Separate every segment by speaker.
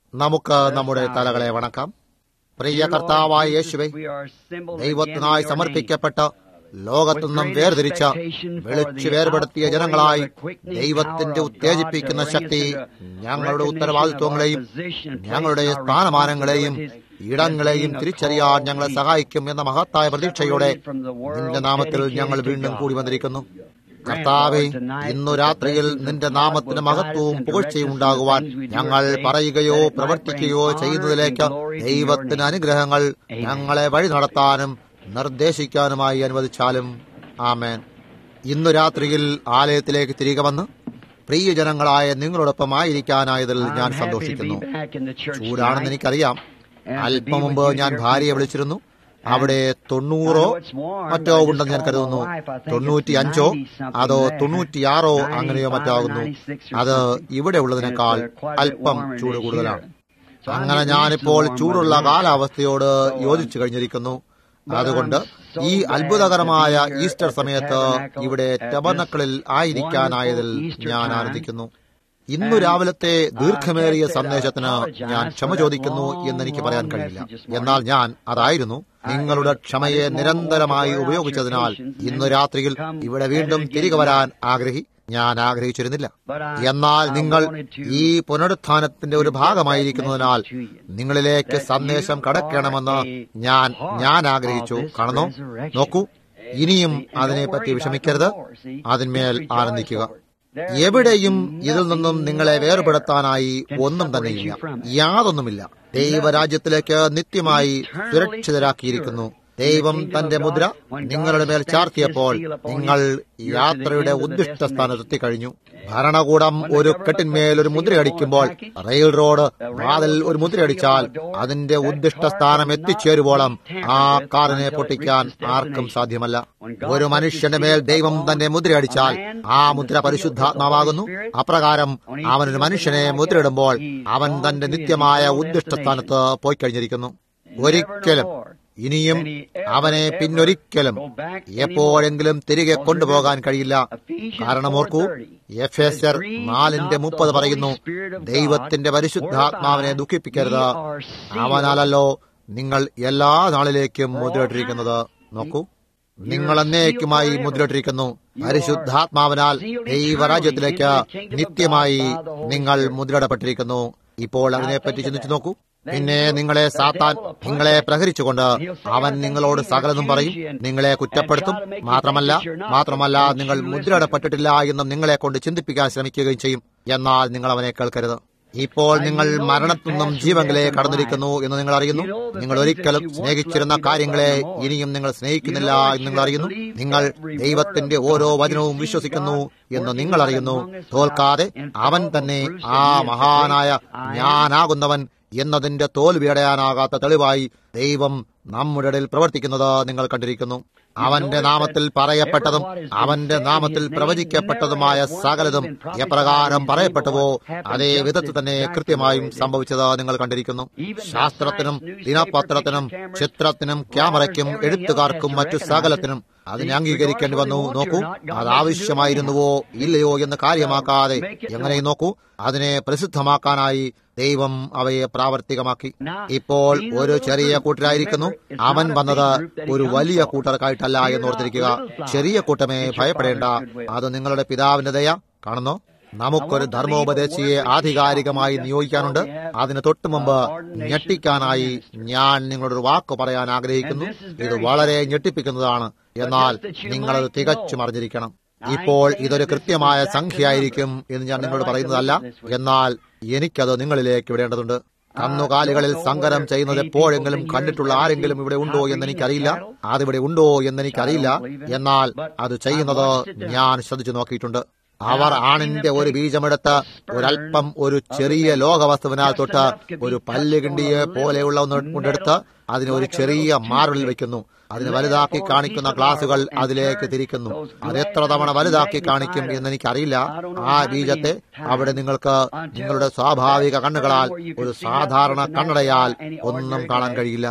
Speaker 1: നമുക്ക് നമ്മുടെ തലകളെ വണക്കാം പ്രിയ കർത്താവായ യേശുവെ ദൈവത്തിനായി സമർപ്പിക്കപ്പെട്ട ലോകത്തുനിന്നും വേർതിരിച്ച വെളിച്ചു വേർപെടുത്തിയ ജനങ്ങളായി ദൈവത്തിന്റെ ഉത്തേജിപ്പിക്കുന്ന ശക്തി ഞങ്ങളുടെ ഉത്തരവാദിത്വങ്ങളെയും ഞങ്ങളുടെ സ്ഥാനമാനങ്ങളെയും ഇടങ്ങളെയും തിരിച്ചറിയാൻ ഞങ്ങളെ സഹായിക്കും എന്ന മഹത്തായ പ്രതീക്ഷയോടെ നിന്റെ നാമത്തിൽ ഞങ്ങൾ വീണ്ടും കൂടി വന്നിരിക്കുന്നു കർത്താവെ ഇന്നു രാത്രിയിൽ നിന്റെ നാമത്തിന് മഹത്വവും പുകഴ്ചയും ഉണ്ടാകുവാൻ ഞങ്ങൾ പറയുകയോ പ്രവർത്തിക്കുകയോ ചെയ്യുന്നതിലേക്ക് ദൈവത്തിന് അനുഗ്രഹങ്ങൾ ഞങ്ങളെ വഴി നടത്താനും നിർദ്ദേശിക്കാനുമായി അനുവദിച്ചാലും ആമേൻ ഇന്നു രാത്രിയിൽ ആലയത്തിലേക്ക് തിരികെ വന്ന് പ്രിയജനങ്ങളായ നിങ്ങളോടൊപ്പം ആയിരിക്കാനായതിൽ ഞാൻ സന്തോഷിക്കുന്നു ചൂടാണെന്ന് എനിക്കറിയാം അല്പം മുമ്പ് ഞാൻ ഭാര്യയെ വിളിച്ചിരുന്നു അവിടെ തൊണ്ണൂറോ മറ്റോ ഉണ്ടെന്ന് ഞാൻ കരുതുന്നു തൊണ്ണൂറ്റി അഞ്ചോ അതോ തൊണ്ണൂറ്റിയാറോ അങ്ങനെയോ മറ്റോ ആകുന്നു അത് ഇവിടെ ഉള്ളതിനേക്കാൾ അല്പം ചൂട് കൂടുതലാണ് അങ്ങനെ ഞാനിപ്പോൾ ചൂടുള്ള കാലാവസ്ഥയോട് യോജിച്ചു കഴിഞ്ഞിരിക്കുന്നു അതുകൊണ്ട് ഈ അത്ഭുതകരമായ ഈസ്റ്റർ സമയത്ത് ഇവിടെ ടബർണക്കളിൽ ആയിരിക്കാനായതിൽ ഞാൻ ആനന്ദിക്കുന്നു ഇന്നു രാവിലത്തെ ദീർഘമേറിയ സന്ദേശത്തിന് ഞാൻ ക്ഷമ ചോദിക്കുന്നു എന്ന് എനിക്ക് പറയാൻ കഴിയില്ല എന്നാൽ ഞാൻ അതായിരുന്നു നിങ്ങളുടെ ക്ഷമയെ നിരന്തരമായി ഉപയോഗിച്ചതിനാൽ ഇന്നു രാത്രിയിൽ ഇവിടെ വീണ്ടും തിരികെ വരാൻ ആഗ്രഹി ഞാൻ ആഗ്രഹിച്ചിരുന്നില്ല എന്നാൽ നിങ്ങൾ ഈ പുനരുത്ഥാനത്തിന്റെ ഒരു ഭാഗമായിരിക്കുന്നതിനാൽ നിങ്ങളിലേക്ക് സന്ദേശം കടക്കണമെന്ന് ഞാൻ ഞാൻ ആഗ്രഹിച്ചു കാണുന്നു നോക്കൂ ഇനിയും അതിനെപ്പറ്റി വിഷമിക്കരുത് അതിന്മേൽ ആനന്ദിക്കുക എവിടെയും ഇതിൽ നിന്നും നിങ്ങളെ വേർപെടുത്താനായി ഒന്നും തന്നെയില്ല യാതൊന്നുമില്ല ദൈവരാജ്യത്തിലേക്ക് നിത്യമായി സുരക്ഷിതരാക്കിയിരിക്കുന്നു ദൈവം തന്റെ മുദ്ര നിങ്ങളുടെ മേൽ ചാർത്തിയപ്പോൾ നിങ്ങൾ യാത്രയുടെ ഉദ്ദിഷ്ട സ്ഥാനത്തെത്തി കഴിഞ്ഞു ഭരണകൂടം ഒരു കെട്ടിന്മേൽ ഒരു മുദ്രയടിക്കുമ്പോൾ റെയിൽ റോഡ് വാതിൽ ഒരു മുദ്രയടിച്ചാൽ അതിന്റെ ഉദ്ദിഷ്ട സ്ഥാനം എത്തിച്ചേരുവോളം ആ കാറിനെ പൊട്ടിക്കാൻ ആർക്കും സാധ്യമല്ല ഒരു മനുഷ്യന്റെ മേൽ ദൈവം തന്നെ മുദ്രയടിച്ചാൽ ആ മുദ്ര പരിശുദ്ധാത്മാവാകുന്നു അപ്രകാരം അവനൊരു മനുഷ്യനെ മുദ്രയിടുമ്പോൾ അവൻ തന്റെ നിത്യമായ ഉദ്ദിഷ്ട സ്ഥാനത്ത് പോയി കഴിഞ്ഞിരിക്കുന്നു ഒരിക്കലും ഇനിയും അവനെ പിന്നൊരിക്കലും എപ്പോഴെങ്കിലും തിരികെ കൊണ്ടുപോകാൻ കഴിയില്ല കാരണം ഓർക്കൂ എഫ് എസ് ആർ നാലിന്റെ മുപ്പത് പറയുന്നു ദൈവത്തിന്റെ പരിശുദ്ധാത്മാവിനെ ദുഃഖിപ്പിക്കരുത് അവനാലല്ലോ നിങ്ങൾ എല്ലാ നാളിലേക്കും മുദ്രയിട്ടിരിക്കുന്നത് നോക്കൂ നിങ്ങൾ എന്നേക്കുമായി മുദ്രയിട്ടിരിക്കുന്നു പരിശുദ്ധാത്മാവിനാൽ ദൈവരാജ്യത്തിലേക്ക് നിത്യമായി നിങ്ങൾ മുദ്രയിടപ്പെട്ടിരിക്കുന്നു ഇപ്പോൾ അതിനെപ്പറ്റി ചിന്തിച്ചു നോക്കൂ പിന്നെ നിങ്ങളെ സാത്താൻ നിങ്ങളെ പ്രഹരിച്ചുകൊണ്ട് അവൻ നിങ്ങളോട് സകലതും പറയും നിങ്ങളെ കുറ്റപ്പെടുത്തും മാത്രമല്ല മാത്രമല്ല നിങ്ങൾ മുദ്രയിടപ്പെട്ടിട്ടില്ല എന്നും നിങ്ങളെ കൊണ്ട് ചിന്തിപ്പിക്കാൻ ശ്രമിക്കുകയും ചെയ്യും എന്നാൽ നിങ്ങൾ അവനെ കേൾക്കരുത് ഇപ്പോൾ നിങ്ങൾ മരണത്തിൽ നിന്നും ജീവങ്കിലേക്ക് കടന്നിരിക്കുന്നു എന്ന് നിങ്ങൾ അറിയുന്നു നിങ്ങൾ ഒരിക്കലും സ്നേഹിച്ചിരുന്ന കാര്യങ്ങളെ ഇനിയും നിങ്ങൾ സ്നേഹിക്കുന്നില്ല എന്ന് നിങ്ങൾ അറിയുന്നു നിങ്ങൾ ദൈവത്തിന്റെ ഓരോ വചനവും വിശ്വസിക്കുന്നു എന്ന് നിങ്ങൾ അറിയുന്നു തോൽക്കാതെ അവൻ തന്നെ ആ മഹാനായ ഞാനാകുന്നവൻ എന്നതിന്റെ തോൽവിയടയാനാകാത്ത തെളിവായി ദൈവം നമ്മുടെ ഇടയിൽ പ്രവർത്തിക്കുന്നത് നിങ്ങൾ കണ്ടിരിക്കുന്നു അവന്റെ നാമത്തിൽ പറയപ്പെട്ടതും അവന്റെ നാമത്തിൽ പ്രവചിക്കപ്പെട്ടതുമായ സകലതും എപ്രകാരം പറയപ്പെട്ടുവോ അതേ വിധത്തിൽ തന്നെ കൃത്യമായും സംഭവിച്ചത് നിങ്ങൾ കണ്ടിരിക്കുന്നു ശാസ്ത്രത്തിനും ദിനപത്രത്തിനും ചിത്രത്തിനും ക്യാമറയ്ക്കും എഴുത്തുകാർക്കും മറ്റു സകലത്തിനും അതിനെ അംഗീകരിക്കേണ്ടി വന്നു നോക്കൂ അത് ആവശ്യമായിരുന്നുവോ ഇല്ലയോ എന്ന് കാര്യമാക്കാതെ എങ്ങനെയും നോക്കൂ അതിനെ പ്രസിദ്ധമാക്കാനായി ദൈവം അവയെ പ്രാവർത്തികമാക്കി ഇപ്പോൾ ഒരു ചെറിയ കൂട്ടരായിരിക്കുന്നു അവൻ വന്നത് ഒരു വലിയ കൂട്ടർക്കായിട്ടല്ല എന്ന് ഓർത്തിരിക്കുക ചെറിയ കൂട്ടമേ ഭയപ്പെടേണ്ട അത് നിങ്ങളുടെ പിതാവിന്റെ ദയ കാണുന്നു നമുക്കൊരു ധർമ്മോപദേശിയെ ആധികാരികമായി നിയോഗിക്കാനുണ്ട് അതിന് തൊട്ടു മുമ്പ് ഞെട്ടിക്കാനായി ഞാൻ നിങ്ങളോടൊരു വാക്ക് പറയാൻ ആഗ്രഹിക്കുന്നു ഇത് വളരെ ഞെട്ടിപ്പിക്കുന്നതാണ് എന്നാൽ നിങ്ങളത് തികച്ചും അറിഞ്ഞിരിക്കണം ഇപ്പോൾ ഇതൊരു കൃത്യമായ സംഖ്യയായിരിക്കും എന്ന് ഞാൻ നിങ്ങളോട് പറയുന്നതല്ല എന്നാൽ എനിക്കത് നിങ്ങളിലേക്ക് വിടേണ്ടതുണ്ട് കന്നുകാലികളിൽ സങ്കരം ചെയ്യുന്നത് എപ്പോഴെങ്കിലും കണ്ടിട്ടുള്ള ആരെങ്കിലും ഇവിടെ ഉണ്ടോ എന്ന് എനിക്കറിയില്ല അതിവിടെ ഉണ്ടോ എന്ന് എനിക്കറിയില്ല എന്നാൽ അത് ചെയ്യുന്നത് ഞാൻ ശ്രദ്ധിച്ചു നോക്കിയിട്ടുണ്ട് അവർ ആണിന്റെ ഒരു ബീജമെടുത്ത് ഒരല്പം ഒരു ചെറിയ ലോകവസ്തുവിനാൽ തൊട്ട് ഒരു പല്ലുകിണ്ടിയെ പോലെയുള്ള ഒന്ന് കൊണ്ടെടുത്ത് അതിനെ ഒരു ചെറിയ മാർബിളിൽ വെക്കുന്നു അതിന് വലുതാക്കി കാണിക്കുന്ന ഗ്ലാസുകൾ അതിലേക്ക് തിരിക്കുന്നു അത് എത്ര തവണ വലുതാക്കി കാണിക്കും എന്ന് എനിക്കറിയില്ല ആ ബീജത്തെ അവിടെ നിങ്ങൾക്ക് നിങ്ങളുടെ സ്വാഭാവിക കണ്ണുകളാൽ ഒരു സാധാരണ കണ്ണടയാൽ ഒന്നും കാണാൻ കഴിയില്ല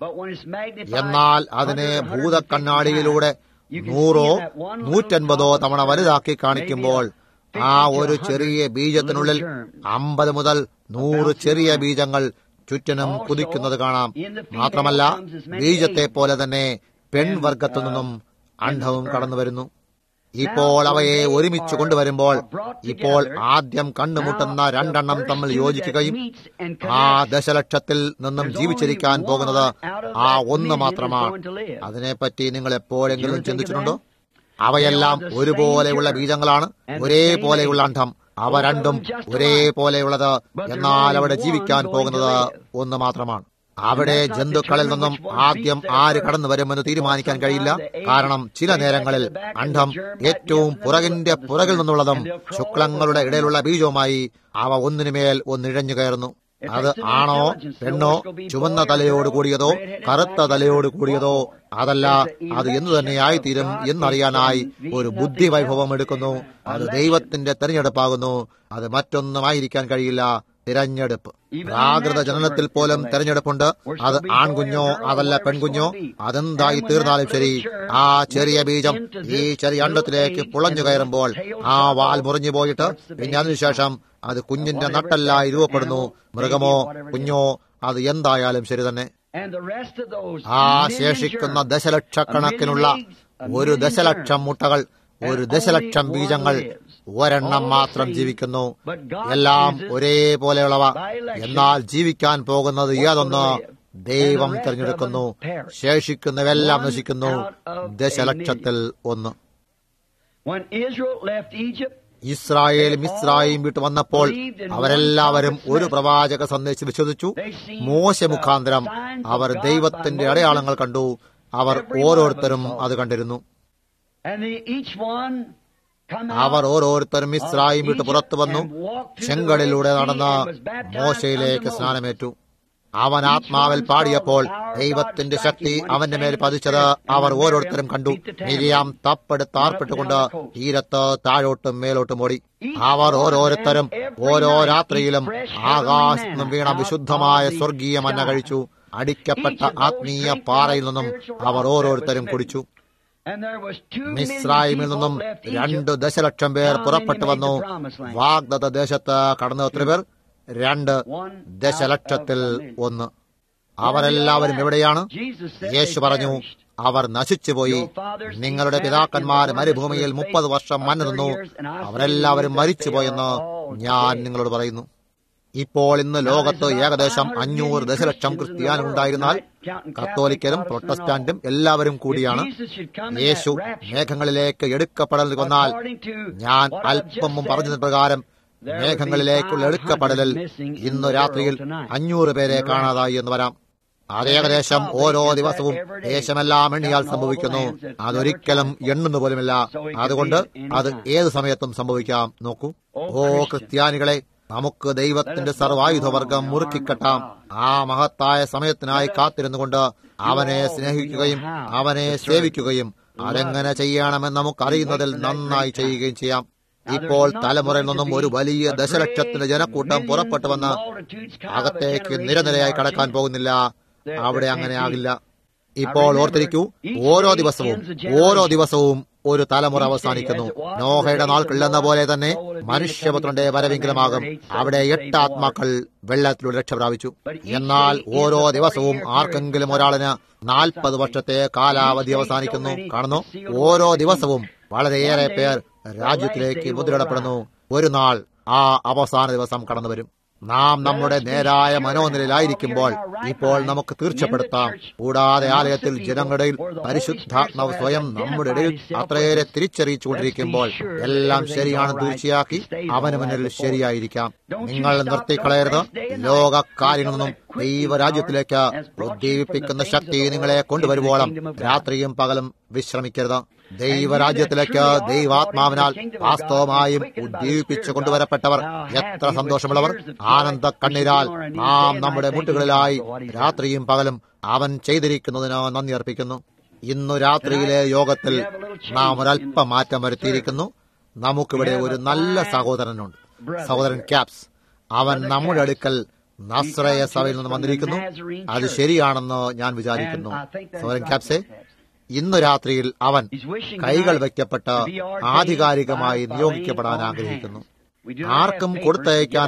Speaker 1: എന്നാൽ അതിനെ ഭൂതക്കണ്ണാടിയിലൂടെ നൂറോ നൂറ്റൻപതോ തവണ വലുതാക്കി കാണിക്കുമ്പോൾ ആ ഒരു ചെറിയ ബീജത്തിനുള്ളിൽ അമ്പത് മുതൽ നൂറ് ചെറിയ ബീജങ്ങൾ ചുറ്റിനും കുതിക്കുന്നത് കാണാം മാത്രമല്ല ബീജത്തെ പോലെ തന്നെ പെൺവർഗത്തു നിന്നും അണ്ഡവും കടന്നു വരുന്നു ഇപ്പോൾ അവയെ ഒരുമിച്ച് കൊണ്ടുവരുമ്പോൾ ഇപ്പോൾ ആദ്യം കണ്ടുമുട്ടുന്ന രണ്ടെണ്ണം തമ്മിൽ യോജിക്കുകയും ആ ദശലക്ഷത്തിൽ നിന്നും ജീവിച്ചിരിക്കാൻ പോകുന്നത് ആ ഒന്ന് മാത്രമാണ് അതിനെപ്പറ്റി നിങ്ങൾ എപ്പോഴെങ്കിലും ചിന്തിച്ചിട്ടുണ്ടോ അവയെല്ലാം ഒരുപോലെയുള്ള ബീജങ്ങളാണ് ഒരേപോലെയുള്ള അണ്ഡം അവ രണ്ടും ഒരേപോലെയുള്ളത് എന്നാൽ അവിടെ ജീവിക്കാൻ പോകുന്നത് ഒന്ന് മാത്രമാണ് അവിടെ ജന്തുക്കളിൽ നിന്നും ആദ്യം ആര് കടന്നു വരുമെന്ന് തീരുമാനിക്കാൻ കഴിയില്ല കാരണം ചില നേരങ്ങളിൽ അണ്ഡം ഏറ്റവും പുറകിന്റെ പുറകിൽ നിന്നുള്ളതും ശുക്ലങ്ങളുടെ ഇടയിലുള്ള ബീജവുമായി അവ ഒന്നിനുമേൽ ഒന്നിഴഞ്ഞു കയറുന്നു അത് ആണോ പെണ്ണോ ചുവന്ന തലയോട് കൂടിയതോ കറുത്ത തലയോട് കൂടിയതോ അതല്ല അത് എന്തു തന്നെയായിത്തീരും എന്നറിയാനായി ഒരു ബുദ്ധി വൈഭവം എടുക്കുന്നു അത് ദൈവത്തിന്റെ തെരഞ്ഞെടുപ്പാകുന്നു അത് മറ്റൊന്നുമായിരിക്കാൻ കഴിയില്ല തിരഞ്ഞെടുപ്പ് പ്രാകൃത ജനനത്തിൽ പോലും തെരഞ്ഞെടുപ്പുണ്ട് അത് ആൺകുഞ്ഞോ അതല്ല പെൺകുഞ്ഞോ അതെന്തായി തീർന്നാലും ശരി ആ ചെറിയ ബീജം ഈ ചെറിയ അണ്ടത്തിലേക്ക് പുളഞ്ഞു കയറുമ്പോൾ ആ വാൽ മുറിഞ്ഞു പോയിട്ട് പിന്നെ അതിനുശേഷം അത് കുഞ്ഞിന്റെ നട്ടല്ലായി രൂപപ്പെടുന്നു മൃഗമോ കുഞ്ഞോ അത് എന്തായാലും ശരി തന്നെ ആ ശേഷിക്കുന്ന ദശലക്ഷക്കണക്കിനുള്ള ഒരു ദശലക്ഷം മുട്ടകൾ ഒരു ദശലക്ഷം ബീജങ്ങൾ ഒരെണ്ണം മാത്രം ജീവിക്കുന്നു എല്ലാം ഒരേപോലെയുള്ളവ എന്നാൽ ജീവിക്കാൻ പോകുന്നത് ഏതൊന്ന് ദൈവം തിരഞ്ഞെടുക്കുന്നു ശേഷിക്കുന്നവെല്ലാം നശിക്കുന്നു ദശലക്ഷത്തിൽ ഒന്ന് ഇസ്രായേൽ മിസ്രായും വിട്ടു വന്നപ്പോൾ അവരെല്ലാവരും ഒരു പ്രവാചക സന്ദേശം വിശ്വസിച്ചു മോശ മുഖാന്തരം അവർ ദൈവത്തിന്റെ അടയാളങ്ങൾ കണ്ടു അവർ ഓരോരുത്തരും അത് കണ്ടിരുന്നു അവർ ഓരോരുത്തരും ഇസ്രായും വിട്ട് പുറത്തു വന്നു ചെങ്കടലിലൂടെ നടന്ന് മോശയിലേക്ക് സ്നാനമേറ്റു അവൻ ആത്മാവിൽ പാടിയപ്പോൾ ദൈവത്തിന്റെ ശക്തി അവന്റെ മേൽ പതിച്ചത് അവർ ഓരോരുത്തരും കണ്ടു മിരിയാം തപ്പെടുത്ത് ആർപ്പിട്ടുകൊണ്ട് തീരത്ത് താഴോട്ടും മേലോട്ടും ഓടി അവർ ഓരോരുത്തരും ഓരോ രാത്രിയിലും ആകാശത്തുനിന്നും വീണ വിശുദ്ധമായ സ്വർഗീയ മന്ന കഴിച്ചു അടിക്കപ്പെട്ട ആത്മീയ പാറയിൽ നിന്നും അവർ ഓരോരുത്തരും കുടിച്ചു മിസ്രായിമിൽ നിന്നും രണ്ടു ദശലക്ഷം പേർ പുറപ്പെട്ടു വന്നു വാഗ്ദത്ത ദേശത്ത് കടന്നു എത്ര പേർ രണ്ട് ദശലക്ഷത്തിൽ ഒന്ന് അവരെല്ലാവരും എവിടെയാണ് യേശു പറഞ്ഞു അവർ നശിച്ചുപോയി നിങ്ങളുടെ പിതാക്കന്മാർ മരുഭൂമിയിൽ മുപ്പത് വർഷം മഞ്ഞ നിന്നു അവരെല്ലാവരും മരിച്ചുപോയെന്ന് ഞാൻ നിങ്ങളോട് പറയുന്നു ഇപ്പോൾ ഇന്ന് ലോകത്ത് ഏകദേശം അഞ്ഞൂറ് ദശലക്ഷം ക്രിസ്ത്യാനി ഉണ്ടായിരുന്നാൽ കത്തോലിക്കരും പ്രൊട്ടസ്റ്റാന്റും എല്ലാവരും കൂടിയാണ് യേശു മേഘങ്ങളിലേക്ക് എടുക്കപ്പെടൽ വന്നാൽ ഞാൻ അല്പം മുമ്പ് പറഞ്ഞതിന് പ്രകാരം മേഘങ്ങളിലേക്കുള്ള എടുക്കപ്പെടലിൽ ഇന്ന് രാത്രിയിൽ അഞ്ഞൂറ് പേരെ കാണാതായി എന്ന് വരാം അത് ഏകദേശം ഓരോ ദിവസവും ദേശമെല്ലാം എണ്ണിയാൽ സംഭവിക്കുന്നു അതൊരിക്കലും എണ്ണുന്നു പോലുമില്ല അതുകൊണ്ട് അത് ഏത് സമയത്തും സംഭവിക്കാം നോക്കൂ ഓ ക്രിസ്ത്യാനികളെ നമുക്ക് ദൈവത്തിന്റെ സർവായുധവർഗം മുറുക്കിക്കെട്ടാം ആ മഹത്തായ സമയത്തിനായി കാത്തിരുന്നുകൊണ്ട് അവനെ സ്നേഹിക്കുകയും അവനെ സേവിക്കുകയും അതെങ്ങനെ ചെയ്യണമെന്ന് നമുക്കറിയുന്നതിൽ നന്നായി ചെയ്യുകയും ചെയ്യാം ഇപ്പോൾ തലമുറയിൽ നിന്നും ഒരു വലിയ ദശലക്ഷത്തിന്റെ ജനക്കൂട്ടം പുറപ്പെട്ടു വന്ന് അകത്തേക്ക് നിരനിരയായി കടക്കാൻ പോകുന്നില്ല അവിടെ അങ്ങനെ ആകില്ല ഇപ്പോൾ ഓർത്തിരിക്കൂ ഓരോ ദിവസവും ഓരോ ദിവസവും ഒരു തലമുറ അവസാനിക്കുന്നു നോഹയുടെ നാൾക്കുള്ളെന്ന പോലെ തന്നെ മനുഷ്യപുത്രന്റെ വരവെങ്കിലുമാകും അവിടെ എട്ട് ആത്മാക്കൾ വെള്ളത്തിലൂടെ രക്ഷ പ്രാപിച്ചു എന്നാൽ ഓരോ ദിവസവും ആർക്കെങ്കിലും ഒരാളിന് നാൽപ്പത് വർഷത്തെ കാലാവധി അവസാനിക്കുന്നു കാണുന്നു ഓരോ ദിവസവും വളരെയേറെ പേർ രാജ്യത്തിലേക്ക് മുദ്രയിടപ്പെടുന്നു ഒരു നാൾ ആ അവസാന ദിവസം കടന്നു വരും നാം നമ്മുടെ നേരായ മനോനിലയിലായിരിക്കുമ്പോൾ ഇപ്പോൾ നമുക്ക് തീർച്ചപ്പെടുത്താം കൂടാതെ ആലയത്തിൽ ജനങ്ങളുടെ പരിശുദ്ധാത്മാവ് സ്വയം നമ്മുടെ ഇടയിൽ അത്രയേറെ തിരിച്ചറിയിച്ചുകൊണ്ടിരിക്കുമ്പോൾ എല്ലാം ശരിയാണ് തീർച്ചയാക്കി അവന് മുന്നിൽ ശരിയായിരിക്കാം നിങ്ങൾ നിർത്തിക്കളയരുത് ലോകക്കാരിൽ നിന്നും ദൈവരാജ്യത്തിലേക്ക് ഉദ്ദീപിപ്പിക്കുന്ന ശക്തി നിങ്ങളെ കൊണ്ടുവരുവോളം രാത്രിയും പകലും വിശ്രമിക്കരുത് ദൈവരാജ്യത്തിലേക്ക് ദൈവാത്മാവിനാൽ വാസ്തവമായും ഉദ്ദീപിച്ചു കൊണ്ടുവരപ്പെട്ടവർ എത്ര സന്തോഷമുള്ളവർ ആനന്ദ കണ്ണീരാൽ നാം നമ്മുടെ മുട്ടുകളിലായി രാത്രിയും പകലും അവൻ ചെയ്തിരിക്കുന്നതിന് നന്ദി അർപ്പിക്കുന്നു ഇന്നു രാത്രിയിലെ യോഗത്തിൽ നാം ഒരല്പം മാറ്റം വരുത്തിയിരിക്കുന്നു നമുക്കിവിടെ ഒരു നല്ല സഹോദരനുണ്ട് സഹോദരൻ ക്യാപ്സ് അവൻ നമ്മുടെ അടുക്കൽ നസ്രയ സഭയിൽ നിന്ന് വന്നിരിക്കുന്നു അത് ശരിയാണെന്ന് ഞാൻ വിചാരിക്കുന്നു സഹോദരൻ ക്യാപ്സെ ഇന്ന് രാത്രിയിൽ അവൻ കൈകൾ വയ്ക്കപ്പെട്ട് ആധികാരികമായി നിയോഗിക്കപ്പെടാൻ ആഗ്രഹിക്കുന്നു ആർക്കും കൊടുത്തയക്കാനായി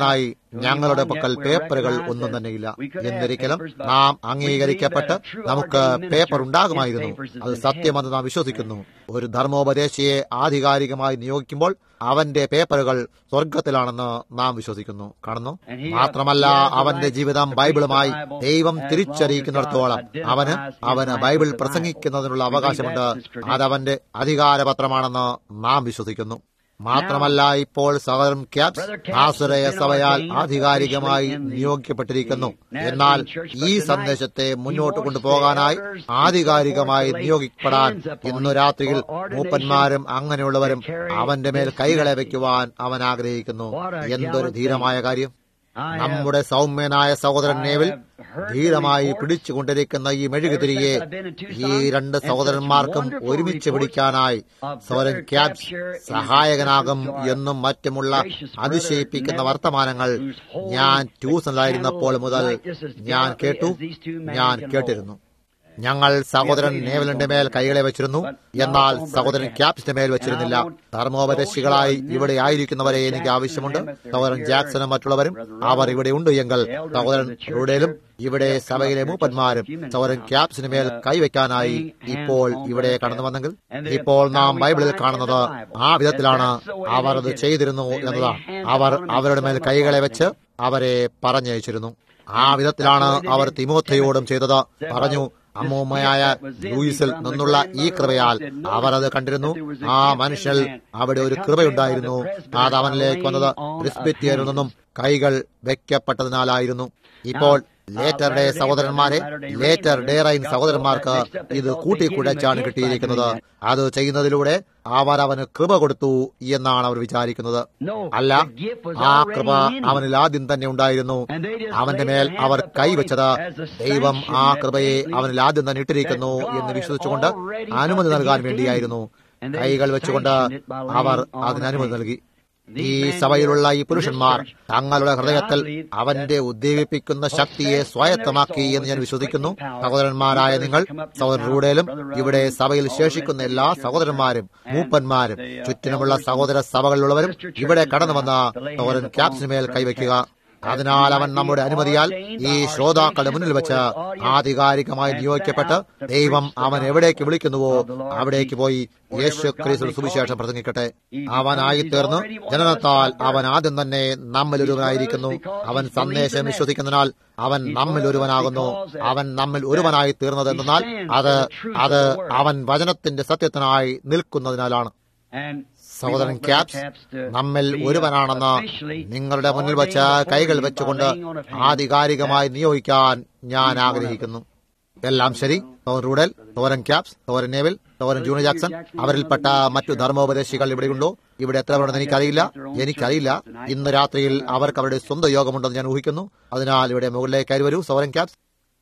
Speaker 1: ഞങ്ങളുടെ പക്കൽ പേപ്പറുകൾ ഒന്നും തന്നെയില്ല എന്നിരിക്കലും നാം അംഗീകരിക്കപ്പെട്ട് നമുക്ക് പേപ്പർ ഉണ്ടാകുമായിരുന്നു അത് സത്യമെന്ന് നാം വിശ്വസിക്കുന്നു ഒരു ധർമ്മോപദേശിയെ ആധികാരികമായി നിയോഗിക്കുമ്പോൾ അവന്റെ പേപ്പറുകൾ സ്വർഗത്തിലാണെന്ന് നാം വിശ്വസിക്കുന്നു കാണുന്നു മാത്രമല്ല അവന്റെ ജീവിതം ബൈബിളുമായി ദൈവം തിരിച്ചറിയിക്കുന്നിടത്തോളം അവന് അവന് ബൈബിൾ പ്രസംഗിക്കുന്നതിനുള്ള അവകാശമുണ്ട് അതവന്റെ അധികാരപത്രമാണെന്ന് നാം വിശ്വസിക്കുന്നു മാത്രമല്ല ഇപ്പോൾ സഹോദരൻ ക്യാപ്സ് ആസുരയ സഭയാൽ ആധികാരികമായി നിയോഗിക്കപ്പെട്ടിരിക്കുന്നു എന്നാൽ ഈ സന്ദേശത്തെ മുന്നോട്ട് കൊണ്ടുപോകാനായി ആധികാരികമായി നിയോഗിക്കപ്പെടാൻ ഇന്നു രാത്രിയിൽ മൂപ്പന്മാരും അങ്ങനെയുള്ളവരും അവന്റെ മേൽ കൈകളെ വയ്ക്കുവാൻ അവൻ ആഗ്രഹിക്കുന്നു എന്തൊരു ധീരമായ കാര്യം നമ്മുടെ സൗമ്യനായ സഹോദരൻ നേവിൽ ധീരമായി പിടിച്ചുകൊണ്ടിരിക്കുന്ന ഈ മെഴുകുതിരിയെ ഈ രണ്ട് സഹോദരന്മാർക്കും ഒരുമിച്ച് പിടിക്കാനായി സോരൻ ക്യാബ്സ് സഹായകനാകും എന്നും മറ്റുമുള്ള അതിശയിപ്പിക്കുന്ന വർത്തമാനങ്ങൾ ഞാൻ ട്യൂഷനിലായിരുന്നപ്പോൾ മുതൽ ഞാൻ കേട്ടു ഞാൻ കേട്ടിരുന്നു ഞങ്ങൾ സഹോദരൻ നേവലിന്റെ മേൽ കൈകളെ വെച്ചിരുന്നു എന്നാൽ സഹോദരൻ ക്യാപ്സിന്റെ മേൽ വെച്ചിരുന്നില്ല ധർമ്മോപദേശികളായി ഇവിടെ ആയിരിക്കുന്നവരെ എനിക്ക് ആവശ്യമുണ്ട് സഹോദരൻ ജാക്സണും മറ്റുള്ളവരും അവർ ഇവിടെ ഉണ്ട് എങ്കിൽ സഹോദരൻ റൂഡേലും ഇവിടെ സഭയിലെ മൂപ്പന്മാരും സഹോദരൻ ക്യാപ്സിന് മേൽ കൈവയ്ക്കാനായി ഇപ്പോൾ ഇവിടെ കടന്നു വന്നെങ്കിൽ ഇപ്പോൾ നാം ബൈബിളിൽ കാണുന്നത് ആ വിധത്തിലാണ് അവർ അത് ചെയ്തിരുന്നു എന്നതാണ് അവർ അവരുടെ മേൽ കൈകളെ വെച്ച് അവരെ പറഞ്ഞയച്ചിരുന്നു ആ വിധത്തിലാണ് അവർ തിമോത്തയോടും ചെയ്തത് പറഞ്ഞു അമ്മൂമ്മയായ ലൂയിസിൽ നിന്നുള്ള ഈ കൃപയാൽ അവർ അത് കണ്ടിരുന്നു ആ മനുഷ്യൽ അവിടെ ഒരു കൃപയുണ്ടായിരുന്നു അത് അവനിലേക്ക് വന്നത് ക്രിസ്പിറ്റിയരിൽ നിന്നും കൈകൾ വെക്കപ്പെട്ടതിനാലായിരുന്നു ഇപ്പോൾ ലേറ്റർ ഡേ സഹോദരന്മാരെ ലേറ്റർ ഡേ റൈൻ സഹോദരന്മാർക്ക് ഇത് കൂട്ടിക്കുഴച്ചാണ് കിട്ടിയിരിക്കുന്നത് അത് ചെയ്യുന്നതിലൂടെ അവർ അവന് കൃപ കൊടുത്തു എന്നാണ് അവർ വിചാരിക്കുന്നത് അല്ല ആ കൃപ അവനിൽ ആദ്യം തന്നെ ഉണ്ടായിരുന്നു അവന്റെ മേൽ അവർ കൈവച്ചത് ദൈവം ആ കൃപയെ അവനിൽ ആദ്യം തന്നെ ഇട്ടിരിക്കുന്നു എന്ന് വിശ്വസിച്ചുകൊണ്ട് അനുമതി നൽകാൻ വേണ്ടിയായിരുന്നു കൈകൾ വെച്ചുകൊണ്ട് അവർ അതിന് അനുമതി നൽകി ഈ സഭയിലുള്ള ഈ പുരുഷന്മാർ തങ്ങളുടെ ഹൃദയത്തിൽ അവന്റെ ഉദ്ദീപിപ്പിക്കുന്ന ശക്തിയെ സ്വായത്തമാക്കി എന്ന് ഞാൻ വിശ്വസിക്കുന്നു സഹോദരന്മാരായ നിങ്ങൾ സഹോദരൻ റൂഡേലും ഇവിടെ സഭയിൽ ശേഷിക്കുന്ന എല്ലാ സഹോദരന്മാരും മൂപ്പന്മാരും ചുറ്റിനുമുള്ള സഹോദര സഭകളിലുള്ളവരും ഇവിടെ കടന്നു വന്ന സഹോദരൻ ക്യാപ്സിന് മേൽ കൈവയ്ക്കുക അതിനാൽ അവൻ നമ്മുടെ അനുമതിയാൽ ഈ ശ്രോതാക്കളുടെ മുന്നിൽ വെച്ച് ആധികാരികമായി നിയോഗിക്കപ്പെട്ട് ദൈവം അവൻ എവിടേക്ക് വിളിക്കുന്നുവോ അവിടേക്ക് പോയി യേശു ക്രിസ്തു സുവിശേഷം പ്രസംഗിക്കട്ടെ അവനായി തീർന്ന് ജനനത്താൽ അവൻ ആദ്യം തന്നെ നമ്മിൽ ഒരുവനായിരിക്കുന്നു അവൻ സന്ദേശം വിശ്വസിക്കുന്നതിനാൽ അവൻ നമ്മിൽ ഒരുവനാകുന്നു അവൻ നമ്മിൽ ഒരുവനായി തീർന്നത് എന്നാൽ അത് അത് അവൻ വചനത്തിന്റെ സത്യത്തിനായി നിൽക്കുന്നതിനാലാണ് സഹോദരൻ ക്യാപ്സ് നമ്മിൽ ഒരുവനാണെന്ന് നിങ്ങളുടെ മുന്നിൽ വെച്ച് കൈകൾ വെച്ചുകൊണ്ട് ആധികാരികമായി നിയോഗിക്കാൻ ഞാൻ ആഗ്രഹിക്കുന്നു എല്ലാം ശരി തോൻ റൂഡൽ തോരൻ ക്യാപ്സ് തോരൻ നേവിൽ തോരൻ ജൂണി ജാക്സൺ അവരിൽപ്പെട്ട മറ്റു ധർമ്മോപദേശികൾ ഇവിടെയുണ്ടോ ഇവിടെ എത്ര പേരുണ്ടെന്ന് എനിക്കറിയില്ല എനിക്കറിയില്ല ഇന്ന് രാത്രിയിൽ അവർക്ക് അവരുടെ സ്വന്തം യോഗമുണ്ടെന്ന് ഞാൻ ഊഹിക്കുന്നു അതിനാൽ ഇവിടെ മുകളിലേക്ക് കയറി വരൂ സോരൻ ക്യാപ്സ്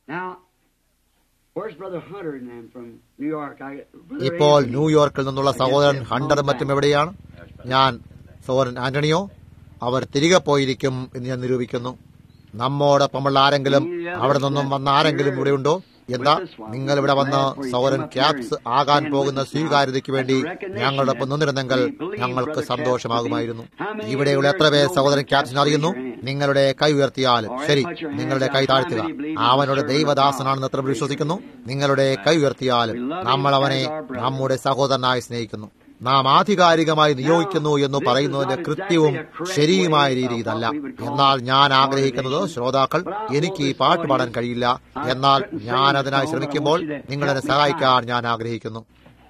Speaker 1: ഇപ്പോൾ ന്യൂയോർക്കിൽ നിന്നുള്ള സഹോദരൻ ഹണ്ടറും മറ്റും എവിടെയാണ് ഞാൻ സഹോദരൻ ആന്റണിയോ അവർ തിരികെ പോയിരിക്കും എന്ന് ഞാൻ നിരൂപിക്കുന്നു നമ്മോടൊപ്പമുള്ള ആരെങ്കിലും അവിടെ നിന്നും വന്ന ആരെങ്കിലും ഇവിടെയുണ്ടോ എന്താ നിങ്ങൾ ഇവിടെ വന്ന് സൗരൻ ക്യാപ്സ് ആകാൻ പോകുന്ന സ്വീകാര്യതയ്ക്ക് വേണ്ടി ഞങ്ങളോടൊപ്പം നിന്നിരുന്നെങ്കിൽ ഞങ്ങൾക്ക് സന്തോഷമാകുമായിരുന്നു ഇവിടെയുള്ള എത്ര പേർ സഹോദരൻ ക്യാപ്സിനെ അറിയുന്നു നിങ്ങളുടെ കൈ ഉയർത്തിയാലും ശരി നിങ്ങളുടെ കൈ താഴ്ത്തുക അവനോട് ദൈവദാസനാണെന്ന് എത്ര വിശ്വസിക്കുന്നു നിങ്ങളുടെ കൈ ഉയർത്തിയാലും നമ്മൾ അവനെ നമ്മുടെ സഹോദരനായി സ്നേഹിക്കുന്നു നാം ആധികാരികമായി നിയോഗിക്കുന്നു എന്ന് പറയുന്നതിന്റെ കൃത്യവും ശരിയുമായ രീതി ഇതല്ല എന്നാൽ ഞാൻ ആഗ്രഹിക്കുന്നത് ശ്രോതാക്കൾ എനിക്ക് ഈ പാട്ട് പാടാൻ കഴിയില്ല എന്നാൽ ഞാൻ അതിനായി ശ്രമിക്കുമ്പോൾ നിങ്ങളെന്നെ സഹായിക്കാൻ ഞാൻ ആഗ്രഹിക്കുന്നു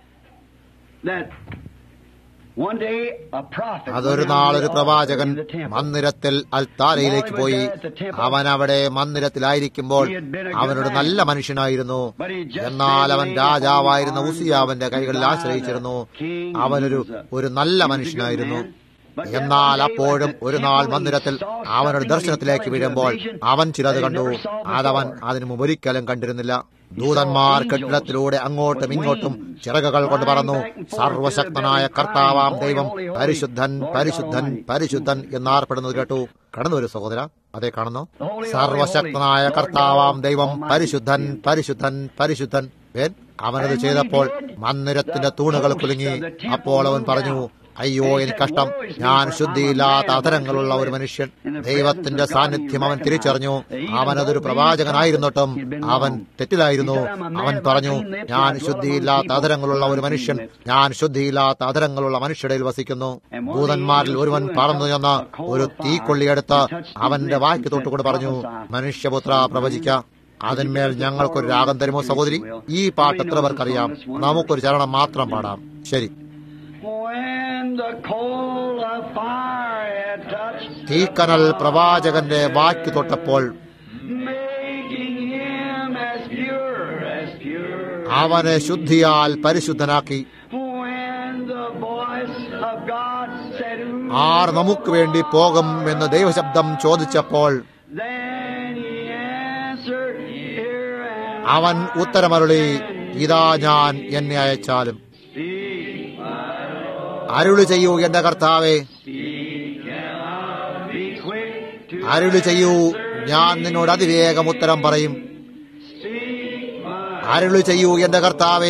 Speaker 1: അതൊരു നാളൊരു പ്രവാചകൻ മന്ദിരത്തിൽ അൽത്താരയിലേക്ക് പോയി അവൻ അവിടെ മന്ദിരത്തിലായിരിക്കുമ്പോൾ അവനൊരു നല്ല മനുഷ്യനായിരുന്നു എന്നാൽ അവൻ രാജാവായിരുന്ന ഉസിയാവന്റെ കൈകളിൽ ആശ്രയിച്ചിരുന്നു അവനൊരു ഒരു നല്ല മനുഷ്യനായിരുന്നു എന്നാൽ അപ്പോഴും ഒരു നാൾ മന്ദിരത്തിൽ അവനൊരു ദർശനത്തിലേക്ക് വീഴുമ്പോൾ അവൻ ചിലത് കണ്ടു അതവൻ അതിനു മുമ്പ് ഒരിക്കലും കണ്ടിരുന്നില്ല ദൂതന്മാർ കെട്ടിടത്തിലൂടെ അങ്ങോട്ടും ഇങ്ങോട്ടും ചിറകുകൾ കൊണ്ട് പറന്നു സർവശക്തനായ കർത്താവാം ദൈവം പരിശുദ്ധൻ പരിശുദ്ധൻ പരിശുദ്ധൻ എന്നാർപ്പെടുന്നത് കേട്ടു കടന്നൊരു സഹോദര അതെ കാണുന്നു സർവശക്തനായ കർത്താവാം ദൈവം പരിശുദ്ധൻ പരിശുദ്ധൻ പരിശുദ്ധൻ വേൻ അവനത് ചെയ്തപ്പോൾ മന്ദിരത്തിന്റെ തൂണുകൾ കുലുങ്ങി അപ്പോൾ അവൻ പറഞ്ഞു അയ്യോ എനിക്ക് കഷ്ടം ഞാൻ ശുദ്ധിയില്ലാത്ത അധരങ്ങളുള്ള ഒരു മനുഷ്യൻ ദൈവത്തിന്റെ സാന്നിധ്യം അവൻ തിരിച്ചറിഞ്ഞു അവൻ അതൊരു പ്രവാചകനായിരുന്നിട്ടും അവൻ തെറ്റിലായിരുന്നു അവൻ പറഞ്ഞു ഞാൻ ശുദ്ധിയില്ലാത്ത അധരങ്ങളുള്ള ഒരു മനുഷ്യൻ ഞാൻ ശുദ്ധിയില്ലാത്ത അധരങ്ങളുള്ള മനുഷ്യരിൽ വസിക്കുന്നു ഭൂതന്മാരിൽ ഒരുവൻ പറന്നു ചെന്ന് ഒരു തീക്കൊള്ളിയെടുത്ത് അവന്റെ വായ്ക്ക് തൊട്ടുകൊണ്ട് പറഞ്ഞു മനുഷ്യപുത്ര പ്രവചിക്ക അതിന്മേൽ ഞങ്ങൾക്കൊരു രാഗം തരുമോ സഹോദരി ഈ പാട്ട് എത്ര പേർക്കറിയാം നമുക്കൊരു ചരണം മാത്രം പാടാം ശരി
Speaker 2: When the coal of fire had touched,
Speaker 1: തീക്കനൽ പ്രവാചകന്റെ വായ്ക്ക് തൊട്ടപ്പോൾ
Speaker 2: making him as pure as pure.
Speaker 1: അവനെ ശുദ്ധിയാൽ പരിശുദ്ധനാക്കി
Speaker 2: When the voice of God said, "Who
Speaker 1: ആർ നമുക്ക് വേണ്ടി പോകും എന്ന് ദൈവശബ്ദം ചോദിച്ചപ്പോൾ
Speaker 2: Then he answered, Here am
Speaker 1: അവൻ ഉത്തരമരുളി ഇതാ ഞാൻ എന്നെ അയച്ചാലും അരുളി ചെയ്യൂ എന്റെ കർത്താവേ
Speaker 2: be quick to
Speaker 1: അരുളി ചെയ്യൂ ഞാൻ നിന്നോട് അതിവേഗം ഉത്തരം പറയും അരുളി ചെയ്യൂ എന്റെ കർത്താവേ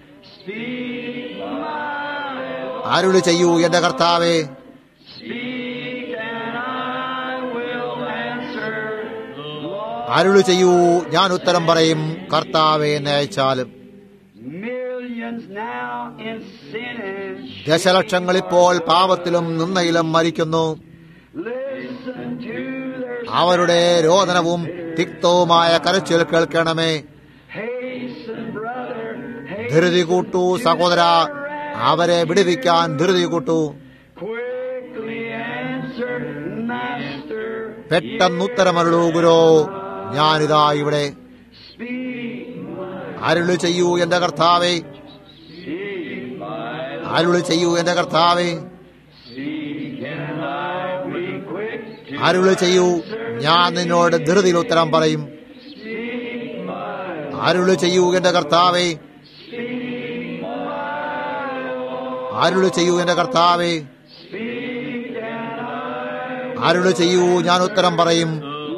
Speaker 1: അരുളി ചെയ്യൂ എന്റെ കർത്താവേ
Speaker 2: speak, and I will answer. Lord,
Speaker 1: അരുളി ചെയ്യൂ ഞാൻ ഉത്തരം പറയും കർത്താവെ എന്നെ അയച്ചാലും
Speaker 2: millions now in sin and shame.
Speaker 1: ദശലക്ഷങ്ങൾ ഇപ്പോൾ പാപത്തിലും നിന്നയിലും മരിക്കുന്നു
Speaker 2: Listen to their
Speaker 1: അവരുടെ രോദനവും തിക്തവുമായ കരച്ചിൽ കേൾക്കണമേ
Speaker 2: hasten, brother, hasten.
Speaker 1: ധൃതി കൂട്ടൂ സഹോദര അവരെ വിടുവിക്കാൻ ധൃതി കൂട്ടൂ
Speaker 2: Quickly answer, Master.
Speaker 1: പെട്ടെന്നുത്തരമരുളൂ ഗുരോ ഞാനിതാ ഇവിടെ
Speaker 2: Speak,
Speaker 1: അരുളി ചെയ്യൂ എന്റെ കർത്താവേ അരുളി ചെയ്യൂ എന്റെ കർത്താവേ
Speaker 2: and I be quick to
Speaker 1: അരുളി ചെയ്യൂ ഞാൻ നിന്നോട് ധൃതിയിൽ ഉത്തരം പറയും അരുളി ചെയ്യൂ എന്റെ കർത്താവേ അരുളി ചെയ്യൂ എന്റെ കർത്താവേ അരുളി ചെയ്യൂ ഞാൻ ഉത്തരം പറയും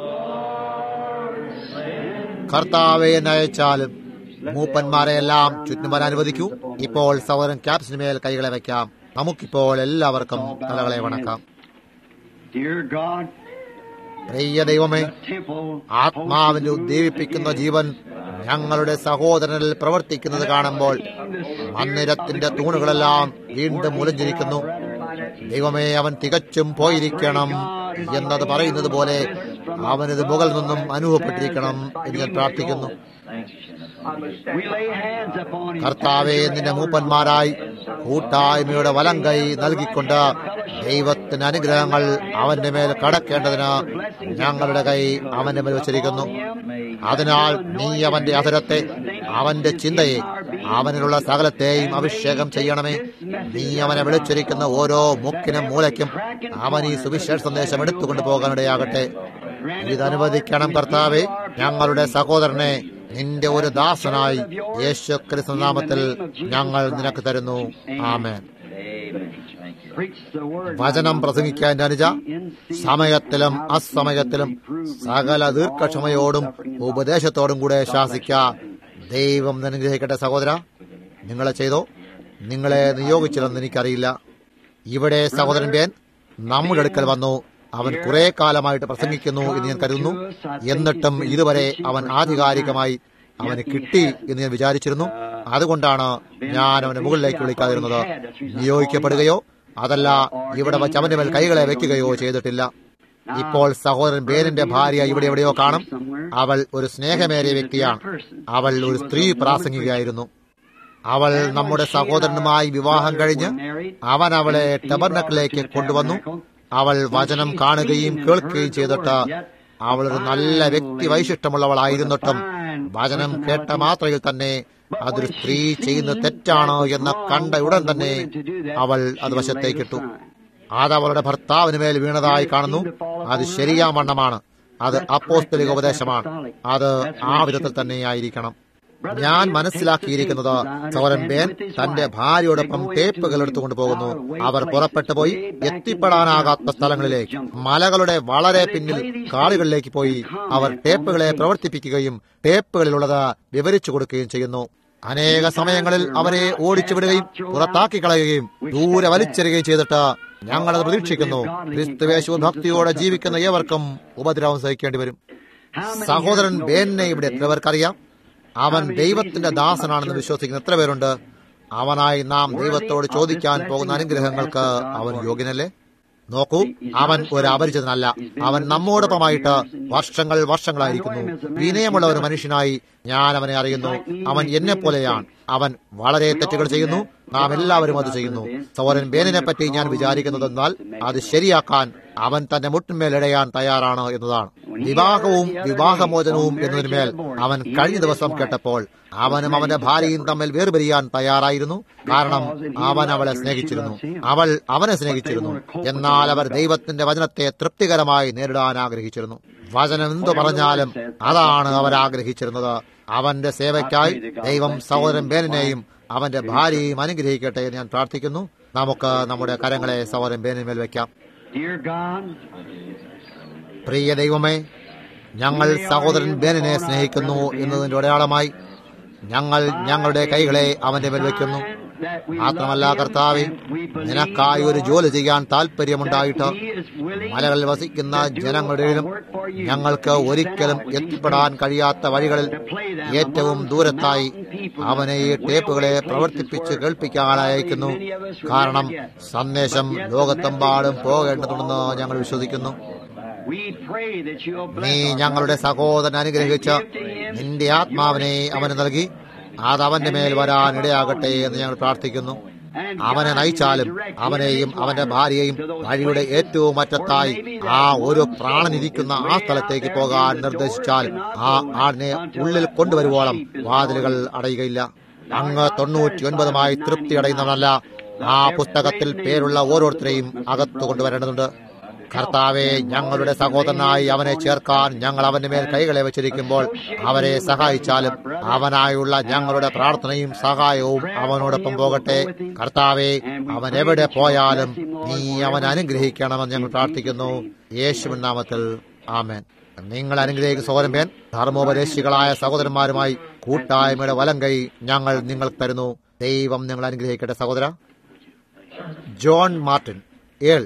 Speaker 1: കർത്താവെ എന്നെ അയച്ചാലും മൂപ്പന്മാരെ എല്ലാം ചുറ്റും വരാൻ അനുവദിക്കൂ ഇപ്പോൾ സഹോദരൻ ക്യാപ്സിന് മേൽ കൈകളെ വയ്ക്കാം നമുക്കിപ്പോൾ എല്ലാവർക്കും തലകളെ വണക്കാം
Speaker 2: Dear God,
Speaker 1: പ്രിയ ദൈവമേ
Speaker 2: the temple
Speaker 1: ആത്മാവിന്റെ ഉദ്ദീപിപ്പിക്കുന്ന ജീവൻ ഞങ്ങളുടെ സഹോദരനിൽ പ്രവർത്തിക്കുന്നത് കാണുമ്പോൾ മന്ദിരത്തിന്റെ തൂണുകളെല്ലാം വീണ്ടും മുലഞ്ഞിരിക്കുന്നു ദൈവമേ അവൻ തികച്ചും പോയിരിക്കണം എന്നത് പറയുന്നത് പോലെ അവനിത് മുകളിൽ നിന്നും അനുഭവപ്പെട്ടിരിക്കണം എന്ന് ഞാൻ പ്രാർത്ഥിക്കുന്നു
Speaker 2: we lay hands upon him.
Speaker 1: കർത്താവെ നിന്റെ മൂപ്പന്മാരായി കൂട്ടായ്മയുടെ വലം കൈ നൽകിക്കൊണ്ട് ദൈവത്തിന് അനുഗ്രഹങ്ങൾ അവന്റെ മേൽ കടക്കേണ്ടതിന് ഞങ്ങളുടെ കൈ അവന്റെ മേൽ വച്ചിരിക്കുന്നു അതിനാൽ നീ അവന്റെ അധരത്തെ അവന്റെ ചിന്തയെ അവനിലുള്ള സകലത്തെയും അഭിഷേകം ചെയ്യണമേ നീ അവനെ വിളിച്ചിരിക്കുന്ന ഓരോ മുക്കിനും മൂലയ്ക്കും അവൻ ഈ സുവിശേഷ സന്ദേശം എടുത്തുകൊണ്ട് പോകാനിടയാകട്ടെ ഇത് അനുവദിക്കണം കർത്താവെ ഞങ്ങളുടെ സഹോദരനെ നിന്റെ ഒരു ദാസനായി യേശു ക്രിസ്തു നാമത്തിൽ ഞങ്ങൾ നിനക്ക് തരുന്നു ആമേൻ
Speaker 2: Preach the word.
Speaker 1: വചനം പ്രസംഗിക്കാൻ അനുജ സമയത്തിലും അസമയത്തിലും സകല ദീർഘക്ഷമയോടും ഉപദേശത്തോടും കൂടെ ശാസിക്ക ദൈവം അനുഗ്രഹിക്കട്ടെ സഹോദര നിങ്ങളെ ചെയ്തോ നിങ്ങളെ നിയോഗിച്ചില്ലെന്ന് എനിക്കറിയില്ല ഇവിടെ സഹോദരൻ ബേൻ നമ്മുടെ അടുക്കൽ വന്നു അവൻ കുറെ കാലമായിട്ട് പ്രസംഗിക്കുന്നു എന്ന് ഞാൻ കരുതുന്നു എന്നിട്ടും ഇതുവരെ അവൻ ആധികാരികമായി അവന് കിട്ടി എന്ന് ഞാൻ വിചാരിച്ചിരുന്നു അതുകൊണ്ടാണ് ഞാൻ അവനെ മുകളിലേക്ക് വിളിക്കാതിരുന്നത് നിയോഗിക്കപ്പെടുകയോ അതല്ല ഇവിടെ വച്ച് അവന്റെ മേൽ കൈകളെ വെക്കുകയോ ചെയ്തിട്ടില്ല ഇപ്പോൾ സഹോദരൻ ബേനിന്റെ ഭാര്യ ഇവിടെ എവിടെയോ കാണും അവൾ ഒരു സ്നേഹമേറിയ വ്യക്തിയാണ് അവൾ ഒരു സ്ത്രീ പ്രാസംഗികയായിരുന്നു അവൾ നമ്മുടെ സഹോദരനുമായി വിവാഹം കഴിഞ്ഞ് അവൻ അവളെ ടബർനക്കിലേക്ക് കൊണ്ടുവന്നു അവൾ വചനം കാണുകയും കേൾക്കുകയും ചെയ്തിട്ട് അവൾ ഒരു നല്ല വ്യക്തി വൈശിഷ്ടമുള്ളവളായിരുന്നിട്ടും വചനം കേട്ട മാത്രയിൽ തന്നെ അതൊരു സ്ത്രീ ചെയ്യുന്നത് തെറ്റാണ് എന്ന് കണ്ട ഉടൻ തന്നെ അവൾ അത് വശത്തേക്കിട്ടു അത് അവളുടെ ഭർത്താവിന് മേൽ വീണതായി കാണുന്നു അത് ശരിയാവണ്ണമാണ് അത് അപ്പോസ്തലിക ഉപദേശമാണ് അത് ആ വിധത്തിൽ തന്നെയായിരിക്കണം ഞാൻ മനസ്സിലാക്കിയിരിക്കുന്നത് സൗരൻ ബേൻ തന്റെ ഭാര്യയോടൊപ്പം ടേപ്പുകൾ എടുത്തുകൊണ്ട് പോകുന്നു അവർ പുറപ്പെട്ടു പോയി എത്തിപ്പെടാനാകാത്ത സ്ഥലങ്ങളിലേക്ക് മലകളുടെ വളരെ പിന്നിൽ കാടുകളിലേക്ക് പോയി അവർ ടേപ്പുകളെ പ്രവർത്തിപ്പിക്കുകയും ടേപ്പുകളിലുള്ളത് വിവരിച്ചു കൊടുക്കുകയും ചെയ്യുന്നു അനേക സമയങ്ങളിൽ അവരെ ഓടിച്ചു വിടുകയും പുറത്താക്കി കളയുകയും ദൂരെ വലിച്ചെറിയുകയും ചെയ്തിട്ട് ഞങ്ങളത് പ്രതീക്ഷിക്കുന്നു ക്രിസ്തുവേശു ഭക്തിയോടെ ജീവിക്കുന്ന ഏവർക്കും ഉപദ്രവം സഹിക്കേണ്ടി വരും സഹോദരൻ ബേനെ ഇവിടെ എത്ര പേർക്കറിയാം അവൻ ദൈവത്തിന്റെ ദാസനാണെന്ന് വിശ്വസിക്കുന്ന എത്ര പേരുണ്ട് അവനായി നാം ദൈവത്തോട് ചോദിക്കാൻ പോകുന്ന അനുഗ്രഹങ്ങൾക്ക് അവൻ യോഗ്യനല്ലേ നോക്കൂ അവൻ ഒരു അപരിചിതനല്ല അവൻ നമ്മോടൊപ്പമായിട്ട് വർഷങ്ങൾ വർഷങ്ങളായിരിക്കുന്നു വിനയമുള്ള ഒരു മനുഷ്യനായി ഞാൻ അവനെ അറിയുന്നു അവൻ എന്നെ പോലെയാണ് അവൻ വളരെ തെറ്റുകൾ ചെയ്യുന്നു നാം എല്ലാവരും അത് ചെയ്യുന്നു സോരൻ ബേനിനെ പറ്റി ഞാൻ വിചാരിക്കുന്നതെന്നാൽ അത് ശരിയാക്കാൻ അവൻ തന്റെ മുട്ടിന്മേലിടയാൻ തയ്യാറാണ് എന്നതാണ് വിവാഹവും വിവാഹമോചനവും എന്നതിന്മേൽ അവൻ കഴിഞ്ഞ ദിവസം കേട്ടപ്പോൾ അവനും അവന്റെ ഭാര്യയും തമ്മിൽ വേർപിരിയാൻ തയ്യാറായിരുന്നു കാരണം അവൻ അവളെ സ്നേഹിച്ചിരുന്നു അവൾ അവനെ സ്നേഹിച്ചിരുന്നു എന്നാൽ അവർ ദൈവത്തിന്റെ വചനത്തെ തൃപ്തികരമായി നേരിടാൻ ആഗ്രഹിച്ചിരുന്നു വചനം എന്തു പറഞ്ഞാലും അതാണ് അവർ ആഗ്രഹിച്ചിരുന്നത് അവന്റെ സേവയ്ക്കായി ദൈവം സഹോദരൻ ബേനിനെയും അവന്റെ ഭാര്യയെയും അനുഗ്രഹിക്കട്ടെ എന്ന് ഞാൻ പ്രാർത്ഥിക്കുന്നു നമുക്ക് നമ്മുടെ കരങ്ങളെ സഹോദരൻ ബേനിന്മേൽ വെക്കാം
Speaker 2: Dear God,
Speaker 1: പ്രിയ ദൈവമേ ഞങ്ങൾ സഹോദരൻ ബേനിനെ സ്നേഹിക്കുന്നു എന്നതിന്റെ അടയാളമായി ഞങ്ങൾ ഞങ്ങളുടെ കൈകളെ അവന്റെ മേൽ വെക്കുന്നു മാത്രമല്ല കർത്താവെ നിനക്കായി ഒരു ജോലി ചെയ്യാൻ താല്പര്യമുണ്ടായിട്ട് മലകളിൽ വസിക്കുന്ന ജനങ്ങളുടെയും ഞങ്ങൾക്ക് ഒരിക്കലും എത്തിപ്പെടാൻ കഴിയാത്ത വഴികളിൽ ഏറ്റവും ദൂരത്തായി അവനെ ഈ ടേപ്പുകളെ പ്രവർത്തിപ്പിച്ച് കേൾപ്പിക്കാൻ അയക്കുന്നു കാരണം സന്ദേശം ലോകത്തെമ്പാടും പോകേണ്ടതുണ്ടെന്ന് ഞങ്ങൾ വിശ്വസിക്കുന്നു
Speaker 2: we pray that you'll
Speaker 1: നീ
Speaker 2: bless our
Speaker 1: ഞങ്ങളുടെ സഹോദരൻ അനുഗ്രഹിച്ച് നിന്റെ ആത്മാവിനെ അവന് നൽകി അത് അവന്റെ മേൽ വരാൻ ഇടയാകട്ടെ എന്ന് ഞങ്ങൾ പ്രാർത്ഥിക്കുന്നു അവനെ നയിച്ചാലും അവനെയും അവന്റെ ഭാര്യയെയും വഴിയുടെ ഏറ്റവും അറ്റത്തായി ആ ഒരു പ്രാണനിരിക്കുന്ന ആ സ്ഥലത്തേക്ക് പോകാൻ നിർദ്ദേശിച്ചാലും ആ ആടിനെ ഉള്ളിൽ കൊണ്ടുവരുവോളം വാതിലുകൾ അടയുകയില്ല അങ്ങ് തൊണ്ണൂറ്റി ഒൻപതുമായി തൃപ്തി അടയുന്നവനല്ല ആ പുസ്തകത്തിൽ പേരുള്ള ഓരോരുത്തരെയും അകത്തു കൊണ്ടുവരേണ്ടതുണ്ട് കർത്താവെ ഞങ്ങളുടെ സഹോദരനായി അവനെ ചേർക്കാൻ ഞങ്ങൾ അവന്റെ മേൽ കൈകളെ വെച്ചിരിക്കുമ്പോൾ അവരെ സഹായിച്ചാലും അവനായുള്ള ഞങ്ങളുടെ പ്രാർത്ഥനയും സഹായവും അവനോടൊപ്പം പോകട്ടെ കർത്താവെ അവൻ എവിടെ പോയാലും നീ അവൻ അനുഗ്രഹിക്കണമെന്ന് ഞങ്ങൾ പ്രാർത്ഥിക്കുന്നു യേശുവിൻ നാമത്തിൽ ആമേൻ നിങ്ങൾ അനുഗ്രഹിക്കുന്ന സഹോദരൻ ധർമ്മോപദേശികളായ സഹോദരന്മാരുമായി കൂട്ടായ്മയുടെ വലം കൈ ഞങ്ങൾ നിങ്ങൾക്ക് തരുന്നു ദൈവം നിങ്ങൾ അനുഗ്രഹിക്കട്ടെ സഹോദര John Martin Earl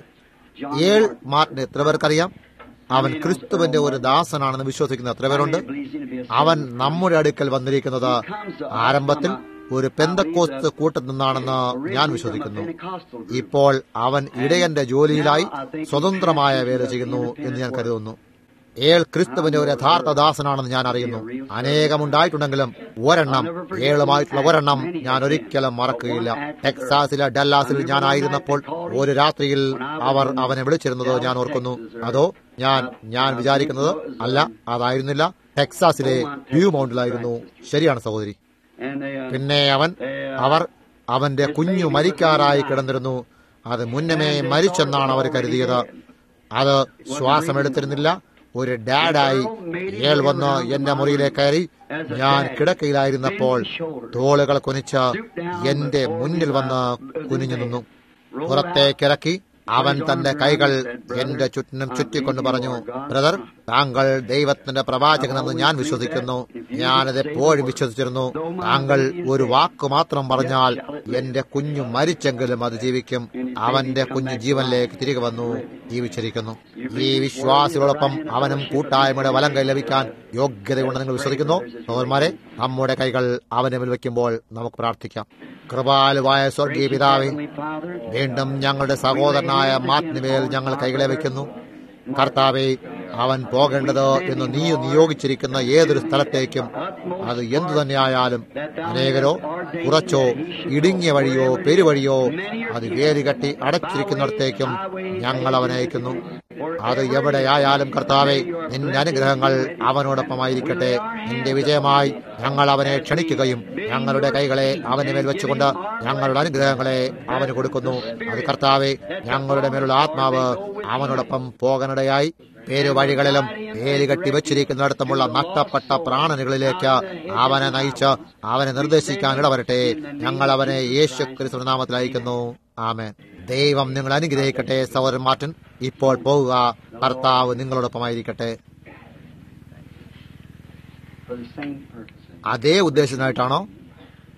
Speaker 1: Earl Martin എത്ര പേർക്കറിയാം അവൻ ക്രിസ്തുവിന്റെ ഒരു ദാസനാണെന്ന് വിശ്വസിക്കുന്ന എത്ര പേരുണ്ട് അവൻ നമ്മുടെ അടുക്കൽ വന്നിരിക്കുന്നത് ആരംഭത്തിൽ ഒരു പെന്തക്കോസ്ത് കൂട്ടത്തിൽ നിന്നാണെന്ന് ഞാൻ വിശ്വസിക്കുന്നു ഇപ്പോൾ അവൻ ഇടയന്റെ ജോലിയിലായി സ്വതന്ത്രമായ വേല ചെയ്യുന്നു എന്ന് ഞാൻ കരുതുന്നു ഏൾ ക്രിസ്തുവിന്റെ ഒരു യഥാർത്ഥ ദാസനാണെന്ന് ഞാൻ അറിയുന്നു അനേകമുണ്ടായിട്ടുണ്ടെങ്കിലും ഒരെണ്ണം ഏളുമായിട്ടുള്ള ഒരെണ്ണം ഞാൻ ഒരിക്കലും മറക്കുകയില്ല ടെക്സാസിലെ ഡല്ലാസിൽ ഞാനായിരുന്നപ്പോൾ ഒരു രാത്രിയിൽ അവർ അവനെ വിളിച്ചിരുന്നത് ഞാൻ ഓർക്കുന്നു അതോ ഞാൻ ഞാൻ വിചാരിക്കുന്നത് അല്ല അതായിരുന്നില്ല ടെക്സാസിലെ വ്യൂ മൗണ്ടിലായിരുന്നു ശരിയാണ് സഹോദരി
Speaker 2: and they, uh,
Speaker 1: പിന്നെ അവൻ അവർ അവന്റെ കുഞ്ഞു മരിക്കാറായി കിടന്നിരുന്നു അത് മുന്നമേ മരിച്ചെന്നാണ് അവർ കരുതിയത് അത് ശ്വാസമെടുത്തിരുന്നില്ല ഒരു ഡാഡായി ഏൾ വന്ന് എന്റെ മുറിയിലേക്ക് കയറി ഞാൻ കിടക്കയിലായിരുന്നപ്പോൾ തോളുകൾ കുനിച്ച് എന്റെ മുന്നിൽ വന്ന് കുനിഞ്ഞു നിന്നു പുറത്തേക്കിറക്കി അവൻ തന്റെ കൈകൾ എന്റെ ചുറ്റിനും ചുറ്റിക്കൊണ്ട് പറഞ്ഞു ബ്രദർ താങ്കൾ ദൈവത്തിന്റെ പ്രവാചകനെന്ന് ഞാൻ വിശ്വസിക്കുന്നു ഞാനത് എപ്പോഴും വിശ്വസിച്ചിരുന്നു താങ്കൾ ഒരു വാക്ക് മാത്രം പറഞ്ഞാൽ എന്റെ കുഞ്ഞു മരിച്ചെങ്കിലും അത് ജീവിക്കും അവന്റെ കുഞ്ഞു ജീവനിലേക്ക് തിരികെ വന്നു ജീവിച്ചിരിക്കുന്നു ഈ വിശ്വാസികളോടൊപ്പം അവനും കൂട്ടായ്മയുടെ വലം കൈ ലഭിക്കാൻ യോഗ്യതയുണ്ടെന്ന് നിങ്ങൾ വിശ്വസിക്കുന്നു സഹോദരന്മാരെ നമ്മുടെ കൈകൾ അവന്റെ മേൽ വയ്ക്കുമ്പോൾ നമുക്ക് പ്രാർത്ഥിക്കാം കൃപാലുവായ സ്വർഗീയ പിതാവേ വീണ്ടും ഞങ്ങളുടെ സഹോദരനായ മാറ്റിനുമേൽ ഞങ്ങൾ കൈകളെ വയ്ക്കുന്നു കർത്താവെ അവൻ പോകേണ്ടത് എന്ന് നീ നിയോഗിച്ചിരിക്കുന്ന ഏതൊരു സ്ഥലത്തേക്കും അത് എന്തു തന്നെയായാലും അനേകരോ കുറച്ചോ ഇടുങ്ങിയ വഴിയോ പെരുവഴിയോ അത് വേരുകെട്ടി അടച്ചിരിക്കുന്നിടത്തേക്കും ഞങ്ങൾ അവനെ അയക്കുന്നു അത് എവിടെയായാലും കർത്താവെ നിന്റെ അനുഗ്രഹങ്ങൾ അവനോടൊപ്പമായിരിക്കട്ടെ നിന്റെ വിജയമായി ഞങ്ങൾ അവനെ ക്ഷണിക്കുകയും ഞങ്ങളുടെ കൈകളെ അവന്റെ മേൽ വെച്ചുകൊണ്ട് ഞങ്ങളുടെ അനുഗ്രഹങ്ങളെ അവന് കൊടുക്കുന്നു അത് കർത്താവെ ഞങ്ങളുടെ മേലുള്ള ആത്മാവ് അവനോടൊപ്പം പോകാനിടയായി പേരുവഴികളിലും വേലികെട്ടി വെച്ചിരിക്കുന്നിടത്തുമുള്ള നഷ്ടപ്പെട്ട പ്രാണനുകളിലേക്ക് അവനെ നയിച്ച് അവനെ നിർദ്ദേശിക്കാൻ ഇടവരട്ടെ ഞങ്ങൾ അവനെ യേശു ക്രിസ്തു നാമത്തിൽ അയക്കുന്നു ആമേൻ ദൈവം നിങ്ങൾ അനുഗ്രഹിക്കട്ടെ സഹോദരൻ മാർട്ടിൻ ഇപ്പോൾ പോവുക കർത്താവ് നിങ്ങളോടൊപ്പമായിരിക്കട്ടെ
Speaker 2: for the same purpose.
Speaker 1: അതേ ഉദ്ദേശത്തിനായിട്ടാണോ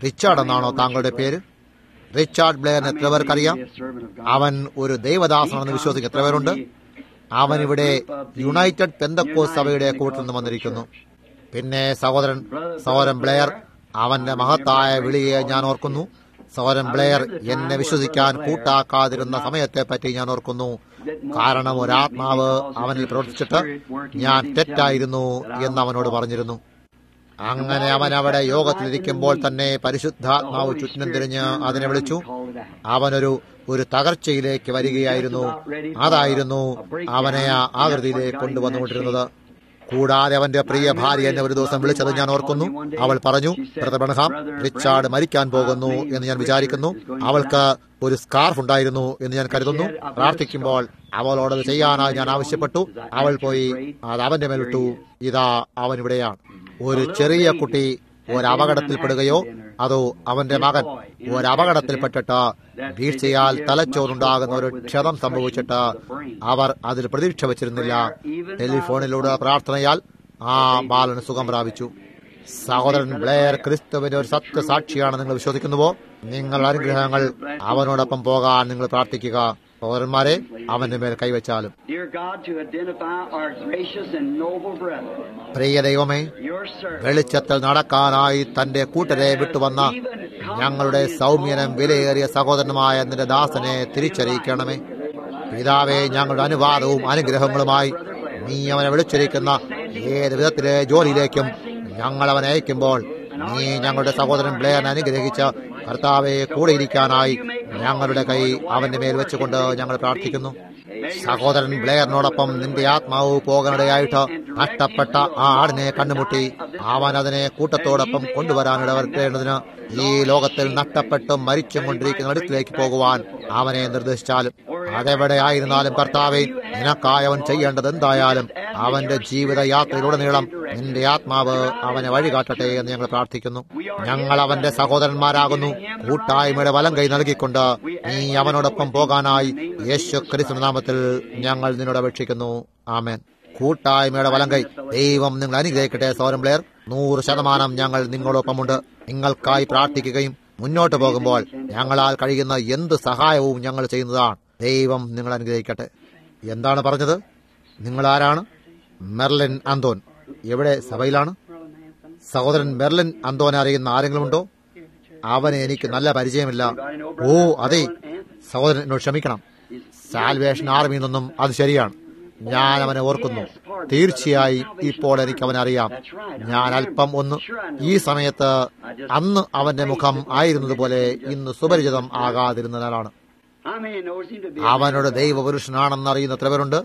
Speaker 1: റിച്ചാർഡ് എന്നാണോ താങ്കളുടെ പേര് റിച്ചാർഡ് ബ്ലെയറിന് എത്ര പേർക്കറിയാം അവൻ ഒരു ദൈവദാസനാണെന്ന് വിശ്വസിക്കുന്ന എത്ര പേരുണ്ട് അവൻ ഇവിടെ യുണൈറ്റഡ് പെന്തക്കോസ് സഭയുടെ കൂട്ടിൽ നിന്ന് വന്നിരിക്കുന്നു പിന്നെ സഹോദരൻ സഹോദരൻ ബ്ലെയർ അവന്റെ മഹത്തായ വിളിയെ ഞാൻ ഓർക്കുന്നു സഹോദരൻ ബ്ലെയർ എന്നെ വിശ്വസിക്കാൻ കൂട്ടാക്കാതിരുന്ന സമയത്തെ പറ്റി ഞാൻ ഓർക്കുന്നു കാരണം ഒരാത്മാവ് അവനിൽ പ്രവർത്തിച്ചിട്ട് ഞാൻ തെറ്റായിരുന്നു എന്ന് അവനോട് പറഞ്ഞിരുന്നു അങ്ങനെ അവൻ അവിടെ യോഗത്തിലിരിക്കുമ്പോൾ തന്നെ പരിശുദ്ധാത്മാവ് ചുറ്റിനും തിരിഞ്ഞ് അതിനെ വിളിച്ചു അവനൊരു ഒരു തകർച്ചയിലേക്ക് വരികയായിരുന്നു അതായിരുന്നു അവനെ ആ ആകൃതിയിലേക്ക് കൊണ്ടുവന്നുകൊണ്ടിരുന്നത് കൂടാതെ അവന്റെ പ്രിയ ഭാര്യ എന്നെ ഒരു ദിവസം വിളിച്ചത് ഞാൻ ഓർക്കുന്നു അവൾ പറഞ്ഞു ബ്രദർ ബണഹാം റിച്ചാർഡ് മരിക്കാൻ പോകുന്നു എന്ന് ഞാൻ വിചാരിക്കുന്നു അവൾക്ക് ഒരു സ്കാർഫ് ഉണ്ടായിരുന്നു എന്ന് ഞാൻ കരുതുന്നു പ്രാർത്ഥിക്കുമ്പോൾ അവളോട് അത് ചെയ്യാനായി ഞാൻ ആവശ്യപ്പെട്ടു അവൾ പോയി അത് അവന്റെ മേലിട്ടു ഇതാ അവൻ ഇവിടെയാണ് ഒരു ചെറിയ കുട്ടി ഒരു അപകടത്തിൽപ്പെടുകയോ അതോ അവന്റെ മകൻ ഒരു അപകടത്തിൽപ്പെട്ടിട്ട് വീഴ്ചയാൽ തലച്ചോറുണ്ടാകുന്ന ഒരു ക്ഷതം സംഭവിച്ചിട്ട് അവർ അതിൽ പ്രതീക്ഷ വച്ചിരുന്നില്ല ടെലിഫോണിലൂടെ പ്രാർത്ഥനയാൽ ആ ബാലന് സുഖം പ്രാപിച്ചു സഹോദരൻ ബ്ലെയർ ക്രിസ്തുവിന്റെ ഒരു സത്യസാക്ഷിയാണ് നിങ്ങൾ വിശ്വസിക്കുന്നുവോ നിങ്ങളുടെ അനുഗ്രഹങ്ങൾ അവനോടൊപ്പം പോകാൻ നിങ്ങൾ പ്രാർത്ഥിക്കുക സഹോദരന്മാരെ അവന്റെ മേൽ കൈവച്ചാലും
Speaker 2: Dear God, to identify our gracious and noble brother,
Speaker 1: പ്രിയ ദൈവമേ
Speaker 2: your servant,
Speaker 1: വെളിച്ചത്തിൽ നടക്കാനായി തന്റെ കൂട്ടരെ വിട്ടുവന്ന ഞങ്ങളുടെ സൗമ്യനും വിലയേറിയ സഹോദരനുമായ നിന്റെ ദാസനെ തിരിച്ചറിയിക്കണമേ പിതാവെ ഞങ്ങളുടെ അനുവാദവും അനുഗ്രഹങ്ങളുമായി നീ അവനെ വിളിച്ചിരിക്കുന്ന ഏത് വിധത്തിലെ ജോലിയിലേക്കും ഞങ്ങൾ അവനെ അയക്കുമ്പോൾ നീ ഞങ്ങളുടെ സഹോദരൻ ബ്ലെയറിനെ അനുഗ്രഹിച്ച കർത്താവെ കൂടെയിരിക്കാനായി ഞങ്ങളുടെ കൈ അവന്റെ മേൽ വെച്ചുകൊണ്ട് ഞങ്ങൾ പ്രാർത്ഥിക്കുന്നു സഹോദരൻ ബ്ലെയറിനോടൊപ്പം നിന്റെ ആത്മാവ് പോകാനിടയായിട്ട് നഷ്ടപ്പെട്ട ആ ആടിനെ കണ്ടുമുട്ടി അവൻ അതിനെ കൂട്ടത്തോടൊപ്പം കൊണ്ടുവരാനിടവരുത്തേണ്ടതിന് ഈ ലോകത്തിൽ നഷ്ടപ്പെട്ടും മരിച്ചും കൊണ്ടിരിക്കുന്ന അടുത്തിലേക്ക് പോകുവാൻ അവനെ നിർദ്ദേശിച്ചാലും അതെവിടെ ആയിരുന്നാലും കർത്താവെ നിനക്കായി അവൻ ചെയ്യേണ്ടത് എന്തായാലും അവന്റെ ജീവിത യാത്രയിലുടനീളം നിന്റെ ആത്മാവ് അവനെ വഴികാട്ടട്ടെ എന്ന് ഞങ്ങൾ പ്രാർത്ഥിക്കുന്നു ഞങ്ങൾ അവന്റെ സഹോദരന്മാരാകുന്നു കൂട്ടായ്മയുടെ വലം കൈ നൽകിക്കൊണ്ട് നീ അവനോടൊപ്പം പോകാനായി യേശു ക്രിസ്തു നാമത്തിൽ ഞങ്ങൾ നിന്നോട് അപേക്ഷിക്കുന്നു ആമേൻ കൂട്ടായ്മയുടെ വലം കൈ ദൈവം നിങ്ങൾ അനുഗ്രഹിക്കട്ടെ സോരം പ്ലെയർ നൂറ് ശതമാനം ഞങ്ങൾ നിങ്ങളോടൊപ്പമുണ്ട് നിങ്ങൾക്കായി പ്രാർത്ഥിക്കുകയും മുന്നോട്ട് പോകുമ്പോൾ ഞങ്ങളാൽ കഴിയുന്ന എന്ത് സഹായവും ഞങ്ങൾ ചെയ്യുന്നതാണ് ദൈവം നിങ്ങൾ അനുഗ്രഹിക്കട്ടെ എന്താണ് പറഞ്ഞത് നിങ്ങൾ ആരാണ് മെർലിൻ അന്തോൻ എവിടെ സഭയിലാണ് സഹോദരൻ മെർലിൻ അന്തോനെ അറിയുന്ന ആരെങ്കിലും ഉണ്ടോ അവനെ എനിക്ക് നല്ല പരിചയമില്ല ഓ അതെ സഹോദരൻ എന്നോട് ക്ഷമിക്കണം സാൽവേഷൻ ആർമിയിൽ നിന്നും അത് ശരിയാണ് ഞാൻ അവനെ ഓർക്കുന്നു തീർച്ചയായും ഇപ്പോൾ എനിക്ക് അവനെ അറിയാം ഞാൻ അല്പം ഒന്ന് ഈ സമയത്ത് അന്ന് അവന്റെ മുഖം ആയിരുന്നതുപോലെ ഇന്ന് സുപരിചിതം ആകാതിരുന്നതിനാലാണ്
Speaker 2: how many knows him to be?
Speaker 1: അവനോട് ദൈവപുരുഷനാണെന്ന് അറിയുന്ന എത്ര പേരുണ്ട്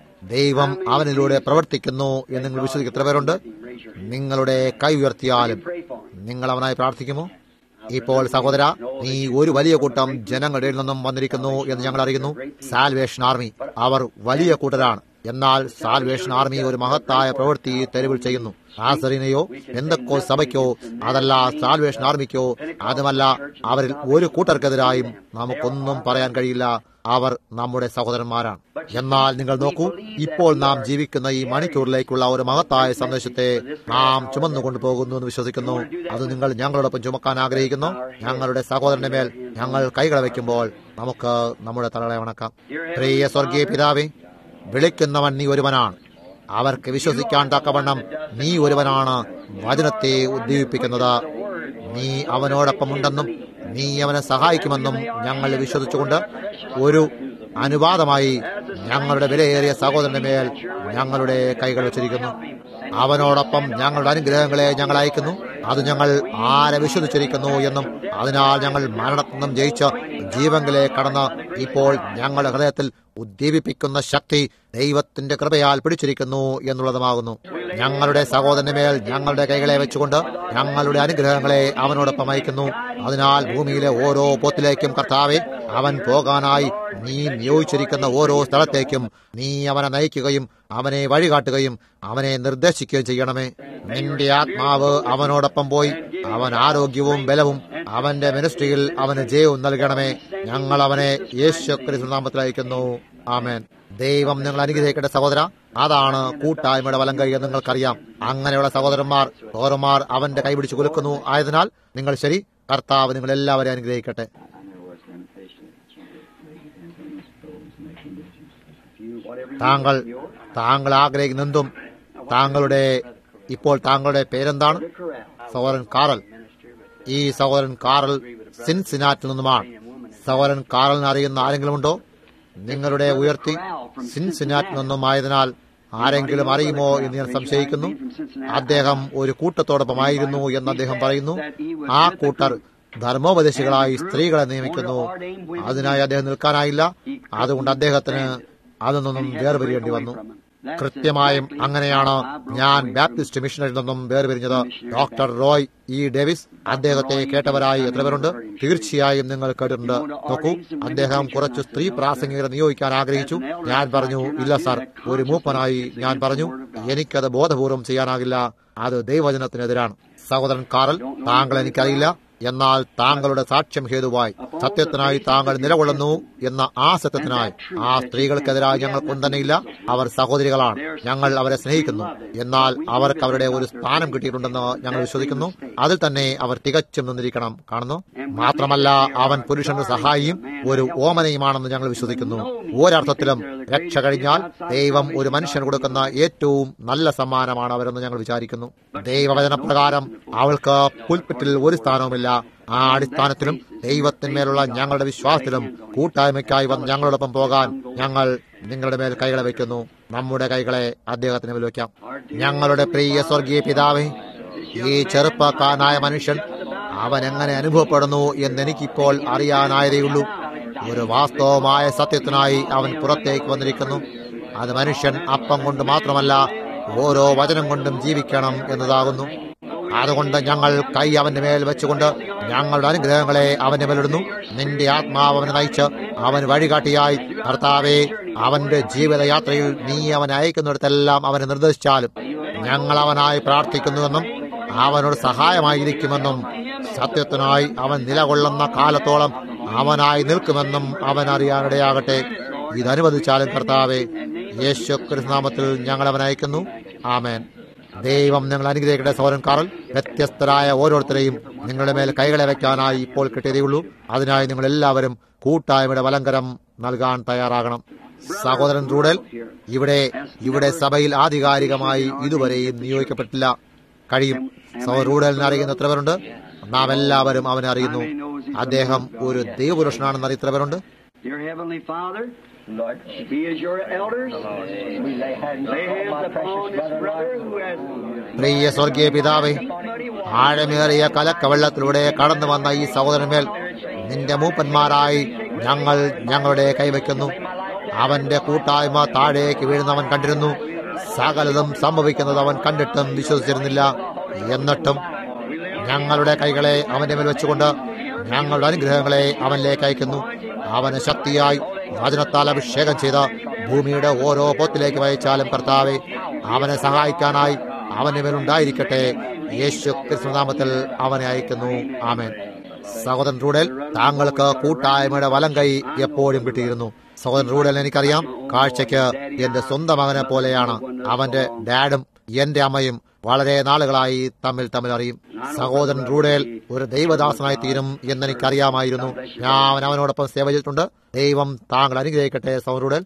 Speaker 1: ദൈവം അവനിലൂടെ പ്രവർത്തിക്കുന്നു എന്ന് നിങ്ങൾ വിശ്വസിക്കുന്ന എത്ര പേരുണ്ട് നിങ്ങളുടെ കൈ ഉയർത്തിയാലും
Speaker 2: Pray for him.
Speaker 1: നിങ്ങൾ അവനായി പ്രാർത്ഥിക്കുമോ ഇപ്പോൾ സഹോദര നീ ഒരു വലിയ കൂട്ടം ജനങ്ങളുടെ ഇടയിൽ നിന്നും വന്നിരിക്കുന്നു എന്ന് ഞങ്ങൾ അറിയുന്നു സാൽവേഷൻ ആർമി അവർ വലിയ കൂട്ടരാണ് എന്നാൽ സാൽവേഷൻ ആർമി ഒരു മഹത്തായ പ്രവൃത്തി തെരുവിൽ ചെയ്യുന്നു ആസറിനെയോ എന്തൊക്കെ സഭയ്ക്കോ അതല്ല സാൽവേഷൻ ആർമിക്കോ അതുമല്ല അവരിൽ ഒരു കൂട്ടർക്കെതിരായും നമുക്കൊന്നും പറയാൻ കഴിയില്ല അവർ നമ്മുടെ സഹോദരന്മാരാണ് എന്നാൽ നിങ്ങൾ നോക്കൂ ഇപ്പോൾ നാം ജീവിക്കുന്ന ഈ മണിക്കൂറിലേക്കുള്ള ഒരു മഹത്തായ സന്ദേശത്തെ നാം ചുമന്നുകൊണ്ട് പോകുന്നു എന്ന് വിശ്വസിക്കുന്നു അത് നിങ്ങൾ ഞങ്ങളോടൊപ്പം ചുമക്കാൻ ആഗ്രഹിക്കുന്നു ഞങ്ങളുടെ സഹോദരന്റെ മേൽ ഞങ്ങൾ കൈകളെ വയ്ക്കുമ്പോൾ നമുക്ക് നമ്മുടെ തലകളെ വണക്കാം പ്രിയ സ്വർഗീയ പിതാവേ വിളിക്കുന്നവൻ നീ ഒരുവനാണ് അവർക്ക് വിശ്വസിക്കാൻ തക്കവണ്ണം നീ ഒരുവനാണ് വചനത്തെ ഉദ്ദീപിപ്പിക്കുന്നത് നീ അവനോടൊപ്പം ഉണ്ടെന്നും നീ അവനെ സഹായിക്കുമെന്നും ഞങ്ങൾ വിശ്വസിച്ചുകൊണ്ട് ഒരു അനുവാദമായി ഞങ്ങളുടെ വിലയേറിയ സഹോദരന്റെ മേൽ ഞങ്ങളുടെ കൈകൾ വെച്ചിരിക്കുന്നു അവനോടൊപ്പം ഞങ്ങളുടെ അനുഗ്രഹങ്ങളെ ഞങ്ങൾ അയക്കുന്നു അത് ഞങ്ങൾ ആരെ വിശ്വസിച്ചിരിക്കുന്നു എന്നും അതിനാൽ ഞങ്ങൾ മരണത്തിൽ നിന്നും ജയിച്ച ജീവങ്കിലെ കടന്ന് ഇപ്പോൾ ഞങ്ങളുടെ ഹൃദയത്തിൽ ഉദ്ദീപിപ്പിക്കുന്ന ശക്തി ദൈവത്തിന്റെ കൃപയാൽ പിടിച്ചിരിക്കുന്നു എന്നുള്ളതുമാകുന്നു ഞങ്ങളുടെ സഹോദരന്റെ മേൽ ഞങ്ങളുടെ കൈകളെ വെച്ചുകൊണ്ട് ഞങ്ങളുടെ അനുഗ്രഹങ്ങളെ അവനോടൊപ്പം അയക്കുന്നു അതിനാൽ ഭൂമിയിലെ ഓരോ പൊത്തിലേക്കും കർത്താവെ അവൻ പോകാനായി നീ നിയോഗിച്ചിരിക്കുന്ന ഓരോ സ്ഥലത്തേക്കും നീ അവനെ നയിക്കുകയും അവനെ വഴികാട്ടുകയും അവനെ നിർദ്ദേശിക്കുകയും ചെയ്യണമേ നിന്റെ ആത്മാവ് അവനോടൊപ്പം പോയി അവൻ ആരോഗ്യവും ബലവും അവന്റെ മിനിസ്ട്രിയിൽ അവന് ജയവും നൽകണമേ ഞങ്ങൾ അവനെ യേശു ക്രിസ്തു നാമത്തിൽ അയക്കുന്നു ആമേൻ ദൈവം നിങ്ങൾ അനുഗ്രഹിക്കട്ടെ സഹോദര അതാണ് കൂട്ടായ്മയുടെ വലം കഴിയുക നിങ്ങൾക്കറിയാം അങ്ങനെയുള്ള സഹോദരന്മാർ സഹോദരന്മാർ അവന്റെ കൈപിടിച്ച് കുലുക്കുന്നു ആയതിനാൽ നിങ്ങൾ ശരി കർത്താവ് നിങ്ങൾ എല്ലാവരെയും അനുഗ്രഹിക്കട്ടെ താങ്കൾ താങ്കൾ ആഗ്രഹിക്കുന്നതും താങ്കളുടെ ഇപ്പോൾ താങ്കളുടെ പേരെന്താണ് സഹോദരൻ കാറൽ ഈ സഹോദരൻ കാറൽ സിൻസിനാറ്റിൽ നിന്നുമാണ് സഹോദരൻ കാറലിനെ അറിയുന്ന ആരെങ്കിലും ഉണ്ടോ നിങ്ങളുടെ ഉയർത്തി സിൻസിനാറ്റിൽ നിന്നും ആയതിനാൽ ആരെങ്കിലും അറിയുമോ എന്ന് ഞാൻ സംശയിക്കുന്നു അദ്ദേഹം ഒരു കൂട്ടത്തോടൊപ്പമായിരുന്നു എന്ന് അദ്ദേഹം പറയുന്നു ആ കൂട്ടർ ധർമ്മോപദേശികളായി സ്ത്രീകളെ നിയമിക്കുന്നു അതിനായി അദ്ദേഹം നിൽക്കാനായില്ല അതുകൊണ്ട് അദ്ദേഹത്തിന് അതിൽ നിന്നും വേർപിരിയേണ്ടി വന്നു കൃത്യമായും അങ്ങനെയാണ് ഞാൻ ബാപ്റ്റിസ്റ്റ് മിഷനറിൽ നിന്നും വേർപിരിഞ്ഞത് ഡോക്ടർ റോയ് ഇ ഡേവിസ് അദ്ദേഹത്തെ കേട്ടവരായി എത്ര പേരുണ്ട് തീർച്ചയായും നിങ്ങൾ കേട്ടിട്ടുണ്ട് നോക്കൂ അദ്ദേഹം കുറച്ച് സ്ത്രീ പ്രാസംഗികരെ നിയോഗിക്കാൻ ആഗ്രഹിച്ചു ഞാൻ പറഞ്ഞു ഇല്ല സാർ ഒരു മൂപ്പനായി ഞാൻ പറഞ്ഞു എനിക്കത് ബോധപൂർവം ചെയ്യാനാകില്ല അത് ദൈവവചനത്തിനെതിരാണ് സഹോദരൻ കാറൽ താങ്കൾ എനിക്കറിയില്ല എന്നാൽ താങ്കളുടെ സാക്ഷ്യം ഹേതുവായി സത്യത്തിനായി താങ്കൾ നിലകൊള്ളുന്നു എന്ന ആ സത്യത്തിനായി ആ സ്ത്രീകൾക്കെതിരായി ഞങ്ങൾക്കൊന്നും തന്നെയില്ല അവർ സഹോദരികളാണ് ഞങ്ങൾ അവരെ സ്നേഹിക്കുന്നു എന്നാൽ അവർക്ക് അവരുടെ ഒരു സ്ഥാനം കിട്ടിയിട്ടുണ്ടെന്ന് ഞങ്ങൾ വിശ്വസിക്കുന്നു അതിൽ തന്നെ അവർ തികച്ചും നിന്നിരിക്കണം കാണുന്നു മാത്രമല്ല അവൻ പുരുഷന്റെ സഹായിയും ഒരു ഓമനയുമാണെന്ന് ഞങ്ങൾ വിശ്വസിക്കുന്നു ഒരർത്ഥത്തിലും രക്ഷ കഴിഞ്ഞാൽ ദൈവം ഒരു മനുഷ്യന് കൊടുക്കുന്ന ഏറ്റവും നല്ല സമ്മാനമാണ് അവരെന്ന് ഞങ്ങൾ വിചാരിക്കുന്നു ദൈവവചന പ്രകാരം അവൾക്ക് പുൽപ്പിറ്റിൽ ഒരു സ്ഥാനവുമില്ല ആ അടിസ്ഥാനത്തിലും ദൈവത്തിന്മേലുള്ള ഞങ്ങളുടെ വിശ്വാസത്തിലും കൂട്ടായ്മയ്ക്കായി വന്ന് ഞങ്ങളോടൊപ്പം പോകാൻ ഞങ്ങൾ നിങ്ങളുടെ മേൽ കൈകളെ വയ്ക്കുന്നു നമ്മുടെ കൈകളെ അദ്ദേഹത്തിന് മേൽ വയ്ക്കാം ഞങ്ങളുടെ പ്രിയ സ്വർഗീയ പിതാവേ ഈ ചെറുപ്പക്കാരനായ മനുഷ്യൻ അവൻ എങ്ങനെ അനുഭവപ്പെടുന്നു എന്ന് എനിക്കിപ്പോൾ അറിയാനായതേയുള്ളൂ ഒരു വാസ്തവമായ സത്യത്തിനായി അവൻ പുറത്തേക്ക് വന്നിരിക്കുന്നു അത് മനുഷ്യൻ അപ്പം കൊണ്ട് മാത്രമല്ല ഓരോ വചനം കൊണ്ടും ജീവിക്കണം എന്നതാകുന്നു അതുകൊണ്ട് ഞങ്ങൾ കൈ അവന്റെ മേൽ വെച്ചുകൊണ്ട് ഞങ്ങളുടെ അനുഗ്രഹങ്ങളെ അവന്റെ മേലിടുന്നു നിന്റെ ആത്മാവ് അവനെ നയിച്ച് അവൻ വഴികാട്ടിയായി കർത്താവെ അവന്റെ ജീവിതയാത്രയിൽ നീ അവനെ അയക്കുന്നിടത്തെല്ലാം അവനെ നിർദ്ദേശിച്ചാലും ഞങ്ങൾ അവനായി പ്രാർത്ഥിക്കുന്നുവെന്നും അവനോട് സഹായമായിരിക്കുമെന്നും സത്യത്തിനായി അവൻ നിലകൊള്ളുന്ന കാലത്തോളം അവനായി നിൽക്കുമെന്നും അവൻ അറിയാനിടയാകട്ടെ ഇതനുവദിച്ചാലും കർത്താവെ യേശു കൃഷ്ണനാമത്തിൽ ഞങ്ങൾ അവൻ അയക്കുന്നു ആമേൻ ദൈവം നിങ്ങൾ അനുഗ്രഹിക്കട്ടെ സൗരൻ കാറൽ വ്യത്യസ്തരായ ഓരോരുത്തരെയും നിങ്ങളുടെ മേൽ കൈകളെ വെക്കാനായി ഇപ്പോൾ കിട്ടിയതേയുള്ളൂ അതിനായി നിങ്ങൾ എല്ലാവരും കൂട്ടായ്മയുടെ വലങ്കരം നൽകാൻ തയ്യാറാകണം സഹോദരൻ റൂഡൽ ഇവിടെ ഇവിടെ സഭയിൽ ആധികാരികമായി ഇതുവരെയും നിയോഗിക്കപ്പെട്ടില്ല കഴിയും സഹോദരൻ റൂഡലിനെ അറിയുന്ന എത്ര പേരുണ്ട് നാം എല്ലാവരും അവനെ അറിയുന്നു അദ്ദേഹം ഒരു ദൈവപുരുഷനാണെന്ന് എത്ര പേരുണ്ട്
Speaker 2: Dear Heavenly Father, He is your elders. Lay hands upon this brother who has
Speaker 1: പ്രിയ സ്വർഗീയ പിതാവേ ആഴമേറിയ കലക്കവെള്ളത്തിലൂടെ കടന്നു വന്ന ഈ സഹോദരന്മേൽ നിന്റെ മൂപ്പന്മാരായി ഞങ്ങൾ ഞങ്ങളുടെ കൈവയ്ക്കുന്നു അവന്റെ കൂട്ടായ്മ താഴേക്ക് വീഴുന്നവൻ കണ്ടിരുന്നു സകലതും സംഭവിക്കുന്നത് അവൻ കണ്ടിട്ടും വിശ്വസിച്ചിരുന്നില്ല എന്നിട്ടും ഞങ്ങളുടെ കൈകളെ അവന്റെ മേൽ വെച്ചുകൊണ്ട് ഞങ്ങളുടെ അനുഗ്രഹങ്ങളെ അവനിലേക്ക് അയക്കുന്നു അവന് ശക്തിയായി വചനത്താൽ അഭിഷേകം ചെയ്ത് ഭൂമിയുടെ ഓരോ പൊത്തിലേക്ക് വഹിച്ചാലും കർത്താവെ അവനെ സഹായിക്കാനായി അവന്റെ മേലുണ്ടായിരിക്കട്ടെ യേശു ക്രിസ്തുനാമത്തിൽ അവനെ അയക്കുന്നു ആമേൻ സഹോദരൻ റൂഡൽ താങ്കൾക്ക് കൂട്ടായ്മയുടെ വലം കൈ എപ്പോഴും കിട്ടിയിരുന്നു സഹോദരൻ റൂഡൽ എനിക്കറിയാം കാഴ്ചയ്ക്ക് എന്റെ സ്വന്തം മകനെ പോലെയാണ് അവന്റെ ഡാഡും എന്റെ അമ്മയും വളരെ നാളുകളായി തമ്മിൽ തമ്മിൽ അറിയും സഹോദരൻ റൂഡേൽ ഒരു ദൈവദാസനായി തീരും എന്നെനിക്കറിയാമായിരുന്നു ഞാൻ അവനോടൊപ്പം സേവ ചെയ്തിട്ടുണ്ട് ദൈവം താങ്കൾ അനുഗ്രഹിക്കട്ടെ സഹോദരൻ റൂഡേൽ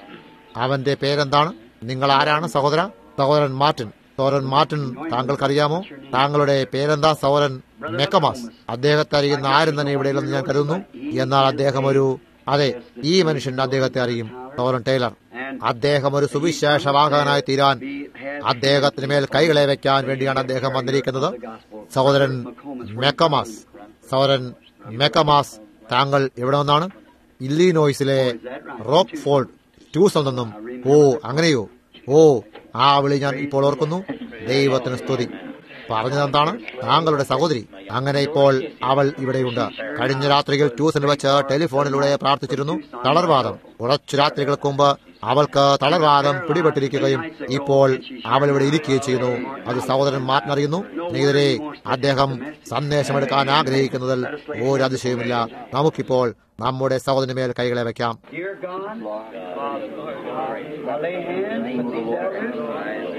Speaker 1: അവന്റെ പേരെന്താണ് നിങ്ങൾ ആരാണ് സഹോദര സഹോദരൻ മാർട്ടിൻ സഹോദരൻ മാർട്ടിൻ താങ്കൾക്കറിയാമോ താങ്കളുടെ പേരെന്താ സഹോദരൻ മെക്കമാസ് അദ്ദേഹത്തെ അറിയുന്ന ആരും തന്നെ ഇവിടെയില്ലെന്ന് ഞാൻ കരുതുന്നു എന്നാൽ അദ്ദേഹം ഒരു അതെ ഈ മനുഷ്യൻ അദ്ദേഹത്തെ അറിയും സഹോദരൻ ടൈലർ അദ്ദേഹം ഒരു സുവിശേഷവാഹകനായി തീരാൻ അദ്ദേഹത്തിന് മേൽ കൈകളെ വെക്കാൻ വേണ്ടിയാണ് അദ്ദേഹം വന്നിരിക്കുന്നത് സഹോദരൻ മെക്കമാസ് സഹോദരൻ മെക്കമാസ് താങ്കൾ എവിടെ നിന്നാണ് ഇല്ലീനോയ്സിലെ റോക്ക് ഫോൾഡ് ട്യൂസിൽ നിന്നും ഓ അങ്ങനെയോ ഓ ആ വിളി ഞാൻ ഇപ്പോൾ ഓർക്കുന്നു ദൈവത്തിന് സ്തുതി പറഞ്ഞതെന്താണ് താങ്കളുടെ സഹോദരി അങ്ങനെ ഇപ്പോൾ അവൾ ഇവിടെയുണ്ട് കഴിഞ്ഞ രാത്രികൾ ട്യൂഷനിൽ വെച്ച് ടെലിഫോണിലൂടെ പ്രാർത്ഥിച്ചിരുന്നു തളർവാദം കുറച്ചു രാത്രികൾക്ക് മുമ്പ് അവൾക്ക് തളർവാദം പിടിപെട്ടിരിക്കുകയും ഇപ്പോൾ അവൾ ഇവിടെ ഇരിക്കുകയും ചെയ്യുന്നു അത് സഹോദരൻ മാറ്റിനറിയുന്നു നീതരെ അദ്ദേഹം സന്ദേശമെടുക്കാൻ ആഗ്രഹിക്കുന്നതിൽ ഒരു അതിശയമില്ല നമുക്കിപ്പോൾ നമ്മുടെ സഹോദരന് മേൽ കൈകളെ വെക്കാം
Speaker 2: Dear God, I lay hands with these elders.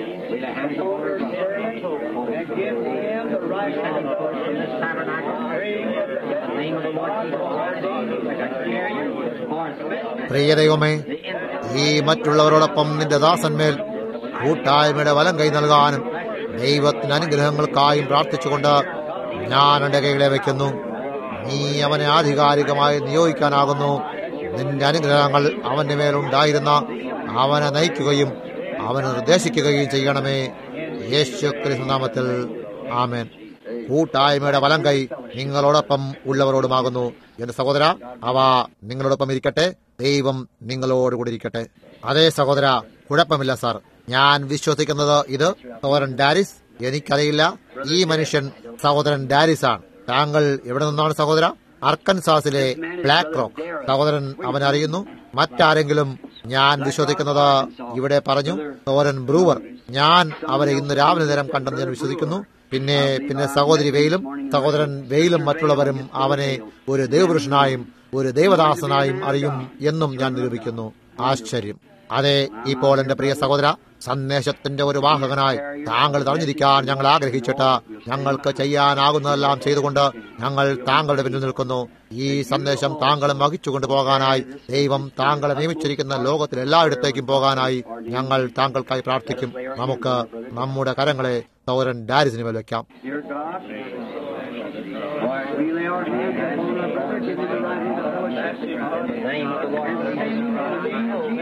Speaker 2: over his servant and give him the right hand
Speaker 3: in this tabernacle. In the name of the Lord Jesus Christ, like a carrier for a special
Speaker 1: പ്രിയ ദൈവമേ ഈ മറ്റുള്ളവരോടൊപ്പം നിന്റെ ദാസന്മേൽ കൂട്ടായ്മയുടെ വലം കൈ നൽകാനും ദൈവത്തിന് അനുഗ്രഹങ്ങൾക്കായും പ്രാർത്ഥിച്ചുകൊണ്ട് ഞാൻ എന്റെ കൈകളെ വയ്ക്കുന്നു നീ അവനെ ആധികാരികമായി നിയോഗിക്കാനാകുന്നു നിന്റെ അനുഗ്രഹങ്ങൾ അവന്റെ മേലുണ്ടായിരുന്ന അവനെ നയിക്കുകയും അവനെ നിർദ്ദേശിക്കുകയും ചെയ്യണമേ യേശു ക്രിസ്തുനാമത്തിൽ ആമേൻ കൂട്ടായ്മയുടെ വലം കൈ നിങ്ങളോടൊപ്പം ഉള്ളവരോടുമാകുന്നു എന്റെ സഹോദര അവ നിങ്ങളോടൊപ്പം ഇരിക്കട്ടെ ദൈവം നിങ്ങളോട് കൂടി ഇരിക്കട്ടെ അതേ സഹോദര കുഴപ്പമില്ല സാർ ഞാൻ വിശ്വസിക്കുന്നത് ഇത് സഹോദരൻ ഡാരിസ് എനിക്കറിയില്ല ഈ മനുഷ്യൻ സഹോദരൻ ഡാരിസ് ആണ് താങ്കൾ എവിടെ നിന്നാണ് സഹോദര അർക്കൻസാസിലെ ബ്ലാക്ക് റോക്ക് സഹോദരൻ അവൻ അറിയുന്നു മറ്റാരെങ്കിലും ഞാൻ വിശ്വസിക്കുന്നത് ഇവിടെ പറഞ്ഞു സഹോദരൻ ബ്രൂവർ ഞാൻ അവരെ ഇന്ന് രാവിലെ നേരം കണ്ടെന്ന് ഞാൻ വിശ്വസിക്കുന്നു പിന്നെ പിന്നെ സഹോദരി വെയിലും സഹോദരൻ വെയിലും മറ്റുള്ളവരും അവനെ ഒരു ദൈവപുരുഷനായും ഒരു ദൈവദാസനായും അറിയും എന്നും ഞാൻ നിരൂപിക്കുന്നു ആശ്ചര്യം അതെ ഇപ്പോൾ എന്റെ പ്രിയ സഹോദര സന്ദേശത്തിന്റെ ഒരു വാഹകനായി താങ്കൾ തടഞ്ഞിരിക്കാൻ ഞങ്ങൾ ആഗ്രഹിച്ചിട്ട് ഞങ്ങൾക്ക് ചെയ്യാനാകുന്നതെല്ലാം ചെയ്തുകൊണ്ട് ഞങ്ങൾ താങ്കളുടെ പിന്നിൽ നിൽക്കുന്നു ഈ സന്ദേശം താങ്കളെ വഹിച്ചുകൊണ്ട് പോകാനായി ദൈവം താങ്കളെ നിയമിച്ചിരിക്കുന്ന ലോകത്തിൽ എല്ലായിടത്തേക്കും പോകാനായി ഞങ്ങൾ താങ്കൾക്കായി പ്രാർത്ഥിക്കും നമുക്ക് നമ്മുടെ കരങ്ങളെ സൗരൻ ഡാരിസിന് മേൽ വെക്കാം
Speaker 2: Dear God, we lay our hands upon our brother, give him the right hand of fellowship.
Speaker 3: in the name of the Lord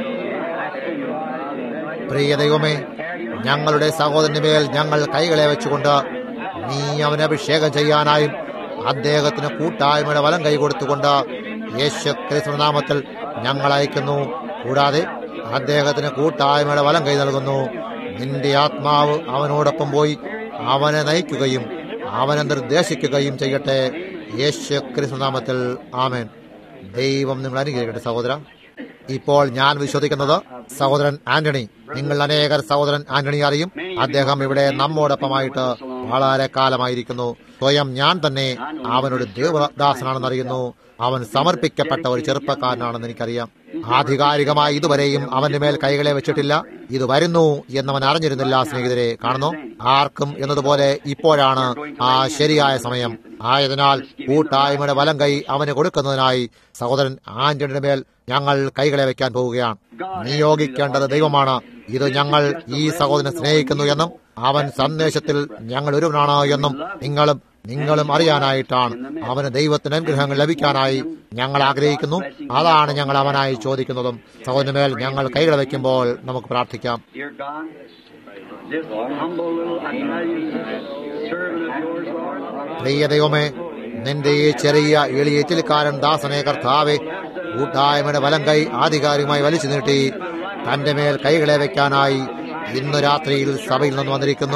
Speaker 1: പ്രിയ ദൈവമേ ഞങ്ങളുടെ സഹോദരന്റെ മേൽ ഞങ്ങൾ കൈകളെ വെച്ചുകൊണ്ട് നീ അവനെ അഭിഷേകം ചെയ്യാനായും അദ്ദേഹത്തിന് കൂട്ടായ്മയുടെ വലം കൈ കൊടുത്തുകൊണ്ട് യേശു ക്രിസ്തുനാമത്തിൽ ഞങ്ങൾ അയക്കുന്നു കൂടാതെ അദ്ദേഹത്തിന് കൂട്ടായ്മയുടെ വലം കൈ നൽകുന്നു നിന്റെ ആത്മാവ് അവനോടൊപ്പം പോയി അവനെ നയിക്കുകയും അവനെ നിർദ്ദേശിക്കുകയും ചെയ്യട്ടെ യേശു ക്രിസ്തുനാമത്തിൽ ആമേൻ ദൈവം നിങ്ങൾ അനുഗ്രഹിക്കട്ടെ സഹോദര ഇപ്പോൾ ഞാൻ വിശ്വസിക്കുന്നത് സഹോദരൻ ആന്റണി നിങ്ങൾ അനേകർ സഹോദരൻ ആന്റണി അറിയും അദ്ദേഹം ഇവിടെ നമ്മോടൊപ്പമായിട്ട് വളരെ കാലമായിരിക്കുന്നു സ്വയം ഞാൻ തന്നെ അവനൊരു ദേവദാസനാണെന്ന് അറിയുന്നു അവൻ സമർപ്പിക്കപ്പെട്ട ഒരു ചെറുപ്പക്കാരനാണെന്ന് എനിക്കറിയാം ആധികാരികമായി ഇതുവരെയും അവന്റെ മേൽ കൈകളെ വെച്ചിട്ടില്ല ഇത് വരുന്നു എന്നവൻ അറിഞ്ഞിരുന്നില്ല സ്നേഹിതരെ കാണുന്നു ആർക്കും എന്നതുപോലെ ഇപ്പോഴാണ് ആ ശരിയായ സമയം ആയതിനാൽ കൂട്ടായ്മയുടെ വലം കൈ അവന് കൊടുക്കുന്നതിനായി സഹോദരൻ ആന്റണിയുടെ മേൽ ഞങ്ങൾ കൈകളെ വെക്കാൻ പോവുകയാണ് നിയോഗിക്കേണ്ടത് ദൈവമാണ് ഇത് ഞങ്ങൾ ഈ സഹോദരനെ സ്നേഹിക്കുന്നു എന്നും അവൻ സന്ദേശത്തിൽ ഞങ്ങൾ ഒരുവനാണ് എന്നും നിങ്ങളും നിങ്ങളും അറിയാനായിട്ടാണ് അവന് ദൈവത്തിന് അനുഗ്രഹങ്ങൾ ലഭിക്കാനായി ഞങ്ങൾ ആഗ്രഹിക്കുന്നു അതാണ് ഞങ്ങൾ അവനായി ചോദിക്കുന്നതും സഹോദരമേൽ ഞങ്ങൾ കൈകൾ വയ്ക്കുമ്പോൾ നമുക്ക് പ്രാർത്ഥിക്കാം
Speaker 2: Dear God, this humble little, I tell you, servant of yours, Lord,
Speaker 1: പ്രിയ ദൈവമേ നിന്റെ ഈ ചെറിയ എളിയ ഇറ്റലിക്കാരൻ ദാസനെ കർത്താവെ കൂട്ടായ്മയുടെ വലം കൈ ആധികാരികമായി വലിച്ചു നീട്ടി തന്റെ മേൽ കൈകളെ വെക്കാനായി ഇന്ന് രാത്രിയിൽ സഭയിൽ നിന്ന് വന്നിരിക്കുന്നു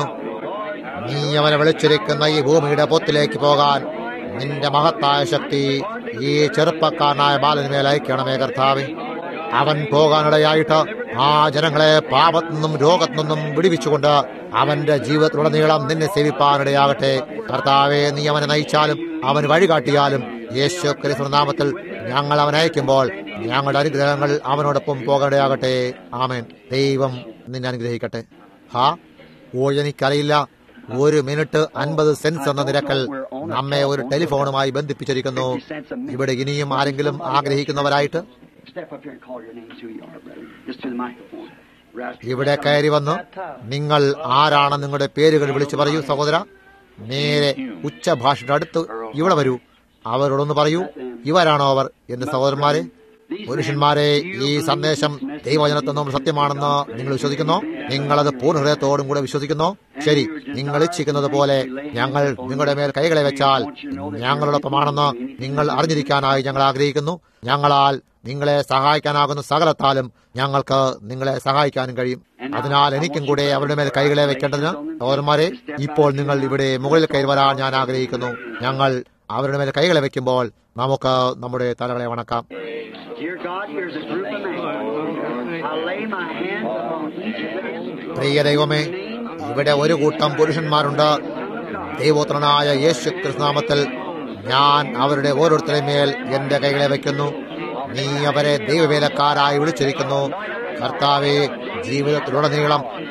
Speaker 1: നീ അവനെ വിളിച്ചിരിക്കുന്ന ഈ ഭൂമിയുടെ പൊത്തിലേക്ക് പോകാൻ നിന്റെ മഹത്തായ ശക്തി ഈ ചെറുപ്പക്കാരനായ ബാലനുമേൽ അയക്കണമേ കർത്താവെ അവൻ പോകാനിടയായിട്ട് ആ ജനങ്ങളെ പാപത്തു നിന്നും രോഗത്തു നിന്നും വിടിവിച്ചുകൊണ്ട് അവന്റെ ജീവിതത്തിലുടനീളം നിന്നെ സേവിപ്പാനിടയാകട്ടെ കർത്താവെ നീ അവനെ നയിച്ചാലും അവന് വഴികാട്ടിയാലും യേശു ക്രിസ്തു നാമത്തിൽ ഞങ്ങൾ അവനെ അയക്കുമ്പോൾ ഞങ്ങളുടെ അനുഗ്രഹങ്ങൾ അവനോടൊപ്പം പോകേണ്ടയാകട്ടെ ആമേൻ ദൈവം നിന്നെ അനുഗ്രഹിക്കട്ടെ ഹാ ഓ എനിക്കറിയില്ല ഒരു മിനിറ്റ് അൻപത് സെൻസ് എന്ന നിരക്കൽ നമ്മെ ഒരു ടെലിഫോണുമായി ബന്ധിപ്പിച്ചിരിക്കുന്നു ഇവിടെ ഇനിയും ആരെങ്കിലും ആഗ്രഹിക്കുന്നവരായിട്ട്
Speaker 2: step up here and call your names who you are, brother. Just to the microphone. Right.
Speaker 1: ഇവിടെ കയറി വന്ന് നിങ്ങൾ ആരാണ് നിങ്ങളുടെ പേരുകൾ വിളിച്ചു പറയൂ സഹോദര നേരെ ഉച്ചഭാഷയുടെ അടുത്ത് ഇവിടെ വരൂ അവരോടൊന്ന് പറയൂ ഇവരാണോ അവർ എന്റെ സഹോദരന്മാരെ പുരുഷന്മാരെ ഈ സന്ദേശം ദൈവവചനത്തിൽ നിന്നും സത്യമാണെന്ന് നിങ്ങൾ വിശ്വസിക്കുന്നോ നിങ്ങളത് പൂർണ്ണ ഹൃദയത്തോടും കൂടെ വിശ്വസിക്കുന്നോ ശരി നിങ്ങൾ ഇച്ഛിക്കുന്നത് പോലെ ഞങ്ങൾ നിങ്ങളുടെ മേൽ കൈകളെ വെച്ചാൽ ഞങ്ങളോടൊപ്പമാണെന്ന് നിങ്ങൾ അറിഞ്ഞിരിക്കാനായി ഞങ്ങൾ ആഗ്രഹിക്കുന്നു ഞങ്ങളാൽ നിങ്ങളെ സഹായിക്കാനാകുന്ന സകലത്താലും ഞങ്ങൾക്ക് നിങ്ങളെ സഹായിക്കാനും കഴിയും അതിനാൽ എനിക്കും കൂടെ അവരുടെ മേൽ കൈകളെ വെക്കേണ്ടതിന് സഹോദരന്മാരെ ഇപ്പോൾ നിങ്ങൾ ഇവിടെ മുകളിൽ കയറി വരാൻ ഞാൻ ആഗ്രഹിക്കുന്നു ഞങ്ങൾ അവരുടെ മേൽ കൈകളെ വെക്കുമ്പോൾ നമുക്ക് നമ്മുടെ തലകളെ വണക്കാം
Speaker 2: Dear God, here's a group of men. I lay my hands upon each of them.
Speaker 1: പ്രിയ ദൈവമേ ഇവിടെ ഒരു കൂട്ടം പുരുഷന്മാരുണ്ട് ദൈവോത്രനായ യേശു കൃഷ്ണനാമത്തിൽ ഞാൻ അവരുടെ ഓരോരുത്തരുടെ മേൽ എന്റെ കൈകളെ വയ്ക്കുന്നു നീ അവരെ ദൈവവേലക്കാരായി വിളിച്ചിരിക്കുന്നു കർത്താവെ ജീവിതത്തിലുടനീളം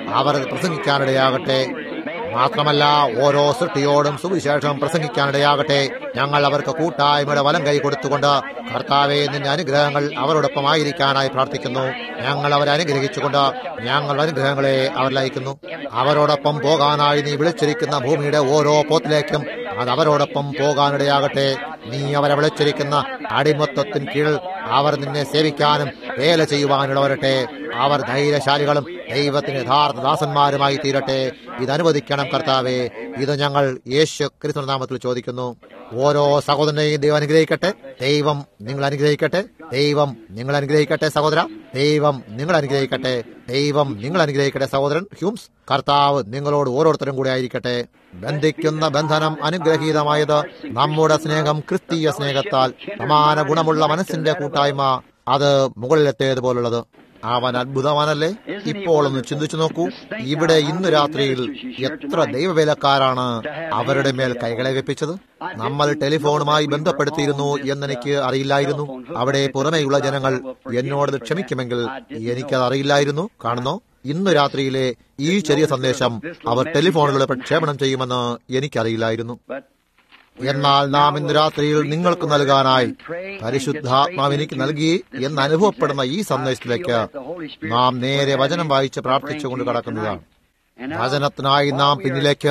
Speaker 1: അവർ അത് പ്രസംഗിക്കാനിടയാകട്ടെ മാത്രമല്ല ഓരോ സൃഷ്ടിയോടും സുവിശേഷം പ്രസംഗിക്കാനിടയാകട്ടെ ഞങ്ങൾ അവർക്ക് കൂട്ടായ്മയുടെ വലം കൈ കൊടുത്തുകൊണ്ട് കർത്താവെ നിന്റെ അനുഗ്രഹങ്ങൾ അവരോടൊപ്പം ആയിരിക്കാനായി പ്രാർത്ഥിക്കുന്നു ഞങ്ങൾ അവരെ അനുഗ്രഹിച്ചുകൊണ്ട് ഞങ്ങൾ അനുഗ്രഹങ്ങളെ അവരിൽ അയക്കുന്നു അവരോടൊപ്പം പോകാനായി നീ വിളിച്ചിരിക്കുന്ന ഭൂമിയുടെ ഓരോ പോത്തിലേക്കും അത് അവരോടൊപ്പം പോകാനിടയാകട്ടെ നീ അവരെ വിളിച്ചിരിക്കുന്ന അടിമത്വത്തിന് കീഴിൽ അവർ നിന്നെ സേവിക്കാനും വേല ചെയ്യുവാനിടവരട്ടെ അവർ ധൈര്യശാലികളും ദൈവത്തിന് യഥാർത്ഥ ദാസന്മാരുമായി തീരട്ടെ ഇത് അനുവദിക്കണം കർത്താവേ ഇത് ഞങ്ങൾ യേശു ക്രിസ്തുനാമത്തിൽ ചോദിക്കുന്നു ഓരോ സഹോദരനെയും ദൈവം അനുഗ്രഹിക്കട്ടെ ദൈവം നിങ്ങൾ അനുഗ്രഹിക്കട്ടെ ദൈവം നിങ്ങൾ അനുഗ്രഹിക്കട്ടെ സഹോദര ദൈവം നിങ്ങൾ അനുഗ്രഹിക്കട്ടെ ദൈവം നിങ്ങൾ അനുഗ്രഹിക്കട്ടെ സഹോദരൻ ഹ്യൂംസ് കർത്താവ് നിങ്ങളോട് ഓരോരുത്തരും കൂടെ ആയിരിക്കട്ടെ ബന്ധിക്കുന്ന ബന്ധനം അനുഗ്രഹീതമായത് നമ്മുടെ സ്നേഹം ക്രിസ്തീയ സ്നേഹത്താൽ സമാന ഗുണമുള്ള മനസ്സിന്റെ കൂട്ടായ്മ അത് മുകളിലെത്തേതുപോലുള്ളത് അവൻ അത്ഭുതവാനല്ലേ ഇപ്പോൾ ഒന്ന് ചിന്തിച്ചു നോക്കൂ ഇവിടെ ഇന്ന് രാത്രിയിൽ എത്ര ദൈവവേലക്കാരാണ് അവരുടെ മേൽ കൈകളെ വെപ്പിച്ചത് നമ്മൾ ടെലിഫോണുമായി ബന്ധപ്പെടുത്തിയിരുന്നു എന്നെനിക്ക് അറിയില്ലായിരുന്നു അവിടെ പുറമേയുള്ള ജനങ്ങൾ എന്നോട് ക്ഷമിക്കുമെങ്കിൽ എനിക്കത് അറിയില്ലായിരുന്നു കാണുന്നോ ഇന്ന് രാത്രിയിലെ ഈ ചെറിയ സന്ദേശം അവർ ടെലിഫോണുകളിൽ പ്രക്ഷേപണം ചെയ്യുമെന്ന് എനിക്കറിയില്ലായിരുന്നു എന്നാൽ നാം ഇന്ന് രാത്രിയിൽ നിങ്ങൾക്ക് നൽകാനായി പരിശുദ്ധാത്മാവ് എനിക്ക് നൽകി എന്ന് അനുഭവപ്പെടുന്ന ഈ സന്ദേശത്തിലേക്ക് നാം നേരെ വചനം വായിച്ച് പ്രാർത്ഥിച്ചുകൊണ്ട് കടക്കുന്നതാണ് വചനത്തിനായി നാം പിന്നിലേക്ക്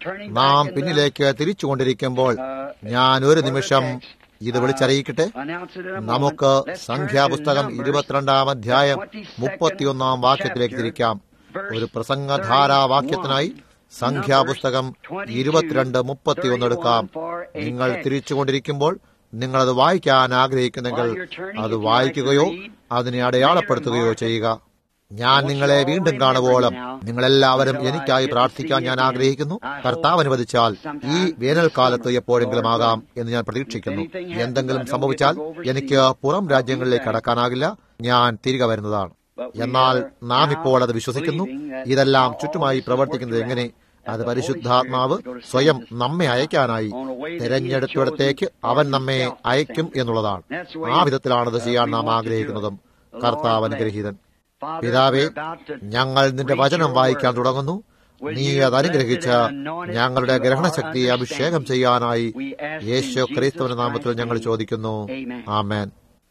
Speaker 1: നാം പിന്നിലേക്ക് തിരിച്ചുകൊണ്ടിരിക്കുമ്പോൾ ഞാൻ ഒരു നിമിഷം ഇത് വിളിച്ചറിയിക്കട്ടെ നമുക്ക് സംഖ്യാപുസ്തകം ഇരുപത്തിരണ്ടാം അധ്യായം മുപ്പത്തിയൊന്നാം വാക്യത്തിലേക്ക് തിരിക്കാം ഒരു പ്രസംഗധാരാ വാക്യത്തിനായി സംഖ്യാപുസ്തകം ഇരുപത്തിരണ്ട് മുപ്പത്തിയൊന്ന് എടുക്കാം നിങ്ങൾ തിരിച്ചുകൊണ്ടിരിക്കുമ്പോൾ നിങ്ങളത് വായിക്കാൻ ആഗ്രഹിക്കുന്നെങ്കിൽ അത് വായിക്കുകയോ അതിനെ അടയാളപ്പെടുത്തുകയോ ചെയ്യുക ഞാൻ നിങ്ങളെ വീണ്ടും കാണുവോളം നിങ്ങളെല്ലാവരും എനിക്കായി പ്രാർത്ഥിക്കാൻ ഞാൻ ആഗ്രഹിക്കുന്നു കർത്താവ് അനുവദിച്ചാൽ ഈ വേനൽക്കാലത്ത് എപ്പോഴെങ്കിലും ആകാം എന്ന് ഞാൻ പ്രതീക്ഷിക്കുന്നു എന്തെങ്കിലും സംഭവിച്ചാൽ എനിക്ക് പുറം രാജ്യങ്ങളിലേക്ക് കടക്കാനാകില്ല ഞാൻ തിരികെ വരുന്നതാണ് എന്നാൽ നാം ഇപ്പോൾ അത് വിശ്വസിക്കുന്നു ഇതെല്ലാം ചുറ്റുമായി പ്രവർത്തിക്കുന്നത് എങ്ങനെ അത് പരിശുദ്ധാത്മാവ് സ്വയം നമ്മെ അയക്കാനായി തിരഞ്ഞെടുത്തിടത്തേക്ക് അവൻ നമ്മെ അയക്കും എന്നുള്ളതാണ് ആ വിധത്തിലാണത് ചെയ്യാൻ നാം ആഗ്രഹിക്കുന്നതും കർത്താവ് അനുഗ്രഹീതൻ പിതാവേ ഞങ്ങൾ നിന്റെ വചനം വായിക്കാൻ തുടങ്ങുന്നു നീ അത് അനുഗ്രഹിച്ച് ഞങ്ങളുടെ ഗ്രഹണശക്തിയെ അഭിഷേകം ചെയ്യാനായി യേശു ക്രൈസ്തവന്റെ നാമത്തിൽ ഞങ്ങൾ ചോദിക്കുന്നു ആമേൻ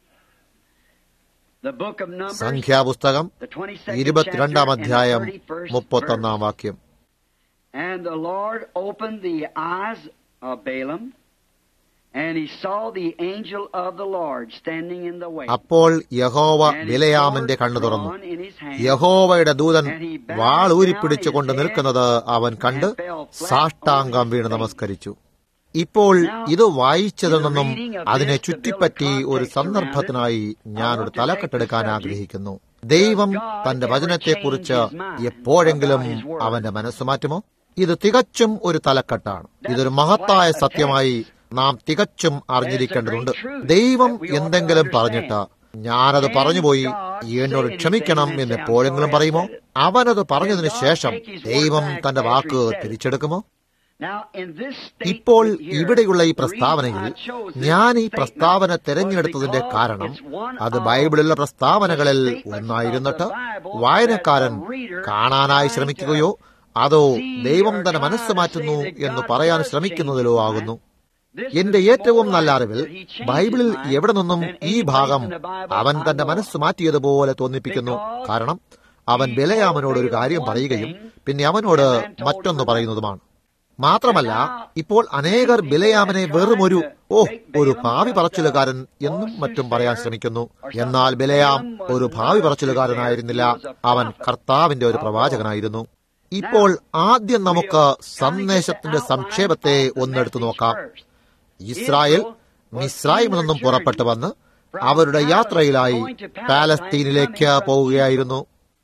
Speaker 1: സംഖ്യാപുസ്തകം ഇരുപത്തിരണ്ടാം അധ്യായം മുപ്പത്തൊന്നാം വാക്യം
Speaker 2: And the Lord opened the eyes of Balaam, and he saw the angel of the Lord standing in the way.
Speaker 1: അപ്പോൾ യഹോവ ബിലയാമിന്റെ കണ്ണു തുറന്നു യഹോവയുടെ ദൂതൻ വാൾ ഊരിപ്പിടിച്ചുകൊണ്ട് നിൽക്കുന്നത് അവൻ കണ്ട് സാഷ്ടാംഗം വീണ് നമസ്കരിച്ചു ഇപ്പോൾ ഇത് വായിച്ചതിൽ നിന്നും അതിനെ ചുറ്റിപ്പറ്റി ഒരു സന്ദർഭത്തിനായി ഞാനൊരു തലക്കെട്ടെടുക്കാൻ ആഗ്രഹിക്കുന്നു ദൈവം തന്റെ വചനത്തെക്കുറിച്ച് എപ്പോഴെങ്കിലും അവന്റെ മനസ്സ് മാറ്റുമോ ഇത് തികച്ചും ഒരു തലക്കെട്ടാണ് ഇതൊരു മഹത്തായ സത്യമായി നാം തികച്ചും അറിഞ്ഞിരിക്കേണ്ടതുണ്ട് ദൈവം എന്തെങ്കിലും പറഞ്ഞിട്ട് ഞാനത് പറഞ്ഞുപോയി എന്നോട് ക്ഷമിക്കണം എന്ന് എപ്പോഴെങ്കിലും പറയുമോ അവനത് പറഞ്ഞതിന് ശേഷം ദൈവം തന്റെ വാക്ക് തിരിച്ചെടുക്കുമോ ഇപ്പോൾ ഇവിടെയുള്ള ഈ പ്രസ്താവനയിൽ ഞാൻ ഈ പ്രസ്താവന തിരഞ്ഞെടുത്തതിന്റെ കാരണം അത് ബൈബിളിലെ പ്രസ്താവനകളിൽ ഒന്നായിരുന്നിട്ട് വായനക്കാരൻ കാണാനായി ശ്രമിക്കുകയോ അതോ ദൈവം തന്നെ മനസ്സ് മാറ്റുന്നു എന്ന് പറയാൻ ശ്രമിക്കുന്നതിലോ ആകുന്നു എന്റെ ഏറ്റവും നല്ല അറിവിൽ ബൈബിളിൽ എവിടെ നിന്നും ഈ ഭാഗം അവൻ തന്റെ മനസ്സ് മാറ്റിയതുപോലെ തോന്നിപ്പിക്കുന്നു കാരണം അവൻ ബലയാമനോട് ഒരു കാര്യം പറയുകയും പിന്നെ അവനോട് മറ്റൊന്ന് പറയുന്നതുമാണ് മാത്രമല്ല ഇപ്പോൾ അനേകർ ബിലയാമനെ വെറും ഒരു ഓ ഒരു ഭാവി പറച്ചിലുകാരൻ എന്നും മറ്റും പറയാൻ ശ്രമിക്കുന്നു എന്നാൽ ബിലയാം ഒരു ഭാവി പറച്ചിലുകാരനായിരുന്നില്ല അവൻ കർത്താവിന്റെ ഒരു പ്രവാചകനായിരുന്നു ഇപ്പോൾ ആദ്യം നമുക്ക് സന്ദേശത്തിന്റെ സംക്ഷേപത്തെ ഒന്നെടുത്തു നോക്കാം ഇസ്രായേൽ മിസ്രൈമിൽ നിന്നും പുറപ്പെട്ടു വന്ന് അവരുടെ യാത്രയിലായി പാലസ്തീനിലേക്ക് പോവുകയായിരുന്നു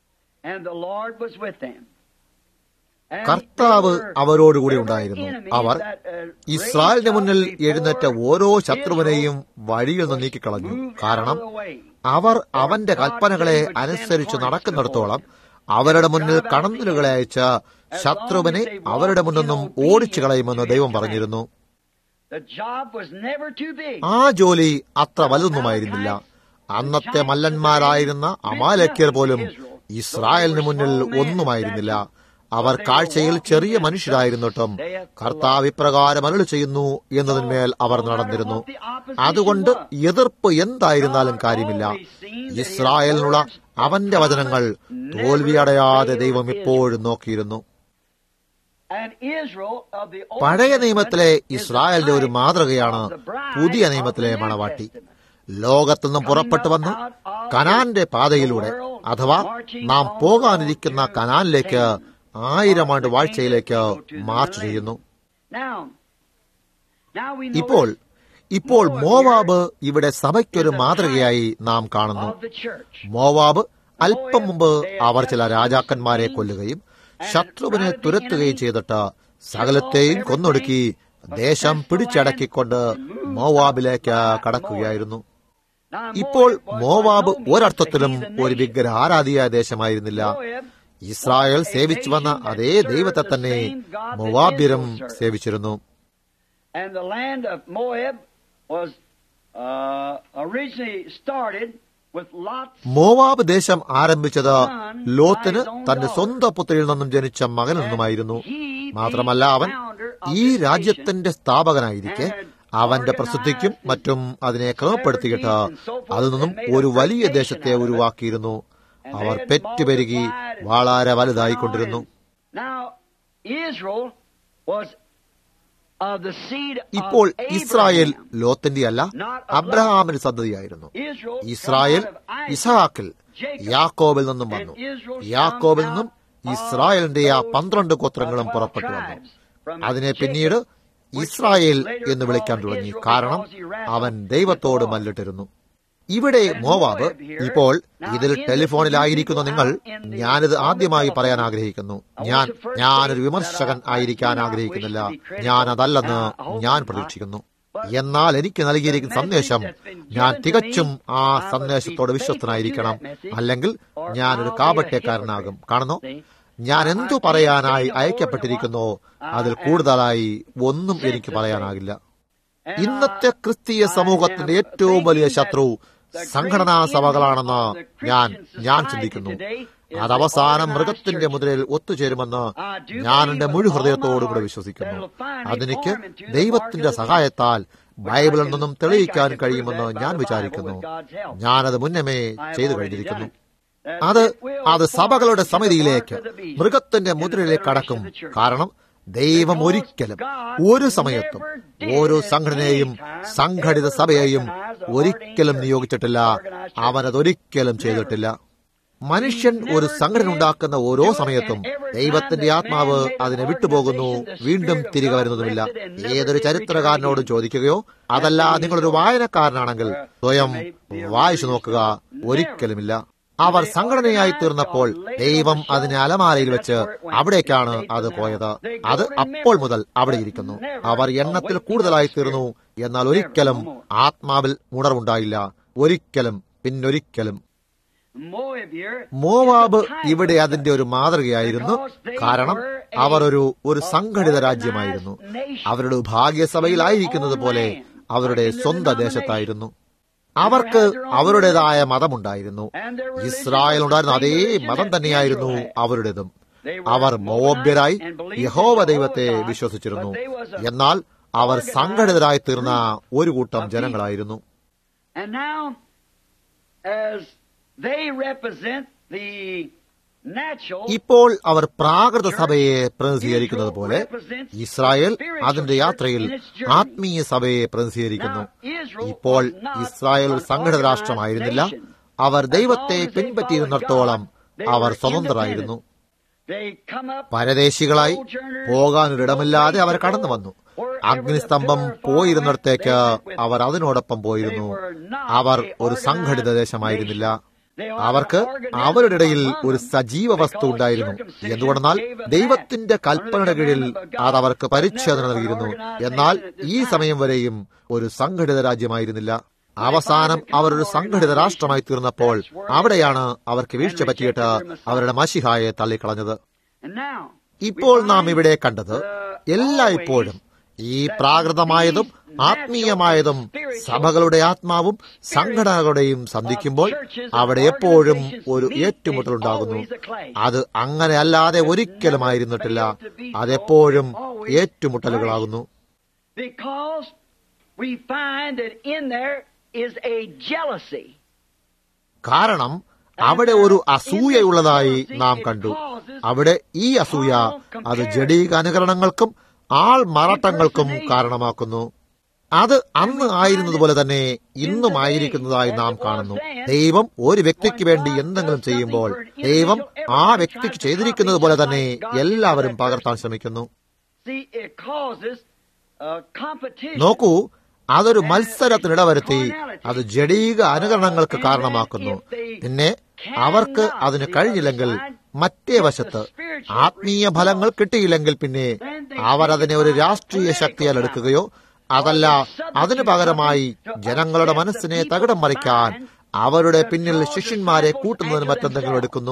Speaker 1: കർത്താവ് അവരോടുകൂടി ഉണ്ടായിരുന്നു അവർ ഇസ്രായേലിന് മുന്നിൽ എഴുന്നേറ്റ ഓരോ ശത്രുവിനെയും വഴിയിൽ നിന്ന് നീക്കിക്കളഞ്ഞു കാരണം അവർ അവന്റെ കൽപ്പനകളെ അനുസരിച്ച് നടക്കുന്നിടത്തോളം അവരുടെ മുന്നിൽ കണന്നലുകളെ അയച്ച ശത്രുവിനെ അവരുടെ മുന്നിൽ നിന്നും ഓടിച്ചു കളയുമെന്ന് ദൈവം പറഞ്ഞിരുന്നു ആ ജോലി അത്ര വലുതൊന്നുമായിരുന്നില്ല അന്നത്തെ മല്ലന്മാരായിരുന്ന അമാലക്യർ പോലും ഇസ്രായേലിന് മുന്നിൽ ഒന്നുമായിരുന്നില്ല അവർ കാഴ്ചയിൽ ചെറിയ മനുഷ്യരായിരുന്നിട്ടും കർത്താവ് ഇപ്രകാരം അരുളി ചെയ്യുന്നു എന്നതിന്മേൽ അവർ നടന്നിരുന്നു അതുകൊണ്ട് എതിർപ്പ് എന്തായിരുന്നാലും കാര്യമില്ല ഇസ്രായേലിനുള്ള അവന്റെ വചനങ്ങൾ തോൽവിയടയാതെ ദൈവം ഇപ്പോഴും നോക്കിയിരുന്നു പഴയ നിയമത്തിലെ ഇസ്രായേലിന്റെ ഒരു മാതൃകയാണ് പുതിയ നിയമത്തിലെ മണവാട്ടി ലോകത്തുനിന്നും പുറപ്പെട്ടു വന്ന് കനാന്റെ പാതയിലൂടെ അഥവാ നാം പോകാനിരിക്കുന്ന കനാനിലേക്ക് ആയിരം ആണ്ട് വാഴ്ചയിലേക്ക് മാർച്ച് ചെയ്യുന്നു ഇപ്പോൾ ഇപ്പോൾ മോവാബ് ഇവിടെ സഭയ്ക്കൊരു മാതൃകയായി നാം കാണുന്നു മോവാബ് അല്പം മുമ്പ് അവർ ചില രാജാക്കന്മാരെ കൊല്ലുകയും ശത്രുവിനെ തുരത്തുകയും ചെയ്തിട്ട് സകലത്തെയും കൊന്നൊടുക്കി ദേശം പിടിച്ചടക്കിക്കൊണ്ട് മോവാബിലേക്ക് കടക്കുകയായിരുന്നു ഇപ്പോൾ മോവാബ് ഒരർത്ഥത്തിലും ഒരു വിഗ്രഹ ആരാധിയായ ദേശമായിരുന്നില്ല ഇസ്രായേൽ സേവിച്ചു വന്ന അതേ ദൈവത്തെ തന്നെ മൊവാബിരം സേവിച്ചിരുന്നു
Speaker 2: And the land of Moab was uh, originally started with Lot's
Speaker 1: Moab ദേശം ആരംഭിച്ചത് ലോത്തിന് തന്റെ സ്വന്തം പുത്രിയിൽ നിന്നും ജനിച്ച മകനിൽ നിന്നുമായിരുന്നു മാത്രമല്ല അവൻ ഈ രാജ്യത്തിന്റെ സ്ഥാപകനായിരിക്കെ അവന്റെ പ്രസിദ്ധിക്കും മറ്റും അതിനെ ക്രമപ്പെടുത്തിയിട്ട് അതിൽ നിന്നും ഒരു വലിയ ദേശത്തെ ഉരുവാക്കിയിരുന്നു അവർ പെറ്റുപെരുകി വളരെ വലുതായിക്കൊണ്ടിരുന്നു
Speaker 2: Now, Israel was of the seed of
Speaker 1: ഇപ്പോൾ ഇസ്രായേൽ
Speaker 2: Abraham.
Speaker 1: ലോത്തിന്റെ അല്ല അബ്രഹാമിന്റെ സന്തതിയായിരുന്നു
Speaker 2: Israel
Speaker 1: Israel
Speaker 2: from out of Isaac,
Speaker 1: ഇസഹാക്കിൽ
Speaker 2: Jacob,
Speaker 1: യാക്കോബിൽ നിന്നും വന്നു
Speaker 2: and Israel
Speaker 1: യാക്കോബിൽ
Speaker 2: sprung
Speaker 1: നിന്നും
Speaker 2: out
Speaker 1: ഇസ്രായേലിന്റെ ആ
Speaker 2: of
Speaker 1: പന്ത്രണ്ട്
Speaker 2: those
Speaker 1: ഗോത്രങ്ങളും
Speaker 2: twelve
Speaker 1: പുറപ്പെട്ടു വന്നു
Speaker 2: tribes from
Speaker 1: അതിനെ
Speaker 2: Jacob,
Speaker 1: പിന്നീട്
Speaker 2: which
Speaker 1: ഇസ്രായേൽ
Speaker 2: was later
Speaker 1: എന്ന് വിളിക്കാൻ
Speaker 2: called
Speaker 1: തുടങ്ങി
Speaker 2: Israel
Speaker 1: കാരണം
Speaker 2: because he wrestled
Speaker 1: അവൻ
Speaker 2: with
Speaker 1: ദൈവത്തോട്
Speaker 2: the Lord.
Speaker 1: മല്ലിട്ടിരുന്നു ഇവിടെ മോവാബ് ഇപ്പോൾ ഇതിൽ ടെലിഫോണിലായിരിക്കുന്ന നിങ്ങൾ ഞാനിത് ആദ്യമായി പറയാൻ ആഗ്രഹിക്കുന്നു ഞാൻ ഞാനൊരു വിമർശകൻ ആയിരിക്കാൻ ആഗ്രഹിക്കുന്നില്ല ഞാൻ അതല്ലെന്ന് ഞാൻ പ്രതീക്ഷിക്കുന്നു എന്നാൽ എനിക്ക് നൽകിയിരിക്കുന്ന സന്ദേശം ഞാൻ തികച്ചും ആ സന്ദേശത്തോട് വിശ്വസ്തനായിരിക്കണം അല്ലെങ്കിൽ ഞാനൊരു കാപട്യക്കാരനാകും കാണുന്നു ഞാൻ എന്തു പറയാനായി അയക്കപ്പെട്ടിരിക്കുന്നോ അതിൽ കൂടുതലായി ഒന്നും എനിക്ക് പറയാനാകില്ല ഇന്നത്തെ ക്രിസ്തീയ സമൂഹത്തിന്റെ ഏറ്റവും വലിയ ശത്രു സംഘടനാ സഭകളാണെന്ന് ഞാൻ ഞാൻ ചിന്തിക്കുന്നു അത് അവസാനം മൃഗത്തിന്റെ മുതലിൽ ഒത്തുചേരുമെന്ന് ഞാൻ എന്റെ മുഴു ഹൃദയത്തോടുകൂടെ വിശ്വസിക്കുന്നു അതെനിക്ക് ദൈവത്തിന്റെ സഹായത്താൽ ബൈബിളിൽ നിന്നും തെളിയിക്കാൻ കഴിയുമെന്ന് ഞാൻ വിചാരിക്കുന്നു ഞാനത് മുന്നമേ ചെയ്തു കഴിഞ്ഞിരിക്കുന്നു അത് അത് സഭകളുടെ സമിതിയിലേക്ക് മൃഗത്തിന്റെ മുദ്രയിലേക്ക് കടക്കും കാരണം ദൈവം ഒരിക്കലും ഒരു സമയത്തും ഓരോ സംഘടനയെയും സംഘടിത സഭയെയും ഒരിക്കലും നിയോഗിച്ചിട്ടില്ല അവനതൊരിക്കലും ചെയ്തിട്ടില്ല മനുഷ്യൻ ഒരു സംഘടന ഉണ്ടാക്കുന്ന ഓരോ സമയത്തും ദൈവത്തിന്റെ ആത്മാവ് അതിനെ വിട്ടുപോകുന്നു വീണ്ടും തിരികെ വരുന്നതുമില്ല ഏതൊരു ചരിത്രകാരനോടും ചോദിക്കുകയോ അതല്ല നിങ്ങളൊരു വായനക്കാരനാണെങ്കിൽ സ്വയം വായിച്ചു നോക്കുക ഒരിക്കലുമില്ല അവർ സംഘടനയായി തീർന്നപ്പോൾ ദൈവം അതിനെ അലമാരയിൽ വെച്ച് അവിടേക്കാണ് അത് പോയത് അത് അപ്പോൾ മുതൽ അവിടെ ഇരിക്കുന്നു അവർ എണ്ണത്തിൽ കൂടുതലായി തീർന്നു എന്നാൽ ഒരിക്കലും ആത്മാവിൽ ഉണർവുണ്ടായില്ല ഒരിക്കലും പിന്നൊരിക്കലും
Speaker 2: Moab here
Speaker 1: മോവാബ് ഇവിടെ അതിന്റെ ഒരു മാതൃകയായിരുന്നു കാരണം അവർ ഒരു ഒരു സംഘടിത രാജ്യമായിരുന്നു അവരുടെ ഭാഗ്യസഭയിലായിരിക്കുന്നത് പോലെ അവരുടെ സ്വന്തം ദേശത്തായിരുന്നു അവർക്ക് അവരുടേതായ മതമുണ്ടായിരുന്നു ഇസ്രായേൽ ഉണ്ടായിരുന്ന അതേ മതം തന്നെയായിരുന്നു അവരുടേതും അവർ മോവബ്യരായി യഹോവ ദൈവത്തെ വിശ്വസിച്ചിരുന്നു എന്നാൽ അവർ സംഘടിതരായി തീർന്ന ഒരു കൂട്ടം ജനങ്ങളായിരുന്നു
Speaker 2: And now, as they represent the natural,
Speaker 1: ഇപ്പോൾ അവർ പ്രാകൃത സഭയെ പ്രതിനിധീകരിക്കുന്നത് പോലെ ഇസ്രായേൽ അതിന്റെ യാത്രയിൽ ആത്മീയ സഭയെ പ്രതിനിധീകരിക്കുന്നു ഇപ്പോൾ ഇസ്രായേൽ ഒരു സംഘടിത രാഷ്ട്രമായിരുന്നില്ല അവർ ദൈവത്തെ പിൻപറ്റിയിരുന്നിടത്തോളം അവർ സ്വതന്ത്രരായിരുന്നു
Speaker 2: they come up
Speaker 1: പരദേശികളായി പോകാനൊരിടമില്ലാതെ അവർ കടന്നു വന്നു അഗ്നിസ്തംഭം പോയിരുന്നിടത്തേക്ക് അവർ അതിനോടൊപ്പം പോയിരുന്നു അവർ ഒരു സംഘടിത ദേശമായിരുന്നില്ല അവർക്ക് അവരുടെ ഇടയിൽ ഒരു സജീവ വസ്തു ഉണ്ടായിരുന്നു എന്തുകൊണ്ടെന്നാൽ ദൈവത്തിന്റെ കൽപ്പനയുടെ കീഴിൽ അത് അവർക്ക് പരിച്ഛേദന നൽകിയിരുന്നു എന്നാൽ ഈ സമയം വരെയും ഒരു സംഘടിത രാജ്യമായിരുന്നില്ല അവസാനം അവർ ഒരു സംഘടിത രാഷ്ട്രമായി തീർന്നപ്പോൾ അവിടെയാണ് അവർക്ക് വീഴ്ച പറ്റിയിട്ട് അവരുടെ മഷിഹായെ തള്ളിക്കളഞ്ഞത്
Speaker 2: And now,
Speaker 1: ഇപ്പോൾ നാം ഇവിടെ കണ്ടത് എല്ലായ്പ്പോഴും ഈ പ്രാകൃതമായതും ആത്മീയമായതും സഭകളുടെ ആത്മാവും സംഘടനകളുടെയും സന്ധിക്കുമ്പോൾ അവിടെ എപ്പോഴും ഒരു ഏറ്റുമുട്ടലുണ്ടാകുന്നു അത് അങ്ങനെ അല്ലാതെ ഒരിക്കലും ആയിരുന്നിട്ടില്ല അതെപ്പോഴും ഏറ്റുമുട്ടലുകളാകുന്നു
Speaker 2: Because we find that in there is a jealousy.
Speaker 1: കാരണം അവിടെ ഒരു അസൂയയുള്ളതായി നാം കണ്ടു അവിടെ ഈ അസൂയ അത് ജഡീക അനുകരണങ്ങൾക്കും ആൾ മറാട്ടങ്ങൾക്കും കാരണമാക്കുന്നു അത് അന്ന് ആയിരുന്നതുപോലെ തന്നെ ഇന്നും ആയിരിക്കുന്നതായി നാം കാണുന്നു ദൈവം ഒരു വ്യക്തിക്ക് വേണ്ടി എന്തെങ്കിലും ചെയ്യുമ്പോൾ ദൈവം ആ വ്യക്തിക്ക് ചെയ്തിരിക്കുന്നത് പോലെ തന്നെ എല്ലാവരും പകർത്താൻ ശ്രമിക്കുന്നു
Speaker 2: See, it causes uh, competition.
Speaker 1: നോക്കൂ അതൊരു മത്സരത്തിനിടവരുത്തി അത് ജഡീക അനുകരണങ്ങൾക്ക് കാരണമാക്കുന്നു പിന്നെ അവർക്ക് അതിന് കഴിഞ്ഞില്ലെങ്കിൽ മറ്റേ വശത്ത് ആത്മീയ ഫലങ്ങൾ കിട്ടിയില്ലെങ്കിൽ പിന്നെ അവർ അതിനെ ഒരു രാഷ്ട്രീയ ശക്തിയാൽ എടുക്കുകയോ അതല്ല അതിനു പകരമായി ജനങ്ങളുടെ മനസ്സിനെ തകിടം മറിക്കാൻ അവരുടെ പിന്നിൽ ശിഷ്യന്മാരെ കൂട്ടുന്നതിന് മറ്റെന്തെങ്കിലും എടുക്കുന്നു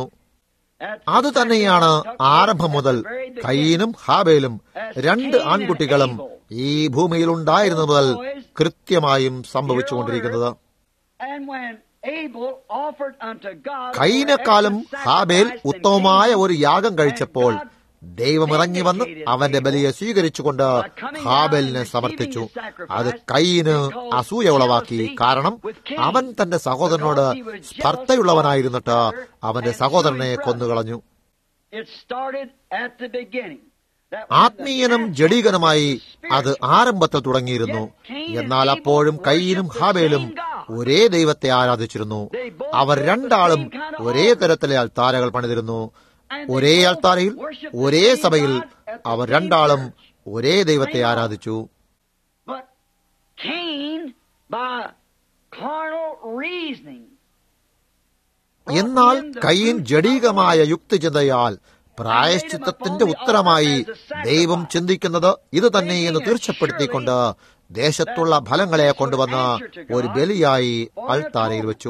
Speaker 1: അത് തന്നെയാണ് ആരംഭം മുതൽ കയ്യനും ഹാബേലും രണ്ട് ആൺകുട്ടികളും ഈ ഭൂമിയിൽ ഉണ്ടായിരുന്ന മുതൽ കൃത്യമായും സംഭവിച്ചുകൊണ്ടിരിക്കുന്നത്
Speaker 2: And when Abel offered unto God
Speaker 1: കൈനക്കാലം ഹാബേൽ ഉത്തമമായ ഒരു യാഗം കഴിച്ചപ്പോൾ ദൈവം ഇറങ്ങി വന്ന് അവന്റെ ബലിയെ സ്വീകരിച്ചുകൊണ്ട് ഹാബേലിനെ സമർപ്പിച്ചു അത് കൈയിന് അസൂയ ഉളവാക്കി കാരണം അവൻ തന്റെ സഹോദരനോട് സ്പർദ്ധയുള്ളവനായിരുന്നിട്ട് അവന്റെ സഹോദരനെ കൊന്നുകളഞ്ഞു
Speaker 2: it started at the beginning. That was
Speaker 1: ആത്മീയനും ജഡീകനുമായി അത് ആരംഭത്തിൽ തുടങ്ങിയിരുന്നു എന്നാൽ അപ്പോഴും കയ്യിനും ഹാബേലും ഒരേ ദൈവത്തെ ആരാധിച്ചിരുന്നു അവർ രണ്ടാളും ഒരേ തരത്തിലെ അൾത്താരകൾ പണിതിരുന്നു ഒരേ അൾത്താരയിൽ ഒരേ സഭയിൽ അവർ രണ്ടാളും ഒരേ ദൈവത്തെ ആരാധിച്ചു
Speaker 2: But Cain, by carnal reasoning,
Speaker 1: എന്നാൽ കയ്യൻ ജഡീകമായ യുക്തിചിന്തയാൽ പ്രായശ്ചിത്തത്തിന്റെ ഉത്തരമായി ദൈവം ചിന്തിക്കുന്നത് ഇത് തന്നെ എന്ന് തീർച്ചപ്പെടുത്തിക്കൊണ്ട് ദേശത്തുള്ള ഫലങ്ങളെ കൊണ്ടുവന്ന് ഒരു ബലിയായി അൾത്താരയിൽ വെച്ചു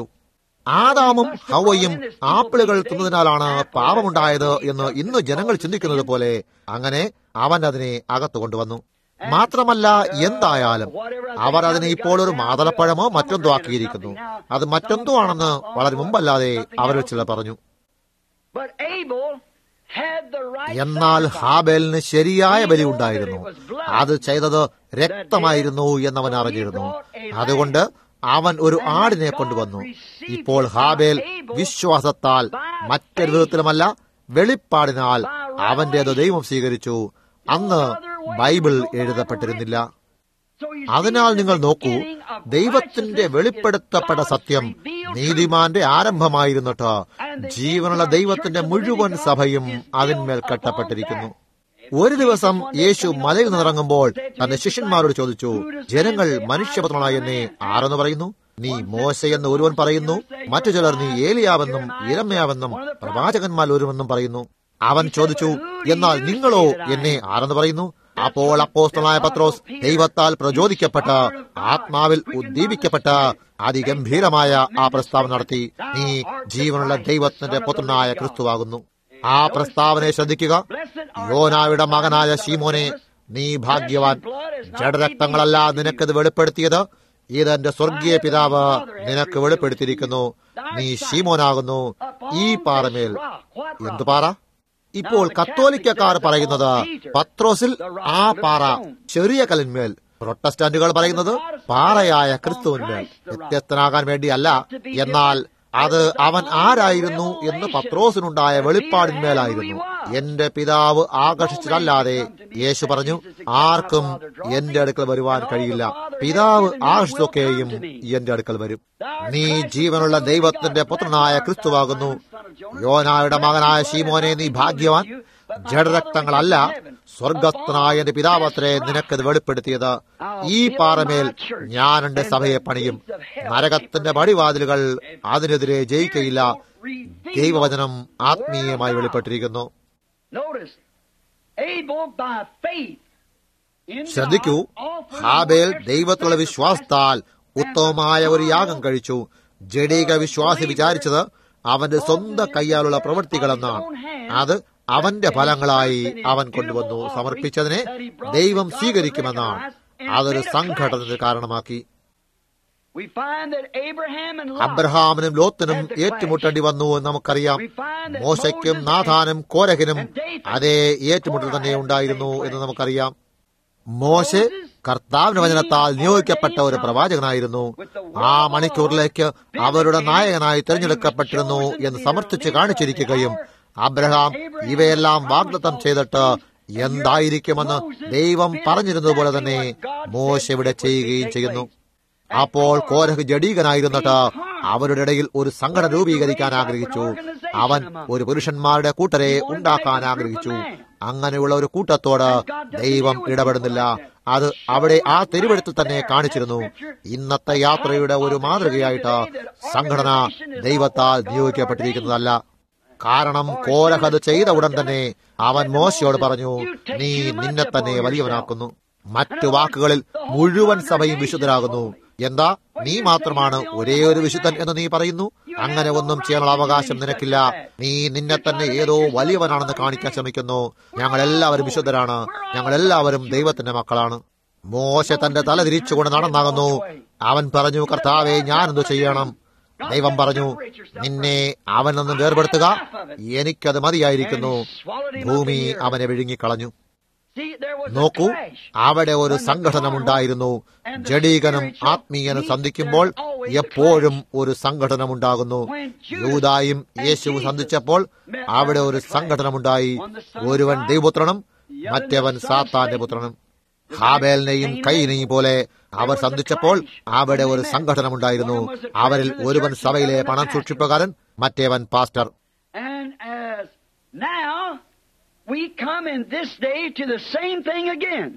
Speaker 1: ആദാമും ഹവയും ആപ്പിളുകൾ തിന്നതിനാലാണ് പാപമുണ്ടായത് എന്ന് ഇന്ന് ജനങ്ങൾ ചിന്തിക്കുന്നത് പോലെ അങ്ങനെ അവൻ അതിനെ അകത്തു കൊണ്ടുവന്നു മാത്രമല്ല എന്തായാലും അവർ അതിനെ ഇപ്പോൾ ഒരു മാതളപ്പഴമോ മറ്റെന്തോ ആക്കിയിരിക്കുന്നു അത് മറ്റെന്തോ ആണെന്ന് വളരെ മുമ്പല്ലാതെ അവരിൽ ചിലർ പറഞ്ഞു
Speaker 2: but Abel had the right
Speaker 1: എന്നാൽ ഹാബേലിന് ശരിയായ ബലി ഉണ്ടായിരുന്നു അത് ചെയ്തത് രക്തമായിരുന്നു എന്നവൻ അറിഞ്ഞിരുന്നു അതുകൊണ്ട് അവൻ ഒരു ആടിനെ കൊണ്ടുവന്നു ഇപ്പോൾ ഹാബേൽ വിശ്വാസത്താൽ മറ്റൊരു വിധത്തിലുമല്ല വെളിപ്പാടിനാൽ അവന്റേത് ദൈവം സ്വീകരിച്ചു അന്ന് ബൈബിൾ എഴുതപ്പെട്ടിരുന്നില്ല
Speaker 2: So you see,
Speaker 1: അതിനാൽ
Speaker 2: the
Speaker 1: നിങ്ങൾ നോക്കൂ
Speaker 2: beginning of
Speaker 1: ദൈവത്തിന്റെ
Speaker 2: righteousness
Speaker 1: വെളിപ്പെടുത്തപ്പെട്ട
Speaker 2: is
Speaker 1: സത്യം
Speaker 2: God's revealed
Speaker 1: നീതിമാന്റെ ആരംഭമായിരുന്നിട്ട് ജീവനുള്ള ദൈവത്തിന്റെ മുഴുവൻ സഭയും അതിന്മേൽ കെട്ടപ്പെട്ടിരിക്കുന്നു ഒരു ദിവസം യേശു മലയിൽ നിന്നിറങ്ങുമ്പോൾ തന്റെ ശിഷ്യന്മാരോട് ചോദിച്ചു ജനങ്ങൾ മനുഷ്യപുത്രനായ എന്നെ ആരെന്ന് പറയുന്നു നീ മോശയെന്ന് ഒരുവൻ പറയുന്നു മറ്റു ചിലർ നീ ഏലിയാവെന്നും ഇരമ്മയാവെന്നും പ്രവാചകന്മാർ ഒരുവെന്നും പറയുന്നു അവൻ ചോദിച്ചു എന്നാൽ നിങ്ങളോ എന്നെ ആരെന്ന് പറയുന്നു അപ്പോൾ അപ്പോസ്തലനായ പത്രോസ് ദൈവത്താൽ പ്രചോദിക്കപ്പെട്ട ആത്മാവിൽ ഉദ്ദീപിക്കപ്പെട്ട അതിഗംഭീരമായ ആ പ്രസ്താവന നടത്തി നീ ജീവനുള്ള ദൈവത്തിന്റെ പുത്രനായ ക്രിസ്തുവാകുന്നു ആ പ്രസ്താവനയെ ശ്രദ്ധിക്കുക യോനായുടെ മകനായ ശീമോനെ നീ ഭാഗ്യവാൻ ജഡരക്തങ്ങളല്ല നിനക്കത് വെളിപ്പെടുത്തിയത് ഇതെന്റെ സ്വർഗീയ പിതാവ് നിനക്ക് വെളിപ്പെടുത്തിയിരിക്കുന്നു നീ ശീമോനാകുന്നു ഈ പാറമേൽ എന്തു പാറ ഇപ്പോൾ കത്തോലിക്കക്കാർ പറയുന്നത് പത്രോസിൽ ആ പാറ ചെറിയ കലിന്മേൽ പ്രൊട്ടസ്റ്റാന്റുകൾ പറയുന്നത് പാറയായ ക്രിസ്തുവിന്മേൽ വ്യത്യസ്തനാകാൻ വേണ്ടിയല്ല എന്നാൽ അത് അവൻ ആരായിരുന്നു എന്ന് പത്രോസിനുണ്ടായ വെളിപ്പാടിന്മേലായിരുന്നു എന്റെ പിതാവ് ആകർഷിച്ചതല്ലാതെ യേശു പറഞ്ഞു ആർക്കും എന്റെ അടുക്കൽ വരുവാൻ കഴിയില്ല പിതാവ് ആകർഷിച്ചൊക്കെയും എന്റെ അടുക്കൽ വരും നീ ജീവനുള്ള ദൈവത്തിന്റെ പുത്രനായ ക്രിസ്തുവാകുന്നു യോനായുടെ മകനായ ശീമോനെ നീ ഭാഗ്യവാൻ ജഡരക്തങ്ങളല്ല സ്വർഗസ്ഥനായ എന്റെ പിതാവത്രേ നിനക്കത് വെളിപ്പെടുത്തിയത് ഈ പാറമേൽ ഞാൻ എന്റെ സഭയെ പണിയും നരകത്തിന്റെ പടിവാതിലുകൾ അതിനെതിരെ ജയിക്കയില്ല ദൈവവചനം ആത്മീയമായി വെളിപ്പെട്ടിരിക്കുന്നു
Speaker 2: Notice, Abel by faith in
Speaker 1: ശ്രദ്ധിക്കൂ
Speaker 2: God offered
Speaker 1: ഹാബേൽ
Speaker 2: a
Speaker 1: ദൈവത്തിലുള്ള വിശ്വാസത്താൽ ഉത്തമമായ ഒരു യാഗം കഴിച്ചു ജഡീക വിശ്വാസി വിചാരിച്ചത് അവന്റെ സ്വന്തം കൈയാലുള്ള പ്രവൃത്തികളെന്നാണ് അത് അവന്റെ ഫലങ്ങളായി അവൻ കൊണ്ടുവന്നു സമർപ്പിച്ചതിനെ ദൈവം സ്വീകരിക്കുമെന്നാണ് അതൊരു സംഘടനത്തിന് കാരണമാക്കി
Speaker 2: We find that Abraham and Lot
Speaker 1: അബ്രഹാമിനും ലോത്തിനും ഏറ്റുമുട്ടേണ്ടി വന്നു എന്ന് നമുക്കറിയാം മോശയ്ക്കും നാഥാനും കോരഹിനും അതേ ഏറ്റുമുട്ടൽ തന്നെ ഉണ്ടായിരുന്നു എന്ന് നമുക്കറിയാം മോശെ കർത്താവിന്റെ വചനത്താൽ നിയോഗിക്കപ്പെട്ട ഒരു പ്രവാചകനായിരുന്നു ആ മണിക്കൂറിലേക്ക് അവരുടെ നായകനായി തിരഞ്ഞെടുക്കപ്പെട്ടിരുന്നു എന്ന് സമർത്ഥിച്ച് കാണിച്ചിരിക്കുകയും അബ്രഹാം ഇവയെല്ലാം വാഗ്ദത്തം ചെയ്തിട്ട് എന്തായിരിക്കുമെന്ന് ദൈവം പറഞ്ഞിരുന്നതുപോലെ തന്നെ മോശ ഇവിടെ ചെയ്യുകയും ചെയ്യുന്നു അപ്പോൾ കോരഹ് ജഡീകനായിരുന്നിട്ട് അവരുടെ ഇടയിൽ ഒരു സംഘടന രൂപീകരിക്കാൻ ആഗ്രഹിച്ചു അവൻ ഒരു പുരുഷന്മാരുടെ കൂട്ടരെ ഉണ്ടാക്കാൻ ആഗ്രഹിച്ചു അങ്ങനെയുള്ള ഒരു കൂട്ടത്തോട് ദൈവം ഇടപെടുന്നില്ല അത് അവിടെ ആ തെരുവെടുത്തിൽ തന്നെ കാണിച്ചിരുന്നു ഇന്നത്തെ യാത്രയുടെ ഒരു മാതൃകയായിട്ട് സംഘടന ദൈവത്താൽ നിയോഗിക്കപ്പെട്ടിരിക്കുന്നതല്ല കാരണം കോരഹത് ചെയ്ത ഉടൻ തന്നെ അവൻ മോശയോട് പറഞ്ഞു നീ നിന്നെ തന്നെ വലിയവനാക്കുന്നു മറ്റു വാക്കുകളിൽ മുഴുവൻ സഭയും വിശുദ്ധരാകുന്നു എന്താ നീ മാത്രമാണ് ഒരേ ഒരു വിശുദ്ധൻ എന്ന് നീ പറയുന്നു അങ്ങനെ ഒന്നും ചെയ്യാനുള്ള അവകാശം നിനക്കില്ല നീ നിന്നെ തന്നെ ഏതോ വലിയവനാണെന്ന് കാണിക്കാൻ ശ്രമിക്കുന്നു ഞങ്ങൾ എല്ലാവരും വിശുദ്ധരാണ് ഞങ്ങൾ എല്ലാവരും ദൈവത്തിന്റെ മക്കളാണ് മോശ തന്റെ തല തിരിച്ചുകൊണ്ട് നടന്നാകുന്നു അവൻ പറഞ്ഞു കർത്താവെ ഞാനെന്തു ചെയ്യണം ദൈവം പറഞ്ഞു നിന്നെ അവൻ നിന്ന് വേർപെടുത്തുക എനിക്കത് മതിയായിരിക്കുന്നു ഭൂമി അവനെ വിഴുങ്ങിക്കളഞ്ഞു
Speaker 2: See, there was
Speaker 1: നോക്കൂ
Speaker 2: a clash.
Speaker 1: അവിടെ ഒരു സംഘടനമുണ്ടായിരുന്നു ജഡീകനും ആത്മീയനും സന്ധിക്കുമ്പോൾ എപ്പോഴും ഒരു സംഘടനമുണ്ടാകുന്നു യൂതായും യേശുവും സന്ധിച്ചപ്പോൾ അവിടെ ഒരു സംഘടനമുണ്ടായി ഒരുവൻ ദൈവപുത്രനും മറ്റവൻ സാത്താന്റെ പുത്രനും ഹാബേലിനെയും കൈനെയും പോലെ അവർ സന്ധിച്ചപ്പോൾ അവിടെ ഒരു സംഘടനമുണ്ടായിരുന്നു അവരിൽ ഒരുവൻ സഭയിലെ പണം സൂക്ഷിപ്പുകാരൻ മറ്റേവൻ pastor
Speaker 2: And as now we come in this day to the same thing again.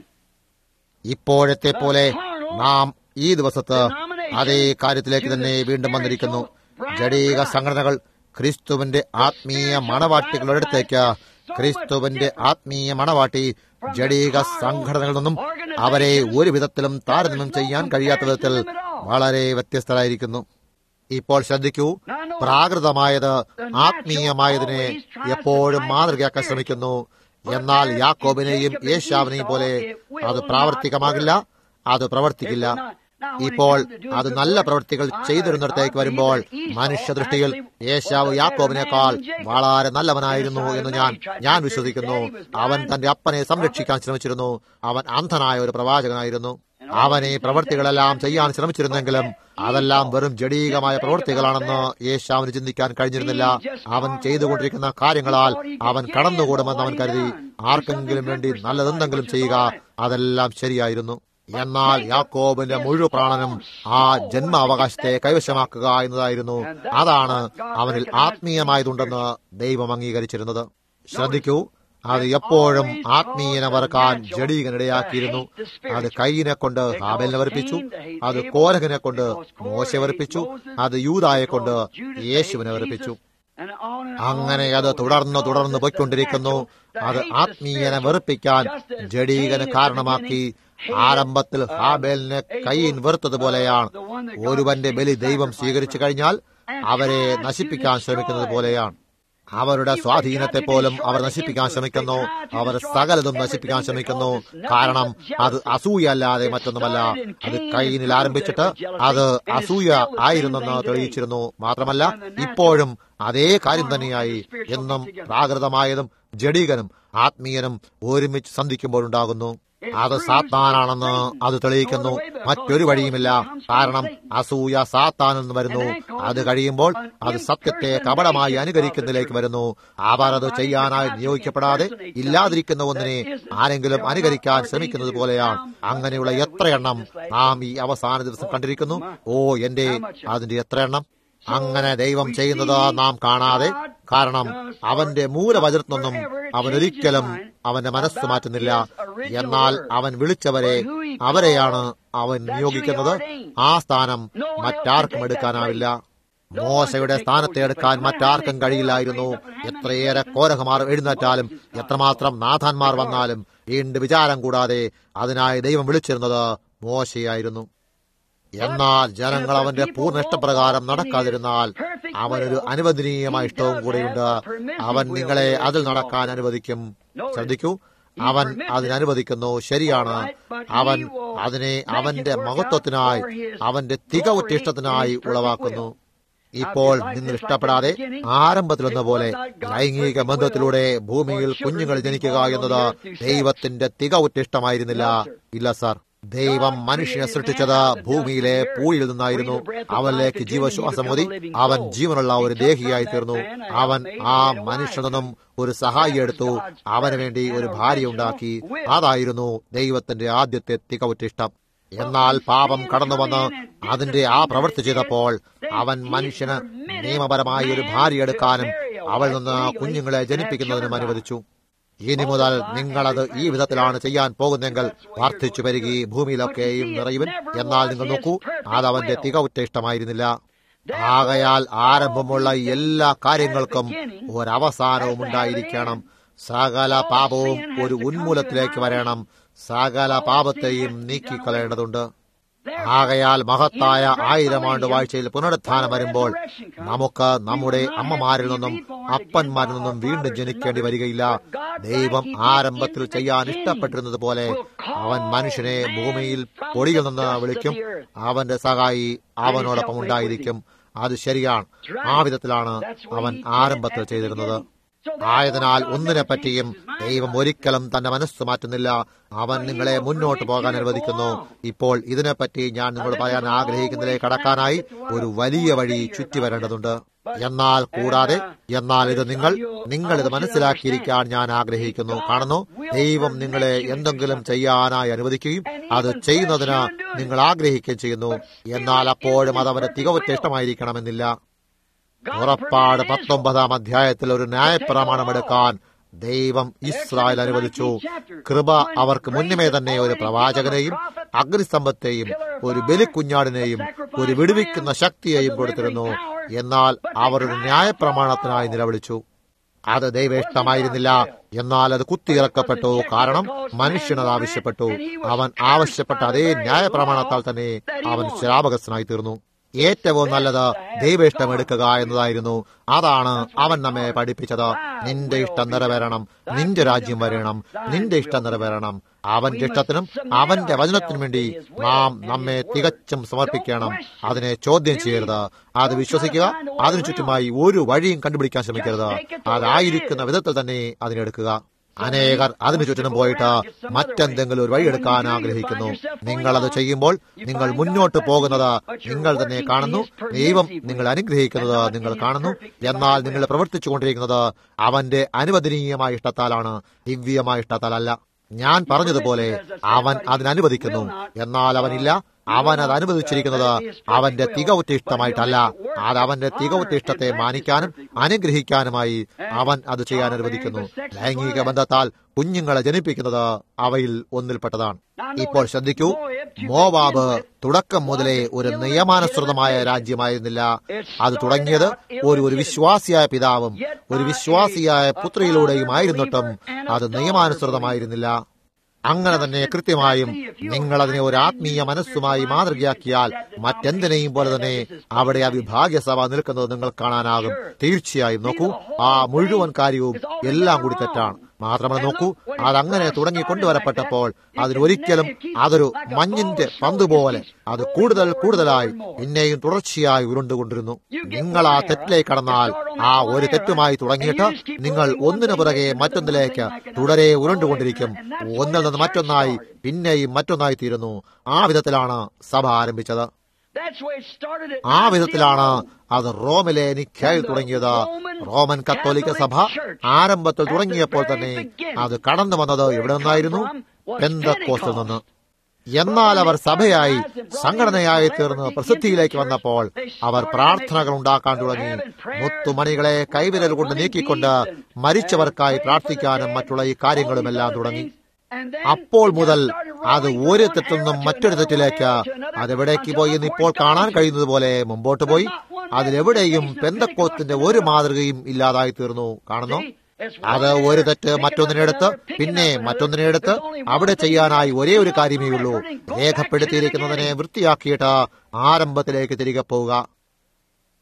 Speaker 1: ഇപ്പോഴത്തെ പോലെ നാം ഈ ദിവസത്ത് അതേ കാര്യത്തിലേക്ക് തന്നെ വീണ്ടും വന്നിരിക്കുന്നു ജഡീക സംഘടനകൾ ക്രിസ്തുവിന്റെ ആത്മീയ മണവാട്ടികളുടെ അടുത്തേക്ക് ക്രിസ്തുവിന്റെ ആത്മീയ മണവാട്ടി ജഡീക സംഘടനകളിൽ നിന്നും അവരെ ഒരു വിധത്തിലും താരതമ്യം ചെയ്യാൻ കഴിയാത്ത വിധത്തിൽ വളരെ വ്യത്യസ്തരായിരിക്കുന്നു ഇപ്പോൾ ശ്രദ്ധിക്കൂ പ്രാകൃതമായത് ആത്മീയമായതിനെ എപ്പോഴും മാതൃകയാക്കാൻ ശ്രമിക്കുന്നു എന്നാൽ യാക്കോബിനെയും യേശാവിനെയും പോലെ അത് പ്രാവർത്തികമാകില്ല അത് പ്രവർത്തിക്കില്ല ഇപ്പോൾ അത് നല്ല പ്രവൃത്തികൾ ചെയ്തിരുന്നിടത്തേക്ക് വരുമ്പോൾ മനുഷ്യദൃഷ്ടിയിൽ യേശാവ് യാക്കോബിനേക്കാൾ വളരെ നല്ലവനായിരുന്നു എന്ന് ഞാൻ ഞാൻ വിശ്വസിക്കുന്നു അവൻ തന്റെ അപ്പനെ സംരക്ഷിക്കാൻ ശ്രമിച്ചിരുന്നു അവൻ അന്ധനായ ഒരു പ്രവാചകനായിരുന്നു അവൻ ഈ പ്രവൃത്തികളെല്ലാം ചെയ്യാൻ ശ്രമിച്ചിരുന്നെങ്കിലും അതെല്ലാം വെറും ജഡീകമായ പ്രവൃത്തികളാണെന്ന് യേശാവിന് ചിന്തിക്കാൻ കഴിഞ്ഞിരുന്നില്ല അവൻ ചെയ്തുകൊണ്ടിരിക്കുന്ന കാര്യങ്ങളാൽ അവൻ കടന്നുകൂടുമെന്ന് അവൻ കരുതി ആർക്കെങ്കിലും വേണ്ടി നല്ലതെന്തെങ്കിലും ചെയ്യുക അതെല്ലാം ശരിയായിരുന്നു എന്നാൽ യാക്കോബിന്റെ മുഴു പ്രാണനും ആ ജന്മാവകാശത്തെ കൈവശമാക്കുക എന്നതായിരുന്നു അതാണ് അവനിൽ ആത്മീയമായതുണ്ടെന്ന് ദൈവം അംഗീകരിച്ചിരുന്നത് ശ്രദ്ധിക്കൂ അത് എപ്പോഴും ആത്മീയനെ വറുക്കാൻ ജഡീകനിടയാക്കിയിരുന്നു അത് കൈയിനെ കൊണ്ട് ഹാബലിനെ വരപ്പിച്ചു അത് കോരകനെ കൊണ്ട് മോശ വരപ്പിച്ചു അത് യൂതായെ കൊണ്ട് യേശുവിനെ വരപ്പിച്ചു
Speaker 2: And on and
Speaker 1: അങ്ങനെ അത് തുടർന്ന് തുടർന്ന് പോയിക്കൊണ്ടിരിക്കുന്നു അത് ആത്മീയനെ വെറുപ്പിക്കാൻ ജഡീകന് കാരണമാക്കി ആരംഭത്തിൽ ഹാബേലിനെ കൈയിൻ വെറുത്തതുപോലെയാണ് ഒരുവന്റെ ബലി ദൈവം സ്വീകരിച്ചു കഴിഞ്ഞാൽ അവരെ നശിപ്പിക്കാൻ ശ്രമിക്കുന്നത് പോലെയാണ് അവരുടെ സ്വാധീനത്തെ പോലും അവർ നശിപ്പിക്കാൻ ശ്രമിക്കുന്നു അവർ സകലതും നശിപ്പിക്കാൻ ശ്രമിക്കുന്നു കാരണം അത് അസൂയ അല്ലാതെ മറ്റൊന്നുമല്ല അത് കൈനിൽ ആരംഭിച്ചിട്ട് അത് അസൂയ ആയിരുന്നെന്ന് തെളിയിച്ചിരുന്നു മാത്രമല്ല ഇപ്പോഴും അതേ കാര്യം തന്നെയായി എന്നും പ്രാകൃതമായതും ജഡീകനും ആത്മീയനും ഒരുമിച്ച് സന്ധിക്കുമ്പോഴുണ്ടാകുന്നു അത് സാത്താനാണെന്ന് അത് തെളിയിക്കുന്നു മറ്റൊരു വഴിയുമില്ല കാരണം അസൂയ സാത്താനിൽ നിന്ന് വരുന്നു അത് കഴിയുമ്പോൾ അത് സത്യത്തെ കപടമായി അനുകരിക്കുന്നതിലേക്ക് വരുന്നു അവർ അത് ചെയ്യാനായി നിയോഗിക്കപ്പെടാതെ ഇല്ലാതിരിക്കുന്ന ഒന്നിനെ ആരെങ്കിലും അനുകരിക്കാൻ ശ്രമിക്കുന്നത് പോലെയാണ് അങ്ങനെയുള്ള എത്ര എണ്ണം നാം ഈ അവസാന ദിവസം കണ്ടിരിക്കുന്നു ഓ എന്റെ അതിന്റെ എത്ര എണ്ണം അങ്ങനെ ദൈവം ചെയ്യുന്നത് നാം കാണാതെ കാരണം അവന്റെ മൂലവചനത്തിൽ നിന്നും അവൻ ഒരിക്കലും അവന്റെ മനസ്സ് മാറ്റുന്നില്ല എന്നാൽ അവൻ വിളിച്ചവരെ അവരെയാണ് അവൻ നിയോഗിക്കുന്നത് ആ സ്ഥാനം മറ്റാർക്കും എടുക്കാനാവില്ല മോശയുടെ സ്ഥാനത്തെ എടുക്കാൻ മറ്റാർക്കും കഴിയില്ലായിരുന്നു എത്രയേറെ കോരഹമാർ എഴുന്നേറ്റാലും എത്രമാത്രം നാഥാന്മാർ വന്നാലും വീണ്ടും വിചാരം കൂടാതെ അതിനായി ദൈവം വിളിച്ചിരുന്നത് മോശയായിരുന്നു എന്നാൽ ജനങ്ങൾ അവന്റെ പൂർണ്ണ ഇഷ്ടപ്രകാരം നടക്കാതിരുന്നാൽ അവനൊരു അനുവദനീയമായ ഇഷ്ടവും കൂടെയുണ്ട് അവൻ നിങ്ങളെ അതിൽ നടക്കാൻ അനുവദിക്കും ശ്രദ്ധിക്കൂ അവൻ അതിനനുവദിക്കുന്നു ശരിയാണ് അവൻ അതിനെ അവന്റെ മഹത്വത്തിനായി അവന്റെ തികവുറ്റ ഇഷ്ടത്തിനായി ഉളവാക്കുന്നു ഇപ്പോൾ നിങ്ങൾ ഇഷ്ടപ്പെടാതെ ആരംഭത്തിലെന്ന പോലെ ലൈംഗിക ബന്ധത്തിലൂടെ ഭൂമിയിൽ കുഞ്ഞുങ്ങൾ ജനിക്കുക എന്നത് ദൈവത്തിന്റെ തികവുറ്റ ഇഷ്ടമായിരുന്നില്ല ഇല്ല സാർ ദൈവം മനുഷ്യനെ സൃഷ്ടിച്ചത് ഭൂമിയിലെ പൂയിൽ നിന്നായിരുന്നു അവനിലേക്ക് ജീവശ്വാസമോതി അവൻ ജീവനുള്ള ഒരു ദേഹിയായി തീർന്നു അവൻ ആ മനുഷ്യനിൽ നിന്നും ഒരു സഹായി എടുത്തു അവന് വേണ്ടി ഒരു ഭാര്യ ഉണ്ടാക്കി അതായിരുന്നു ദൈവത്തിന്റെ ആദ്യത്തെ തികവുറ്റ ഇഷ്ടം എന്നാൽ പാപം കടന്നു വന്ന് അതിന്റെ ആ പ്രവൃത്തി ചെയ്തപ്പോൾ അവൻ മനുഷ്യന് നിയമപരമായി ഒരു ഭാര്യ എടുക്കാനും അവൾ നിന്ന് കുഞ്ഞുങ്ങളെ ജനിപ്പിക്കുന്നതിനും അനുവദിച്ചു ഇനി മുതൽ നിങ്ങളത് ഈ വിധത്തിലാണ് ചെയ്യാൻ പോകുന്നെങ്കിൽ വർദ്ധിച്ചു വരികി ഭൂമിയിലൊക്കെയും നിറയുവൻ എന്നാൽ നിങ്ങൾ നോക്കൂ അതവന്റെ തികവുറ്റ ഇഷ്ടമായിരുന്നില്ല ആകയാൽ ആരംഭമുള്ള എല്ലാ കാര്യങ്ങൾക്കും ഒരവസാനവും ഉണ്ടായിരിക്കണം സകല പാപവും ഒരു ഉന്മൂലത്തിലേക്ക് വരണം സകല പാപത്തെയും നീക്കിക്കളയേണ്ടതുണ്ട് ആകയാൽ മഹത്തായ ആയിരം ആണ്ട് വാഴ്ചയിൽ പുനരുത്ഥാനം വരുമ്പോൾ നമുക്ക് നമ്മുടെ അമ്മമാരിൽ നിന്നും അപ്പന്മാരിൽ നിന്നും വീണ്ടും ജനിക്കേണ്ടി വരികയില്ല ദൈവം ആരംഭത്തിൽ ചെയ്യാൻ ഇഷ്ടപ്പെട്ടിരുന്നത് പോലെ അവൻ മനുഷ്യനെ ഭൂമിയിൽ പൊടിയിൽ നിന്ന് വിളിക്കും അവന്റെ സഹായി അവനോടൊപ്പം ഉണ്ടായിരിക്കും അത് ശരിയാണ് ആ വിധത്തിലാണ് അവൻ ആരംഭത്തിൽ ചെയ്തിരുന്നത് ആയതിനാൽ ഒന്നിനെ പറ്റിയും ദൈവം ഒരിക്കലും തന്റെ മനസ്സ് മാറ്റുന്നില്ല അവൻ നിങ്ങളെ മുന്നോട്ട് പോകാൻ അനുവദിക്കുന്നു ഇപ്പോൾ ഇതിനെപ്പറ്റി ഞാൻ നിങ്ങളോട് പറയാൻ ആഗ്രഹിക്കുന്നതിലേക്ക് കടക്കാനായി ഒരു വലിയ വഴി ചുറ്റി വരേണ്ടതുണ്ട് എന്നാൽ കൂടാതെ എന്നാൽ ഇത് നിങ്ങൾ നിങ്ങൾ ഇത് മനസ്സിലാക്കിയിരിക്കാൻ ഞാൻ ആഗ്രഹിക്കുന്നു കാണുന്നു ദൈവം നിങ്ങളെ എന്തെങ്കിലും ചെയ്യാനായി അനുവദിക്കുകയും അത് ചെയ്യുന്നതിന് നിങ്ങൾ ആഗ്രഹിക്കുകയും ചെയ്യുന്നു എന്നാൽ അപ്പോഴും അത് അവന് തികവുറ്റ ഇഷ്ടമായിരിക്കണമെന്നില്ല പുറപ്പാട് പത്തൊമ്പതാം അധ്യായത്തിൽ ഒരു ന്യായപ്രമാണമെടുക്കാൻ ദൈവം ഇസ്രായേൽ അനുവദിച്ചു കൃപ അവർക്ക് മുന്നമേ തന്നെ ഒരു പ്രവാചകനെയും അഗ്നിസ്തംഭത്തെയും ഒരു ബലിക്കുഞ്ഞാടിനെയും ഒരു വിടുവിക്കുന്ന ശക്തിയെയും കൊടുത്തിരുന്നു എന്നാൽ അവർ ഒരു ന്യായപ്രമാണത്തിനായി നിലവിളിച്ചു അത് ദൈവേഷ്ടമായിരുന്നില്ല എന്നാൽ അത് കുത്തിയിറക്കപ്പെട്ടു കാരണം മനുഷ്യനത് ആവശ്യപ്പെട്ടു അവൻ ആവശ്യപ്പെട്ട അതേ ന്യായപ്രമാണത്താൽ തന്നെ അവൻ ശാപകസ്ഥനായി തീർന്നു ഏറ്റവും നല്ലത് ദൈവേഷ്ടം എടുക്കുക എന്നതായിരുന്നു അതാണ് അവൻ നമ്മെ പഠിപ്പിച്ചത് നിന്റെ ഇഷ്ടം നിറവേറണം നിന്റെ രാജ്യം വരണം നിന്റെ ഇഷ്ടം നിറവേറണം അവന്റെ ഇഷ്ടത്തിനും അവന്റെ വചനത്തിനും വേണ്ടി നാം നമ്മെ തികച്ചും സമർപ്പിക്കണം അതിനെ ചോദ്യം ചെയ്യരുത് അത് വിശ്വസിക്കുക അതിനു ചുറ്റുമായി ഒരു വഴിയും കണ്ടുപിടിക്കാൻ ശ്രമിക്കരുത് അതായിരിക്കുന്ന വിധത്തിൽ തന്നെ അതിനെടുക്കുക അനേകർ അതിനു ചുറ്റിനും പോയിട്ട് മറ്റെന്തെങ്കിലും ഒരു വഴിയെടുക്കാൻ ആഗ്രഹിക്കുന്നു നിങ്ങൾ അത് ചെയ്യുമ്പോൾ നിങ്ങൾ മുന്നോട്ട് പോകുന്നത് നിങ്ങൾ തന്നെ കാണുന്നു ദൈവം നിങ്ങൾ അനുഗ്രഹിക്കുന്നത് നിങ്ങൾ കാണുന്നു എന്നാൽ നിങ്ങൾ പ്രവർത്തിച്ചുകൊണ്ടിരിക്കുന്നത് അവന്റെ അനുവദനീയമായ ഇഷ്ടത്താലാണ് ദിവ്യമായ ഇഷ്ടത്താലല്ല ഞാൻ പറഞ്ഞതുപോലെ അവൻ അതിനനുവദിക്കുന്നു എന്നാൽ അവനില്ല അവൻ അത് അനുവദിച്ചിരിക്കുന്നത് അവന്റെ തികവുറ്റ ഇഷ്ടമായിട്ടല്ല അത് അവന്റെ തികവുറ്റ ഇഷ്ടത്തെ മാനിക്കാനും അനുഗ്രഹിക്കാനുമായി അവൻ അത് ചെയ്യാൻ അനുവദിക്കുന്നു ലൈംഗിക ബന്ധത്താൽ കുഞ്ഞുങ്ങളെ ജനിപ്പിക്കുന്നത് അവയിൽ ഒന്നിൽപ്പെട്ടതാണ് ഇപ്പോൾ ശ്രദ്ധിക്കൂ മോവാബ് തുടക്കം മുതലേ ഒരു നിയമാനുസൃതമായ രാജ്യമായിരുന്നില്ല അത് തുടങ്ങിയത് ഒരു ഒരു വിശ്വാസിയായ പിതാവും ഒരു വിശ്വാസിയായ പുത്രിയിലൂടെയും ആയിരുന്നിട്ടും അത് നിയമാനുസൃതമായിരുന്നില്ല അങ്ങനെ തന്നെ കൃത്യമായും നിങ്ങൾ അതിനെ ഒരു ആത്മീയ മനസ്സുമായി മാതൃകയാക്കിയാൽ മറ്റെന്തിനേയും പോലെ തന്നെ അവിടെ ആ വിഭാഗ്യസഭ നിൽക്കുന്നത് നിങ്ങൾ കാണാനാകും തീർച്ചയായും നോക്കൂ ആ മുഴുവൻ കാര്യവും എല്ലാം കൂടി തെറ്റാണ് മാത്രമല്ല നോക്കൂ അതങ്ങനെ തുടങ്ങി കൊണ്ടുവരപ്പെട്ടപ്പോൾ അതിനൊരിക്കലും അതൊരു മഞ്ഞിന്റെ പന്ത് പോലെ അത് കൂടുതൽ കൂടുതലായി പിന്നെയും തുടർച്ചയായി ഉരുണ്ടുകൊണ്ടിരുന്നു നിങ്ങൾ ആ തെറ്റിലേക്ക് കടന്നാൽ ആ ഒരു തെറ്റുമായി തുടങ്ങിയിട്ട് നിങ്ങൾ ഒന്നിനു പുറകെ മറ്റൊന്നിലേക്ക് തുടരെ ഉരുണ്ടുകൊണ്ടിരിക്കും ഒന്നിൽ നിന്ന് മറ്റൊന്നായി പിന്നെയും മറ്റൊന്നായി തീരുന്നു ആ വിധത്തിലാണ് സഭ ആരംഭിച്ചത് ആ വിധത്തിലാണ് അത് റോമിലെ നിഖ്യയിൽ തുടങ്ങിയത് റോമൻ കത്തോലിക്ക സഭ ആരംഭത്തിൽ തുടങ്ങിയപ്പോൾ തന്നെ അത് കടന്നു വന്നത് എവിടെ നിന്നായിരുന്നു പെന്തക്കോസ്റ്റിൽ നിന്ന് എന്നാൽ അവർ സഭയായി സംഘടനയായി തീർന്ന് പ്രസിദ്ധിയിലേക്ക് വന്നപ്പോൾ അവർ പ്രാർത്ഥനകൾ ഉണ്ടാക്കാൻ തുടങ്ങി മുത്തുമണികളെ കൈവിരൽ കൊണ്ട് നീക്കിക്കൊണ്ട് മരിച്ചവർക്കായി പ്രാർത്ഥിക്കാനും മറ്റുള്ള ഈ കാര്യങ്ങളുമെല്ലാം തുടങ്ങി അപ്പോൾ മുതൽ അത് ഒരു തെറ്റിൽ നിന്നും മറ്റൊരു തെറ്റിലേക്ക് അതെവിടേക്ക് പോയി എന്ന് ഇപ്പോൾ കാണാൻ കഴിയുന്നത് പോലെ മുമ്പോട്ട് പോയി അതിലെവിടെയും പെന്തക്കോത്തിന്റെ ഒരു മാതൃകയും ഇല്ലാതായി തീർന്നു കാണുന്നു അത് ഒരു തെറ്റ് മറ്റൊന്നിനെടുത്ത് പിന്നെ മറ്റൊന്നിനെടുത്ത് അവിടെ ചെയ്യാനായി ഒരേ ഒരു കാര്യമേ ഉള്ളൂ രേഖപ്പെടുത്തിയിരിക്കുന്നതിനെ വൃത്തിയാക്കിയിട്ട് ആരംഭത്തിലേക്ക് തിരികെ പോവുക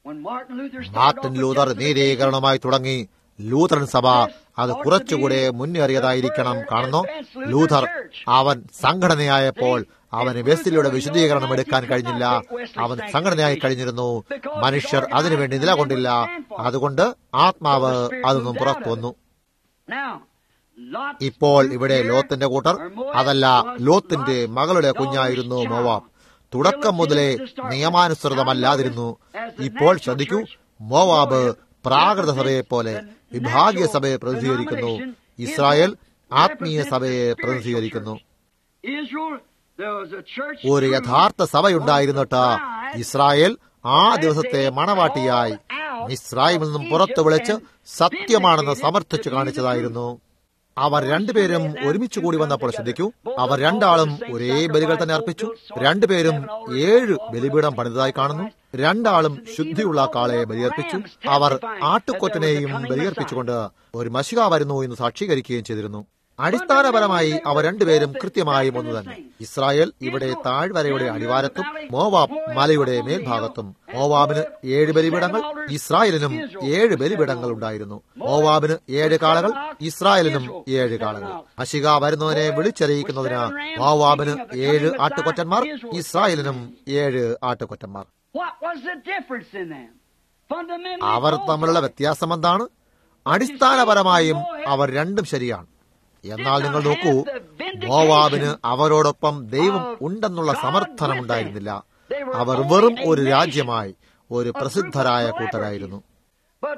Speaker 2: when Martin Luther started
Speaker 1: Martin
Speaker 2: off with
Speaker 1: Luther
Speaker 2: justification,
Speaker 1: നീതീകരണമായി തുടങ്ങി ലൂതറൻ സഭ അത് കുറച്ചുകൂടെ മുന്നേറിയതായിരിക്കണം കാണുന്നു ലൂഥർ അവൻ സംഘടനയായപ്പോൾ അവന് വെസ്ലിയുടെ വിശദീകരണം എടുക്കാൻ കഴിഞ്ഞില്ല അവൻ സംഘടനയായി കഴിഞ്ഞിരുന്നു മനുഷ്യർ അതിനുവേണ്ടി നിലകൊണ്ടില്ല അതുകൊണ്ട് ആത്മാവ് അതൊന്നും പുറത്തു വന്നു
Speaker 2: Now, Lot's
Speaker 1: ഇപ്പോൾ ഇവിടെ ലോത്തിന്റെ കൂട്ടർ അതല്ല ലോത്തിന്റെ മകളുടെ കുഞ്ഞായിരുന്നു മോവാബ് തുടക്കം മുതലേ നിയമാനുസൃതമല്ലാതിരുന്നു ഇപ്പോൾ ശ്രദ്ധിക്കൂ മോവാബ് പ്രാകൃത സഭയെ പോലെ വിഭാഗീയ സഭയെ പ്രതിനിധീകരിക്കുന്നു ഇസ്രായേൽ ആത്മീയ സഭയെ പ്രതിനിധീകരിക്കുന്നു
Speaker 2: Israel, there was a church
Speaker 1: ഒരു യഥാർത്ഥ സഭയുണ്ടായിരുന്നിട്ട് ഇസ്രായേൽ ആ ദിവസത്തെ മണവാട്ടിയായി ഇസ്രായേലിൽ നിന്നും പുറത്തു വിളിച്ച് സത്യമാണെന്ന് സമർത്ഥിച്ചു കാണിച്ചതായിരുന്നു അവർ രണ്ടുപേരും ഒരുമിച്ച് കൂടി വന്നപ്പോൾ ശ്രദ്ധിക്കൂ അവർ രണ്ടാളും ഒരേ ബലികൾ തന്നെ അർപ്പിച്ചു രണ്ടുപേരും ഏഴ് ബലിപീഠം പണിതതായി കാണുന്നു രണ്ടാളും ശുദ്ധിയുള്ള കാളയെ ബലിയർപ്പിച്ചു അവർ ആട്ടുകൊറ്റനെയും ബലിയർപ്പിച്ചുകൊണ്ട് ഒരു മഷിക വരുന്നു എന്ന് സാക്ഷീകരിക്കുകയും ചെയ്തിരുന്നു അടിസ്ഥാനപരമായി അവർ രണ്ടുപേരും കൃത്യമായും ഒന്ന് തന്നെ ഇസ്രായേൽ ഇവിടെ താഴ്വരയുടെ അടിവാരത്തും മോവാബ് മലയുടെ മേൽഭാഗത്തും മോവാബിന് ഏഴ് ബലിപീഠങ്ങൾ ഇസ്രായേലിനും ഏഴ് ബലിപീഠങ്ങൾ ഉണ്ടായിരുന്നു മോവാബിന് ഏഴ് കാളകൾ ഇസ്രായേലിനും ഏഴ് കാളകൾ അശിക വരുന്നതിനെ വിളിച്ചറിയിക്കുന്നതിന് മോവാബിന് ഏഴ് ആട്ടുകൊറ്റന്മാർ ഇസ്രായേലിനും ഏഴ് ആട്ടുകൊറ്റന്മാർ
Speaker 2: What was the difference in them? Fundamentally,
Speaker 1: our
Speaker 2: both
Speaker 1: തമ്മിലുള്ള വ്യത്യാസം എന്താണ് അടിസ്ഥാനപരമായും അവർ രണ്ടും ശരിയാണ് എന്നാൽ നിങ്ങൾ നോക്കൂ മോവാബിന് അവരോടൊപ്പം ദൈവം ഉണ്ടെന്നുള്ള സമർത്ഥനം ഉണ്ടായിരുന്നില്ല അവർ വെറും ഒരു രാജ്യമായി ഒരു പ്രസിദ്ധരായ കൂട്ടരായിരുന്നു
Speaker 2: But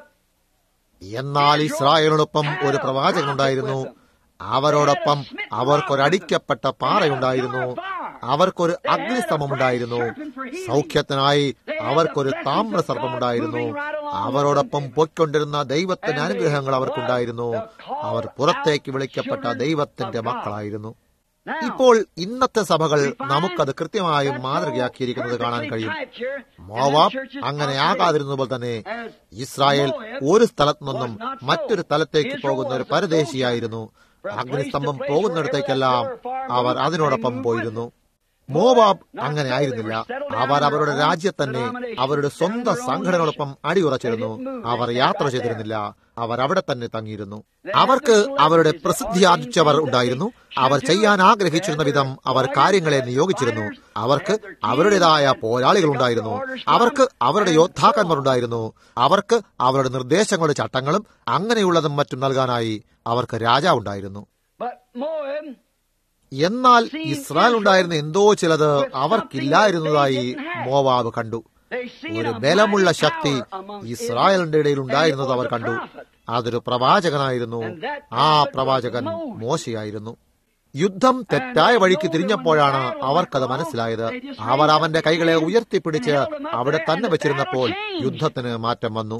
Speaker 1: എന്നാൽ ഇസ്രായേലിനോടൊപ്പം ഒരു പ്രവാചകനുണ്ടായിരുന്നു അവരോടൊപ്പം അവർക്കൊരടിക്കപ്പെട്ട പാറയുണ്ടായിരുന്നു അവർക്കൊരു അഗ്നിസ്തംഭമുണ്ടായിരുന്നു സൗഖ്യത്തിനായി അവർക്കൊരു താമ്രസർപ്പമുണ്ടായിരുന്നു അവരോടൊപ്പം പൊയ്ക്കൊണ്ടിരുന്ന ദൈവത്തിന്റെ അനുഗ്രഹങ്ങൾ അവർക്കുണ്ടായിരുന്നു അവർ പുറത്തേക്ക് വിളിക്കപ്പെട്ട ദൈവത്തിന്റെ മക്കളായിരുന്നു ഇപ്പോൾ ഇന്നത്തെ സഭകൾ നമുക്കത് കൃത്യമായും മാതൃകയാക്കിയിരിക്കുന്നത് കാണാൻ കഴിയും മോവാബ് അങ്ങനെ ആകാതിരുന്നപ്പോൾ തന്നെ ഇസ്രായേൽ ഒരു സ്ഥലത്തു നിന്നും മറ്റൊരു സ്ഥലത്തേക്ക് പോകുന്ന ഒരു പരദേശിയായിരുന്നു അഗ്നിസ്തംഭം പോകുന്നിടത്തേക്കെല്ലാം അവർ അതിനോടൊപ്പം പോയിരുന്നു മോവാബ് അങ്ങനെ ആയിരുന്നില്ല അവർ അവരുടെ രാജ്യത്തന്നെ അവരുടെ സ്വന്തം സംഘടനകളൊപ്പം അടിയുറച്ചിരുന്നു അവർ യാത്ര ചെയ്തിരുന്നില്ല അവർ അവിടെ തന്നെ തങ്ങിയിരുന്നു അവർക്ക് അവരുടെ പ്രസിദ്ധി ആർജിച്ചവർ ഉണ്ടായിരുന്നു അവർ ചെയ്യാൻ ആഗ്രഹിച്ചിരുന്ന വിധം അവർ കാര്യങ്ങളെ നിയോഗിച്ചിരുന്നു അവർക്ക് അവരുടേതായ പോരാളികൾ ഉണ്ടായിരുന്നു അവർക്ക് അവരുടെ യോദ്ധാക്കന്മാർ ഉണ്ടായിരുന്നു അവർക്ക് അവരുടെ നിർദ്ദേശങ്ങളുടെ ചട്ടങ്ങളും അങ്ങനെയുള്ളതും മറ്റും നൽകാനായി അവർക്ക് രാജാവുണ്ടായിരുന്നു
Speaker 2: but Moab,
Speaker 1: എന്നാൽ ഇസ്രായേൽ ഉണ്ടായിരുന്ന എന്തോ ചിലത് അവർക്കില്ലായിരുന്നതായി മോവാബ് കണ്ടു
Speaker 2: they seen
Speaker 1: ഒരു
Speaker 2: a
Speaker 1: ബലമുള്ള
Speaker 2: mighty
Speaker 1: ശക്തി
Speaker 2: power amongst
Speaker 1: ഇസ്രായേലിന്റെ ഇടയിൽ ഉണ്ടായിരുന്നത്
Speaker 2: Israel.
Speaker 1: Our
Speaker 2: And it was
Speaker 1: കണ്ടു
Speaker 2: a prophet.
Speaker 1: അതൊരു പ്രവാചകനായിരുന്നു ആ പ്രവാചകൻ മോശയായിരുന്നു യുദ്ധം തെറ്റായ വഴിക്ക് തിരിഞ്ഞപ്പോഴാണ് അവർക്കത് മനസ്സിലായത് അവർ അവന്റെ കൈകളെ ഉയർത്തിപ്പിടിച്ച് അവിടെ തന്നെ വെച്ചിരുന്നപ്പോൾ യുദ്ധത്തിന് മാറ്റം വന്നു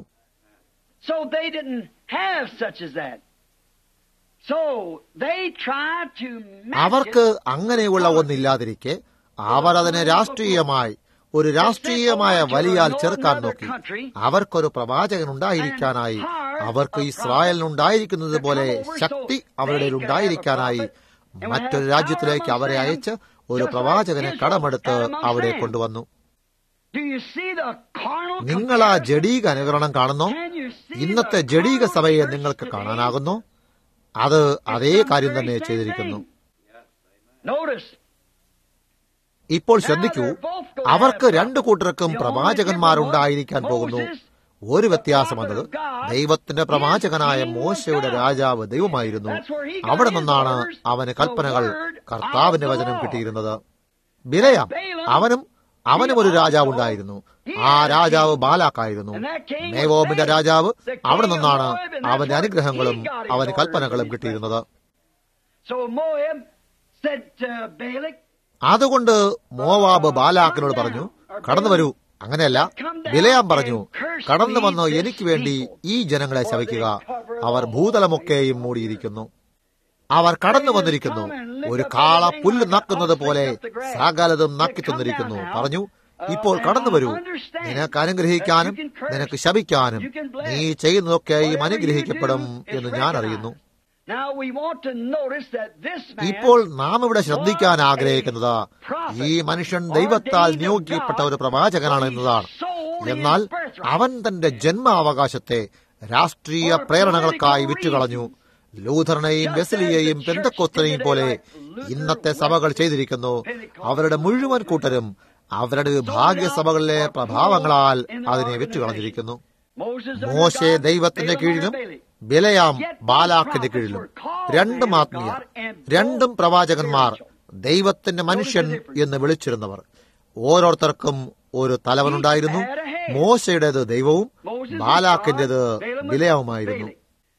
Speaker 2: So they didn't have such as that. So they tried to match
Speaker 1: അവർക്ക്
Speaker 2: it.
Speaker 1: അങ്ങനെയുള്ള ഒന്നില്ലാതിരിക്കെ അവർ അതിനെ രാഷ്ട്രീയമായി ഒരു രാഷ്ട്രീയമായ വലിയാൽ ചെറുക്കാൻ നോക്കി അവർക്കൊരു പ്രവാചകൻ ഉണ്ടായിരിക്കാനായി അവർക്ക് ഇസ്രായേലിനുണ്ടായിരിക്കുന്നത് പോലെ ശക്തി അവരുടെ ഉണ്ടായിരിക്കാനായി മറ്റൊരു രാജ്യത്തിലേക്ക് അവരെ അയച്ച് ഒരു പ്രവാചകനെ കടമെടുത്ത് അവിടെ കൊണ്ടുവന്നു
Speaker 2: Do you see the carnal
Speaker 1: നിങ്ങൾ ആ ജഡീക അനുകരണം കാണുന്നോ
Speaker 2: Can you see
Speaker 1: ഇന്നത്തെ
Speaker 2: the
Speaker 1: ജഡീക
Speaker 2: carnal
Speaker 1: സഭയെ
Speaker 2: church
Speaker 1: നിങ്ങൾക്ക്
Speaker 2: today?
Speaker 1: കാണാനാകുന്നു അത് അതേ കാര്യം തന്നെ ചെയ്തിരിക്കുന്നു
Speaker 2: Notice,
Speaker 1: ഇപ്പോൾ ശ്രദ്ധിക്കൂ അവർക്ക് രണ്ടു കൂട്ടർക്കും പ്രവാചകന്മാരുണ്ടായിരിക്കാൻ പോകുന്നു ഒരു വ്യത്യാസം എന്നത് ദൈവത്തിന്റെ പ്രവാചകനായ മോശയുടെ രാജാവ് ദൈവമായിരുന്നു അവിടെ നിന്നാണ് അവന് കൽപ്പനകൾ കർത്താവിന്റെ വചനം കിട്ടിയിരുന്നത് ബിലയാം അവനും അവനും ഒരു രാജാവുണ്ടായിരുന്നു ആ രാജാവ് ബാലാക്കായിരുന്നു നേവോബിന്റെ രാജാവ് അവിടെ നിന്നാണ് അവന്റെ അനുഗ്രഹങ്ങളും അവന് കൽപ്പനകളും കിട്ടിയിരുന്നത്
Speaker 2: so Moab said to Balak,
Speaker 1: അതുകൊണ്ട് മോവാബ് ബാലാക്കിനോട് പറഞ്ഞു കടന്നു വരൂ അങ്ങനെയല്ല ബിലയാം പറഞ്ഞു കടന്നു വന്ന് എനിക്ക് വേണ്ടി ഈ ജനങ്ങളെ ശവിക്കുക അവർ ഭൂതലമൊക്കെയും മൂടിയിരിക്കുന്നു അവർ കടന്നു വന്നിരിക്കുന്നു ഒരു കാള പുല്ല് നക്കുന്നത് പോലെ സകലതും നക്കി തന്നിരിക്കുന്നു പറഞ്ഞു ഇപ്പോൾ കടന്നു വരൂ നിനക്ക് അനുഗ്രഹിക്കാനും നിനക്ക് ശപിക്കാനും നീ ചെയ്യുന്നതൊക്കെയും അനുഗ്രഹിക്കപ്പെടും എന്ന് ഞാൻ അറിയുന്നു
Speaker 2: Now we want to notice that this man
Speaker 1: ഇപ്പോൾ നാം ഇവിടെ ശ്രദ്ധിക്കാൻ ആഗ്രഹിക്കുന്നത് ഈ മനുഷ്യൻ ദൈവത്താൽ നിയോഗിക്കപ്പെട്ട ഒരു പ്രവാചകനാണ് എന്നതാണ് എന്നാൽ അവൻ തന്റെ ജന്മാവകാശത്തെ രാഷ്ട്രീയ പ്രേരണകൾക്കായി വിറ്റുകളഞ്ഞു ലൂഥറിനെയും വെസ്ലിയെയും പെന്തക്കോത്തനെയും പോലെ ഇന്നത്തെ സഭകൾ ചെയ്തിരിക്കുന്നു അവരുടെ മുഴുവൻ കൂട്ടരും അവരുടെ ഭാഗ്യസഭകളിലെ പ്രഭാവങ്ങളാൽ അതിനെ വിറ്റുകളഞ്ഞിരിക്കുന്നു മോശെ ദൈവത്തിന്റെ കീഴിലും ബിലയാം ബാലാക്കിന്റെ കീഴിലും രണ്ടും ആത്മീയർ രണ്ടും പ്രവാചകന്മാർ ദൈവത്തിന്റെ മനുഷ്യൻ എന്ന് വിളിച്ചിരുന്നവർ ഓരോരുത്തർക്കും ഒരു തലവനുണ്ടായിരുന്നു മോശയുടേത് ദൈവവും ബാലാക്കിന്റേത് ബിലയാവുമായിരുന്നു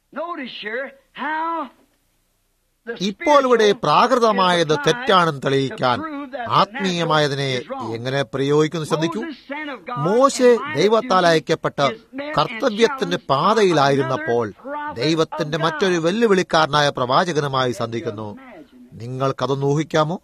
Speaker 1: ഇപ്പോൾ ഇവിടെ പ്രാകൃതമായത് തെറ്റാണെന്ന് തെളിയിക്കാൻ ആത്മീയമായതിനെ എങ്ങനെ പ്രയോഗിക്കുന്നു ശ്രദ്ധിക്കൂ മോശെ ദൈവത്താൽ അയക്കപ്പെട്ട കർത്തവ്യത്തിന്റെ പാതയിലായിരുന്നപ്പോൾ ദൈവത്തിന്റെ മറ്റൊരു വെല്ലുവിളിക്കാരനായ പ്രവാചകനുമായി സന്ധിക്കുന്നു നിങ്ങൾക്കതൊന്ന് ഊഹിക്കാമോ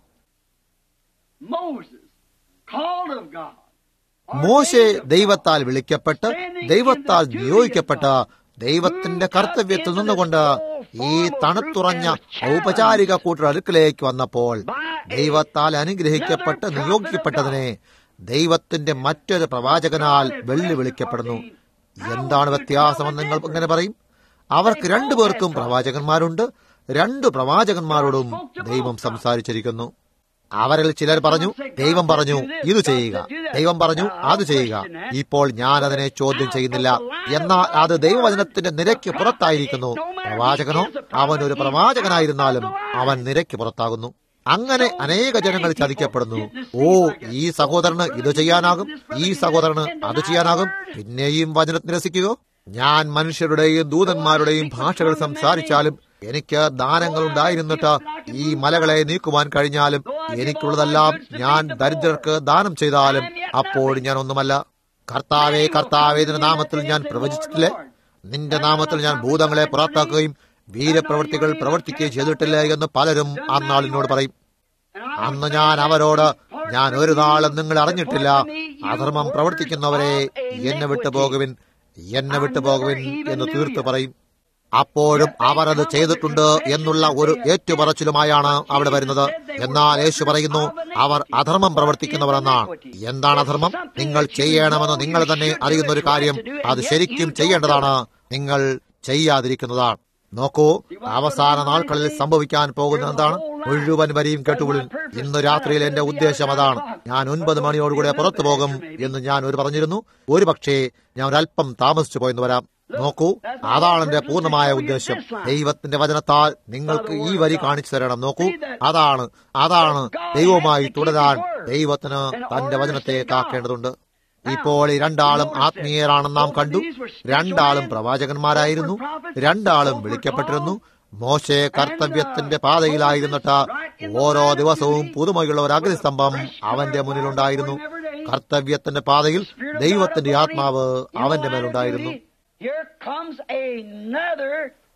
Speaker 1: മോശെ ദൈവത്താൽ വിളിക്കപ്പെട്ട് ദൈവത്താൽ നിയോഗിക്കപ്പെട്ട ദൈവത്തിന്റെ കർത്തവ്യത്തിൽ നിന്നുകൊണ്ട് ഈ തണുത്തുറഞ്ഞ ഔപചാരിക കൂട്ടർ അടുക്കിലേക്ക് വന്നപ്പോൾ ദൈവത്താൽ അനുഗ്രഹിക്കപ്പെട്ട് നിയോഗിക്കപ്പെട്ടതിനെ ദൈവത്തിന്റെ മറ്റൊരു പ്രവാചകനാൽ വെല്ലുവിളിക്കപ്പെടുന്നു എന്താണ് വ്യത്യാസമെന്ന് നിങ്ങൾ ഇങ്ങനെ പറയും അവർക്ക് രണ്ടുപേർക്കും പ്രവാചകന്മാരുണ്ട് രണ്ടു പ്രവാചകന്മാരോടും ദൈവം സംസാരിച്ചിരിക്കുന്നു അവരിൽ ചിലർ പറഞ്ഞു ദൈവം പറഞ്ഞു ഇത് ചെയ്യുക ദൈവം പറഞ്ഞു അത് ചെയ്യുക ഇപ്പോൾ ഞാൻ അതിനെ ചോദ്യം ചെയ്യുന്നില്ല എന്നാൽ അത് ദൈവവചനത്തിന്റെ നിരക്ക് പുറത്തായിരിക്കുന്നു പ്രവാചകനോ അവൻ ഒരു പ്രവാചകനായിരുന്നാലും അവൻ നിരക്ക് പുറത്താകുന്നു അങ്ങനെ അനേക ജനങ്ങൾ ചതിക്കപ്പെടുന്നു ഓ ഈ സഹോദരന് ഇത് ചെയ്യാനാകും ഈ സഹോദരന് അത് ചെയ്യാനാകും പിന്നെയും വചനത്തിന് രസിക്കുക ഞാൻ മനുഷ്യരുടെയും ദൂതന്മാരുടെയും ഭാഷകൾ സംസാരിച്ചാലും എനിക്ക് ദാനങ്ങൾ ഉണ്ടായിരുന്നിട്ട് ഈ മലകളെ നീക്കുവാൻ കഴിഞ്ഞാലും എനിക്കുള്ളതെല്ലാം ഞാൻ ദരിദ്രർക്ക് ദാനം ചെയ്താലും അപ്പോൾ ഞാൻ ഒന്നുമല്ല കർത്താവേ കർത്താവേ ഇതിന്റെ നാമത്തിൽ ഞാൻ പ്രവചിച്ചിട്ടില്ലേ നിന്റെ നാമത്തിൽ ഞാൻ ഭൂതങ്ങളെ പുറത്താക്കുകയും വീരപ്രവൃത്തികൾ പ്രവർത്തിക്കുകയും ചെയ്തിട്ടില്ല എന്ന് പലരും അന്നാളിനോട് പറയും അന്ന് ഞാൻ അവരോട് ഞാൻ ഒരു നാളും നിങ്ങൾ അറിഞ്ഞിട്ടില്ല അധർമ്മം പ്രവർത്തിക്കുന്നവരെ എന്നെ വിട്ടു പോകുവിൻ എന്നെ വിട്ടു പോകുവിൻ എന്ന് തീർത്ത് പറയും അപ്പോഴും അവർ അത് ചെയ്തിട്ടുണ്ട് എന്നുള്ള ഒരു ഏറ്റുപറച്ചിലുമായാണ് അവിടെ വരുന്നത് എന്നാൽ യേശു പറയുന്നു അവർ അധർമ്മം പ്രവർത്തിക്കുന്നവർ എന്നാണ് എന്താണ് അധർമ്മം നിങ്ങൾ ചെയ്യണമെന്ന് നിങ്ങൾ തന്നെ അറിയുന്ന ഒരു കാര്യം അത് ശരിക്കും ചെയ്യേണ്ടതാണ് നിങ്ങൾ ചെയ്യാതിരിക്കുന്നതാണ് നോക്കൂ അവസാന നാൾക്കളിൽ സംഭവിക്കാൻ പോകുന്നത് എന്താണ് മുഴുവൻ വരിയും കേട്ടുകൊള്ളിൻ ഇന്ന് രാത്രിയിൽ എന്റെ ഉദ്ദേശം അതാണ് ഞാൻ ഒൻപത് മണിയോടുകൂടെ പുറത്തു പോകും എന്ന് ഞാൻ ഒരു പറഞ്ഞിരുന്നു ഒരു പക്ഷേ ഞാൻ ഒരല്പം താമസിച്ചു പോയെന്ന് വരാം നോക്കൂ അതാണ് എന്റെ പൂർണ്ണമായ ഉദ്ദേശം ദൈവത്തിന്റെ വചനത്താൽ നിങ്ങൾക്ക് ഈ വരി കാണിച്ചു തരണം നോക്കൂ അതാണ് അതാണ് ദൈവവുമായി തുടരാൻ ദൈവത്തിന് തന്റെ വചനത്തെ കാക്കേണ്ടതുണ്ട് ഇപ്പോൾ ഈ രണ്ടാളും ആത്മീയരാണെന്ന് നാം കണ്ടു രണ്ടാളും പ്രവാചകന്മാരായിരുന്നു രണ്ടാളും വിളിക്കപ്പെട്ടിരുന്നു മോശെ കർത്തവ്യത്തിന്റെ പാതയിലായിരുന്നിട്ട് ഓരോ ദിവസവും പുതുമയുള്ള ഒരു അഗ്നിസ്തംഭം അവന്റെ മുന്നിലുണ്ടായിരുന്നു കർത്തവ്യത്തിന്റെ പാതയിൽ ദൈവത്തിന്റെ ആത്മാവ് അവന്റെ മേലുണ്ടായിരുന്നു
Speaker 2: Here comes another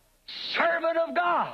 Speaker 2: servant of God,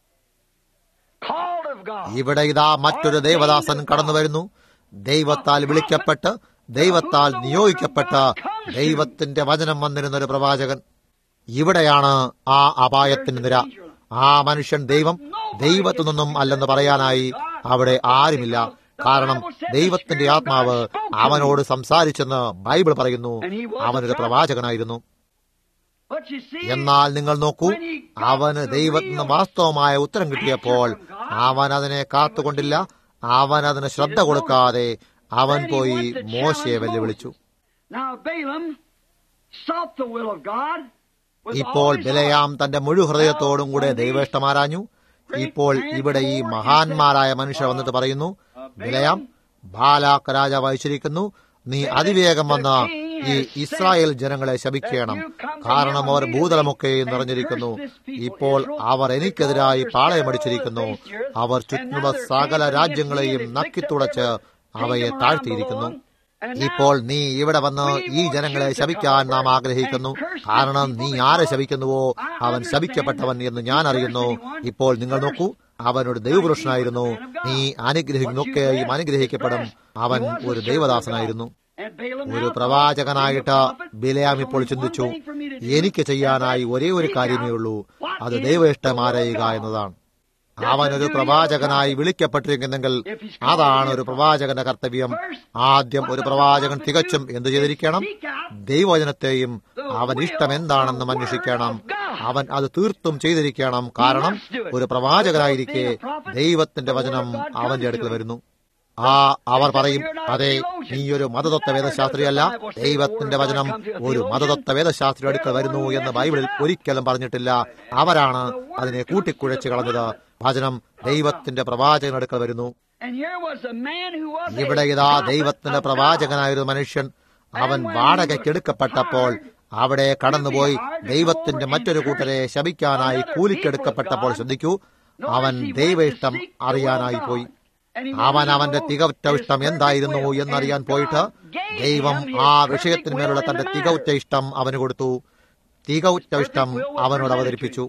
Speaker 2: called of God.
Speaker 1: ഇവിടെ ഇതാ മറ്റൊരു ദേവദാസൻ കടന്നു വരുന്നു ദൈവത്താൽ വിളിക്കപ്പെട്ട് ദൈവത്താൽ നിയോഗിക്കപ്പെട്ട ദൈവത്തിന്റെ വചനം വന്നിരുന്ന ഒരു പ്രവാചകൻ ഇവിടെയാണ് ആ അപായത്തിന്റെ നിര ആ മനുഷ്യൻ ദൈവം ദൈവത്തു നിന്നും അല്ലെന്ന് പറയാനായി അവിടെ ആരുമില്ല കാരണം ദൈവത്തിന്റെ ആത്മാവ് അവനോട് സംസാരിച്ചെന്ന് ബൈബിൾ പറയുന്നു അവനൊരു പ്രവാചകനായിരുന്നു
Speaker 2: But you see,
Speaker 1: എന്നാൽ നിങ്ങൾ നോക്കൂ അവന് ദൈവത്തിൽ നിന്ന് വാസ്തവമായ ഉത്തരം കിട്ടിയപ്പോൾ അവൻ അതിനെ കാത്തുകൊണ്ടില്ല അവൻ അതിന് ശ്രദ്ധ കൊടുക്കാതെ അവൻ പോയി മോശയെ വെല്ലുവിളിച്ചു
Speaker 2: now Balaam sought the will of God. with
Speaker 1: ഇപ്പോൾ
Speaker 2: all his
Speaker 1: ബിലയാം
Speaker 2: heart.
Speaker 1: തന്റെ മുഴു ഹൃദയത്തോടും കൂടെ ദൈവേഷ്ടമാരാഞ്ഞു ഇപ്പോൾ ഇവിടെ ഈ മഹാന്മാരായ മനുഷ്യർ വന്നിട്ട് പറയുന്നു ബിലയാം ബാലാക്ക് രാജാവ് അയച്ചിരിക്കുന്നു നീ അതിവേഗം വന്ന് ഈ ഇസ്രായേൽ ജനങ്ങളെ ശപിക്കണം കാരണം അവർ ഭൂതലമൊക്കെ നിറഞ്ഞിരിക്കുന്നു ഇപ്പോൾ അവർ എനിക്കെതിരായി പാളയമടിച്ചിരിക്കുന്നു അവർ ചുറ്റുമുള്ള സകല രാജ്യങ്ങളെയും നക്കിത്തുടച്ച് അവയെ താഴ്ത്തിയിരിക്കുന്നു ഇപ്പോൾ നീ ഇവിടെ വന്ന് ഈ ജനങ്ങളെ ശപിക്കാൻ നാം ആഗ്രഹിക്കുന്നു കാരണം നീ ആരെ ശപിക്കുന്നുവോ അവൻ ശപിക്കപ്പെട്ടവൻ എന്ന് ഞാൻ അറിയുന്നു ഇപ്പോൾ നിങ്ങൾ നോക്കൂ അവനൊരു ദൈവപുരുഷനായിരുന്നു നീ അനുഗ്രഹിക്കുന്നൊക്കെയും അനുഗ്രഹിക്കപ്പെടും അവൻ ഒരു ദൈവദാസനായിരുന്നു
Speaker 2: And Balaam
Speaker 1: ഒരു
Speaker 2: now
Speaker 1: പ്രവാചകനായിട്ട്
Speaker 2: thought,
Speaker 1: ബിലയാം ഇപ്പോൾ ചിന്തിച്ചു എനിക്ക് ചെയ്യാനായി ഒരേ ഒരു കാര്യമേ ഉള്ളൂ അത് ദൈവേഷ്ടം ആരയുക എന്നതാണ് അവനൊരു പ്രവാചകനായി വിളിക്കപ്പെട്ടിരിക്കുന്നെങ്കിൽ അതാണ് ഒരു പ്രവാചകന്റെ കർത്തവ്യം ആദ്യം ഒരു പ്രവാചകൻ തികച്ചും എന്തു ചെയ്തിരിക്കണം ദൈവവചനത്തെയും അവൻ ഇഷ്ടം എന്താണെന്ന് അന്വേഷിക്കണം അവൻ അത് തീർത്തും ചെയ്തിരിക്കണം കാരണം ഒരു പ്രവാചകനായിരിക്കെ ദൈവത്തിന്റെ വചനം അവന്റെ അടുക്കൽ വരുന്നു ആ അവർ പറയും അതെ നീ ഒരു മതതത്വ വേദശാസ്ത്രിയല്ല ദൈവത്തിന്റെ വചനം ഒരു മതതത്വ വേദശാസ്ത്രി അടുക്കൽ വരുന്നു എന്ന് ബൈബിളിൽ ഒരിക്കലും പറഞ്ഞിട്ടില്ല അവരാണ് അതിനെ കൂട്ടിക്കുഴച്ച് കളഞ്ഞത് വചനം ദൈവത്തിന്റെ പ്രവാചകൻ അടുക്കൽ വരുന്നു ഇവിടെ ഇതാ ദൈവത്തിന്റെ പ്രവാചകനായൊരു മനുഷ്യൻ അവൻ വാടകയ്ക്കെടുക്കപ്പെട്ടപ്പോൾ അവിടെ കടന്നുപോയി ദൈവത്തിന്റെ മറ്റൊരു കൂട്ടരെ ശപിക്കാനായി കൂലിക്കെടുക്കപ്പെട്ടപ്പോൾ ശ്രദ്ധിക്കൂ അവൻ ദൈവ ഇഷ്ടം അറിയാനായി പോയി അവൻ അവന്റെ തികവുറ്റ ഇഷ്ടം എന്തായിരുന്നു എന്നറിയാൻ പോയിട്ട് ദൈവം ആ വിഷയത്തിന്മേലുള്ള തന്റെ തികവുറ്റ ഇഷ്ടം അവന് കൊടുത്തു തികവുറ്റ ഇഷ്ടം അവനോട് അവതരിപ്പിച്ചു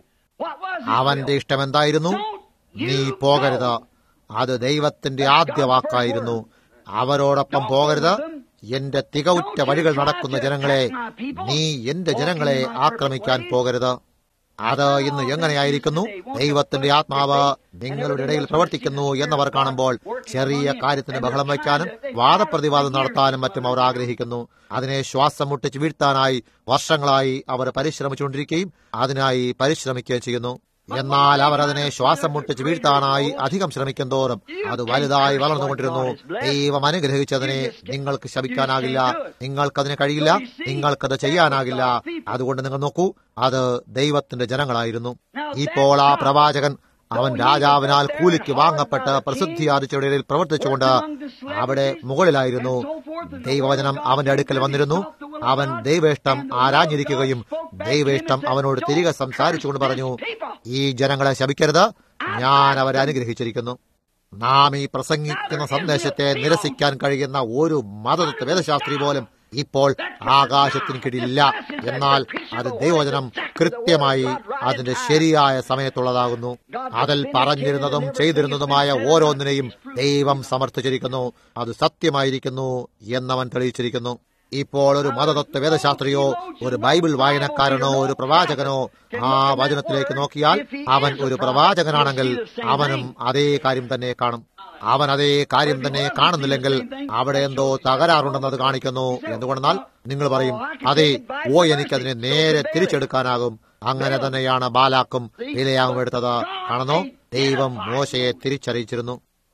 Speaker 1: അവന്റെ ഇഷ്ടം എന്തായിരുന്നു നീ പോകരുത് അത് ദൈവത്തിന്റെ ആദ്യ വാക്കായിരുന്നു അവരോടൊപ്പം പോകരുത് എന്റെ തികവുറ്റ വഴികൾ നടക്കുന്ന ജനങ്ങളെ നീ എന്റെ ജനങ്ങളെ ആക്രമിക്കാൻ പോകരുത് അത് ഇന്ന് എങ്ങനെയായിരിക്കുന്നു ദൈവത്തിന്റെ ആത്മാവ് നിങ്ങളുടെ ഇടയിൽ പ്രവർത്തിക്കുന്നു എന്നവർ കാണുമ്പോൾ ചെറിയ കാര്യത്തിന് ബഹളം വയ്ക്കാനും വാദപ്രതിവാദം നടത്താനും മറ്റും അവർ ആഗ്രഹിക്കുന്നു അതിനെ ശ്വാസം മുട്ടിച്ച് വീഴ്ത്താനായി വർഷങ്ങളായി അവർ പരിശ്രമിച്ചുകൊണ്ടിരിക്കുകയും അതിനായി പരിശ്രമിക്കുകയും ചെയ്യുന്നു എന്നാൽ അവർ അതിനെ ശ്വാസം മുട്ടിച്ച് വീഴ്ത്താനായി അധികം ശ്രമിക്കുന്തോറും അത് വലുതായി വളർന്നുകൊണ്ടിരുന്നു ദൈവം അനുഗ്രഹിച്ചതിനെ നിങ്ങൾക്ക് ശപിക്കാനാകില്ല നിങ്ങൾക്കതിന് കഴിയില്ല നിങ്ങൾക്കത് ചെയ്യാനാകില്ല അതുകൊണ്ട് നിങ്ങൾ നോക്കൂ അത് ദൈവത്തിന്റെ ജനങ്ങളായിരുന്നു ഇപ്പോൾ ആ പ്രവാചകൻ അവൻ രാജാവിനാൽ കൂലിക്ക് വാങ്ങപ്പെട്ട് പ്രസിദ്ധി ആർജിച്ചവരുടെ പ്രവർത്തിച്ചുകൊണ്ട് അവിടെ മുകളിലായിരുന്നു ദൈവവചനം അവന്റെ അടുക്കൽ വന്നിരുന്നു അവൻ ദൈവേഷ്ടം ആരാഞ്ഞിരിക്കുകയും ദൈവേഷ്ടം അവനോട് തിരികെ സംസാരിച്ചുകൊണ്ട് പറഞ്ഞു ഈ ജനങ്ങളെ ശപിക്കരുത് ഞാൻ അവരെ അനുഗ്രഹിച്ചിരിക്കുന്നു നാം ഈ പ്രസംഗിക്കുന്ന സന്ദേശത്തെ നിരസിക്കാൻ കഴിയുന്ന ഒരു മതതത്വ വേദശാസ്ത്രി പോലും ഇപ്പോൾ ആകാശത്തിന് കീഴിലില്ല എന്നാൽ അത് ദൈവവചനം കൃത്യമായി അതിന്റെ ശരിയായ സമയത്തുള്ളതാകുന്നു അതിൽ പറഞ്ഞിരുന്നതും ചെയ്തിരുന്നതുമായ ഓരോന്നിനെയും ദൈവം സമർത്ഥിച്ചിരിക്കുന്നു അത് സത്യമായിരിക്കുന്നു എന്നവൻ തെളിയിച്ചിരിക്കുന്നു ഇപ്പോൾ ഒരു മതതത്വ വേദശാസ്ത്രിയോ ഒരു ബൈബിൾ വായനക്കാരനോ ഒരു പ്രവാചകനോ ആ വചനത്തിലേക്ക് നോക്കിയാൽ അവൻ ഒരു പ്രവാചകനാണെങ്കിൽ അവനും അതേ കാര്യം തന്നെ കാണും അവൻ അതേ കാര്യം തന്നെ കാണുന്നില്ലെങ്കിൽ അവിടെ എന്തോ തകരാറുണ്ടെന്നത് കാണിക്കുന്നു എന്തുകൊണ്ടെന്നാൽ നിങ്ങൾ പറയും അതെ ഓ എനിക്കതിനെ നേരെ തിരിച്ചെടുക്കാനാകും അങ്ങനെ തന്നെയാണ് ബാലാക്കും വിലയാവും എടുത്തത് കാണുന്നോ ദൈവം മോശയെ തിരിച്ചറിയിച്ചിരുന്നു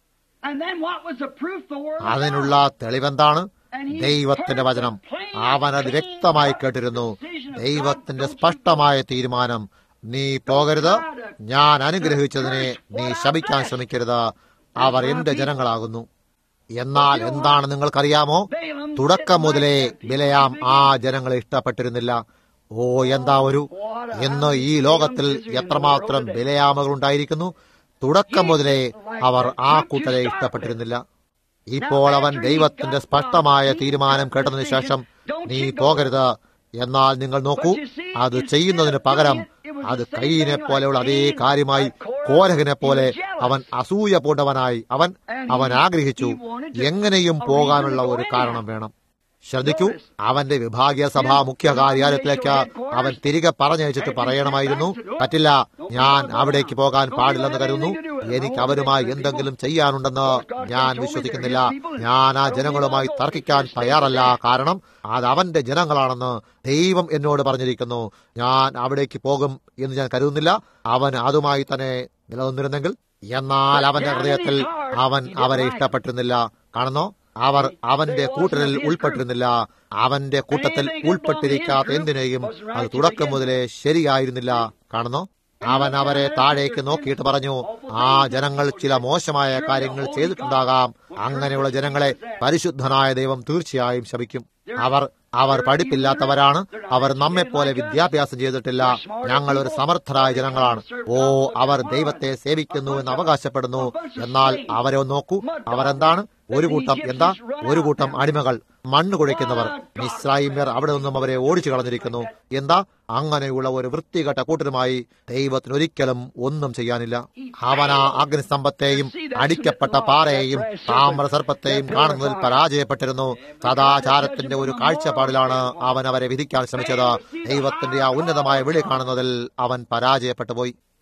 Speaker 1: അതിനുള്ള തെളിവെന്താണ് ദൈവത്തിന്റെ വചനം അവൻ അത് വ്യക്തമായി കേട്ടിരുന്നു ദൈവത്തിന്റെ സ്പഷ്ടമായ തീരുമാനം നീ പോകരുത് ഞാൻ അനുഗ്രഹിച്ചതിനെ നീ ശപിക്കാൻ ശ്രമിക്കരുത് അവർ എന്റെ ജനങ്ങളാകുന്നു എന്നാൽ എന്താണ് നിങ്ങൾക്കറിയാമോ തുടക്കം മുതലേ വിലയാം ആ ജനങ്ങളെ ഇഷ്ടപ്പെട്ടിരുന്നില്ല ഓ എന്താ ഒരു ഇന്ന് ഈ ലോകത്തിൽ എത്രമാത്രം വിലയാമകൾ ഉണ്ടായിരിക്കുന്നു തുടക്കം മുതലേ അവർ ആ കൂട്ടരെ ഇഷ്ടപ്പെട്ടിരുന്നില്ല ഇപ്പോൾ അവൻ ദൈവത്തിന്റെ സ്പഷ്ടമായ തീരുമാനം കേട്ടതിനു ശേഷം നീ പോകരുത് എന്നാൽ നിങ്ങൾ നോക്കൂ അത് ചെയ്യുന്നതിന് പകരം അത് കൈയിനെ പോലെയുള്ള അതേ കാര്യമായി കോരഹിനെ പോലെ അവൻ അസൂയ പൂണ്ടവനായി അവൻ അവൻ ആഗ്രഹിച്ചു എങ്ങനെയും പോകാനുള്ള ഒരു കാരണം വേണം ശ്രദ്ധിക്കൂ അവന്റെ വിഭാഗീയ സഭാ മുഖ്യ കാര്യാലയത്തിലേക്ക് അവൻ തിരികെ പറഞ്ഞയച്ചിട്ട് പറയണമായിരുന്നു പറ്റില്ല ഞാൻ അവിടേക്ക് പോകാൻ പാടില്ലെന്ന് കരുതുന്നു എനിക്ക് അവരുമായി എന്തെങ്കിലും ചെയ്യാനുണ്ടെന്ന് ഞാൻ വിശ്വസിക്കുന്നില്ല ഞാൻ ആ ജനങ്ങളുമായി തർക്കിക്കാൻ തയ്യാറല്ല കാരണം അത് അവന്റെ ജനങ്ങളാണെന്ന് ദൈവം എന്നോട് പറഞ്ഞിരിക്കുന്നു ഞാൻ അവിടേക്ക് പോകും എന്ന് ഞാൻ കരുതുന്നില്ല അവൻ അതുമായി തന്നെ നിലനിന്നിരുന്നെങ്കിൽ എന്നാൽ അവന്റെ ഹൃദയത്തിൽ അവൻ അവരെ ഇഷ്ടപ്പെട്ടിരുന്നില്ല കാണുന്നോ അവർ അവന്റെ കൂട്ടരിൽ ഉൾപ്പെട്ടിരുന്നില്ല അവന്റെ കൂട്ടത്തിൽ ഉൾപ്പെട്ടിരിക്കാത്ത എന്തിനേയും അത് തുടക്കം മുതലേ ശരിയായിരുന്നില്ല കാണുന്നോ അവൻ അവരെ താഴേക്ക് നോക്കിയിട്ട് പറഞ്ഞു ആ ജനങ്ങൾ ചില മോശമായ കാര്യങ്ങൾ ചെയ്തിട്ടുണ്ടാകാം അങ്ങനെയുള്ള ജനങ്ങളെ പരിശുദ്ധനായ ദൈവം തീർച്ചയായും ശപിക്കും അവർ അവർ പഠിപ്പില്ലാത്തവരാണ് അവർ നമ്മെപ്പോലെ വിദ്യാഭ്യാസം ചെയ്തിട്ടില്ല ഞങ്ങൾ ഒരു സമർത്ഥരായ ജനങ്ങളാണ് ഓ അവർ ദൈവത്തെ സേവിക്കുന്നു എന്ന് അവകാശപ്പെടുന്നു എന്നാൽ അവരെ നോക്കൂ അവരെന്താണ് ഒരു കൂട്ടം എന്താ ഒരു കൂട്ടം അടിമകൾ മണ്ണ് കുഴയ്ക്കുന്നവർ മിസ്രൈമ്യർ അവിടെ നിന്നും അവരെ ഓടിച്ചു കളഞ്ഞിരിക്കുന്നു എന്താ അങ്ങനെയുള്ള ഒരു വൃത്തികെട്ട കൂട്ടരുമായി ദൈവത്തിന് ഒരിക്കലും ഒന്നും ചെയ്യാനില്ല അവൻ ആ അഗ്നിസ്തംഭത്തെയും അടിക്കപ്പെട്ട പാറയെയും താമ്രസർപ്പത്തെയും കാണുന്നതിൽ പരാജയപ്പെട്ടിരുന്നു സദാചാരത്തിന്റെ ഒരു കാഴ്ചപ്പാടിലാണ് അവൻ അവരെ വിധിക്കാൻ ശ്രമിച്ചത് ദൈവത്തിന്റെ ആ ഉന്നതമായ വിളി കാണുന്നതിൽ അവൻ പരാജയപ്പെട്ടു പോയി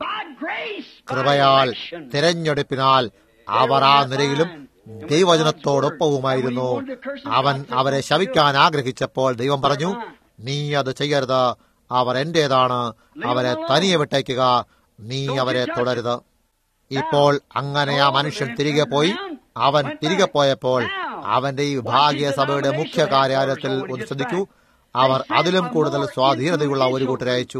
Speaker 1: കൃപയാൽ തിരഞ്ഞെടുപ്പിനാൽ അവർ ആ നിലയിലും ദൈവവചനത്തോടൊപ്പവുമായിരുന്നു അവൻ അവരെ ശവിക്കാൻ ആഗ്രഹിച്ചപ്പോൾ ദൈവം പറഞ്ഞു നീ അത് ചെയ്യരുത് അവർ എന്റേതാണ് അവരെ തനിയെ വിട്ടേക്കുക നീ അവരെ തുടരുത് ഇപ്പോൾ അങ്ങനെ ആ മനുഷ്യൻ തിരികെ പോയി അവൻ തിരികെ പോയപ്പോൾ അവന്റെ ഈ വിഭാഗീയ സഭയുടെ മുഖ്യ കാര്യാലയത്തിൽ ഒന്ന് ശ്രദ്ധിക്കൂ അവർ അതിലും കൂടുതൽ സ്വാധീനതയുള്ള ഒരു കൂട്ടരെ അയച്ചു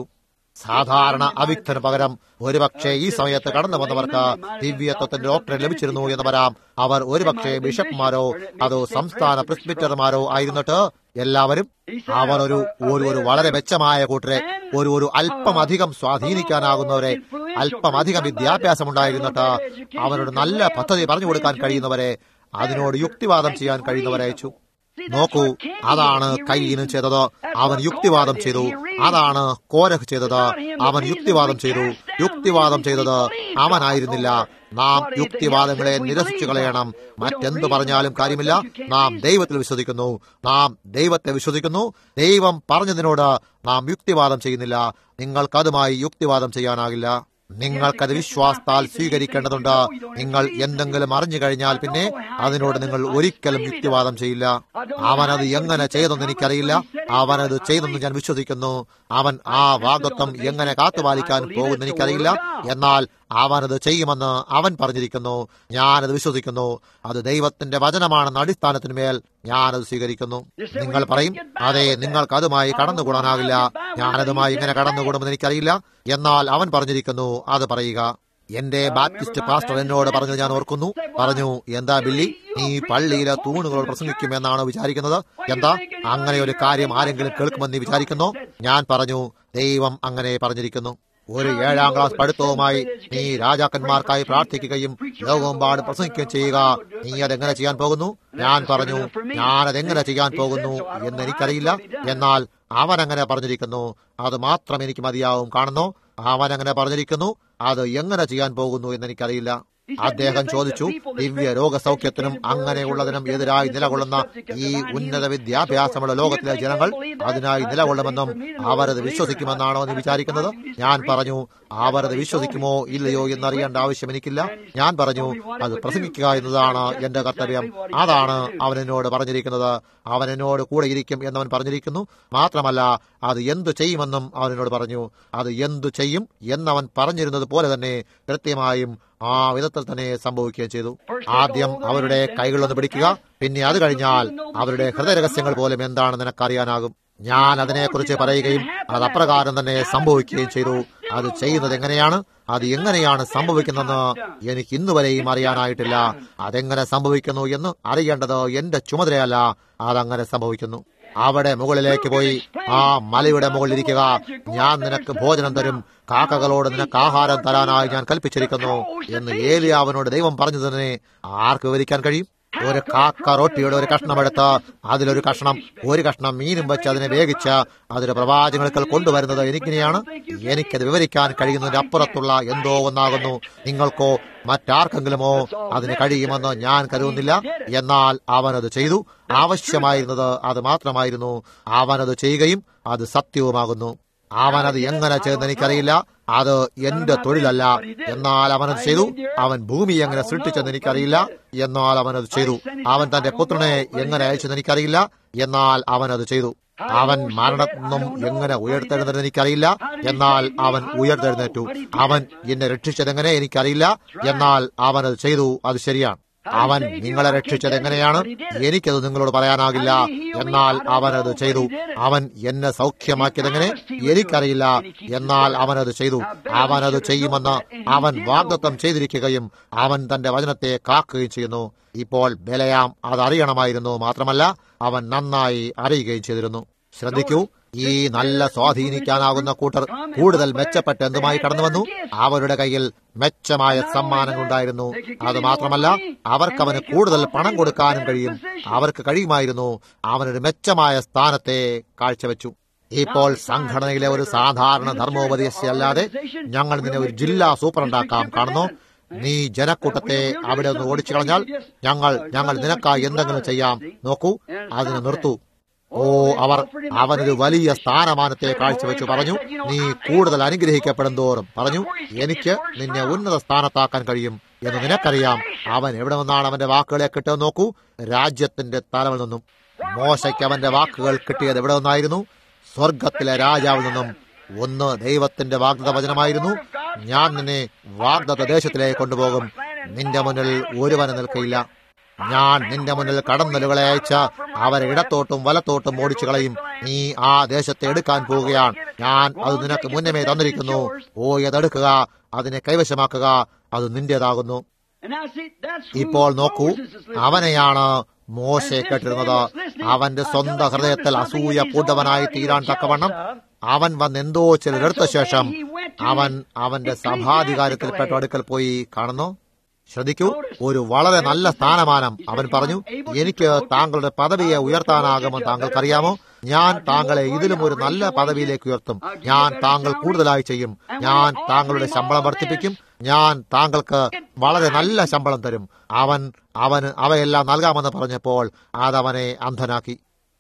Speaker 1: സാധാരണ അവിക്തന് പകരം ഒരുപക്ഷെ ഈ സമയത്ത് കടന്നു വന്നവർക്ക് ദിവ്യത്വത്തിന്റെ ഡോക്ടറേറ്റ് ലഭിച്ചിരുന്നു എന്ന് വരാം അവർ ഒരുപക്ഷെ ബിഷപ്പ്മാരോ അതോ സംസ്ഥാന പ്രിസ്ബിറ്റർമാരോ ആയിരുന്നിട്ട് എല്ലാവരും അവർ ഒരു ഒരു ഒരു വളരെ മെച്ചമായ കൂട്ടരെ ഒരു ഒരു അല്പം അധികം സ്വാധീനിക്കാനാകുന്നവരെ അല്പം അധികം വിദ്യാഭ്യാസം ഉണ്ടായിരുന്നിട്ട് അവനോട് നല്ല പദ്ധതി പറഞ്ഞു കൊടുക്കാൻ കഴിയുന്നവരെ അതിനോട് യുക്തിവാദം ചെയ്യാൻ കഴിയുന്നവരെ അയച്ചു നോക്കൂ അതാണ് കയ്യിനും ചെയ്തത് അവൻ യുക്തിവാദം ചെയ്തു അതാണ് കോരഹ് ചെയ്തത് അവൻ യുക്തിവാദം ചെയ്തു യുക്തിവാദം ചെയ്തത് അവനായിരുന്നില്ല നാം യുക്തിവാദങ്ങളെ നിരസിച്ചു കളയണം മറ്റെന്ത് പറഞ്ഞാലും കാര്യമില്ല നാം ദൈവത്തിൽ വിശ്വസിക്കുന്നു നാം ദൈവത്തെ വിശ്വസിക്കുന്നു ദൈവം പറഞ്ഞതിനോട് നാം യുക്തിവാദം ചെയ്യുന്നില്ല നിങ്ങൾക്കതുമായി യുക്തിവാദം ചെയ്യാനാകില്ല നിങ്ങൾക്കത് വിശ്വാസത്താൽ സ്വീകരിക്കേണ്ടതുണ്ട് നിങ്ങൾ എന്തെങ്കിലും അറിഞ്ഞു കഴിഞ്ഞാൽ പിന്നെ അതിനോട് നിങ്ങൾ ഒരിക്കലും യുക്തിവാദം ചെയ്യില്ല അവനത് എങ്ങനെ ചെയ്തെന്ന് എനിക്കറിയില്ല അവനത് ചെയ്തെന്ന് ഞാൻ വിശ്വസിക്കുന്നു അവൻ ആ വാഗ്ദത്വം എങ്ങനെ കാത്തുപാലിക്കാൻ പോകുന്ന എനിക്കറിയില്ല എന്നാൽ അവനത് ചെയ്യുമെന്ന് അവൻ പറഞ്ഞിരിക്കുന്നു ഞാനത് വിശ്വസിക്കുന്നു അത് ദൈവത്തിന്റെ വചനമാണെന്ന അടിസ്ഥാനത്തിന്മേൽ ഞാനത് സ്വീകരിക്കുന്നു നിങ്ങൾ പറയും അതെ നിങ്ങൾക്ക് അതുമായി കടന്നുകൂടാനാകില്ല ഞാനതുമായി ഇങ്ങനെ കടന്നുകൂടുമെന്ന് എനിക്കറിയില്ല എന്നാൽ അവൻ പറഞ്ഞിരിക്കുന്നു അത് പറയുക എന്റെ ബാപ്റ്റിസ്റ്റ് പാസ്റ്റർ എന്നോട് പറഞ്ഞത് ഞാൻ ഓർക്കുന്നു പറഞ്ഞു എന്താ ബില്ലി നീ പള്ളിയിലെ തൂണുകളോട് പ്രസംഗിക്കുമെന്നാണോ വിചാരിക്കുന്നത് എന്താ അങ്ങനെ ഒരു കാര്യം ആരെങ്കിലും കേൾക്കുമെന്ന് നീ വിചാരിക്കുന്നു ഞാൻ പറഞ്ഞു ദൈവം അങ്ങനെ പറഞ്ഞിരിക്കുന്നു ഒരു ഏഴാം ക്ലാസ് പഠിത്തവുമായി നീ രാജാക്കന്മാർക്കായി പ്രാർത്ഥിക്കുകയും ലോകമെമ്പാട് പ്രസംഗിക്കുകയും ചെയ്യുക നീ അതെങ്ങനെ ചെയ്യാൻ പോകുന്നു ഞാൻ പറഞ്ഞു ഞാൻ അതെങ്ങനെ ചെയ്യാൻ പോകുന്നു എന്ന് എനിക്കറിയില്ല എന്നാൽ അവൻ അങ്ങനെ പറഞ്ഞിരിക്കുന്നു അത് മാത്രം എനിക്ക് മതിയാവും കാണുന്നു അവൻ അങ്ങനെ പറഞ്ഞിരിക്കുന്നു അത് എങ്ങനെ ചെയ്യാൻ പോകുന്നു എന്ന് എനിക്കറിയില്ല അദ്ദേഹം ചോദിച്ചു ദിവ്യ രോഗസൗഖ്യത്തിനും അങ്ങനെയുള്ളതിനും എതിരായി നിലകൊള്ളുന്ന ഈ ഉന്നത വിദ്യാഭ്യാസമുള്ള ലോകത്തിലെ ജനങ്ങൾ അതിനായി നിലകൊള്ളുമെന്നും അവരത് വിശ്വസിക്കുമെന്നാണോ എന്ന് വിചാരിക്കുന്നത് ഞാൻ പറഞ്ഞു അവരത് വിശ്വസിക്കുമോ ഇല്ലയോ എന്നറിയേണ്ട ആവശ്യം എനിക്കില്ല ഞാൻ പറഞ്ഞു അത് പ്രസംഗിക്കുക എന്നതാണ് എന്റെ കർത്തവ്യം അതാണ് അവൻ എന്നോട് പറഞ്ഞിരിക്കുന്നത് അവൻ എന്നോട് കൂടെ ഇരിക്കും എന്നവൻ പറഞ്ഞിരിക്കുന്നു മാത്രമല്ല അത് എന്തു ചെയ്യുമെന്നും അവൻ എന്നോട് പറഞ്ഞു അത് എന്തു ചെയ്യും എന്നവൻ പറഞ്ഞിരുന്നത് പോലെ തന്നെ കൃത്യമായും ആ വിധത്തിൽ തന്നെ സംഭവിക്കുകയും ചെയ്തു ആദ്യം അവരുടെ കൈകളൊന്ന് പിടിക്കുക പിന്നെ അത് കഴിഞ്ഞാൽ അവരുടെ ഹൃദയരഹസ്യങ്ങൾ പോലും എന്താണെന്ന് നിനക്കറിയാനാകും ഞാൻ അതിനെക്കുറിച്ച് പറയുകയും അത് അപ്രകാരം തന്നെ സംഭവിക്കുകയും ചെയ്തു അത് ചെയ്യുന്നത് എങ്ങനെയാണ് അത് എങ്ങനെയാണ് സംഭവിക്കുന്നതെന്ന് എനിക്ക് ഇന്നുവരെയും അറിയാനായിട്ടില്ല അതെങ്ങനെ സംഭവിക്കുന്നു എന്ന് അറിയേണ്ടത് എന്റെ ചുമതലയല്ല അതങ്ങനെ സംഭവിക്കുന്നു അവിടെ മുകളിലേക്ക് പോയി ആ മലയുടെ മുകളിലിരിക്കുക ഞാൻ നിനക്ക് ഭോജനം തരും കാക്കകളോട് നിനക്ക് ആഹാരം തരാനായി ഞാൻ കൽപ്പിച്ചിരിക്കുന്നു എന്ന് ഏലിയാവനോട് ദൈവം പറഞ്ഞതിനെ ആർക്ക് വിവരിക്കാൻ കഴിയും ഒരു കാക്ക റൊട്ടിയുടെ ഒരു കഷ്ണം എടുത്ത് അതിലൊരു കഷ്ണം ഒരു കഷ്ണം മീനും വെച്ച് അതിനെ വേവിച്ച് അതിന്റെ പ്രവാചകൾക്കൽ കൊണ്ടുവരുന്നത് എനിക്കിനെയാണ് എനിക്കത് വിവരിക്കാൻ കഴിയുന്നതിന്റെ അപ്പുറത്തുള്ള എന്തോ ഒന്നാകുന്നു നിങ്ങൾക്കോ മറ്റാർക്കെങ്കിലുമോ അതിന് കഴിയുമെന്ന് ഞാൻ കരുതുന്നില്ല എന്നാൽ അവനത് ചെയ്തു ആവശ്യമായിരുന്നത് അത് മാത്രമായിരുന്നു അവനത് ചെയ്യുകയും അത് സത്യവുമാകുന്നു അവനത് എങ്ങനെ ചെയ്തെന്ന് എനിക്കറിയില്ല അത് എന്റെ തൊഴിലല്ല എന്നാൽ അവനത് ചെയ്തു അവൻ ഭൂമി എങ്ങനെ സൃഷ്ടിച്ചെന്ന് എനിക്കറിയില്ല എന്നാൽ അവനത് ചെയ്തു അവൻ തന്റെ പുത്രനെ എങ്ങനെ അയച്ചെന്ന് എനിക്കറിയില്ല എന്നാൽ അവനത് ചെയ്തു അവൻ മരണത്തിൽ നിന്നും എങ്ങനെ ഉയർത്തെഴുന്നതെന്ന് എനിക്കറിയില്ല എന്നാൽ അവൻ ഉയർത്തെഴുന്നേറ്റു അവൻ എന്നെ രക്ഷിച്ചതെങ്ങനെ എനിക്കറിയില്ല എന്നാൽ അവനത് ചെയ്തു അത് ശരിയാണ് അവൻ നിങ്ങളെ രക്ഷിച്ചത് എങ്ങനെയാണ് എനിക്കത് നിങ്ങളോട് പറയാനാകില്ല എന്നാൽ അവനത് ചെയ്തു അവൻ എന്നെ സൗഖ്യമാക്കിയതെങ്ങനെ എനിക്കറിയില്ല എന്നാൽ അവനത് ചെയ്തു അവനത് ചെയ്യുമെന്ന് അവൻ വാഗ്ദത്വം ചെയ്തിരിക്കുകയും അവൻ തന്റെ വചനത്തെ കാക്കുകയും ചെയ്യുന്നു ഇപ്പോൾ ബലയാം അതറിയണമായിരുന്നു മാത്രമല്ല അവൻ നന്നായി അറിയുകയും ചെയ്തിരുന്നു ശ്രദ്ധിക്കൂ ഈ നല്ല സ്വാധീനിക്കാനാകുന്ന കൂട്ടർ കൂടുതൽ മെച്ചപ്പെട്ട എന്തുമായി കടന്നു വന്നു അവരുടെ കയ്യിൽ മെച്ചമായ സമ്മാനങ്ങളുണ്ടായിരുന്നു അത് മാത്രമല്ല അവർക്ക് കൂടുതൽ പണം കൊടുക്കാനും കഴിയും അവർക്ക് കഴിയുമായിരുന്നു അവനൊരു മെച്ചമായ സ്ഥാനത്തെ കാഴ്ചവെച്ചു ഇപ്പോൾ സംഘടനയിലെ ഒരു സാധാരണ ധർമ്മോപദേശിയല്ലാതെ ഞങ്ങൾ നിന്നെ ഒരു ജില്ലാ സൂപ്രണ്ടാക്കാം കാണുന്നു നീ ജനക്കൂട്ടത്തെ അവിടെ ഒന്ന് ഓടിച്ചു കളഞ്ഞാൽ ഞങ്ങൾ ഞങ്ങൾ നിനക്കായി എന്തെങ്കിലും ചെയ്യാം നോക്കൂ അതിന് നിർത്തൂ ഓ അവർ അവനൊരു വലിയ സ്ഥാനമാനത്തെ കാഴ്ചവെച്ചു പറഞ്ഞു നീ കൂടുതൽ അനുഗ്രഹിക്കപ്പെടും തോറും പറഞ്ഞു എനിക്ക് നിന്നെ ഉന്നത സ്ഥാനത്താക്കാൻ കഴിയും എന്ന് നിനക്കറിയാം അവൻ എവിടെ നിന്നാണ് അവന്റെ വാക്കുകളെ കിട്ടുക നോക്കൂ രാജ്യത്തിന്റെ തലവിൽ നിന്നും മോശയ്ക്ക് അവന്റെ വാക്കുകൾ കിട്ടിയത് എവിടെ നിന്നായിരുന്നു സ്വർഗത്തിലെ രാജാവിൽ നിന്നും ഒന്ന് ദൈവത്തിന്റെ വാഗ്ദത്ത വചനമായിരുന്നു ഞാൻ നിന്നെ വാഗ്ദത്ത ദേശത്തിലേക്ക് കൊണ്ടുപോകും നിന്റെ മുന്നിൽ ഒരുവന് നിൽക്കയില്ല ഞാൻ നിന്റെ മുന്നിൽ കടന്നലുകളെ അയച്ച അവരെ ഇടത്തോട്ടും വലത്തോട്ടും ഓടിച്ചു കളയും നീ ആ ദേശത്തെ എടുക്കാൻ പോവുകയാണ് ഞാൻ അത് നിനക്ക് മുന്നമേ തന്നിരിക്കുന്നു പോയി അതെടുക്കുക അതിനെ കൈവശമാക്കുക അത് നിന്റേതാകുന്നു ഇപ്പോൾ നോക്കൂ അവനെയാണ് മോശെ കേട്ടിരുന്നത് അവന്റെ സ്വന്തം ഹൃദയത്തിൽ അസൂയ പൂണ്ടവനായി തീരാൻ തക്കവണ്ണം അവൻ വന്ന് എന്തോ ചിലരെടുത്ത ശേഷം അവൻ അവന്റെ സഭാധികാരത്തിൽപ്പെട്ട അടുക്കൽ പോയി കാണുന്നു ശ്രദ്ധിക്കൂ ഒരു വളരെ നല്ല സ്ഥാനമാനം അവൻ പറഞ്ഞു എനിക്ക് താങ്കളുടെ പദവിയെ ഉയർത്താനാകുമെന്ന് താങ്കൾക്കറിയാമോ ഞാൻ താങ്കളെ ഇതിലും ഒരു നല്ല പദവിയിലേക്ക് ഉയർത്തും ഞാൻ താങ്കൾ കൂടുതലായി ചെയ്യും ഞാൻ താങ്കളുടെ ശമ്പളം വർദ്ധിപ്പിക്കും ഞാൻ താങ്കൾക്ക് വളരെ നല്ല ശമ്പളം തരും അവൻ അവന് അവയെല്ലാം നൽകാമെന്ന് പറഞ്ഞപ്പോൾ അതവനെ അന്ധനാക്കി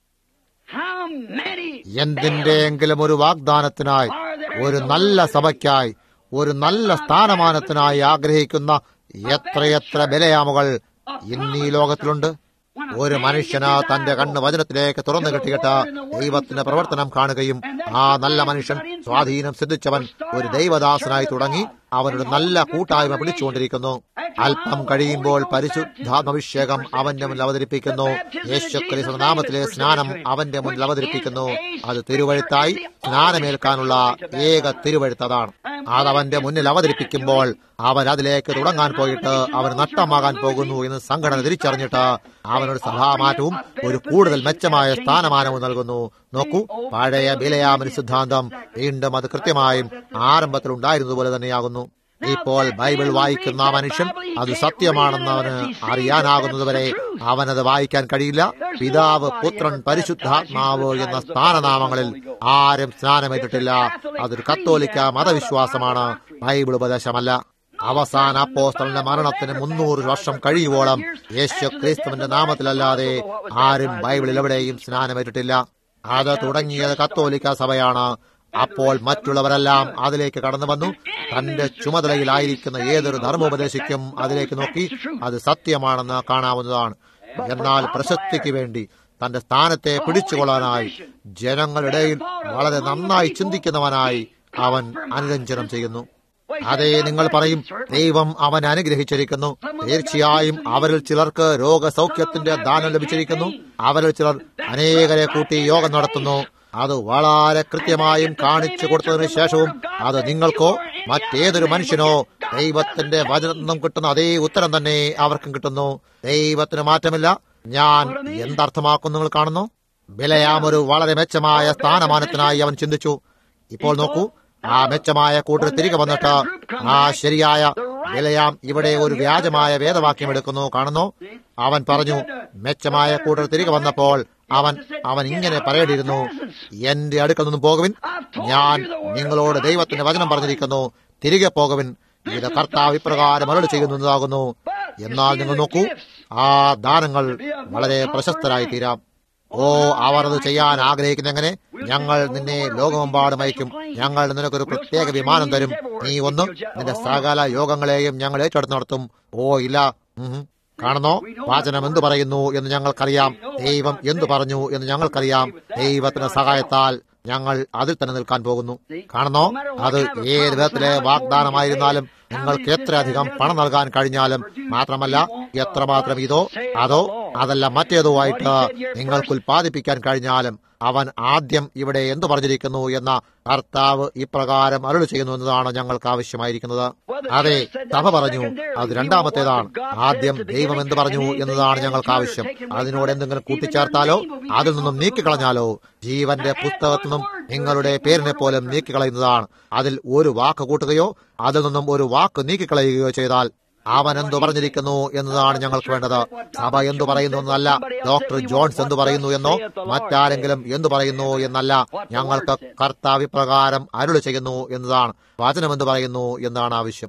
Speaker 1: എന്തിന്റെയെങ്കിലും ഒരു വാഗ്ദാനത്തിനായി ഒരു നല്ല സഭയ്ക്കായി ഒരു നല്ല സ്ഥാനമാനത്തിനായി ആഗ്രഹിക്കുന്ന എത്രയെത്ര ബലയാമുകൾ ഇന്നീ ലോകത്തിലുണ്ട് ഒരു മനുഷ്യന് തന്റെ കണ്ണ് വചനത്തിലേക്ക് തുറന്നു കെട്ടിയിട്ട് ദൈവത്തിന്റെ പ്രവർത്തനം കാണുകയും ആ നല്ല മനുഷ്യൻ സ്വാധീനം സിദ്ധിച്ചവൻ ഒരു ദൈവദാസനായി തുടങ്ങി അവനൊരു നല്ല കൂട്ടായ്മ പിടിച്ചുകൊണ്ടിരിക്കുന്നു അല്പം കഴിയുമ്പോൾ പരിശുദ്ധാത്മഭിഷേകം അവന്റെ മുന്നിൽ അവതരിപ്പിക്കുന്നു യേശുക്രിസ്തു നാമത്തിലെ സ്നാനം അവന്റെ മുന്നിൽ അവതരിപ്പിക്കുന്നു അത് തിരുവഴുത്തായി സ്നാനമേൽക്കാനുള്ള ഏക തിരുവഴുത്തതാണ് അതവന്റെ മുന്നിൽ അവതരിപ്പിക്കുമ്പോൾ അവൻ അതിലേക്ക് തുടങ്ങാൻ പോയിട്ട് അവൻ നഷ്ടമാകാൻ പോകുന്നു എന്ന് സംഘടന തിരിച്ചറിഞ്ഞിട്ട് അവനൊരു സഭാമാറ്റവും ഒരു കൂടുതൽ മെച്ചമായ സ്ഥാനമാനവും നൽകുന്നു നോക്കൂ പഴയ ബിലയാമൻ സിദ്ധാന്തം വീണ്ടും അത് കൃത്യമായും ആരംഭത്തിൽ ഉണ്ടായിരുന്നതുപോലെ തന്നെയാകുന്നു ഇപ്പോൾ ബൈബിൾ വായിക്കുന്ന ആ മനുഷ്യൻ അത് സത്യമാണെന്ന് അവന് അറിയാനാകുന്നതുവരെ അവനത് വായിക്കാൻ കഴിയില്ല പിതാവ് പുത്രൻ പരിശുദ്ധാത്മാവ് എന്ന സ്ഥാനനാമങ്ങളിൽ ആരും സ്നാനമേറ്റിട്ടില്ല അതൊരു കത്തോലിക്ക മതവിശ്വാസമാണ് ബൈബിൾ ഉപദേശമല്ല അവസാന അപ്പോസ്തലന്റെ മരണത്തിന് മുന്നൂറ് വർഷം കഴിയുവോളം യേശു ക്രിസ്തുവിന്റെ നാമത്തിലല്ലാതെ ആരും ബൈബിളിൽ എവിടെയും സ്നാനമേറ്റിട്ടില്ല അത് തുടങ്ങിയത് കത്തോലിക്ക സഭയാണ് അപ്പോൾ മറ്റുള്ളവരെല്ലാം അതിലേക്ക് കടന്നു വന്നു തന്റെ ചുമതലയിലായിരിക്കുന്ന ഏതൊരു ധർമ്മോപദേശിക്കും അതിലേക്ക് നോക്കി അത് സത്യമാണെന്ന് കാണാവുന്നതാണ് എന്നാൽ പ്രശസ്തിക്ക് വേണ്ടി തന്റെ സ്ഥാനത്തെ പിടിച്ചുകൊള്ളാനായി ജനങ്ങളിടയിൽ വളരെ നന്നായി ചിന്തിക്കുന്നവനായി അവൻ അനുരഞ്ജനം ചെയ്യുന്നു അതെ നിങ്ങൾ പറയും ദൈവം അവൻ അനുഗ്രഹിച്ചിരിക്കുന്നു തീർച്ചയായും അവരിൽ ചിലർക്ക് രോഗസൗഖ്യത്തിന്റെ ദാനം ലഭിച്ചിരിക്കുന്നു അവരിൽ ചിലർ അനേകരെ കൂട്ടി യോഗം നടത്തുന്നു അത് വളരെ കൃത്യമായും കാണിച്ചു കൊടുത്തതിനു ശേഷവും അത് നിങ്ങൾക്കോ മറ്റേതൊരു മനുഷ്യനോ ദൈവത്തിന്റെ വചനത്തിൽ നിന്നും കിട്ടുന്ന അതേ ഉത്തരം തന്നെ അവർക്കും കിട്ടുന്നു ദൈവത്തിന് മാറ്റമില്ല ഞാൻ എന്തർത്ഥമാക്കും നിങ്ങൾ കാണുന്നു ബിലയാം ഒരു വളരെ മെച്ചമായ സ്ഥാനമാനത്തിനായി അവൻ ചിന്തിച്ചു ഇപ്പോൾ നോക്കൂ ആ മെച്ചമായ കൂട്ടർ തിരികെ വന്നിട്ട് ആ ശരിയായ വിലയാം ഇവിടെ ഒരു വ്യാജമായ വേദവാക്യം എടുക്കുന്നു കാണുന്നു അവൻ പറഞ്ഞു മെച്ചമായ കൂട്ടർ തിരികെ വന്നപ്പോൾ അവൻ അവൻ ഇങ്ങനെ പറയേണ്ടിയിരുന്നു എന്റെ അടുക്കൽ നിന്നും പോകുവിൻ ഞാൻ നിങ്ങളോട് ദൈവത്തിന്റെ വചനം പറഞ്ഞിരിക്കുന്നു തിരികെ പോകുവിൻ ഇത് കർത്താവ് ഇപ്രകാരം അരളി ചെയ്യുന്നതാകുന്നു എന്നാൽ നിങ്ങൾ നോക്കൂ ആ ദാനങ്ങൾ വളരെ പ്രശസ്തരായി തീരാം ഓ അവർ അത് ചെയ്യാൻ ആഗ്രഹിക്കുന്ന എങ്ങനെ ഞങ്ങൾ നിന്നെ ലോകമെമ്പാടും അയക്കും ഞങ്ങൾ നിനക്കൊരു പ്രത്യേക വിമാനം തരും നീ ഒന്ന് നിന്റെ സകല യോഗങ്ങളെയും ഞങ്ങൾ ഏറ്റെടുത്ത് നടത്തും ഓ ഇല്ല ഉം. കാണുന്നോ വാചനം എന്തു പറയുന്നു എന്ന് ഞങ്ങൾക്കറിയാം ദൈവം എന്തു പറഞ്ഞു എന്ന് ഞങ്ങൾക്കറിയാം ദൈവത്തിന്റെ സഹായത്താൽ ഞങ്ങൾ അതിൽ തന്നെ നിൽക്കാൻ പോകുന്നു കാണുന്നോ അത് ഏത് വിധത്തിലെ വാഗ്ദാനമായിരുന്നാലും നിങ്ങൾക്ക് എത്രയധികം പണം നൽകാൻ കഴിഞ്ഞാലും മാത്രമല്ല എത്രമാത്രം ഇതോ അതോ അതല്ല മറ്റേതോ ആയിട്ട് നിങ്ങൾക്ക് ഉൽപ്പാദിപ്പിക്കാൻ കഴിഞ്ഞാലും അവൻ ആദ്യം ഇവിടെ എന്തു പറഞ്ഞിരിക്കുന്നു എന്ന കർത്താവ് ഇപ്രകാരം അരുളി ചെയ്യുന്നു എന്നതാണ് ഞങ്ങൾക്ക് ആവശ്യമായിരിക്കുന്നത് അതെ സഭ പറഞ്ഞു അത് രണ്ടാമത്തേതാണ് ആദ്യം ദൈവം എന്ത് പറഞ്ഞു എന്നതാണ് ഞങ്ങൾക്ക് ആവശ്യം അതിനോട് എന്തെങ്കിലും കൂട്ടിച്ചേർത്താലോ അതിൽ നിന്നും നീക്കിക്കളഞ്ഞാലോ ജീവന്റെ പുസ്തകത്തിൽ നിന്നും നിങ്ങളുടെ പേരിനെ പോലും നീക്കിക്കളയുന്നതാണ് അതിൽ ഒരു വാക്ക് കൂട്ടുകയോ അതിൽ നിന്നും ഒരു വാക്ക് നീക്കിക്കളയുകയോ ചെയ്താൽ അവൻ എന്തു പറഞ്ഞിരിക്കുന്നു എന്നതാണ് ഞങ്ങൾക്ക് വേണ്ടത് സഭ എന്തു പറയുന്നു എന്നല്ല ഡോക്ടർ ജോൺസ് എന്തു പറയുന്നു എന്നോ മറ്റാരെങ്കിലും എന്തു പറയുന്നു എന്നല്ല ഞങ്ങൾക്ക് കർത്താവ് പ്രകാരം അരുളി ചെയ്യുന്നു എന്നതാണ് വചനം എന്തു പറയുന്നു എന്നാണ് ആവശ്യം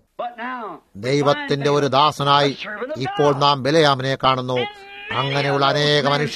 Speaker 1: ദൈവത്തിന്റെ ഒരു ദാസനായി ഇപ്പോൾ നാം ബലയാമിനെ കാണുന്നു അങ്ങനെയുള്ള അനേക മനുഷ്യർ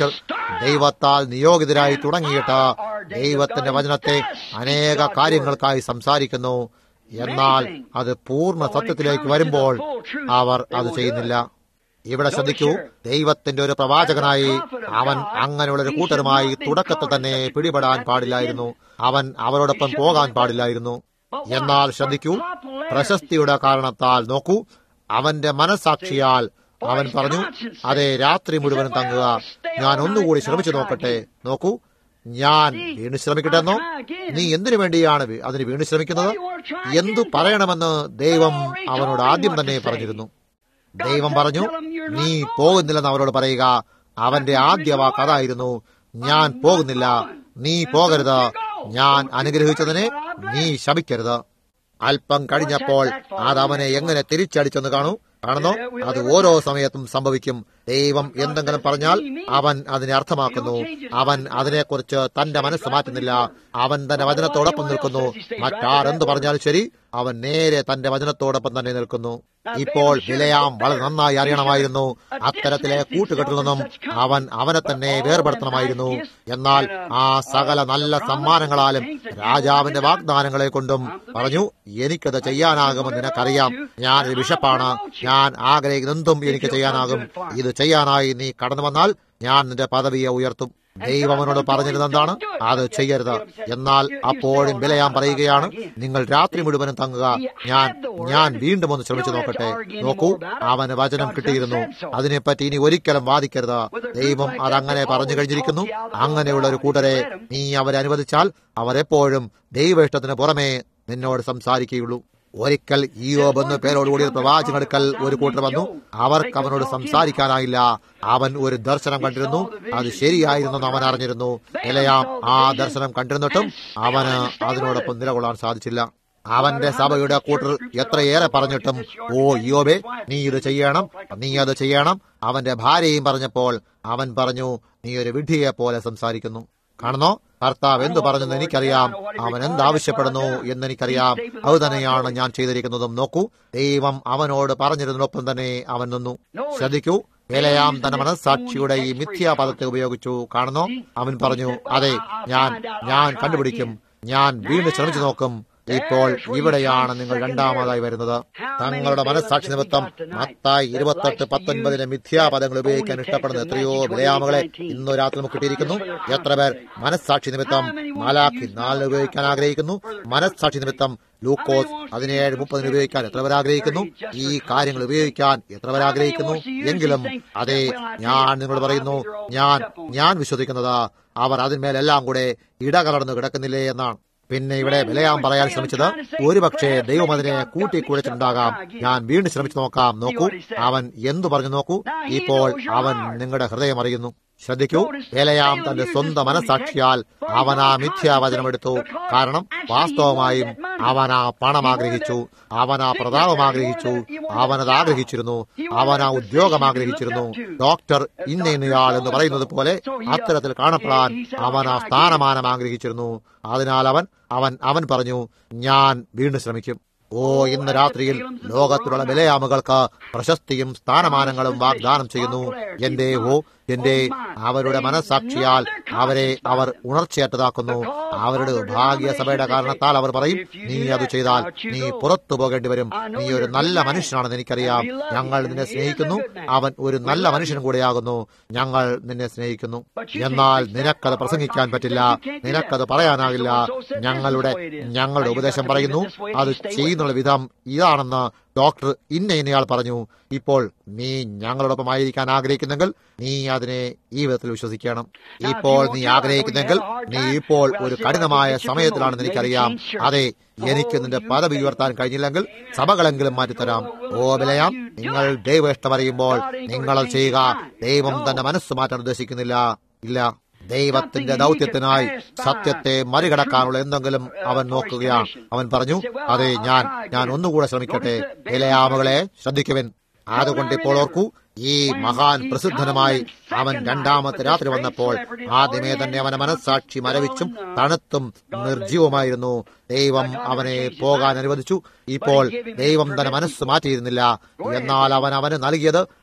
Speaker 1: ദൈവത്താൽ നിയോഗിതരായി തുടങ്ങിയിട്ട് ദൈവത്തിന്റെ വചനത്തെ അനേക കാര്യങ്ങൾക്കായി സംസാരിക്കുന്നു എന്നാൽ അത് പൂർണ്ണ സത്യത്തിലേക്ക് വരുമ്പോൾ അവർ അത് ചെയ്യുന്നില്ല ഇവിടെ ശ്രദ്ധിക്കൂ ദൈവത്തിന്റെ ഒരു പ്രവാചകനായി അവൻ അങ്ങനെയുള്ള ഒരു കൂട്ടരുമായി തുടക്കത്തിൽ തന്നെ പിടിപെടാൻ പാടില്ലായിരുന്നു അവൻ അവരോടൊപ്പം പോകാൻ പാടില്ലായിരുന്നു എന്നാൽ ശ്രദ്ധിക്കൂ പ്രശസ്തിയുടെ കാരണത്താൽ നോക്കൂ അവന്റെ മനസാക്ഷിയാൽ അവൻ പറഞ്ഞു അതെ രാത്രി മുഴുവനും തങ്ങുക ഞാൻ ഒന്നുകൂടി ശ്രമിച്ചു നോക്കട്ടെ നോക്കൂ ഞാൻ വീണ് ശ്രമിക്കട്ടെന്നോ നീ എന്തിനു വേണ്ടിയാണ് വി- അതിന് വീണ് ശ്രമിക്കുന്നത് എന്തു പറയണമെന്ന് ദൈവം അവനോട് ആദ്യം തന്നെ പറഞ്ഞിരുന്നു ദൈവം പറഞ്ഞു നീ പോകുന്നില്ലെന്ന് അവരോട് പറയുക അവന്റെ ആദ്യ വാക്ക് അതായിരുന്നു ഞാൻ പോകുന്നില്ല നീ പോകരുത് ഞാൻ അനുഗ്രഹിച്ചതിനെ നീ ശമിക്കരുത് അല്പം കഴിഞ്ഞപ്പോൾ അത് അവനെ എങ്ങനെ തിരിച്ചടിച്ചെന്ന് കാണൂ കാണുന്നോ അത് ഓരോ സമയത്തും സംഭവിക്കും ദൈവം എന്തെങ്കിലും പറഞ്ഞാൽ അവൻ അതിനെ അർത്ഥമാക്കുന്നു അവൻ അതിനെക്കുറിച്ച് തന്റെ മനസ്സ് മാറ്റുന്നില്ല അവൻ തന്റെ വചനത്തോടൊപ്പം നിൽക്കുന്നു മറ്റാരെന്ത് പറഞ്ഞാലും ശരി അവൻ നേരെ തന്റെ വചനത്തോടൊപ്പം തന്നെ നിൽക്കുന്നു ഇപ്പോൾ വിലയാം വളരെ നന്നായി അറിയണമായിരുന്നു അത്തരത്തിലെ കൂട്ടുകെട്ടിൽ നിന്നും അവൻ അവനെ തന്നെ വേർപെടുത്തണമായിരുന്നു എന്നാൽ ആ സകല നല്ല സമ്മാനങ്ങളാലും രാജാവിന്റെ വാഗ്ദാനങ്ങളെ കൊണ്ടും പറഞ്ഞു എനിക്കത് ചെയ്യാനാകുമെന്ന് നിനക്കറിയാം ഞാനൊരു ബിഷപ്പാണ് ഞാൻ ആഗ്രഹിക്കുന്നതും എനിക്ക് ചെയ്യാനാകും ഇത് ചെയ്യാനായി നീ കടന്നു വന്നാൽ ഞാൻ നിന്റെ പദവിയെ ഉയർത്തും ദൈവം അവനോട് പറഞ്ഞിരുന്നത് എന്താണ് അത് ചെയ്യരുത് എന്നാൽ അപ്പോഴും വിലയാൻ പറയുകയാണ് നിങ്ങൾ രാത്രി മുഴുവനും തങ്ങുക ഞാൻ ഞാൻ വീണ്ടും ഒന്ന് ശ്രമിച്ചു നോക്കട്ടെ നോക്കൂ അവന് വചനം കിട്ടിയിരുന്നു അതിനെപ്പറ്റി ഇനി ഒരിക്കലും വാദിക്കരുത് ദൈവം അതങ്ങനെ പറഞ്ഞു കഴിഞ്ഞിരിക്കുന്നു അങ്ങനെയുള്ള ഒരു കൂട്ടരെ നീ അവരെ അനുവദിച്ചാൽ അവർ എപ്പോഴും ദൈവ ഇഷ്ടത്തിന് പുറമേ നിന്നോട് സംസാരിക്കുകയുള്ളൂ ഒരിക്കൽ ഈയോബ് എന്ന് പേരോടുകൂടിയ പ്രവാചകടുക്കൽ ഒരു കൂട്ടർ വന്നു അവർക്ക് അവനോട് സംസാരിക്കാനായില്ല അവൻ ഒരു ദർശനം കണ്ടിരുന്നു അത് ശരിയായിരുന്നെന്ന് അവൻ അറിഞ്ഞിരുന്നു ഇലയാം ആ ദർശനം കണ്ടിരുന്നിട്ടും അവന് അതിനോടൊപ്പം നിലകൊള്ളാൻ സാധിച്ചില്ല അവന്റെ സഭയുടെ കൂട്ടർ എത്രയേറെ പറഞ്ഞിട്ടും ഓ യോബെ നീ ഇത് ചെയ്യണം നീ അത് ചെയ്യണം അവന്റെ ഭാര്യയും പറഞ്ഞപ്പോൾ അവൻ പറഞ്ഞു നീ ഒരു വിഡ്ഢിയെ പോലെ സംസാരിക്കുന്നു കാണുന്നോ കർത്താവ് എന്തു പറഞ്ഞെന്ന് എനിക്കറിയാം അവൻ എന്താവശ്യപ്പെടുന്നു എന്നെനിക്കറിയാം അത് തന്നെയാണ് ഞാൻ ചെയ്തിരിക്കുന്നതും നോക്കൂ ദൈവം അവനോട് പറഞ്ഞിരുന്നതിനൊപ്പം തന്നെ അവൻ നിന്നു ശ്രദ്ധിക്കൂ വേലയാം തന്റെ മനസ്സാക്ഷിയുടെ ഈ മിഥ്യാപദത്തെ ഉപയോഗിച്ചു കാണുന്നോ അവൻ പറഞ്ഞു അതെ ഞാൻ ഞാൻ കണ്ടുപിടിക്കും ഞാൻ വീണ്ടും ശ്രമിച്ചു നോക്കും ഇപ്പോൾ ഇവിടെയാണ് നിങ്ങൾ രണ്ടാമതായി വരുന്നത് തങ്ങളുടെ മനസ്സാക്ഷി നിമിത്തം മത്തായി ഇരുപത്തെട്ട് പത്തൊൻപതിന് മിഥ്യാപദങ്ങൾ ഉപയോഗിക്കാൻ ഇഷ്ടപ്പെടുന്ന എത്രയോ വിലയാമകളെ ഇന്നു രാത്രി നമുക്ക് കിട്ടിയിരിക്കുന്നു എത്ര പേർ മനസ്സാക്ഷി നിമിത്തം നാലാക്കി നാലിന് ഉപയോഗിക്കാൻ ആഗ്രഹിക്കുന്നു മനസ്സാക്ഷി നിമിത്തം ലൂക്കോസ് പതിനേഴ് മുപ്പതിന് ഉപയോഗിക്കാൻ എത്ര പേർ ആഗ്രഹിക്കുന്നു ഈ കാര്യങ്ങൾ ഉപയോഗിക്കാൻ എത്ര പേർ ആഗ്രഹിക്കുന്നു എങ്കിലും അതെ ഞാൻ നിങ്ങളോട് പറയുന്നു ഞാൻ ഞാൻ വിശ്വസിക്കുന്നത് അവർ അതിന്മേലെല്ലാം കൂടെ ഇടകലർന്നു കിടക്കുന്നില്ലേ എന്നാണ് പിന്നെ ഇവിടെ വിലയാൻ പറയാൻ ശ്രമിച്ചത് ഒരുപക്ഷെ ദൈവം അതിനെ കൂട്ടിക്കുഴച്ചിട്ടുണ്ടാകാം ഞാൻ വീണ്ടും ശ്രമിച്ചു നോക്കാം നോക്കൂ അവൻ എന്തു പറഞ്ഞു നോക്കൂ ഇപ്പോൾ അവൻ നിങ്ങളുടെ ഹൃദയം അറിയുന്നു ശ്രദ്ധിക്കൂ വേലയാം തന്റെ സ്വന്തം മനസാക്ഷിയാൽ അവൻ ആ മിഥ്യാവചനം എടുത്തു കാരണം വാസ്തവമായും അവൻ ആ പണം ആഗ്രഹിച്ചു അവൻ ആ പ്രതാപം ആഗ്രഹിച്ചു അവനത് ആഗ്രഹിച്ചിരുന്നു അവൻ ആ ഉദ്യോഗം ആഗ്രഹിച്ചിരുന്നു ഡോക്ടർ ഇന്ന ഇന്നയാൾ എന്ന് പറയുന്നത് പോലെ അത്തരത്തിൽ കാണപ്പെടാൻ അവൻ ആ സ്ഥാനമാനം ആഗ്രഹിച്ചിരുന്നു അതിനാൽ അവൻ അവൻ അവൻ പറഞ്ഞു ഞാൻ വീണ്ടും ശ്രമിക്കും ഓ ഇന്ന് രാത്രിയിൽ ലോകത്തിലുള്ള വിലയാമുകൾക്ക് പ്രശസ്തിയും സ്ഥാനമാനങ്ങളും വാഗ്ദാനം ചെയ്യുന്നു എന്റെ ഓ എന്റെ അവരുടെ മനസാക്ഷിയാൽ അവരെ അവർ ഉണർച്ചയറ്റതാക്കുന്നു അവരുടെ ഭാഗ്യസഭയുടെ കാരണത്താൽ അവർ പറയും നീ അത് ചെയ്താൽ നീ പുറത്തു പോകേണ്ടി വരും നീ ഒരു നല്ല മനുഷ്യനാണെന്ന് എനിക്കറിയാം ഞങ്ങൾ നിന്നെ സ്നേഹിക്കുന്നു അവൻ ഒരു നല്ല മനുഷ്യൻ കൂടെയാകുന്നു ഞങ്ങൾ നിന്നെ സ്നേഹിക്കുന്നു എന്നാൽ നിനക്കത് പ്രസംഗിക്കാൻ പറ്റില്ല നിനക്കത് പറയാനാകില്ല ഞങ്ങളുടെ ഞങ്ങളുടെ ഉപദേശം പറയുന്നു അത് ചെയ്യുന്നുള്ള വിധം ഇതാണെന്ന് ഡോക്ടർ ഇന്ന ഇന്നയാൾ പറഞ്ഞു ഇപ്പോൾ നീ ഞങ്ങളോടൊപ്പം ആയിരിക്കാൻ ആഗ്രഹിക്കുന്നെങ്കിൽ നീ അതിനെ ഈ വിധത്തിൽ വിശ്വസിക്കണം ഇപ്പോൾ നീ ആഗ്രഹിക്കുന്നെങ്കിൽ നീ ഇപ്പോൾ ഒരു കഠിനമായ സമയത്തിലാണെന്ന് എനിക്കറിയാം അതെ എനിക്ക് നിന്റെ പദവി ഉയർത്താൻ കഴിഞ്ഞില്ലെങ്കിൽ സഭകളെങ്കിലും മാറ്റിത്തരാം ഓ വിലയാം നിങ്ങൾ ദൈവ ഇഷ്ടമറിയുമ്പോൾ നിങ്ങളത് ചെയ്യുക ദൈവം തന്റെ മനസ്സ് മാറ്റാൻ ഉദ്ദേശിക്കുന്നില്ല ഇല്ല ദൈവത്തിന്റെ ദൗത്യത്തിനായി സത്യത്തെ മറികടക്കാനുള്ള എന്തെങ്കിലും അവൻ നോക്കുകയാണ് അവൻ പറഞ്ഞു അതെ ഞാൻ ഞാൻ ഒന്നുകൂടെ ശ്രമിക്കട്ടെ ഇലയാമകളെ ശ്രദ്ധിക്കുവൻ അതുകൊണ്ട് ഇപ്പോൾ ഓർക്കൂ ഈ മഹാൻ പ്രസിദ്ധനുമായി അവൻ രണ്ടാമത്തെ രാത്രി വന്നപ്പോൾ ആദ്യമേ തന്നെ അവനെ മനസ്സാക്ഷി മരവിച്ചും തണുത്തും നിർജീവമായിരുന്നു ദൈവം അവനെ പോകാൻ അനുവദിച്ചു ഇപ്പോൾ ദൈവം തന്നെ മനസ്സ് മാറ്റിയിരുന്നില്ല എന്നാൽ അവൻ അവന് നൽകിയത്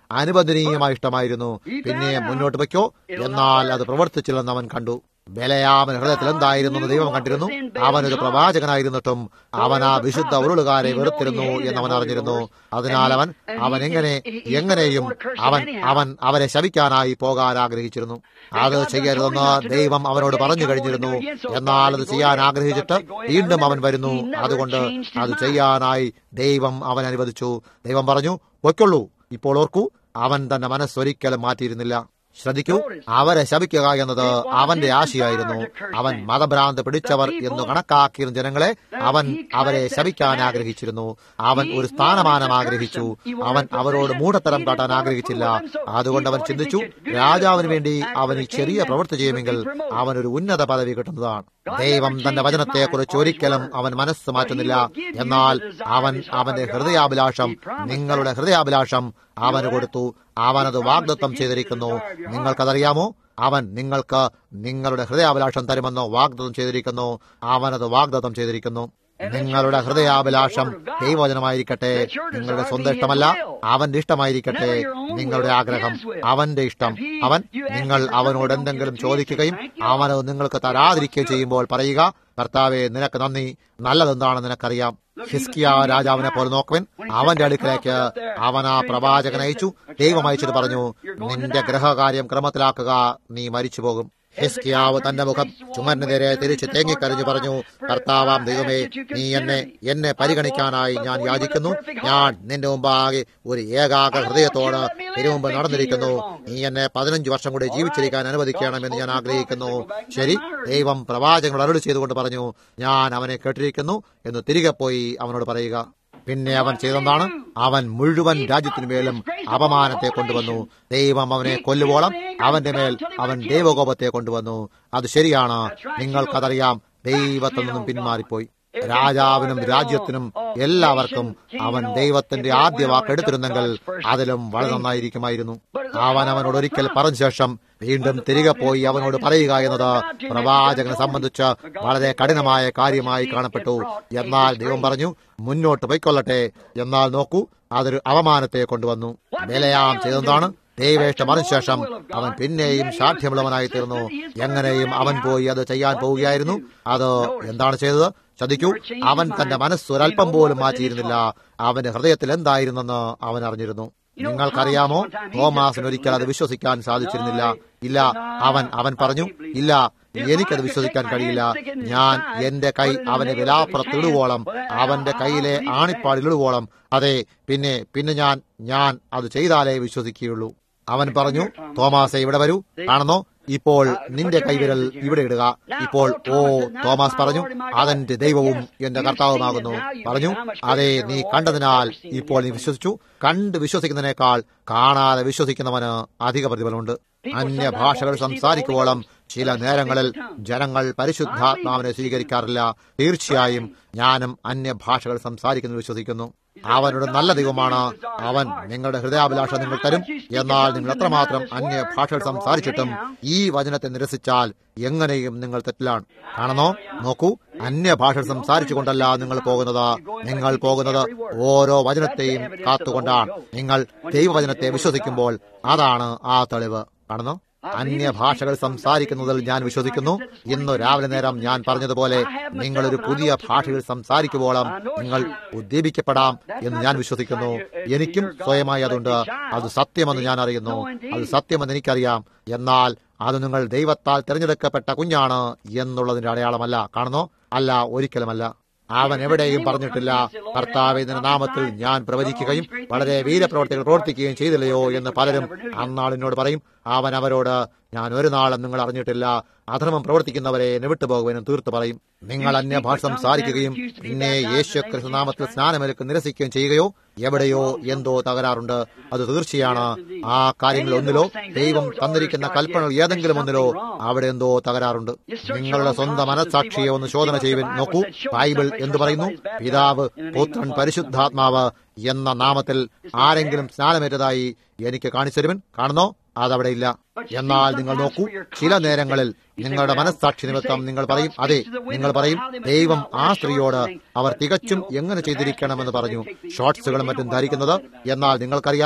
Speaker 1: അനുവദനീയമായ ഇഷ്ടമായിരുന്നു പിന്നെ മുന്നോട്ട് വയ്ക്കോ എന്നാൽ അത് പ്രവർത്തിച്ചില്ലെന്ന് അവൻ കണ്ടു ബലയാമൻ ഹൃദയത്തിൽ എന്തായിരുന്നു എന്ന് ദൈവം കണ്ടിരുന്നു അവനൊരു പ്രവാചകനായിരുന്നിട്ടും അവൻ ആ വിശുദ്ധ ഉരുളുകാരെ വെറുത്തിരുന്നു എന്ന് അവൻ അറിഞ്ഞിരുന്നു അതിനാൽ അവൻ അവൻ എങ്ങനെ എങ്ങനെയും അവൻ അവൻ അവരെ ശവിക്കാനായി പോകാൻ ആഗ്രഹിച്ചിരുന്നു അത് ചെയ്യരുതെന്ന് ദൈവം അവനോട് പറഞ്ഞു കഴിഞ്ഞിരുന്നു എന്നാൽ അത് ചെയ്യാൻ ആഗ്രഹിച്ചിട്ട് വീണ്ടും അവൻ വരുന്നു അതുകൊണ്ട് അത് ചെയ്യാനായി ദൈവം അവൻ അനുവദിച്ചു ദൈവം പറഞ്ഞു പൊയ്ക്കൊള്ളൂ ഇപ്പോൾ ഓർക്കൂ അവൻ തന്റെ മനസ്സൊരിക്കലും മാറ്റിയിരുന്നില്ല ശ്രദ്ധിക്കൂ അവരെ ശപിക്കുക എന്നത് അവന്റെ ആശയായിരുന്നു അവൻ മതഭ്രാന്ത് പിടിച്ചവർ എന്ന് കണക്കാക്കിയിരുന്ന ജനങ്ങളെ അവൻ അവരെ ശപിക്കാൻ ആഗ്രഹിച്ചിരുന്നു അവൻ ഒരു സ്ഥാനമാനം ആഗ്രഹിച്ചു അവൻ അവരോട് മൂഢത്തരം കാട്ടാൻ ആഗ്രഹിച്ചില്ല അതുകൊണ്ട് അവൻ ചിന്തിച്ചു രാജാവിന് വേണ്ടി അവൻ ഈ ചെറിയ പ്രവൃത്തി ചെയ്യുമെങ്കിൽ അവനൊരു ഉന്നത പദവി കിട്ടുന്നതാണ് ദൈവം തന്റെ വചനത്തെക്കുറിച്ച് ഒരിക്കലും അവൻ മനസ്സ് മാറ്റുന്നില്ല എന്നാൽ അവൻ അവന്റെ ഹൃദയാഭിലാഷം നിങ്ങളുടെ ഹൃദയാഭിലാഷം അവന് കൊടുത്തു അവനത് വാഗ്ദത്വം ചെയ്തിരിക്കുന്നു നിങ്ങൾക്കതറിയാമോ അവൻ നിങ്ങൾക്ക് നിങ്ങളുടെ ഹൃദയാഭിലാഷം തരുമെന്ന് വാഗ്ദത്തം ചെയ്തിരിക്കുന്നു അവനത് വാഗ്ദത്തം ചെയ്തിരിക്കുന്നു നിങ്ങളുടെ ഹൃദയാഭിലാഷം ദൈവവചനമായിരിക്കട്ടെ നിങ്ങളുടെ സ്വന്തം ഇഷ്ടമല്ല അവന്റെ ഇഷ്ടമായിരിക്കട്ടെ നിങ്ങളുടെ ആഗ്രഹം അവന്റെ ഇഷ്ടം അവൻ നിങ്ങൾ അവനോട് എന്തെങ്കിലും ചോദിക്കുകയും അവനത് നിങ്ങൾക്ക് തരാതിരിക്കുകയും ചെയ്യുമ്പോൾ പറയുക കർത്താവെ നിനക്ക് നന്ദി നല്ലതെന്താണെന്ന് നിനക്കറിയാം ഹിസ്കിയ രാജാവിനെ പോലെ നോക്കുവൻ അവന്റെ അടുക്കലേക്ക് അവൻ ആ പ്രവാചകൻ അയച്ചു ദൈവം അയച്ചിട്ട് പറഞ്ഞു നിന്റെ ഗ്രഹകാര്യം ക്രമത്തിലാക്കുക നീ മരിച്ചു പോകും ഹിസ്കിയാവ് തന്റെ മുഖം ചുമരിന് നേരെ തിരിച്ച് തേങ്ങിക്കരഞ്ഞു പറഞ്ഞു കർത്താവാം ദൈവമേ നീ എന്നെ എന്നെ പരിഗണിക്കാനായി ഞാൻ യാചിക്കുന്നു ഞാൻ നിന്റെ മുമ്പാകെ ഒരു ഏകാഗ്ര ഹൃദയത്തോട് തിരുമുമ്പ് നടന്നിരിക്കുന്നു നീ എന്നെ പതിനഞ്ച് വർഷം കൂടി ജീവിച്ചിരിക്കാൻ അനുവദിക്കണമെന്ന് ഞാൻ ആഗ്രഹിക്കുന്നു ശരി ദൈവം പ്രവാചകനോട് അരുളി ചെയ്തുകൊണ്ട് പറഞ്ഞു ഞാൻ അവനെ കേട്ടിരിക്കുന്നു എന്ന് തിരികെ പോയി അവനോട് പറയുക പിന്നെ അവൻ ചെയ്തെന്താണ് അവൻ മുഴുവൻ രാജ്യത്തിനുമേലും അപമാനത്തെ കൊണ്ടുവന്നു ദൈവം അവനെ കൊല്ലുവോളം അവന്റെ മേൽ അവൻ ദൈവകോപത്തെ കൊണ്ടുവന്നു അത് ശരിയാണ് നിങ്ങൾക്കതറിയാം ദൈവത്തിൽ നിന്നും പിന്മാറിപ്പോയി രാജാവിനും രാജ്യത്തിനും എല്ലാവർക്കും അവൻ ദൈവത്തിന്റെ ആദ്യ വാക്ക് എടുത്തിരുന്നെങ്കിൽ അതിലും വളരെ നന്നായിരിക്കുമായിരുന്നു അവൻ അവനോട് ഒരിക്കൽ പറഞ്ഞ ശേഷം വീണ്ടും തിരികെ പോയി അവനോട് പറയുക എന്നത് പ്രവാചകനെ സംബന്ധിച്ച് വളരെ കഠിനമായ കാര്യമായി കാണപ്പെട്ടു എന്നാൽ ദൈവം പറഞ്ഞു മുന്നോട്ട് പോയിക്കൊള്ളട്ടെ എന്നാൽ നോക്കൂ അതൊരു അവമാനത്തെ കൊണ്ടുവന്നു ബലയാം ചെയ്തെന്താണ് ദൈവേഷ്ടം അതിനുശേഷം അവൻ പിന്നെയും സാധ്യമുള്ളവനായി തീർന്നു എങ്ങനെയും അവൻ പോയി അത് ചെയ്യാൻ പോവുകയായിരുന്നു അത് എന്താണ് ചെയ്തത് ശ്രദ്ധിക്കൂ അവൻ തന്റെ മനസ്സ് ഒരല്പം പോലും മാറ്റിയിരുന്നില്ല അവന്റെ ഹൃദയത്തിൽ എന്തായിരുന്നെന്ന് അവൻ അറിഞ്ഞിരുന്നു നിങ്ങൾക്കറിയാമോ തോമാസിന് ഒരിക്കൽ അത് വിശ്വസിക്കാൻ സാധിച്ചിരുന്നില്ല ഇല്ല അവൻ അവൻ പറഞ്ഞു ഇല്ല എനിക്കത് വിശ്വസിക്കാൻ കഴിയില്ല ഞാൻ എന്റെ കൈ അവന്റെ വിലാപ്പുറത്തിടുവോളം അവന്റെ കയ്യിലെ ആണിപ്പാടിലിടുവോളം അതെ പിന്നെ പിന്നെ ഞാൻ ഞാൻ അത് ചെയ്താലേ വിശ്വസിക്കുകയുള്ളൂ അവൻ പറഞ്ഞു തോമാസെ ഇവിടെ വരൂ കാണുന്നോ ഇപ്പോൾ നിന്റെ കൈവിരൽ ഇവിടെ ഇടുക ഇപ്പോൾ ഓ തോമസ് പറഞ്ഞു അതെന്റെ ദൈവവും എന്റെ കർത്താവുമാകുന്നു പറഞ്ഞു അതെ നീ കണ്ടതിനാൽ ഇപ്പോൾ നീ വിശ്വസിച്ചു കണ്ട് വിശ്വസിക്കുന്നതിനേക്കാൾ കാണാതെ വിശ്വസിക്കുന്നവന് അധിക പ്രതിഫലമുണ്ട് അന്യഭാഷകൾ സംസാരിക്കുവോളം ചില നേരങ്ങളിൽ ജനങ്ങൾ പരിശുദ്ധാത്മാവിനെ സ്വീകരിക്കാറില്ല തീർച്ചയായും ഞാനും അന്യഭാഷകൾ സംസാരിക്കുന്നു വിശ്വസിക്കുന്നു അവനോട് നല്ല ദൈവമാണ് അവൻ നിങ്ങളുടെ ഹൃദയാഭിലാഷം നിങ്ങൾ തരും എന്നാൽ നിങ്ങൾ എത്രമാത്രം അന്യ ഭാഷകൾ സംസാരിച്ചിട്ടും ഈ വചനത്തെ നിരസിച്ചാൽ എങ്ങനെയും നിങ്ങൾ തെറ്റിലാണ് കാണുന്നോ നോക്കൂ അന്യഭാഷ സംസാരിച്ചുകൊണ്ടല്ല നിങ്ങൾ പോകുന്നത് നിങ്ങൾ പോകുന്നത് ഓരോ വചനത്തെയും കാത്തുകൊണ്ടാണ് നിങ്ങൾ ദൈവവചനത്തെ വിശ്വസിക്കുമ്പോൾ അതാണ് ആ തെളിവ് കാണുന്നോ അന്യഭാഷകൾ സംസാരിക്കുന്നതിൽ ഞാൻ വിശ്വസിക്കുന്നു ഇന്ന് രാവിലെ നേരം ഞാൻ പറഞ്ഞതുപോലെ നിങ്ങളൊരു പുതിയ ഭാഷകൾ സംസാരിക്കുമ്പോളം നിങ്ങൾ ഉദ്ദീപിക്കപ്പെടാം എന്ന് ഞാൻ വിശ്വസിക്കുന്നു എനിക്കും സ്വയമായി അതുണ്ട് അത് സത്യമെന്ന് ഞാൻ അറിയുന്നു അത് സത്യമെന്ന് എനിക്കറിയാം എന്നാൽ അത് നിങ്ങൾ ദൈവത്താൽ തിരഞ്ഞെടുക്കപ്പെട്ട കുഞ്ഞാണ് എന്നുള്ളതിന്റെ അടയാളമല്ല കാണുന്നോ അല്ല ഒരിക്കലുമല്ല അവൻ എവിടെയും പറഞ്ഞിട്ടില്ല കർത്താവിന്റെ നാമത്തിൽ ഞാൻ പ്രവചിക്കുകയും വളരെ വീരപ്രവർത്തികൾ പ്രവർത്തിക്കുകയും ചെയ്തില്ലയോ എന്ന് പലരും അന്നാളിനോട് പറയും അവൻ അവരോട് ഞാൻ ഒരു നാളും നിങ്ങൾ അറിഞ്ഞിട്ടില്ല അധർമ്മം പ്രവർത്തിക്കുന്നവരെ എന്നെ വിട്ടുപോകുവാനും തീർത്തു പറയും നിങ്ങൾ അന്യഭാഷ സംസാരിക്കുകയും പിന്നെ യേശു ക്രിസ്തു നാമത്തിൽ സ്നാനമേൽക്ക് നിരസിക്കുകയും ചെയ്യുകയോ എവിടെയോ എന്തോ തകരാറുണ്ട് അത് തീർച്ചയാണ് ആ കാര്യങ്ങൾ ഒന്നിലോ ദൈവം തന്നിരിക്കുന്ന കൽപ്പനകൾ ഏതെങ്കിലും ഒന്നിലോ അവിടെ എന്തോ തകരാറുണ്ട് നിങ്ങളുടെ സ്വന്തം മനസാക്ഷിയെ ഒന്ന് ശോധന ചെയ്യുവാൻ നോക്കൂ ബൈബിൾ എന്തു പറയുന്നു പിതാവ് പുത്രൻ പരിശുദ്ധാത്മാവ് എന്ന നാമത്തിൽ ആരെങ്കിലും സ്നാനമേറ്റതായി എനിക്ക് കാണിച്ചു തരുവൻ കാണുന്നോ അതവിടെ ഇല്ല എന്നാൽ നിങ്ങൾ നോക്കൂ ചില നേരങ്ങളിൽ നിങ്ങളുടെ മനസ്സാക്ഷി നിമിത്തം നിങ്ങൾ പറയും അതെ നിങ്ങൾ പറയും ദൈവം ആ സ്ത്രീയോട് അവർ തികച്ചും എങ്ങനെ ചെയ്തിരിക്കണമെന്ന് പറഞ്ഞു ഷോർട്സുകളും മറ്റും ധരിക്കുന്നത് എന്നാൽ നിങ്ങൾക്കറിയാമോ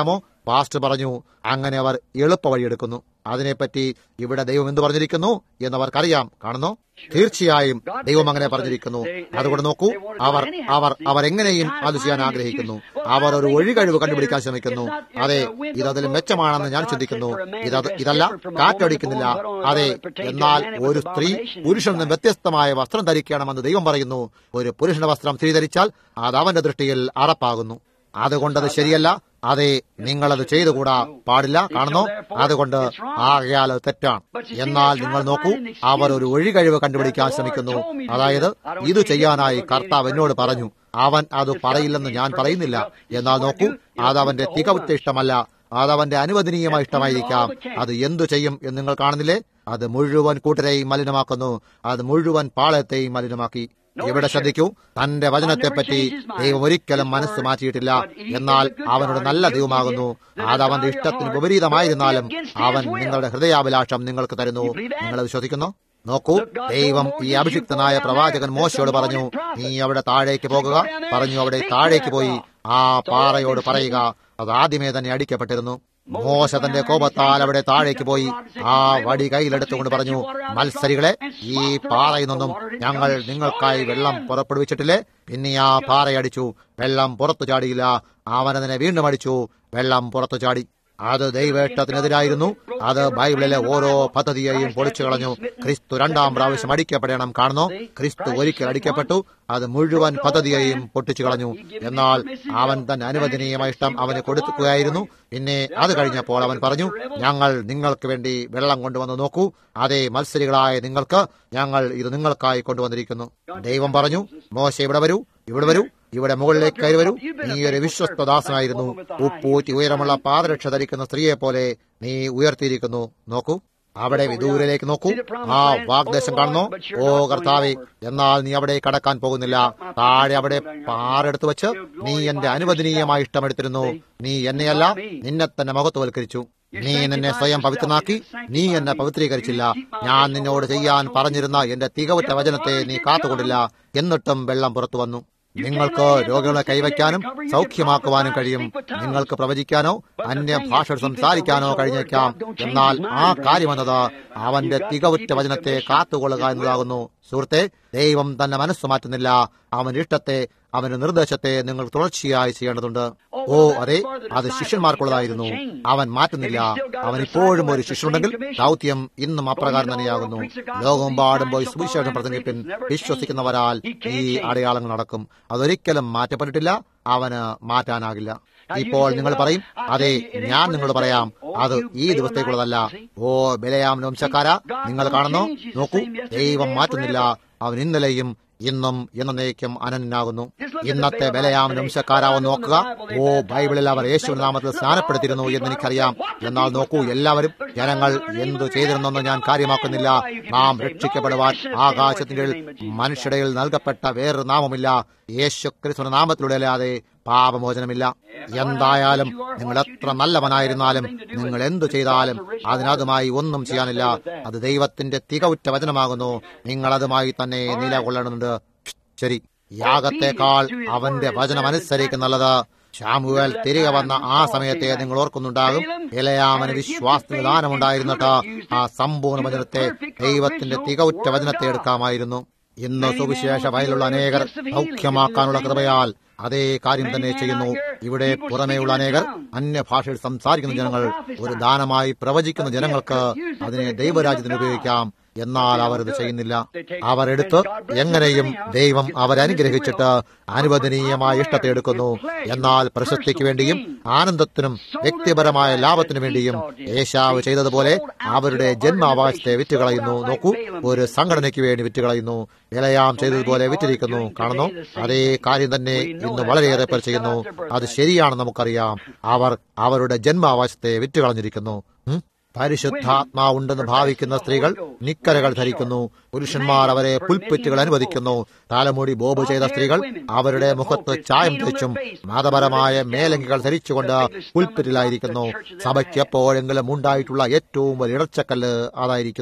Speaker 1: പാസ്റ്റ് പറഞ്ഞു അങ്ങനെ അവർ എളുപ്പ വഴിയെടുക്കുന്നു അതിനെപ്പറ്റി ഇവിടെ ദൈവം എന്ത് പറഞ്ഞിരിക്കുന്നു എന്നവർക്കറിയാം കാണുന്നു തീർച്ചയായും ദൈവം അങ്ങനെ പറഞ്ഞിരിക്കുന്നു അതുകൊണ്ട് നോക്കൂ അവർ അവർ അവർ എങ്ങനെയും അത് ചെയ്യാൻ ആഗ്രഹിക്കുന്നു അവർ ഒരു ഒഴികഴിവ് കണ്ടുപിടിക്കാൻ ശ്രമിക്കുന്നു അതെ ഇതതിൽ മെച്ചമാണെന്ന് ഞാൻ ചിന്തിക്കുന്നു ഇതത് ഇതല്ല കാറ്റടിക്കുന്നില്ല അതെ എന്നാൽ ഒരു സ്ത്രീ പുരുഷനിൽ നിന്ന് വ്യത്യസ്തമായ വസ്ത്രം ധരിക്കണമെന്ന് ദൈവം പറയുന്നു ഒരു പുരുഷന്റെ വസ്ത്രം സ്ത്രീ ധരിച്ചാൽ അത് അവന്റെ ദൃഷ്ടിയിൽ അറപ്പാകുന്നു അതുകൊണ്ടത് ശരിയല്ല അതെ നിങ്ങളത് ചെയ്തുകൂടാ പാടില്ല കാണുന്നു അതുകൊണ്ട് ആകയാൽ അത് തെറ്റാണ് എന്നാൽ നിങ്ങൾ നോക്കൂ അവർ ഒരു ഒഴികഴിവ് കണ്ടുപിടിക്കാൻ ശ്രമിക്കുന്നു അതായത് ഇത് ചെയ്യാനായി കർത്താവ് എന്നോട് പറഞ്ഞു അവൻ അത് പറയില്ലെന്ന് ഞാൻ പറയുന്നില്ല എന്നാൽ നോക്കൂ അത് അവന്റെ തികവുറ്റ ഇഷ്ടമല്ല അത് അവന്റെ അനുവദനീയമായ ഇഷ്ടമായിരിക്കാം അത് എന്തു ചെയ്യും എന്ന് നിങ്ങൾ കാണുന്നില്ലേ അത് മുഴുവൻ കൂട്ടരെയും മലിനമാക്കുന്നു അത് മുഴുവൻ പാളയത്തെയും മലിനമാക്കി ഇവിടെ ശ്രദ്ധിക്കൂ തന്റെ വചനത്തെപ്പറ്റി ദൈവം ഒരിക്കലും മനസ്സ് മാറ്റിയിട്ടില്ല എന്നാൽ അവനോട് നല്ല ദൈവമാകുന്നു അത് അവന്റെ ഇഷ്ടത്തിന് വിപരീതമായിരുന്നാലും അവൻ നിങ്ങളുടെ ഹൃദയാഭിലാഷം നിങ്ങൾക്ക് തരുന്നു നിങ്ങൾ വിശ്വസിക്കുന്നു നോക്കൂ ദൈവം ഈ അഭിഷിക്തനായ പ്രവാചകൻ മോശയോട് പറഞ്ഞു നീ അവിടെ താഴേക്ക് പോകുക പറഞ്ഞു അവിടെ താഴേക്ക് പോയി ആ പാറയോട് പറയുക അത് ആദ്യമേ തന്നെ അടിക്കപ്പെട്ടിരുന്നു മോശ തന്റെ കോപത്താൽ അവിടെ താഴേക്ക് പോയി ആ വടി കയ്യിലെടുത്തുകൊണ്ട് പറഞ്ഞു മത്സരികളെ ഈ പാറയിൽ നിന്നും ഞങ്ങൾ നിങ്ങൾക്കായി വെള്ളം പുറപ്പെടുവിച്ചിട്ടില്ലേ പിന്നെ ആ പാറയടിച്ചു വെള്ളം പുറത്തു ചാടിയില്ല അവനതിനെ വീണ്ടും അടിച്ചു വെള്ളം പുറത്തു ചാടി അത് ദൈവേഷ്ടത്തിനെതിരായിരുന്നു അത് ബൈബിളിലെ ഓരോ പദ്ധതിയെയും പൊളിച്ചു കളഞ്ഞു ക്രിസ്തു രണ്ടാം പ്രാവശ്യം അടിക്കപ്പെടണം കാണുന്നു ക്രിസ്തു ഒരിക്കൽ അടിക്കപ്പെട്ടു അത് മുഴുവൻ പദ്ധതിയെയും പൊട്ടിച്ചു കളഞ്ഞു എന്നാൽ അവൻ തന്നെ അനുവദനീയമായ ഇഷ്ടം അവന് കൊടുക്കുകയായിരുന്നു പിന്നെ അത് കഴിഞ്ഞപ്പോൾ അവൻ പറഞ്ഞു ഞങ്ങൾ നിങ്ങൾക്ക് വേണ്ടി വെള്ളം കൊണ്ടുവന്ന് നോക്കൂ അതേ മത്സരികളായ നിങ്ങൾക്ക് ഞങ്ങൾ ഇത് നിങ്ങൾക്കായി കൊണ്ടുവന്നിരിക്കുന്നു ദൈവം പറഞ്ഞു മോശ ഇവിടെ വരൂ ഇവിടെ വരൂ ഇവിടെ മുകളിലേക്ക് കയറി വരൂ നീ ഒരു വിശ്വസ്തദാസനായിരുന്നു ഉപ്പൂറ്റി ഉയരമുള്ള പാദരക്ഷ ധരിക്കുന്ന സ്ത്രീയെ പോലെ നീ ഉയർത്തിയിരിക്കുന്നു നോക്കൂ അവിടെ വിദൂരയിലേക്ക് നോക്കൂ ആ വാഗ്ദേശം കാണുന്നു ഓ കർത്താവെ എന്നാൽ നീ അവിടെ കടക്കാൻ പോകുന്നില്ല താഴെ അവിടെ പാറെടുത്ത് വെച്ച് നീ എന്റെ അനുവദനീയമായ ഇഷ്ടമെടുത്തിരുന്നു നീ എന്നെയല്ല നിന്നെ തന്നെ മഹത്വവൽക്കരിച്ചു നീ നിന്നെ സ്വയം പവിത്രനാക്കി നീ എന്നെ പവിത്രീകരിച്ചില്ല ഞാൻ നിന്നോട് ചെയ്യാൻ പറഞ്ഞിരുന്ന എന്റെ തികവുറ്റ വചനത്തെ നീ കാത്തുകൊണ്ടില്ല എന്നിട്ടും വെള്ളം പുറത്തു വന്നു നിങ്ങൾക്ക് രോഗികളെ കൈവയ്ക്കാനും സൗഖ്യമാക്കുവാനും കഴിയും നിങ്ങൾക്ക് പ്രവചിക്കാനോ അന്യ ഭാഷ സംസാരിക്കാനോ കഴിഞ്ഞേക്കാം എന്നാൽ ആ കാര്യമെന്നത് അവന്റെ തികവുറ്റ വചനത്തെ കാത്തുകൊള്ളുക എന്നതാകുന്നു സുഹൃത്തെ ദൈവം തന്നെ മനസ്സു മാറ്റുന്നില്ല അവന്റെ ഇഷ്ടത്തെ അവന്റെ നിർദ്ദേശത്തെ നിങ്ങൾ തുടർച്ചയായി ചെയ്യേണ്ടതുണ്ട് ഓ അതെ അത് ശിഷ്യന്മാർക്കുള്ളതായിരുന്നു അവൻ മാറ്റുന്നില്ല അവൻ ഇപ്പോഴും ഒരു ശിഷ്യനുണ്ടെങ്കിൽ ദൗത്യം ഇന്നും അപ്രകാരം തന്നെയാകുന്നു ലോകമെമ്പാടും പോയി സുവിശേഷം പ്രസംഗിപ്പിൻ വിശ്വസിക്കുന്നവരാൽ ഈ അടയാളങ്ങൾ നടക്കും അതൊരിക്കലും മാറ്റപ്പെട്ടിട്ടില്ല അവന് മാറ്റാനാകില്ല ഇപ്പോൾ നിങ്ങൾ പറയും അതെ ഞാൻ നിങ്ങളോട് പറയാം അത് ഈ ദിവസത്തേക്കുള്ളതല്ല ഓ ബലയാം വംശക്കാര നിങ്ങൾ കാണുന്നു നോക്കൂ ദൈവം മാറ്റുന്നില്ല അവൻ ഇന്നലെയും ഇന്നും എന്നേക്കും അനന്യനാകുന്നു ഇന്നത്തെ ബലയാം വംശക്കാരാവൻ നോക്കുക ഓ ബൈബിളിൽ അവർ യേശുവിന്റെ നാമത്തിൽ സ്നാനപ്പെടുത്തിയിരുന്നു എന്ന് എനിക്കറിയാം എന്നാൽ നോക്കൂ എല്ലാവരും ജനങ്ങൾ എന്തു ചെയ്തിരുന്നെന്ന് ഞാൻ കാര്യമാക്കുന്നില്ല നാം രക്ഷിക്കപ്പെടുവാൻ ആകാശത്തിന്റെ മനുഷ്യടയിൽ നൽകപ്പെട്ട വേറൊരു നാമമില്ല യേശു ക്രിസ്തുവിന്റെ നാമത്തിലൂടെ അല്ലാതെ പാപമോചനമില്ല എന്തായാലും നിങ്ങൾ എത്ര നല്ലവനായിരുന്നാലും നിങ്ങൾ എന്തു ചെയ്താലും അതിനതുമായി ഒന്നും ചെയ്യാനില്ല അത് ദൈവത്തിന്റെ തികവുറ്റ വചനമാകുന്നു നിങ്ങൾ അതുമായി തന്നെ നിലകൊള്ളണമെന്നുണ്ട് ശരി യാഗത്തെക്കാൾ അവന്റെ വചനം അനുസരിക്കുന്നുള്ളത് ശാമുവേൽ തിരികെ വന്ന ആ സമയത്തെ നിങ്ങൾ ഓർക്കുന്നുണ്ടാകും ഇലയാമന് വിശ്വാസത്തിന് ദാനമുണ്ടായിരുന്നിട്ട് ആ സമ്പൂർണ്ണ വചനത്തെ ദൈവത്തിന്റെ തികവുറ്റ വചനത്തെ എടുക്കാമായിരുന്നു ഇന്ന് സുവിശേഷ വയലുള്ള അനേകർ സൗഖ്യമാക്കാനുള്ള കൃപയാൽ അതേ കാര്യം തന്നെ ചെയ്യുന്നു ഇവിടെ പുറമേയുള്ള അനേകർ അന്യഭാഷയിൽ സംസാരിക്കുന്ന ജനങ്ങൾ ഒരു ദാനമായി പ്രവചിക്കുന്ന ജനങ്ങൾക്ക് അതിനെ ദൈവരാജ്യത്തിന് ഉപയോഗിക്കാം എന്നാൽ അവർ ഇത് ചെയ്യുന്നില്ല അവർ എടുത്ത് എങ്ങനെയും ദൈവം അവരനുഗ്രഹിച്ചിട്ട് അനുവദനീയമായ ഇഷ്ടത്തെ എടുക്കുന്നു എന്നാൽ പ്രശസ്തിക്ക് വേണ്ടിയും ആനന്ദത്തിനും വ്യക്തിപരമായ ലാഭത്തിനു വേണ്ടിയും ഏശാവ് ചെയ്തതുപോലെ അവരുടെ ജന്മാവകാശത്തെ വിറ്റുകളയുന്നു നോക്കൂ ഒരു സംഘടനയ്ക്ക് വേണ്ടി വിറ്റുകളയുന്നു ഇലയാം ചെയ്തതുപോലെ വിറ്റിരിക്കുന്നു കാണുന്നു അതേ കാര്യം തന്നെ ഇന്ന് വളരെയേറെ പേർ ചെയ്യുന്നു അത് ശരിയാണെന്ന് നമുക്കറിയാം അവർ അവരുടെ ജന്മാവകാശത്തെ വിറ്റുകളഞ്ഞിരിക്കുന്നു ഉം? പരിശുദ്ധാത്മാവുണ്ടെന്ന് ഭാവിക്കുന്ന സ്ത്രീകൾ നിക്കരകൾ ധരിക്കുന്നു പുരുഷന്മാർ അവരെ പുൽപ്പറ്റുകൾ അനുവദിക്കുന്നു തലമുടി ബോബ് ചെയ്ത സ്ത്രീകൾ അവരുടെ മുഖത്ത് ചായം തേച്ചും മതപരമായ മേലങ്കികൾ ധരിച്ചുകൊണ്ട് പുൽപ്പറ്റിലായിരിക്കുന്നു സഭയ്ക്ക് എപ്പോഴെങ്കിലും ഉണ്ടായിട്ടുള്ള ഏറ്റവും വലിയ ഇടച്ചക്കല്ല് അതായിരിക്കുന്നു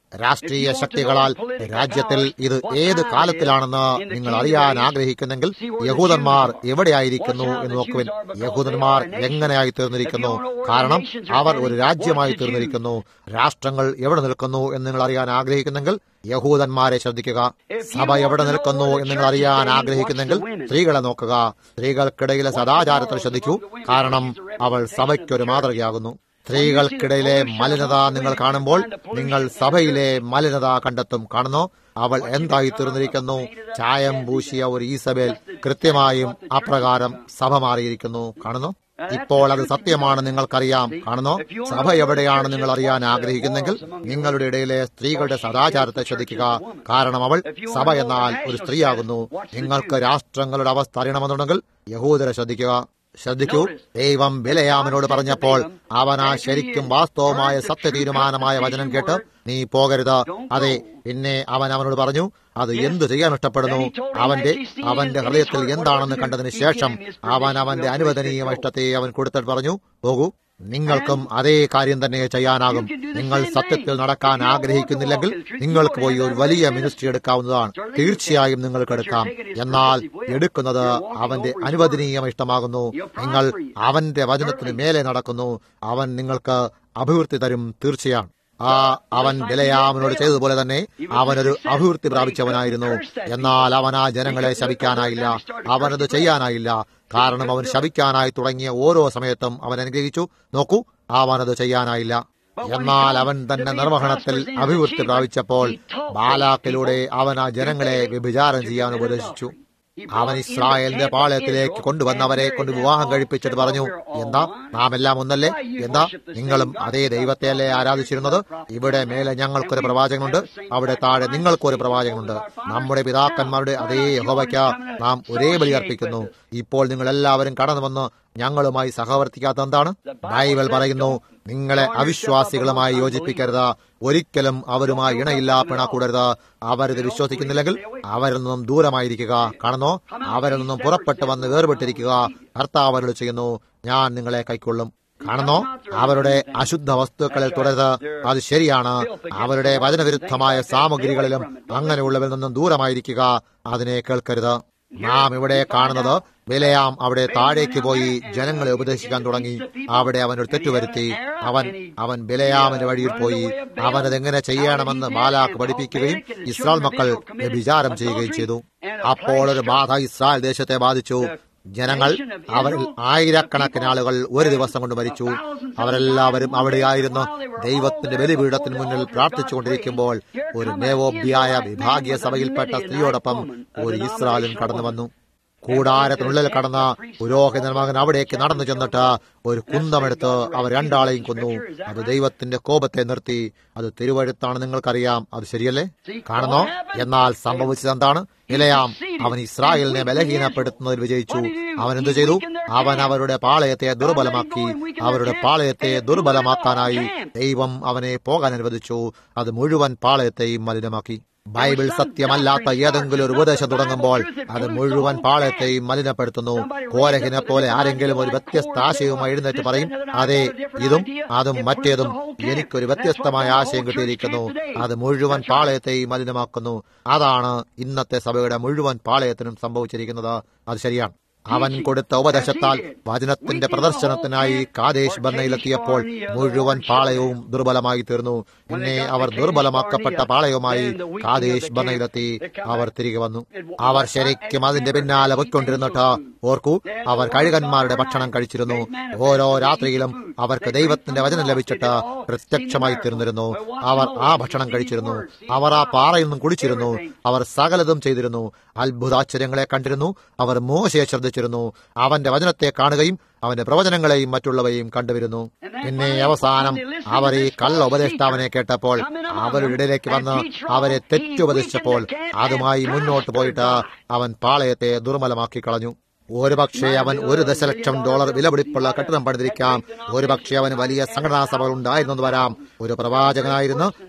Speaker 1: രാഷ്ട്രീയ ശക്തികളാൽ രാജ്യത്തിൽ ഇത് ഏത് കാലത്തിലാണെന്ന് നിങ്ങൾ അറിയാൻ ആഗ്രഹിക്കുന്നെങ്കിൽ യഹൂദന്മാർ എവിടെയായിരിക്കുന്നു എന്ന് നോക്കുവിൻ യഹൂദന്മാർ എങ്ങനെയായി തീർന്നിരിക്കുന്നു കാരണം അവർ ഒരു രാജ്യമായി തീർന്നിരിക്കുന്നു രാഷ്ട്രങ്ങൾ എവിടെ നിൽക്കുന്നു എന്ന് നിങ്ങൾ അറിയാൻ ആഗ്രഹിക്കുന്നെങ്കിൽ യഹൂദന്മാരെ ശ്രദ്ധിക്കുക സഭ എവിടെ നിൽക്കുന്നു എന്ന് നിങ്ങൾ അറിയാൻ ആഗ്രഹിക്കുന്നെങ്കിൽ സ്ത്രീകളെ നോക്കുക സ്ത്രീകൾക്കിടയിലെ സദാചാരത്തിൽ ശ്രദ്ധിക്കൂ കാരണം അവൾ സഭയ്ക്കൊരു മാതൃകയാകുന്നു സ്ത്രീകൾക്കിടയിലെ മലിനത നിങ്ങൾ കാണുമ്പോൾ നിങ്ങൾ സഭയിലെ മലിനത കണ്ടെത്തും കാണുന്നു അവൾ എന്തായി തീർന്നിരിക്കുന്നു ചായം പൂശിയ ഒരു ഈസബേൽ കൃത്യമായും അപ്രകാരം സഭ മാറിയിരിക്കുന്നു കാണുന്നു ഇപ്പോൾ അത് സത്യമാണ് നിങ്ങൾക്കറിയാം കാണുന്നു സഭ എവിടെയാണ് നിങ്ങൾ അറിയാൻ ആഗ്രഹിക്കുന്നെങ്കിൽ നിങ്ങളുടെ ഇടയിലെ സ്ത്രീകളുടെ സദാചാരത്തെ ശ്രദ്ധിക്കുക കാരണം അവൾ സഭ എന്നാൽ ഒരു സ്ത്രീയാകുന്നു നിങ്ങൾക്ക് രാഷ്ട്രങ്ങളുടെ അവസ്ഥ അറിയണമെന്നുണ്ടെങ്കിൽ യഹൂദരെ ശ്രദ്ധിക്കുക ശ്രദ്ധിക്കൂ ദൈവം ബിലയാമിനോട് പറഞ്ഞപ്പോൾ അവൻ ആ ശരിക്കും വാസ്തവമായ സത്യ തീരുമാനമായ വചനം കേട്ട് നീ പോകരുത് അതെ പിന്നെ അവൻ അവനോട് പറഞ്ഞു അത് എന്തു ചെയ്യാൻ ഇഷ്ടപ്പെടുന്നു അവന്റെ അവന്റെ ഹൃദയത്തിൽ എന്താണെന്ന് കണ്ടതിന് ശേഷം അവൻ അവന്റെ അനുവദനീയ ഇഷ്ടത്തെ അവൻ കൊടുത്തിട്ട് പറഞ്ഞു പോകൂ നിങ്ങൾക്കും അതേ കാര്യം തന്നെ ചെയ്യാനാകും നിങ്ങൾ സത്യത്തിൽ നടക്കാൻ ആഗ്രഹിക്കുന്നില്ലെങ്കിൽ നിങ്ങൾക്ക് പോയി ഒരു വലിയ മിനിസ്ട്രി എടുക്കാവുന്നതാണ് തീർച്ചയായും നിങ്ങൾക്ക് എടുക്കാം എന്നാൽ എടുക്കുന്നത് അവന്റെ അനുവദനീയം ഇഷ്ടമാകുന്നു നിങ്ങൾ അവന്റെ വചനത്തിന് മേലെ നടക്കുന്നു അവൻ നിങ്ങൾക്ക് അഭിവൃദ്ധി തരും തീർച്ചയാണ് ആ അവൻ ബിലയാമിനോട് ചെയ്തതുപോലെ തന്നെ അവനൊരു അഭിവൃദ്ധി പ്രാപിച്ചവനായിരുന്നു എന്നാൽ അവൻ ആ ജനങ്ങളെ ശപിക്കാനായില്ല അവനത് ചെയ്യാനായില്ല കാരണം അവൻ ശപിക്കാനായി തുടങ്ങിയ ഓരോ സമയത്തും അവൻ അനുഗ്രഹിച്ചു നോക്കൂ അവനത് ചെയ്യാനായില്ല എന്നാൽ അവൻ തന്റെ നിർവഹണത്തിൽ അഭിവൃദ്ധി പ്രാപിച്ചപ്പോൾ ബാലാക്കിലൂടെ അവൻ ആ ജനങ്ങളെ വ്യഭിചാരം ചെയ്യാൻ ഉപദേശിച്ചു അവൻ ഇസ്രായേലിന്റെ പാളയത്തിലേക്ക് കൊണ്ടുവന്നവരെ കൊണ്ട് വിവാഹം കഴിപ്പിച്ചിട്ട് പറഞ്ഞു എന്താ നാം എല്ലാം ഒന്നല്ലേ എന്താ നിങ്ങളും അതേ ദൈവത്തെയല്ലേ ആരാധിച്ചിരുന്നത് ഇവിടെ മേലെ ഞങ്ങൾക്കൊരു പ്രവാചകനുണ്ട് അവിടെ താഴെ നിങ്ങൾക്കൊരു പ്രവാചകനുണ്ട് നമ്മുടെ പിതാക്കന്മാരുടെ അതേ യഹോവയ്ക്ക് നാം ഒരേ ബലി അർപ്പിക്കുന്നു ഇപ്പോൾ നിങ്ങൾ എല്ലാവരും കടന്നു വന്ന് ഞങ്ങളുമായി സഹവർത്തിക്കാത്ത എന്താണ് ബൈബിൾ പറയുന്നു നിങ്ങളെ അവിശ്വാസികളുമായി യോജിപ്പിക്കരുത് ഒരിക്കലും അവരുമായി ഇണയില്ല പിണക്കൂടരുത് അവരിത് വിശ്വസിക്കുന്നില്ലെങ്കിൽ അവരിൽ നിന്നും ദൂരമായിരിക്കുക കാണുന്നോ അവരിൽ നിന്നും പുറപ്പെട്ടു വന്ന് വേർപെട്ടിരിക്കുക ഭർത്താവ് അവരോട് ചെയ്യുന്നു ഞാൻ നിങ്ങളെ കൈക്കൊള്ളും കാണുന്നോ അവരുടെ അശുദ്ധ വസ്തുക്കളിൽ തുടരുത് അത് ശരിയാണ് അവരുടെ വചനവിരുദ്ധമായ സാമഗ്രികളിലും അങ്ങനെയുള്ളവരിൽ നിന്നും ദൂരമായിരിക്കുക അതിനെ കേൾക്കരുത് നാം ഇവിടെ കാണുന്നത് വിലയാം അവിടെ താഴേക്ക് പോയി ജനങ്ങളെ ഉപദേശിക്കാൻ തുടങ്ങി അവിടെ അവൻ ഒരു തെറ്റുവരുത്തി അവൻ അവൻ ബിലയാമിന്റെ വഴിയിൽ പോയി അവനത് എങ്ങനെ ചെയ്യണമെന്ന് ബാലാക്ക് പഠിപ്പിക്കുകയും ഇസ്രായേൽ മക്കൾ വ്യഭിചാരം ചെയ്യുകയും ചെയ്തു അപ്പോൾ ഒരു ബാധ ഇസ്രായേൽ ദേശത്തെ ബാധിച്ചു ജനങ്ങൾ അവരിൽ ആയിരക്കണക്കിന് ആളുകൾ ഒരു ദിവസം കൊണ്ട് മരിച്ചു അവരെല്ലാവരും അവിടെയായിരുന്നു ദൈവത്തിന്റെ ബലിപീഠത്തിന് മുന്നിൽ പ്രാർത്ഥിച്ചുകൊണ്ടിരിക്കുമ്പോൾ ഒരു നേവോബ്യായ വിഭാഗീയ സഭയിൽപ്പെട്ട സ്ത്രീയോടൊപ്പം ഒരു ഇസ്രായേലും കടന്നു വന്നു കൂടാരത്തിനുള്ളിൽ കടന്ന പുരോഹിതൻ മകൻ അവിടേക്ക് നടന്നു ചെന്നിട്ട് ഒരു കുന്തമെടുത്ത് അവർ രണ്ടാളെയും കൊന്നു അത് ദൈവത്തിന്റെ കോപത്തെ നിർത്തി അത് തിരുവഴുത്താണ് നിങ്ങൾക്കറിയാം അത് ശരിയല്ലേ കാണുന്നോ എന്നാൽ സംഭവിച്ചത് എന്താണ് ഇലയാം അവൻ ഇസ്രായേലിനെ ബലഹീനപ്പെടുത്തുന്നതിൽ വിജയിച്ചു അവൻ എന്തു ചെയ്തു അവൻ അവരുടെ പാളയത്തെ ദുർബലമാക്കി അവരുടെ പാളയത്തെ ദുർബലമാക്കാനായി ദൈവം അവനെ പോകാൻ അനുവദിച്ചു അത് മുഴുവൻ പാളയത്തെയും മലിനമാക്കി ബൈബിൾ സത്യമല്ലാത്ത ഏതെങ്കിലും ഒരു ഉപദേശം തുടങ്ങുമ്പോൾ അത് മുഴുവൻ പാളയത്തെയും മലിനപ്പെടുത്തുന്നു കോരഹിനെ പോലെ ആരെങ്കിലും ഒരു വ്യത്യസ്ത ആശയവുമായി എഴുന്നേറ്റ് പറയും അതെ ഇതും അതും മറ്റേതും എനിക്കൊരു വ്യത്യസ്തമായ ആശയം കിട്ടിയിരിക്കുന്നു അത് മുഴുവൻ പാളയത്തെയും മലിനമാക്കുന്നു അതാണ് ഇന്നത്തെ സഭയുടെ മുഴുവൻ പാളയത്തിനും സംഭവിച്ചിരിക്കുന്നത് അത് ശരിയാണ് അവൻ കൊടുത്ത ഉപദേശത്താൽ വചനത്തിന്റെ പ്രദർശനത്തിനായി കാദേശ് ബന്നയിലെത്തിയപ്പോൾ മുഴുവൻ പാളയവും ദുർബലമായി തീർന്നു പിന്നെ അവർ ദുർബലമാക്കപ്പെട്ട പാളയവുമായി കാദേശ് ബന്നയിലെത്തി അവർ തിരികെ വന്നു അവർ ശരിക്കും അതിന്റെ പിന്നാലെ പൊയ്ക്കൊണ്ടിരുന്നിട്ട് ഓർക്കൂ അവർ കഴുകന്മാരുടെ ഭക്ഷണം കഴിച്ചിരുന്നു ഓരോ രാത്രിയിലും അവർക്ക് ദൈവത്തിന്റെ വചനം ലഭിച്ചിട്ട് പ്രത്യക്ഷമായി തീർന്നിരുന്നു അവർ ആ ഭക്ഷണം കഴിച്ചിരുന്നു അവർ ആ പാറയിൽ നിന്നും കുടിച്ചിരുന്നു അവർ സകലതും ചെയ്തിരുന്നു അത്ഭുതാശ്ചര്യങ്ങളെ കണ്ടിരുന്നു അവർ മോശയെ ശ്രദ്ധിച്ചിരുന്നു അവന്റെ വചനത്തെ കാണുകയും അവന്റെ പ്രവചനങ്ങളെയും മറ്റുള്ളവയും കണ്ടുവരുന്നു പിന്നെ അവസാനം അവർ ഈ കള്ള ഉപദേഷ്ടാവിനെ കേട്ടപ്പോൾ അവരുടെ ഇടയിലേക്ക് വന്ന് അവരെ തെറ്റുപദേശിച്ചപ്പോൾ അതുമായി മുന്നോട്ട് പോയിട്ട് അവൻ പാളയത്തെ ദുർബലമാക്കി കളഞ്ഞു ഒരുപക്ഷെ അവൻ ഒരു ദശലക്ഷം ഡോളർ വിലപിടിപ്പുള്ള കെട്ടിടം പണിതിരിക്കാം ഒരുപക്ഷെ അവന് വലിയ സംഘടനാ സഭകൾ ഉണ്ടായിരുന്നെന്ന് വരാം ഒരു പ്രവാചകനായിരുന്നു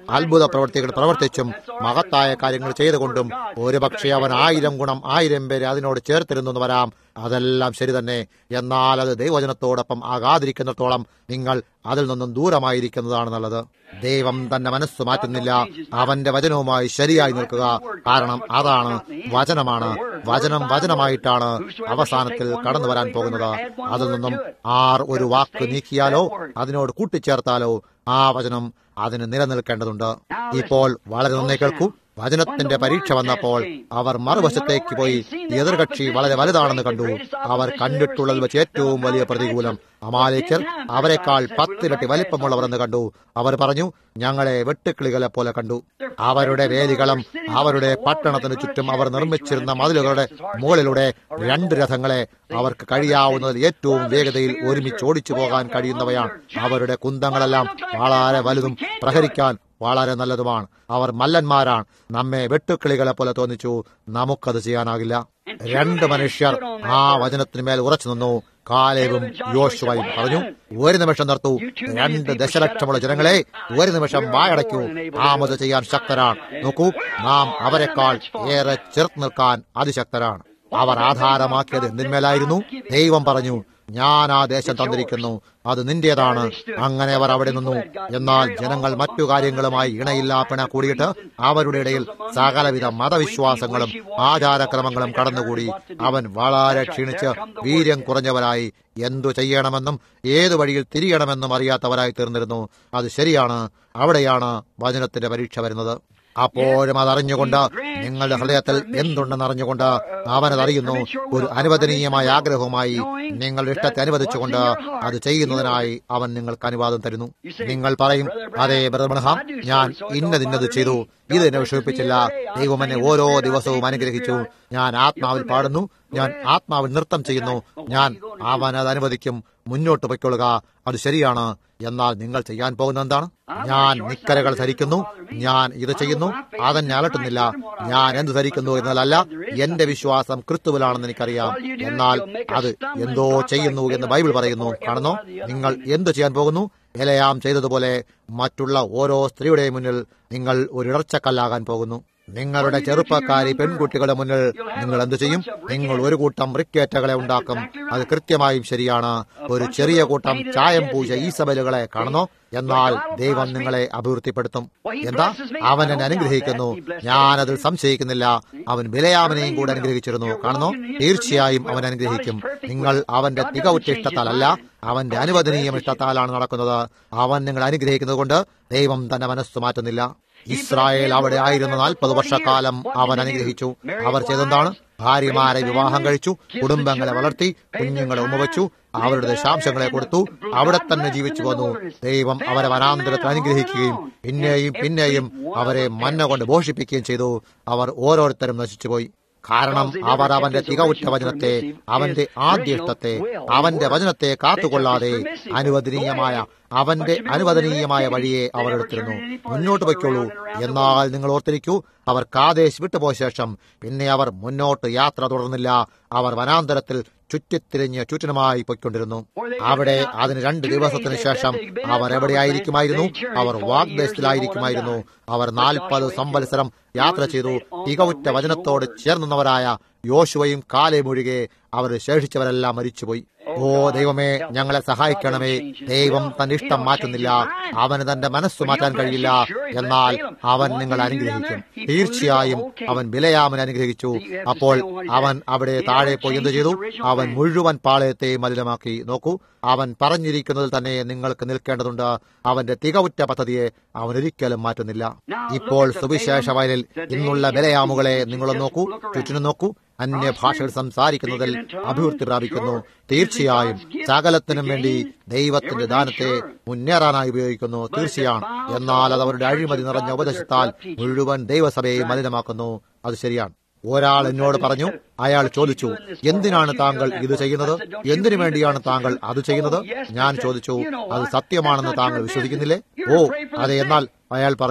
Speaker 1: അത്ഭുത പ്രവർത്തികൾ പ്രവർത്തിച്ചും മഹത്തായ കാര്യങ്ങൾ ചെയ്തുകൊണ്ടും ഒരുപക്ഷെ അവൻ ആയിരം ഗുണം ആയിരം പേരെ അതിനോട് ചേർത്തിരുന്നു എന്ന് വരാം അതെല്ലാം ശരി തന്നെ എന്നാൽ അത് ദൈവവചനത്തോടൊപ്പം ആകാതിരിക്കുന്നിടത്തോളം നിങ്ങൾ അതിൽ നിന്നും ദൂരമായിരിക്കുന്നതാണ് നല്ലത് ദൈവം തന്റെ മനസ്സ് മാറ്റുന്നില്ല അവന്റെ വചനവുമായി ശരിയായി നിൽക്കുക കാരണം അതാണ് വചനമാണ് വചനം വചനമായിട്ടാണ് അവസാനത്തിൽ കടന്നു വരാൻ പോകുന്നത് അതിൽ നിന്നും ആർ ഒരു വാക്ക് നീക്കിയാലോ അതിനോട് കൂട്ടിച്ചേർത്താലോ ആ വചനം അതിന് നിലനിൽക്കേണ്ടതുണ്ട് ഇപ്പോൾ വളരെ നന്നായി കേൾക്കൂ വചനത്തിന്റെ പരീക്ഷ വന്നപ്പോൾ അവർ മറുവശത്തേക്ക് പോയി എതിർകക്ഷി വളരെ വലുതാണെന്ന് കണ്ടു അവർ കണ്ടിട്ടുള്ളതിൽ വെച്ച് ഏറ്റവും വലിയ പ്രതികൂലം അമാലേക്കർ അവരെക്കാൾ പത്തിരട്ടി വലിപ്പമുള്ളവരെന്ന് കണ്ടു അവർ പറഞ്ഞു ഞങ്ങളെ വെട്ടുക്കിളികളെ പോലെ കണ്ടു അവരുടെ വേലികളും അവരുടെ പട്ടണത്തിന് ചുറ്റും അവർ നിർമ്മിച്ചിരുന്ന മതിലുകളുടെ മുകളിലൂടെ രണ്ട് രഥങ്ങളെ അവർക്ക് കഴിയാവുന്നതിൽ ഏറ്റവും വേഗതയിൽ ഒരുമിച്ച് ഓടിച്ചു പോകാൻ കഴിയുന്നവയാണ് അവരുടെ കുന്തങ്ങളെല്ലാം വളരെ വലുതും പ്രഹരിക്കാൻ വളരെ നല്ലതുമാണ് അവർ മല്ലന്മാരാണ് നമ്മെ വെട്ടുക്കിളികളെ പോലെ തോന്നിച്ചു നമുക്കത് ചെയ്യാനാകില്ല രണ്ട് മനുഷ്യർ ആ വചനത്തിന് മേൽ ഉറച്ചു നിന്നു കാലേവും യോശുവായും പറഞ്ഞു ഒരു നിമിഷം നിർത്തൂ രണ്ട് ദശലക്ഷമുള്ള ജനങ്ങളെ ഒരു നിമിഷം വായടയ്ക്കൂ ആമത് ചെയ്യാൻ ശക്തരാണ് നോക്കൂ നാം അവരെക്കാൾ ഏറെ ചെറുത്ത് നിൽക്കാൻ അതിശക്തരാണ് അവർ ആധാരമാക്കിയത് എന്തിന്മേലായിരുന്നു ദൈവം പറഞ്ഞു ഞാൻ ആ ദേശം തന്നിരിക്കുന്നു അത് നിന്റേതാണ് അങ്ങനെ അവർ അവിടെ നിന്നു എന്നാൽ ജനങ്ങൾ മറ്റു കാര്യങ്ങളുമായി ഇണയില്ലാ പിണ കൂടിയിട്ട് അവരുടെ ഇടയിൽ സകലവിധ മതവിശ്വാസങ്ങളും ആചാരക്രമങ്ങളും കടന്നുകൂടി അവൻ വളരെ ക്ഷീണിച്ച് വീര്യം കുറഞ്ഞവരായി എന്തു ചെയ്യണമെന്നും ഏതു വഴിയിൽ തിരിയണമെന്നും അറിയാത്തവരായി തീർന്നിരുന്നു അത് ശരിയാണ് അവിടെയാണ് വചനത്തിന്റെ പരീക്ഷ വരുന്നത് അപ്പോഴും അതറിഞ്ഞുകൊണ്ട് നിങ്ങളുടെ ഹൃദയത്തിൽ എന്തുണ്ടെന്ന് അറിഞ്ഞുകൊണ്ട് അവനതറിയുന്നു ഒരു അനുവദനീയമായ ആഗ്രഹവുമായി നിങ്ങളുടെ ഇഷ്ടത്തെ അനുവദിച്ചുകൊണ്ട് അത് ചെയ്യുന്നതിനായി അവൻ നിങ്ങൾക്ക് അനുവാദം തരുന്നു നിങ്ങൾ പറയും അതെ ബ്രഹ്മണഹാം ഞാൻ ഇന്നതിന്നത് ചെയ്തു ഇത് എന്നെ വിഷമിപ്പിച്ചില്ല ദൈവം എന്നെ ഓരോ ദിവസവും അനുഗ്രഹിച്ചു ഞാൻ ആത്മാവിൽ പാടുന്നു ഞാൻ ആത്മാവിൽ നൃത്തം ചെയ്യുന്നു ഞാൻ അവൻ അത് അനുവദിക്കും മുന്നോട്ട് പൊയ്ക്കൊള്ളുക അത് ശരിയാണ് എന്നാൽ നിങ്ങൾ ചെയ്യാൻ പോകുന്ന എന്താണ് ഞാൻ നിക്കരകൾ ധരിക്കുന്നു ഞാൻ ഇത് ചെയ്യുന്നു അതെന്നെ അലട്ടുന്നില്ല ഞാൻ എന്ത് ധരിക്കുന്നു എന്നതല്ല എന്റെ വിശ്വാസം ക്രിസ്തുവിലാണെന്ന് എനിക്കറിയാം എന്നാൽ അത് എന്തോ ചെയ്യുന്നു എന്ന് ബൈബിൾ പറയുന്നു കാണുന്നു നിങ്ങൾ എന്ത് ചെയ്യാൻ പോകുന്നു എലയാം ചെയ്തതുപോലെ മറ്റുള്ള ഓരോ സ്ത്രീയുടെയും മുന്നിൽ നിങ്ങൾ ഒരു ഇടർച്ചക്കല്ലാകാൻ പോകുന്നു നിങ്ങളുടെ ചെറുപ്പക്കാരി പെൺകുട്ടികളുടെ മുന്നിൽ നിങ്ങൾ എന്തു ചെയ്യും നിങ്ങൾ ഒരു കൂട്ടം റിക്കേറ്റകളെ ഉണ്ടാക്കും അത് കൃത്യമായും ശരിയാണ് ഒരു ചെറിയ കൂട്ടം ചായം പൂശ ഈസബലുകളെ കാണുന്നു എന്നാൽ ദൈവം നിങ്ങളെ അഭിവൃദ്ധിപ്പെടുത്തും എന്താ അവൻ എന്നെ അനുഗ്രഹിക്കുന്നു ഞാനതിൽ സംശയിക്കുന്നില്ല അവൻ ബിലയാമനെയും കൂടെ അനുഗ്രഹിച്ചിരുന്നു കാണുന്നു തീർച്ചയായും അവൻ അനുഗ്രഹിക്കും നിങ്ങൾ അവന്റെ തികവുറ്റ ഇഷ്ടത്താലല്ല അവന്റെ അനുവദനീയം ഇഷ്ടത്താലാണ് നടക്കുന്നത് അവൻ നിങ്ങൾ അനുഗ്രഹിക്കുന്നത് കൊണ്ട് ദൈവം തന്റെ മനസ്സ് മാറ്റുന്നില്ല ഇസ്രായേൽ അവിടെ ആയിരുന്ന നാൽപ്പത് വർഷക്കാലം അവൻ അനുഗ്രഹിച്ചു അവർ ചെയ്തെന്താണ് ഭാര്യമാരെ വിവാഹം കഴിച്ചു കുടുംബങ്ങളെ വളർത്തി കുഞ്ഞുങ്ങളെ ഉമ്മവച്ചു അവരുടെ ദശാംശങ്ങളെ കൊടുത്തു അവിടെ തന്നെ ജീവിച്ചു വന്നു ദൈവം അവരെ വനാന്തരത്തിൽ അനുഗ്രഹിക്കുകയും പിന്നെയും പിന്നെയും അവരെ മന്ന കൊണ്ട് പോഷിപ്പിക്കുകയും ചെയ്തു അവർ ഓരോരുത്തരും നശിച്ചുപോയി കാരണം അവർ അവന്റെ തികവുറ്റ വചനത്തെ അവന്റെ ആദ്യ ഇഷ്ടത്തെ അവന്റെ വചനത്തെ കാത്തുകൊള്ളാതെ അനുവദനീയമായ അവന്റെ അനുവദനീയമായ വഴിയെ അവർ എടുത്തിരുന്നു മുന്നോട്ട് പൊയ്ക്കോളൂ എന്നാൽ നിങ്ങൾ ഓർത്തിരിക്കൂ അവർ കാദേശ് വിട്ടുപോയ ശേഷം പിന്നെ അവർ മുന്നോട്ട് യാത്ര തുടർന്നില്ല അവർ വനാന്തരത്തിൽ ചുറ്റിത്തിരിഞ്ഞ് ചുറ്റിനുമായി പൊയ്ക്കൊണ്ടിരുന്നു അവിടെ അതിന് രണ്ട് ദിവസത്തിന് ശേഷം അവർ എവിടെയായിരിക്കുമായിരുന്നു അവർ വാഗ്ദേശത്തിലായിരിക്കുമായിരുന്നു അവർ നാൽപ്പത് സംവത്സരം യാത്ര ചെയ്തു തികവുറ്റ വചനത്തോട് ചേർന്നവരായ യോശുവയും കാലേമൊഴികെ അവർ ശേഷിച്ചവരെല്ലാം മരിച്ചുപോയി ഓ ദൈവമേ ഞങ്ങളെ സഹായിക്കണമേ ദൈവം തന്റെ ഇഷ്ടം മാറ്റുന്നില്ല അവന് തന്റെ മനസ്സ് മാറ്റാൻ കഴിയില്ല എന്നാൽ അവൻ നിങ്ങൾ അനുഗ്രഹിക്കും തീർച്ചയായും അവൻ ബിലയാമൻ അനുഗ്രഹിച്ചു അപ്പോൾ അവൻ അവിടെ താഴെ പോയി എന്ത് ചെയ്തു അവൻ മുഴുവൻ പാളയത്തെ മലിനമാക്കി നോക്കൂ അവൻ പറഞ്ഞിരിക്കുന്നതിൽ തന്നെ നിങ്ങൾക്ക് നിൽക്കേണ്ടതുണ്ട് അവന്റെ തികവുറ്റ പദ്ധതിയെ അവൻ ഒരിക്കലും മാറ്റുന്നില്ല ഇപ്പോൾ സുവിശേഷ വയലിൽ ഇന്നുള്ള ബലയാമുകളെ നിങ്ങളൊന്ന് നോക്കൂ ചുറ്റിനും നോക്കൂ അന്യഭാഷകൾ സംസാരിക്കുന്നതിൽ അഭിവൃദ്ധി പ്രാപിക്കുന്നു തീർച്ചയായും സകലത്തിനും വേണ്ടി ദൈവത്തിന്റെ ദാനത്തെ മുന്നേറാനായി ഉപയോഗിക്കുന്നു തീർച്ചയാണ് എന്നാൽ അത് അവരുടെ അഴിമതി നിറഞ്ഞ ഉപദേശത്താൽ മുഴുവൻ ദൈവസഭയെ മലിനമാക്കുന്നു അത് ശരിയാണ് ഒരാൾ എന്നോട് പറഞ്ഞു അയാൾ ചോദിച്ചു എന്തിനാണ് താങ്കൾ ഇത് ചെയ്യുന്നത് എന്തിനു വേണ്ടിയാണ് താങ്കൾ അത് ചെയ്യുന്നത് ഞാൻ ചോദിച്ചു അത് സത്യമാണെന്ന് താങ്കൾ വിശ്വസിക്കുന്നില്ലേ ഓ അതെ എന്നാൽ അയാൾ പറഞ്ഞു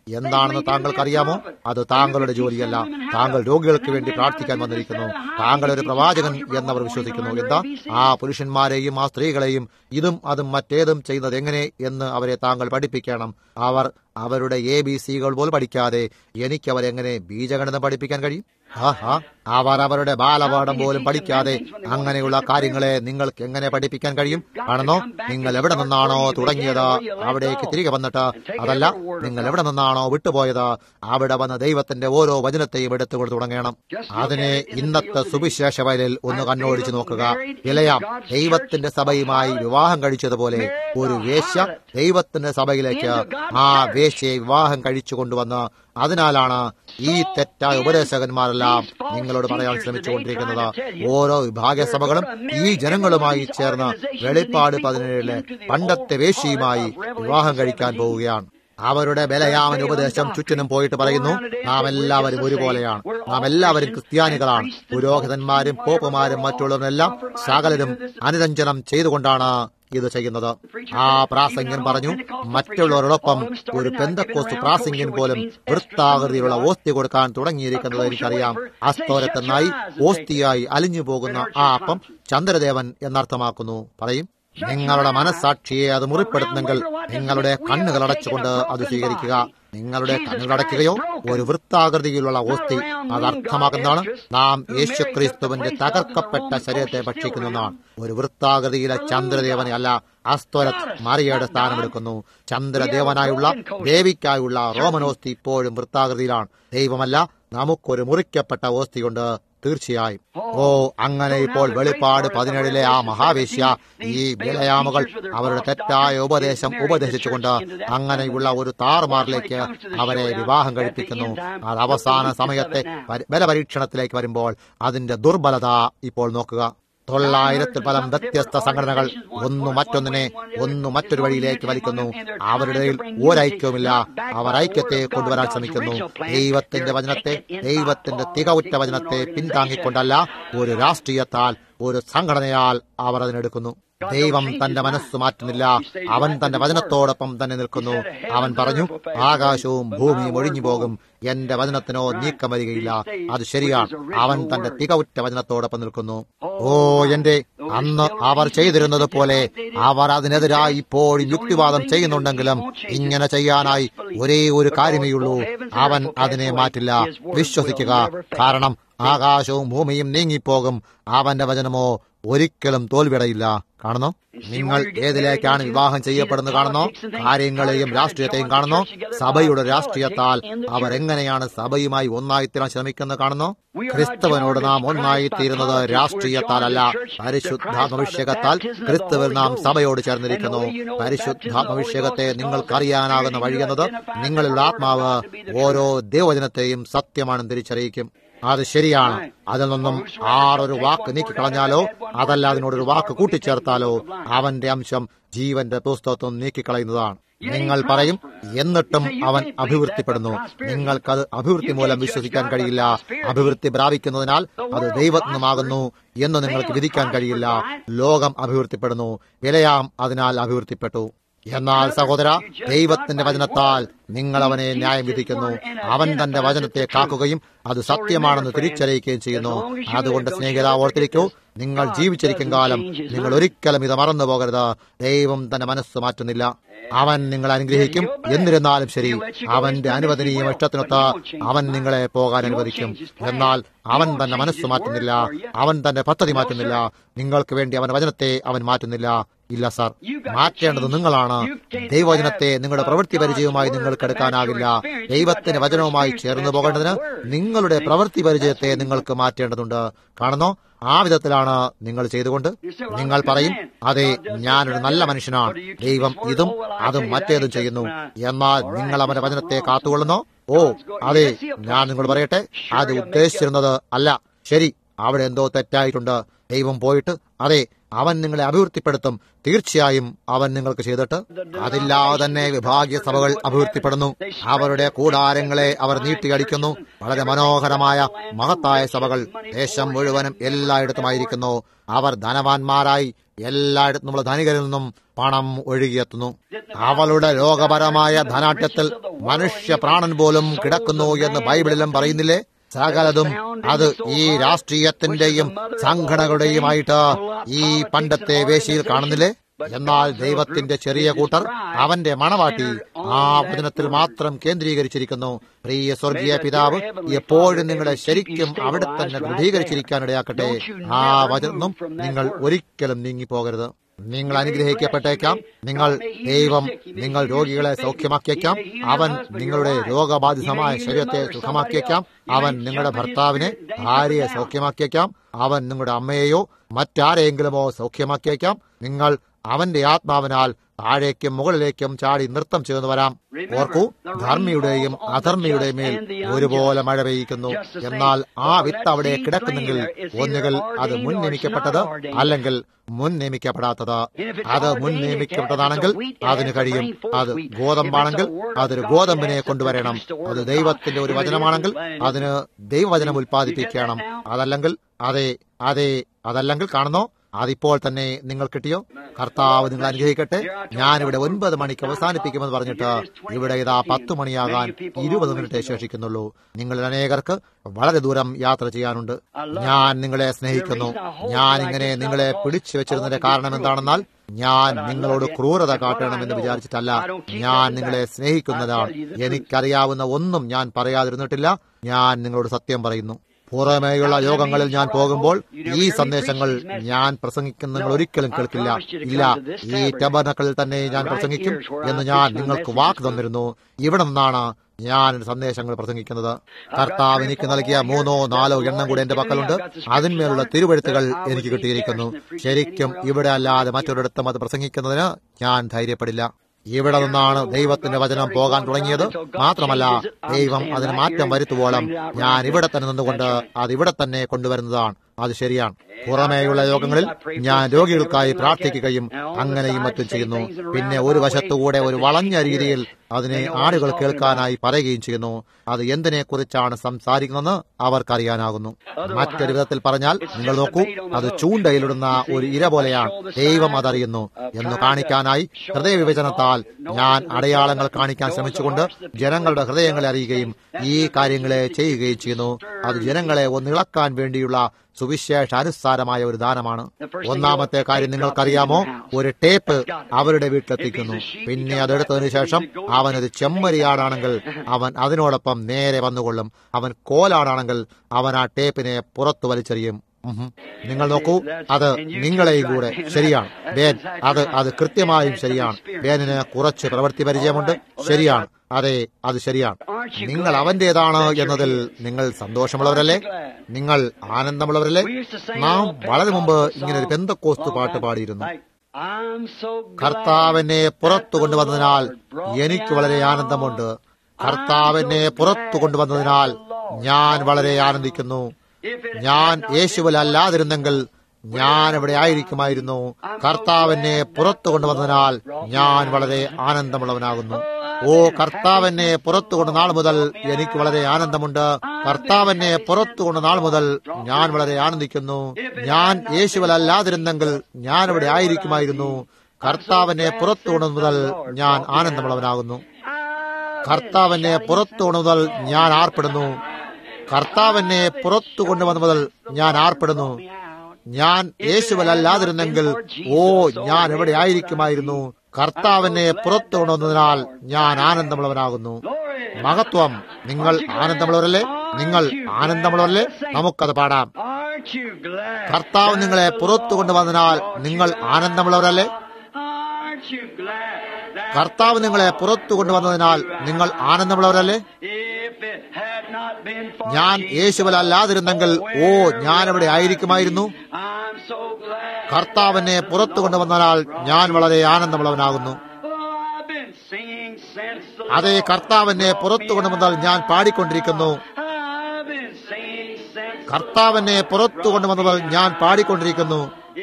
Speaker 1: എന്താണെന്ന് താങ്കൾക്കറിയാമോ അത് താങ്കളുടെ ജോലിയല്ല താങ്കൾ രോഗികൾക്ക് വേണ്ടി പ്രാർത്ഥിക്കാൻ വന്നിരിക്കുന്നു താങ്കൾ ഒരു പ്രവാചകൻ എന്നവർ വിശ്വസിക്കുന്നു എന്താ ആ പുരുഷന്മാരെയും ആ സ്ത്രീകളെയും ഇതും അതും മറ്റേതും ചെയ്യുന്നത് എങ്ങനെ എന്ന് അവരെ താങ്കൾ പഠിപ്പിക്കണം അവർ അവരുടെ എ ബി സികൾ പോലും പഠിക്കാതെ എനിക്ക് അവരെങ്ങനെ ബീജഗണിതം പഠിപ്പിക്കാൻ കഴിയും ആഹാ അവർ അവരുടെ ബാലപാഠം പോലും പഠിക്കാതെ അങ്ങനെയുള്ള കാര്യങ്ങളെ നിങ്ങൾക്ക് എങ്ങനെ പഠിപ്പിക്കാൻ കഴിയും ആണെന്നോ നിങ്ങൾ എവിടെ നിന്നാണോ തുടങ്ങിയത് അവിടേക്ക് തിരികെ വന്നിട്ട് അതല്ല നിങ്ങൾ എവിടെ നിന്നാണോ വിട്ടുപോയത് അവിടെ വന്ന ദൈവത്തിന്റെ ഓരോ വചനത്തെയും എടുത്തുകൊണ്ട് തുടങ്ങണം അതിനെ ഇന്നത്തെ സുവിശേഷ വയലിൽ ഒന്ന് കണ്ണോടിച്ചു നോക്കുക ഇലയാം ദൈവത്തിന്റെ സഭയുമായി വിവാഹം കഴിച്ചതുപോലെ ഒരു വേശ്യ ദൈവത്തിന്റെ സഭയിലേക്ക് ആ വേശ്യയെ വിവാഹം കഴിച്ചു കൊണ്ടുവന്ന് അതിനാലാണ് ഈ തെറ്റായ ഉപദേശകന്മാരെല്ലാം നിങ്ങളോട് പറയാൻ ശ്രമിച്ചുകൊണ്ടിരിക്കുന്നത് ഓരോ വിഭാഗസഭകളും ഈ ജനങ്ങളുമായി ചേർന്ന് വെളിപ്പാട് പതിനേഴിലെ പണ്ടത്തെ വേശ്യയുമായി വിവാഹം കഴിക്കാൻ പോവുകയാണ് അവരുടെ ബലയാമൻ ഉപദേശം ചുറ്റിനും പോയിട്ട് പറയുന്നു നാം എല്ലാവരും ഒരുപോലെയാണ് നാം എല്ലാവരും ക്രിസ്ത്യാനികളാണ് പുരോഹിതന്മാരും പോപ്പുമാരും മറ്റുള്ളവരെല്ലാം സകലരും അനുരഞ്ജനം ചെയ്തുകൊണ്ടാണ് ഇത് ചെയ്യുന്നത് ആ പ്രാസംഗ്യൻ പറഞ്ഞു മറ്റുള്ളവരോടൊപ്പം ഒരു പെന്തക്കോസ്റ്റ് പ്രാസംഗ്യൻ പോലും വൃത്താകൃതിയിലുള്ള ഓസ്തി കൊടുക്കാൻ തുടങ്ങിയിരിക്കുന്നത് എനിക്കറിയാം അസ്തോരത്തെന്നായി ഓസ്തിയായി അലിഞ്ഞു പോകുന്ന ആ അപ്പം ചന്ദ്രദേവൻ എന്നർത്ഥമാക്കുന്നു പറയും നിങ്ങളുടെ മനസ്സാക്ഷിയെ അത് മുറിപ്പെടുത്തുന്നെങ്കിൽ നിങ്ങളുടെ കണ്ണുകൾ അടച്ചുകൊണ്ട് അത് സ്വീകരിക്കുക നിങ്ങളുടെ കണ്ണുകൾ അടയ്ക്കുകയോ ഒരു വൃത്താകൃതിയിലുള്ള ഓസ്തി അത് അർത്ഥമാക്കുന്നതാണ് നാം യേശുക്രിസ്തുവിന്റെ തകർക്കപ്പെട്ട ശരീരത്തെ ഭക്ഷിക്കുന്നതാണ് ഒരു വൃത്താകൃതിയിലെ ചന്ദ്രദേവനെ അല്ല അസ്തോരത്ത് മറിയയുടെ സ്ഥാനമെടുക്കുന്നു ചന്ദ്രദേവനായുള്ള ദേവിക്കായുള്ള റോമനോസ്തി ഇപ്പോഴും വൃത്താകൃതിയിലാണ് ദൈവമല്ല നമുക്കൊരു മുറിക്കപ്പെട്ട ഓസ്തിയുണ്ട് തീർച്ചയായും ഓ അങ്ങനെ ഇപ്പോൾ വെളിപ്പാട് പതിനേഴിലെ ആ മഹാവേശ്യ ഈ വിലയാമുകൾ അവരുടെ തെറ്റായ ഉപദേശം ഉപദേശിച്ചുകൊണ്ട് അങ്ങനെയുള്ള ഒരു താറുമാറിലേക്ക് അവരെ വിവാഹം കഴിപ്പിക്കുന്നു അത് അവസാന സമയത്തെ ബലപരീക്ഷണത്തിലേക്ക് വരുമ്പോൾ അതിന്റെ ദുർബലത ഇപ്പോൾ നോക്കുക തൊള്ളായിരത്തിൽ പലം വ്യത്യസ്ത സംഘടനകൾ ഒന്നു മറ്റൊന്നിനെ ഒന്നു മറ്റൊരു വഴിയിലേക്ക് വലിക്കുന്നു അവരുടെ ഒരൈക്യവുമില്ല അവർ ഐക്യത്തെ കൊണ്ടുവരാൻ ശ്രമിക്കുന്നു ദൈവത്തിന്റെ വചനത്തെ ദൈവത്തിന്റെ തികവുറ്റ വചനത്തെ പിന്താങ്ങിക്കൊണ്ടല്ല ഒരു രാഷ്ട്രീയത്താൽ ഒരു സംഘടനയാൽ അവർ അതിനെടുക്കുന്നു ദൈവം തന്റെ മനസ്സ് മാറ്റുന്നില്ല അവൻ തന്റെ വചനത്തോടൊപ്പം തന്നെ നിൽക്കുന്നു അവൻ പറഞ്ഞു ആകാശവും ഭൂമിയും ഒഴിഞ്ഞു പോകും എന്റെ വചനത്തിനോ നീക്കം വരികയില്ല അത് ശരിയാണ് അവൻ തന്റെ തികവുറ്റ വചനത്തോടൊപ്പം നിൽക്കുന്നു ഓ എന്റെ അന്ന് അവർ ചെയ്തിരുന്നത് പോലെ അവർ അതിനെതിരായി ഇപ്പോഴും യുക്തിവാദം ചെയ്യുന്നുണ്ടെങ്കിലും ഇങ്ങനെ ചെയ്യാനായി ഒരേ ഒരു കാര്യമേയുള്ളൂ അവൻ അതിനെ മാറ്റില്ല വിശ്വസിക്കുക കാരണം ആകാശവും ഭൂമിയും നീങ്ങിപ്പോകും അവന്റെ വചനമോ ഒരിക്കലും തോൽവിടയില്ല കാണുന്നു നിങ്ങൾ ഏതിലേക്കാണ് വിവാഹം ചെയ്യപ്പെടുന്നത് കാണുന്നോ കാര്യങ്ങളെയും രാഷ്ട്രീയത്തെയും കാണുന്നോ സഭയുടെ രാഷ്ട്രീയത്താൽ അവർ എങ്ങനെയാണ് സഭയുമായി ഒന്നായിത്തീരാൻ ശ്രമിക്കുന്നത് കാണുന്നോ ക്രിസ്തുവനോട് നാം ഒന്നായിത്തീരുന്നത് രാഷ്ട്രീയത്താലല്ല പരിശുദ്ധാത്മഭിഷേകത്താൽ ക്രിസ്തുവിൽ നാം സഭയോട് ചേർന്നിരിക്കുന്നു പരിശുദ്ധാത്മഭിഷേകത്തെ നിങ്ങൾക്കറിയാനാകുന്ന വഴിയെന്നത് നിങ്ങളിലുള്ള ആത്മാവ് ഓരോ ദേവജനത്തെയും സത്യമാണെന്ന് തിരിച്ചറിയിക്കും അത് ശരിയാണ് അതിൽ നിന്നും ആറൊരു വാക്ക് നീക്കിക്കളഞ്ഞാലോ അതല്ല അതിനോടൊരു വാക്ക് കൂട്ടിച്ചേർത്താലോ അവന്റെ അംശം ജീവന്റെ പുസ്തകത്വം നീക്കിക്കളയുന്നതാണ് നിങ്ങൾ പറയും എന്നിട്ടും അവൻ അഭിവൃദ്ധിപ്പെടുന്നു നിങ്ങൾക്കത് അഭിവൃദ്ധി മൂലം വിശ്വസിക്കാൻ കഴിയില്ല അഭിവൃദ്ധി പ്രാപിക്കുന്നതിനാൽ അത് ദൈവത്വമാകുന്നു എന്ന് നിങ്ങൾക്ക് വിധിക്കാൻ കഴിയില്ല ലോകം അഭിവൃദ്ധിപ്പെടുന്നു വിലയാം അതിനാൽ അഭിവൃദ്ധിപ്പെട്ടു എന്നാൽ സഹോദര ദൈവത്തിന്റെ വചനത്താൽ നിങ്ങൾ അവനെ ന്യായം വിധിക്കുന്നു അവൻ തന്റെ വചനത്തെ കാക്കുകയും അത് സത്യമാണെന്ന് തിരിച്ചറിയിക്കുകയും ചെയ്യുന്നു അതുകൊണ്ട് സ്നേഹിത ഓർത്തിരിക്കൂ നിങ്ങൾ ജീവിച്ചിരിക്കും കാലം നിങ്ങൾ ഒരിക്കലും ഇത് മറന്നു പോകരുത് ദൈവം തന്റെ മനസ്സ് മാറ്റുന്നില്ല അവൻ നിങ്ങളെ അനുഗ്രഹിക്കും എന്നിരുന്നാലും ശരി അവന്റെ അനുവദനീയ ഇഷ്ടത്തിനൊത്ത് അവൻ നിങ്ങളെ പോകാൻ അനുവദിക്കും എന്നാൽ അവൻ തന്റെ മനസ്സ് മാറ്റുന്നില്ല അവൻ തന്റെ പദ്ധതി മാറ്റുന്നില്ല നിങ്ങൾക്ക് വേണ്ടി അവൻ വചനത്തെ അവൻ മാറ്റുന്നില്ല ഇല്ല സാർ മാറ്റേണ്ടത് നിങ്ങളാണ് ദൈവവചനത്തെ നിങ്ങളുടെ പ്രവൃത്തി പരിചയവുമായി നിങ്ങൾക്ക് എടുക്കാനാകില്ല ദൈവത്തിന്റെ വചനവുമായി ചേർന്ന് പോകേണ്ടതിന് നിങ്ങളുടെ പ്രവൃത്തി പരിചയത്തെ നിങ്ങൾക്ക് മാറ്റേണ്ടതുണ്ട് കാണുന്നോ ആ വിധത്തിലാണ് നിങ്ങൾ ചെയ്തുകൊണ്ട് നിങ്ങൾ പറയും അതെ ഞാനൊരു നല്ല മനുഷ്യനാണ് ദൈവം ഇതും അതും മറ്റേതും ചെയ്യുന്നു എന്നാൽ നിങ്ങൾ അവന്റെ വചനത്തെ കാത്തുകൊള്ളുന്നോ ഓ അതെ ഞാൻ നിങ്ങളോട് പറയട്ടെ അത് ഉദ്ദേശിച്ചിരുന്നത് അല്ല ശരി അവിടെ എന്തോ തെറ്റായിട്ടുണ്ട് ദൈവം പോയിട്ട് അതെ അവൻ നിങ്ങളെ അഭിവൃദ്ധിപ്പെടുത്തും തീർച്ചയായും അവൻ നിങ്ങൾക്ക് ചെയ്തിട്ട് അതില്ലാതെ തന്നെ വിഭാഗീയ സഭകൾ അഭിവൃദ്ധിപ്പെടുന്നു അവരുടെ കൂടാരങ്ങളെ അവർ നീട്ടിയടിക്കുന്നു വളരെ മനോഹരമായ മഹത്തായ സഭകൾ ദേശം മുഴുവനും എല്ലായിടത്തുമായിരിക്കുന്നു അവർ ധനവാന്മാരായി എല്ലായിടത്തും നിന്നുള്ള ധനികരിൽ നിന്നും പണം ഒഴുകിയെത്തുന്നു അവളുടെ ലോകപരമായ ധനാട്യത്തിൽ മനുഷ്യ പ്രാണൻ പോലും കിടക്കുന്നു എന്ന് ബൈബിളിലും പറയുന്നില്ലേ സകലതും അത് ഈ രാഷ്ട്രീയത്തിന്റെയും സംഘടനകളുടെയുമായിട്ട് ഈ പണ്ടത്തെ വേശിയിൽ കാണുന്നില്ലേ എന്നാൽ ദൈവത്തിന്റെ ചെറിയ കൂട്ടർ അവന്റെ മണവാട്ടി ആ വചനത്തിൽ മാത്രം കേന്ദ്രീകരിച്ചിരിക്കുന്നു പ്രിയ സ്വർഗീയ പിതാവ് എപ്പോഴും നിങ്ങളെ ശരിക്കും അവിടെ തന്നെ ദൃഢീകരിച്ചിരിക്കാൻ ഇടയാക്കട്ടെ ആ വചനം നിങ്ങൾ ഒരിക്കലും നീങ്ങിപ്പോകരുത് നിങ്ങൾ അനുഗ്രഹിക്കപ്പെട്ടേക്കാം നിങ്ങൾ ദൈവം നിങ്ങൾ രോഗികളെ സൗഖ്യമാക്കിയേക്കാം അവൻ നിങ്ങളുടെ രോഗബാധിതമായ ശരീരത്തെ സുഖമാക്കിയേക്കാം അവൻ നിങ്ങളുടെ ഭർത്താവിനെ ഭാര്യയെ സൗഖ്യമാക്കിയേക്കാം അവൻ നിങ്ങളുടെ അമ്മയെയോ മറ്റാരെയെങ്കിലുമോ സൗഖ്യമാക്കിയേക്കാം നിങ്ങൾ അവന്റെ ആത്മാവിനാൽ താഴേക്കും മുകളിലേക്കും ചാടി നൃത്തം ചെയ്തു വരാം ഓർക്കൂ ധർമ്മിയുടെയും അധർമ്മിയുടെയും മേൽ ഒരുപോലെ മഴ പെയ്യിക്കുന്നു എന്നാൽ ആ വിത്ത് അവിടെ കിടക്കുന്നെങ്കിൽ ഒന്നുകിൽ അത് മുൻ നിയമിക്കപ്പെട്ടത് അല്ലെങ്കിൽ മുൻ നിയമിക്കപ്പെടാത്തത് അത് മുൻ നിയമിക്കപ്പെട്ടതാണെങ്കിൽ അതിന് കഴിയും അത് ഗോതമ്പാണെങ്കിൽ അതൊരു ഗോതമ്പിനെ കൊണ്ടുവരണം അത് ദൈവത്തിന്റെ ഒരു വചനമാണെങ്കിൽ അതിന് ദൈവവചനം ഉൽപ്പാദിപ്പിക്കണം അതല്ലെങ്കിൽ അതെ അതെ അതല്ലെങ്കിൽ കാണുന്നോ അതിപ്പോൾ തന്നെ നിങ്ങൾ കിട്ടിയോ കർത്താവ് നിങ്ങൾ അനുഗ്രഹിക്കട്ടെ ഞാനിവിടെ ഒൻപത് മണിക്ക് അവസാനിപ്പിക്കുമെന്ന് പറഞ്ഞിട്ട് ഇവിടെ ഇതാ പത്ത് മണിയാകാൻ ഇരുപത് മിനിറ്റ് ശേഷിക്കുന്നുള്ളൂ നിങ്ങളിൽ അനേകർക്ക് വളരെ ദൂരം യാത്ര ചെയ്യാനുണ്ട് ഞാൻ നിങ്ങളെ സ്നേഹിക്കുന്നു ഞാൻ ഇങ്ങനെ നിങ്ങളെ പിടിച്ചു വെച്ചിരുന്നതിന്റെ കാരണം എന്താണെന്നാൽ ഞാൻ നിങ്ങളോട് ക്രൂരത കാട്ടണമെന്ന് വിചാരിച്ചിട്ടല്ല ഞാൻ നിങ്ങളെ സ്നേഹിക്കുന്നതാണ് എനിക്കറിയാവുന്ന ഒന്നും ഞാൻ പറയാതിരുന്നിട്ടില്ല ഞാൻ നിങ്ങളോട് സത്യം പറയുന്നു പുറമേയുള്ള യോഗങ്ങളിൽ ഞാൻ പോകുമ്പോൾ ഈ സന്ദേശങ്ങൾ ഞാൻ പ്രസംഗിക്കുന്ന നിങ്ങൾ ഒരിക്കലും കേൾക്കില്ല ഇല്ല ഈ ടബനക്കളിൽ തന്നെ ഞാൻ പ്രസംഗിക്കും എന്ന് ഞാൻ നിങ്ങൾക്ക് വാക്ക് തന്നിരുന്നു ഇവിടെ നിന്നാണ് ഞാൻ സന്ദേശങ്ങൾ പ്രസംഗിക്കുന്നത് കർത്താവ് എനിക്ക് നൽകിയ മൂന്നോ നാലോ എണ്ണം കൂടെ എന്റെ പക്കലുണ്ട് അതിന്മേലുള്ള തിരുവഴുത്തുകൾ എനിക്ക് കിട്ടിയിരിക്കുന്നു ശരിക്കും ഇവിടെ അല്ലാതെ മറ്റൊരിടത്തും അത് പ്രസംഗിക്കുന്നതിന് ഞാൻ ധൈര്യപ്പെടില്ല ഇവിടെ നിന്നാണ് ദൈവത്തിന്റെ വചനം പോകാൻ തുടങ്ങിയത് മാത്രമല്ല ദൈവം അതിന് മാറ്റം വരുത്തുവോളം ഞാൻ ഇവിടെ തന്നെ നിന്നുകൊണ്ട് അത് ഇവിടെ തന്നെ കൊണ്ടുവരുന്നതാണ് അത് ശരിയാണ് പുറമേയുള്ള യോഗങ്ങളിൽ ഞാൻ രോഗികൾക്കായി പ്രാർത്ഥിക്കുകയും അങ്ങനെയും മറ്റും ചെയ്യുന്നു പിന്നെ ഒരു വശത്തുകൂടെ ഒരു വളഞ്ഞ രീതിയിൽ അതിനെ ആളുകൾ കേൾക്കാനായി പറയുകയും ചെയ്യുന്നു അത് എന്തിനെ കുറിച്ചാണ് സംസാരിക്കുന്നതെന്ന് അവർക്കറിയാനാകുന്നു മറ്റൊരു വിധത്തിൽ പറഞ്ഞാൽ നിങ്ങൾ നോക്കൂ അത് ചൂണ്ടയിലിടുന്ന ഒരു ഇര പോലെയാണ് ദൈവം അതറിയുന്നു എന്ന് കാണിക്കാനായി ഹൃദയവിഭജനത്താൽ ഞാൻ അടയാളങ്ങൾ കാണിക്കാൻ ശ്രമിച്ചുകൊണ്ട് ജനങ്ങളുടെ ഹൃദയങ്ങളെ അറിയുകയും ഈ കാര്യങ്ങളെ ചെയ്യുകയും ചെയ്യുന്നു അത് ജനങ്ങളെ ഒന്നിളക്കാൻ വേണ്ടിയുള്ള സുവിശേഷാനുസാരമായ ഒരു ദാനമാണ് ഒന്നാമത്തെ കാര്യം നിങ്ങൾക്കറിയാമോ ഒരു ടേപ്പ് അവരുടെ വീട്ടിലെത്തിക്കുന്നു പിന്നെ അതെടുത്തതിനു ശേഷം അവനത് ചെമ്മരിയാടാണെങ്കിൽ അവൻ അതിനോടൊപ്പം നേരെ വന്നുകൊള്ളും അവൻ കോലാടാണെങ്കിൽ അവൻ ആ ടേപ്പിനെ പുറത്തു വലിച്ചെറിയും ഉഹും. നിങ്ങൾ നോക്കൂ അത് നിങ്ങളെയും കൂടെ ശരിയാണ് ബേൻ അത് അത് കൃത്യമായും ശരിയാണ് ബേനിന് കുറച്ച് പ്രവൃത്തി പരിചയമുണ്ട് ശരിയാണ് അതെ അത് ശരിയാണ് നിങ്ങൾ അവന്റേതാണ് എന്നതിൽ നിങ്ങൾ സന്തോഷമുള്ളവരല്ലേ നിങ്ങൾ ആനന്ദമുള്ളവരല്ലേ നാം വളരെ മുമ്പ് ഇങ്ങനെ ഒരു പെന്തക്കോസ്തു പാട്ട് പാടിയിരുന്നു കർത്താവിനെ പുറത്തു കൊണ്ടുവന്നതിനാൽ എനിക്ക് വളരെ ആനന്ദമുണ്ട് കർത്താവിനെ പുറത്തു കൊണ്ടുവന്നതിനാൽ ഞാൻ വളരെ ആനന്ദിക്കുന്നു ഞാൻ യേശുവിലല്ലാതിരുന്നെങ്കിൽ ഞാൻ ഇവിടെ ആയിരിക്കുമായിരുന്നു കർത്താവിനെ പുറത്തു കൊണ്ടുവന്നതിനാൽ ഞാൻ വളരെ ആനന്ദമുള്ളവനാകുന്നു ഓ കർത്താവിനെ പുറത്തു കൊണ്ട് നാൾ മുതൽ എനിക്ക് വളരെ ആനന്ദമുണ്ട് കർത്താവിനെ പുറത്തു കൊണ്ട് നാൾ മുതൽ ഞാൻ വളരെ ആനന്ദിക്കുന്നു ഞാൻ യേശുവിലല്ലാതിരുന്നെങ്കിൽ ഞാൻ ഇവിടെ ആയിരിക്കുമായിരുന്നു കർത്താവിനെ പുറത്തു കൊണ്ട് മുതൽ ഞാൻ ആനന്ദമുള്ളവനാകുന്നു കർത്താവിനെ പുറത്തു കൊണ്ട് മുതൽ ഞാൻ ആർപ്പെടുന്നു കർത്താവിനെ പുറത്തു കൊണ്ടുവന്ന മുതൽ ഞാൻ ആർപ്പെടുന്നു ഞാൻ യേശുവലല്ലാതിരുന്നെങ്കിൽ ഓ ഞാൻ എവിടെ ആയിരിക്കുമായിരുന്നു കർത്താവിനെ പുറത്തു കൊണ്ടുവന്നതിനാൽ ഞാൻ ആനന്ദമുള്ളവനാകുന്നു മഹത്വം നിങ്ങൾ ആനന്ദമുള്ളവരല്ലേ നിങ്ങൾ ആനന്ദമുള്ളവരല്ലേ നമുക്കത് പാടാം കർത്താവ് നിങ്ങളെ പുറത്തു കൊണ്ടുവന്നതിനാൽ നിങ്ങൾ ആനന്ദമുള്ളവരല്ലേ കർത്താവ് നിങ്ങളെ പുറത്തു കൊണ്ടുവന്നതിനാൽ നിങ്ങൾ ആനന്ദമുള്ളവരല്ലേ ഞാൻ യേശുവലല്ലാതിരുന്നെങ്കിൽ ഓ ഞാൻ ഇവിടെ ആയിരിക്കുമായിരുന്നു കർത്താവിനെ പുറത്തു കൊണ്ടുവന്നതിനാൽ ഞാൻ വളരെ ആനന്ദമുള്ളവനാകുന്നു അതേ കർത്താവിനെ പുറത്തു കൊണ്ടുവന്നാൽ ഞാൻ പാടിക്കൊണ്ടിരിക്കുന്നു കർത്താവിനെ പുറത്തു കൊണ്ടുവന്നതിൽ ഞാൻ പാടിക്കൊണ്ടിരിക്കുന്നു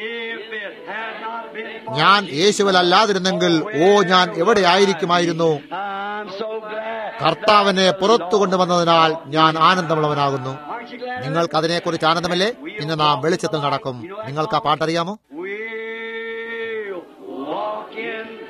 Speaker 1: ഞാൻ യേശുവലല്ലാതിരുന്നെങ്കിൽ ഓ ഞാൻ എവിടെ ആയിരിക്കുമായിരുന്നു കർത്താവിനെ പുറത്തു കൊണ്ടുവന്നതിനാൽ ഞാൻ ആനന്ദമുള്ളവനാകുന്നു നിങ്ങൾക്ക് അതിനെക്കുറിച്ച് ആനന്ദമല്ലേ ഇന്ന് നാം വെളിച്ചത്തിൽ നടക്കും നിങ്ങൾക്ക് ആ പാട്ടറിയാമോ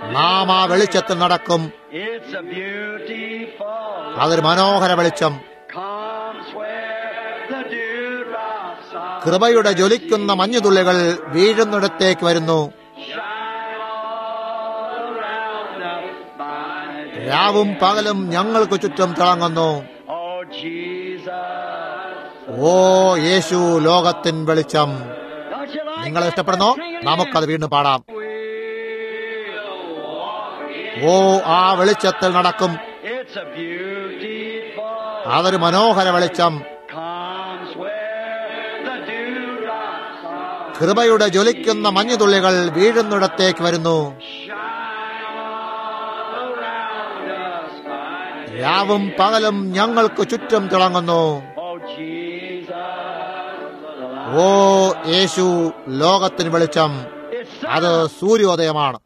Speaker 1: നാം ആ വെളിച്ചത്തിൽ നടക്കും
Speaker 2: It's a beautiful
Speaker 1: അതൊരു മനോഹര വെളിച്ചം
Speaker 2: comes where the dewdrops are
Speaker 1: കൃപയുടെ ജ്വലിക്കുന്ന മഞ്ഞുതുള്ളികൾ വീഴുന്നിടത്തേക്ക് വരുന്നു
Speaker 2: shine all around us by day.
Speaker 1: രാവും പകലും ഞങ്ങൾക്ക് ചുറ്റും തിളങ്ങുന്നു
Speaker 2: Oh, Jesus.
Speaker 1: ഓ യേശു ലോകത്തിൻ വെളിച്ചം
Speaker 2: Don't you like
Speaker 1: നിങ്ങൾ
Speaker 2: that?
Speaker 1: ഇഷ്ടപ്പെടുന്നോ
Speaker 2: Sing it
Speaker 1: നമുക്കത് വീണ്ടും പാടാം
Speaker 2: We'll walk in.
Speaker 1: ഓ ആ വെളിച്ചത്തിൽ നടക്കും
Speaker 2: It's a beautiful
Speaker 1: അതൊരു മനോഹര വെളിച്ചം
Speaker 2: comes where the dewdrops are
Speaker 1: കൃപയുടെ ജ്വലിക്കുന്ന മഞ്ഞുതുള്ളികൾ വീഴുന്നിടത്തേക്ക് വരുന്നു
Speaker 2: shine all around us by day.
Speaker 1: രാവും പകലും ഞങ്ങൾക്ക് ചുറ്റും തിളങ്ങുന്നു
Speaker 2: Oh, Jesus.
Speaker 1: ഓ യേശു ലോകത്തിന് വെളിച്ചം
Speaker 2: It's
Speaker 1: അത് സൂര്യോദയമാണ്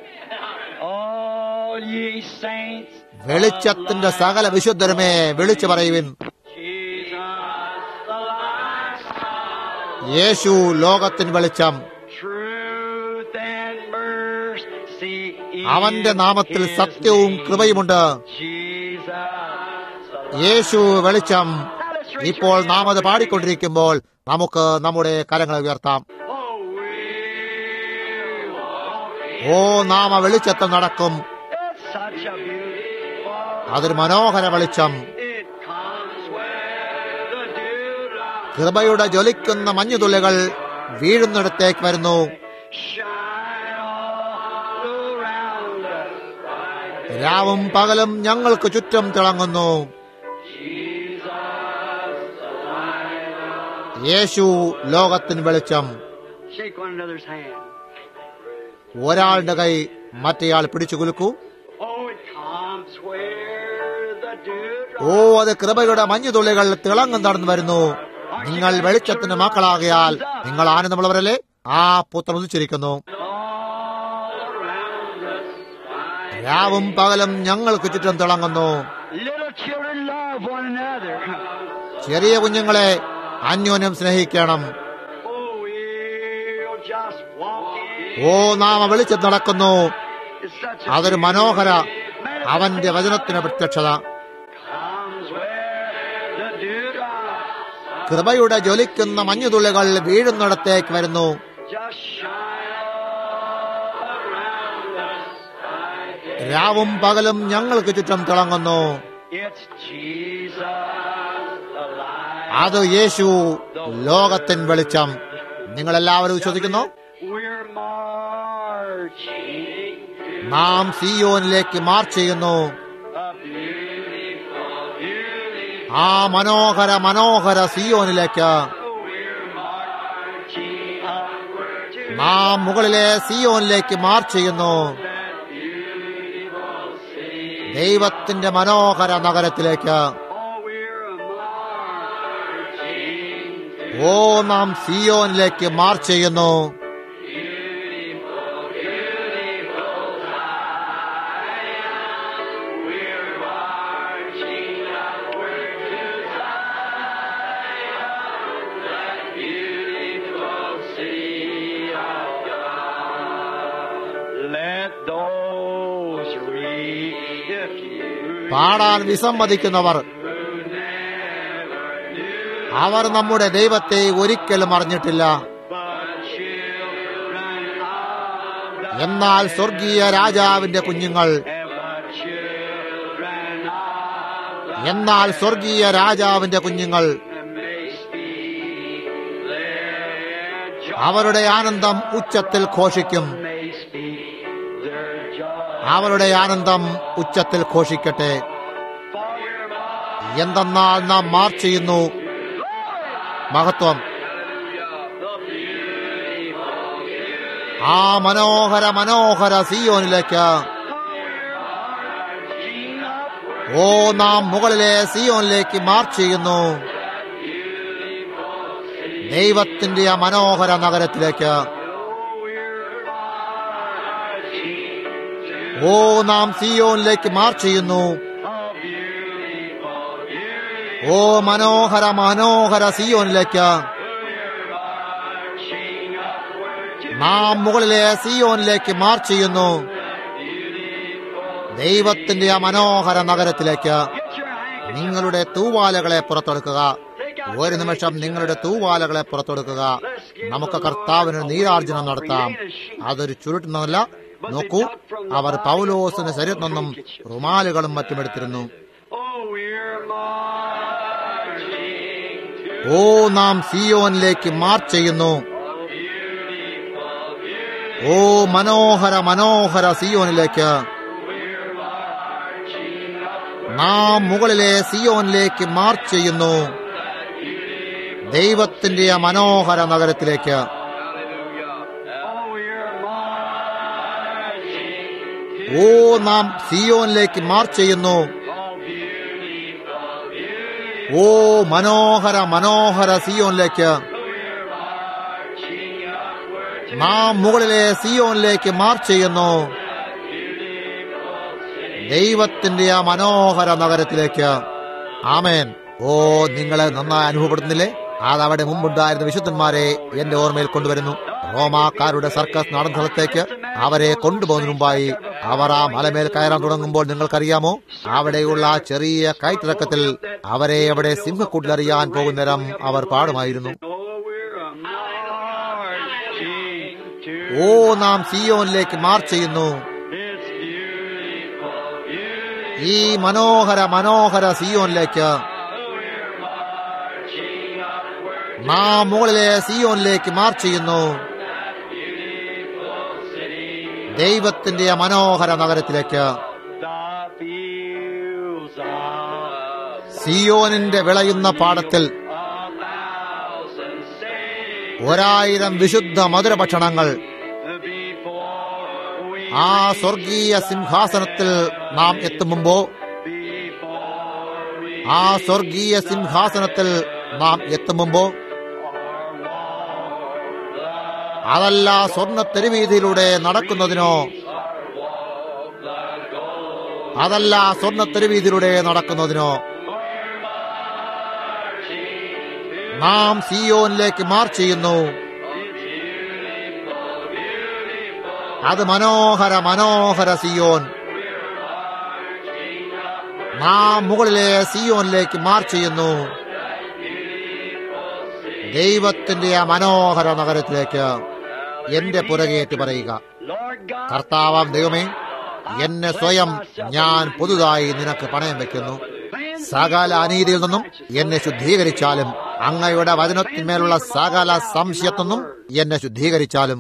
Speaker 2: all ye saints.
Speaker 1: വെളിച്ചത്തിന്റെ സകല വിശുദ്ധരുമേ വിളിച്ചു പറയുവിൻ
Speaker 2: Jesus, the light of
Speaker 1: യേശു ലോകത്തിന് വെളിച്ചം
Speaker 2: truth and mercy. in
Speaker 1: അവന്റെ നാമത്തിൽ
Speaker 2: his
Speaker 1: സത്യവും
Speaker 2: name.
Speaker 1: കൃപയുമുണ്ട്
Speaker 2: Jesus, the
Speaker 1: യേശു വെളിച്ചം ഇപ്പോൾ നാം അത് പാടിക്കൊണ്ടിരിക്കുമ്പോൾ നമുക്ക് നമ്മുടെ കരങ്ങൾ ഉയർത്താം
Speaker 2: Oh, we'll walk
Speaker 1: ഓ നാം ആ വെളിച്ചത്തിൽ നടക്കും
Speaker 2: It's such a beautiful.
Speaker 1: അതൊരു മനോഹര വെളിച്ചം
Speaker 2: It comes where the dewdrops
Speaker 1: കൃപയുടെ ജ്വലിക്കുന്ന മഞ്ഞുതുള്ളികൾ വീഴുന്നിടത്തേക്ക് വരുന്നു
Speaker 2: shine all around us.
Speaker 1: രാവും പകലും ഞങ്ങൾക്ക് ചുറ്റും തിളങ്ങുന്നു യേശു ലോകത്തിന് വെളിച്ചം
Speaker 2: Shake one another's hand.
Speaker 1: ഒരാളുടെ കൈ മറ്റേയാൾ പിടിച്ചു കുലുക്കൂ
Speaker 2: Oh, it comes where the dewdrops.
Speaker 1: ഓ അത് കൃപയുടെ മഞ്ഞുതുള്ളികൾ തിളങ്ങും നടന്നു വരുന്നു നിങ്ങൾ വെളിച്ചത്തിന്റെ മക്കളാകയാൽ നിങ്ങൾ ആനന്ദമുള്ളവരല്ലേ ആ പുത്രൻ ഉദിച്ചിരിക്കുന്നു
Speaker 2: all around us.
Speaker 1: രാവും പകലും ഞങ്ങൾക്ക് ചുറ്റും തിളങ്ങുന്നു
Speaker 2: Little children love one another.
Speaker 1: ചെറിയ കുഞ്ഞുങ്ങളെ അന്യോന്യം സ്നേഹിക്കണം
Speaker 2: Oh, we'll just walk in.
Speaker 1: ഓ നാം ആ വെളിച്ചത്ത് നടക്കുന്നു
Speaker 2: It's such a
Speaker 1: അതൊരു മനോഹര
Speaker 2: manifestation
Speaker 1: അവന്റെ വചനത്തിന് പ്രത്യക്ഷത
Speaker 2: comes where the dewdrops
Speaker 1: കൃപയുടെ ജ്വലിക്കുന്ന മഞ്ഞുതുള്ളികൾ വീഴുന്നിടത്തേക്ക് വരുന്നു
Speaker 2: just shine all around us.
Speaker 1: രാവും പകലും ഞങ്ങൾക്ക് ചുറ്റും തിളങ്ങുന്നു
Speaker 2: It's Jesus, the light.
Speaker 1: അത് യേശു ലോകത്തിൻ വെളിച്ചം നിങ്ങൾ എല്ലാവരും വിശ്വസിക്കുന്നു
Speaker 2: We're marching
Speaker 1: നാം സിയോനിലേക്ക് മാർച്ച് ചെയ്യുന്നു
Speaker 2: a beautiful, beautiful.
Speaker 1: ആ മനോഹര മനോഹര സിയോനിലേക്ക്
Speaker 2: We're marching upward to
Speaker 1: നാം മുകളിലെ സിയോനിലേക്ക് മാർച്ച് ചെയ്യുന്നു
Speaker 2: that beautiful city.
Speaker 1: ദൈവത്തിന്റെ മനോഹര നഗരത്തിലേക്ക്
Speaker 2: Oh, we're marching
Speaker 1: ഓ നാം സിയോനിലേക്ക് മാർച്ച് ചെയ്യുന്നു
Speaker 2: Let those read if you
Speaker 1: പാടാൻ വിസമ്മതിക്കുന്നവർ അവർ നമ്മുടെ ദൈവത്തെ ഒരിക്കലും അറിഞ്ഞിട്ടില്ല
Speaker 2: but children of the
Speaker 1: എന്നാൽ സ്വർഗീയ രാജാവിന്റെ കുഞ്ഞുങ്ങൾ
Speaker 2: but children of the
Speaker 1: എന്നാൽ സ്വർഗീയ രാജാവിന്റെ കുഞ്ഞുങ്ങൾ
Speaker 2: may speak their joy.
Speaker 1: അവരുടെ ആനന്ദം ഉച്ചത്തിൽ ഘോഷിക്കും
Speaker 2: May speak their joy.
Speaker 1: അവരുടെ ആനന്ദം ഉച്ചത്തിൽ ഘോഷിക്കട്ടെ
Speaker 2: For we're marching
Speaker 1: എന്തെന്നാൽ നാം മാർച്ച് ചെയ്യുന്നു മഹത്വം ആ മനോഹര മനോഹര സിയോനിലേക്ക് ഓ നാം മുകളിലെ സിയോനിലേക്ക് മാർച്ച് ചെയ്യുന്നു ദൈവത്തിന്റെ ആ മനോഹര നഗരത്തിലേക്ക് ഓ നാം സിയോനിലേക്ക് മാർച്ച് ചെയ്യുന്നു ഓ മനോഹര മനോഹര സിയോനിലേക്ക് നാം മുകളിലെ സിയോനിലേക്ക് മാർച്ച് ചെയ്യുന്നു ദൈവത്തിന്റെ ആ മനോഹര നഗരത്തിലേക്ക്
Speaker 2: Get your handkerchief.
Speaker 1: നിങ്ങളുടെ തൂവാലകളെ പുറത്തെടുക്കുക ഒരു നിമിഷം നിങ്ങളുടെ തൂവാലകളെ പുറത്തെടുക്കുക നമുക്ക് കർത്താവിന് നീരാർജനം നടത്താം അതൊരു ചുരുട്ടുന്നതല്ല നോക്കൂ അവർ പൗലോസിന്റെ ശരീരത്തിൽ നിന്നും റുമാലുകളും മറ്റും എടുത്തിരുന്നു
Speaker 2: Oh, we're marching to
Speaker 1: ഓ നാം സിയോനിലേക്ക് മാർച്ച് ചെയ്യുന്നു ഓ മനോഹര മനോഹര സിയോനിലേക്ക് നാം മുകളിലെ സിയോനിലേക്ക് മാർച്ച് ചെയ്യുന്നു ദൈവത്തിന്റെ ആ മനോഹര നഗരത്തിലേക്ക്
Speaker 2: Oh, we're marching
Speaker 1: ഓ നാം സിയോനിലേക്ക് മാർച്ച് ചെയ്യുന്നു ഓ മനോഹര മനോഹര സിയോനിലേക്ക് നാം മുകളിലെ സിയോനിലേക്ക് മാർച്ച് ചെയ്യുന്നു ദൈവത്തിന്റെ ആ മനോഹര നഗരത്തിലേക്ക് ആമേൻ ഓ നിങ്ങളെ നന്നായി അനുഭവപ്പെടുന്നില്ലേ അതവിടെ മുമ്പുണ്ടായിരുന്ന വിശുദ്ധന്മാരെ എന്റെ ഓർമ്മയിൽ കൊണ്ടുവരുന്നു റോമാക്കാരുടെ സർക്കസ് നടന്ന സ്ഥലത്തേക്ക് അവരെ കൊണ്ടുപോകുന്നതിന് മുമ്പായി അവർ ആ മലമേൽ കയറാൻ തുടങ്ങുമ്പോൾ നിങ്ങൾക്കറിയാമോ അവിടെയുള്ള ആ ചെറിയ കയറ്റിറക്കത്തിൽ അവരെ അവിടെ സിംഹക്കൂട്ടിലറിയാൻ പോകുന്നേരം അവർ പാടുമായിരുന്നു
Speaker 2: Oh, we're a marching to
Speaker 1: ഓ നാം സിയോനിലേക്ക് മാർച്ച് ചെയ്യുന്നു
Speaker 2: its beautiful, beautiful.
Speaker 1: ഈ മനോഹര മനോഹര സിയോനിലേക്ക് നാം മുകളിലെ സിയോനിലേക്ക് മാർച്ച് ചെയ്യുന്നു ദൈവത്തിന്റെ ആ മനോഹര നഗരത്തിലേക്ക്
Speaker 2: The fields of
Speaker 1: സിയോനിന്റെ വിളയുന്ന പാടത്തിൽ
Speaker 2: a thousand saints
Speaker 1: ഒരായിരം വിശുദ്ധ മധുരഭക്ഷണങ്ങൾ
Speaker 2: before we,
Speaker 1: ആ സ്വർഗീയ സിംഹാസനത്തിൽ നാം എത്തുമ്പോ
Speaker 2: before we
Speaker 1: ആ സ്വർഗീയ സിംഹാസനത്തിൽ നാം എത്തുമ്പോ അതല്ല സ്വർണ്ണ തെരുവീതിയിലൂടെ നടക്കുന്നതിനോ അതല്ല സ്വർണ്ണ തെരുവീതിയിലൂടെ നടക്കുന്നതിനോ നാം സിയോനിലേക്ക് മാർച്ച് ചെയ്യുന്നു അത് മനോഹര മനോഹര സിയോൻ നാം മുകളിലെ സിയോനിലേക്ക് മാർച്ച് ചെയ്യുന്നു ദൈവത്തിന്റെ ആ മനോഹര നഗരത്തിലേക്ക് എന്റെ പുറകേറ്റ് പറയുക
Speaker 2: Lord God,
Speaker 1: കർത്താവാം ദൈവമേ എന്നെ സ്വയം ഞാൻ പുതുതായി നിനക്ക് പണയം വെക്കുന്നു സകല അനീതിയിൽ നിന്നും എന്നെ ശുദ്ധീകരിച്ചാലും അങ്ങയുടെ വചനത്തിന്മേലുള്ള സകല സംശയത്തിൽ നിന്നും എന്നെ ശുദ്ധീകരിച്ചാലും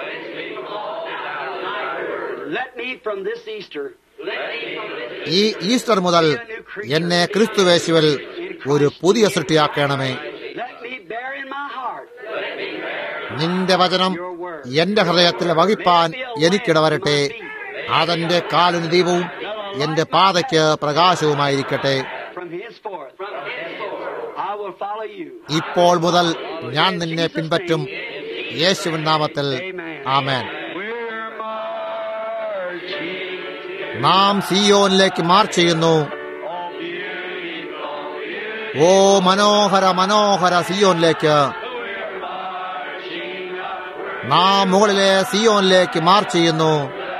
Speaker 2: let me from this Easter
Speaker 1: ഈ ഈസ്റ്റർ മുതൽ എന്നെ ക്രിസ്തുവേശുവിൽ ഒരു പുതിയ സൃഷ്ടിയാക്കണമേ
Speaker 2: let me bear in my heart
Speaker 1: നിന്റെ വചനം എന്റെ ഹൃദയത്തിൽ വഹിപ്പാൻ എനിക്കിടവരട്ടെ അതെന്റെ കാലിന് ദീപവും എന്റെ പാതയ്ക്ക് പ്രകാശവുമായിരിക്കട്ടെ
Speaker 2: from henceforth. I will follow you.
Speaker 1: ഇപ്പോൾ മുതൽ ഞാൻ നിന്നെ പിൻപറ്റും യേശുവിൻ നാമത്തിൽ ആമേൻ
Speaker 2: We're marching
Speaker 1: നാം സിയോനിലേക്ക് മാർച്ച് ചെയ്യുന്നു ഓ മനോഹര മനോഹര സിയോനിലേക്ക് നാം മുകളിലെ സിയോനിലേക്ക് മാർച്ച് ചെയ്യുന്നു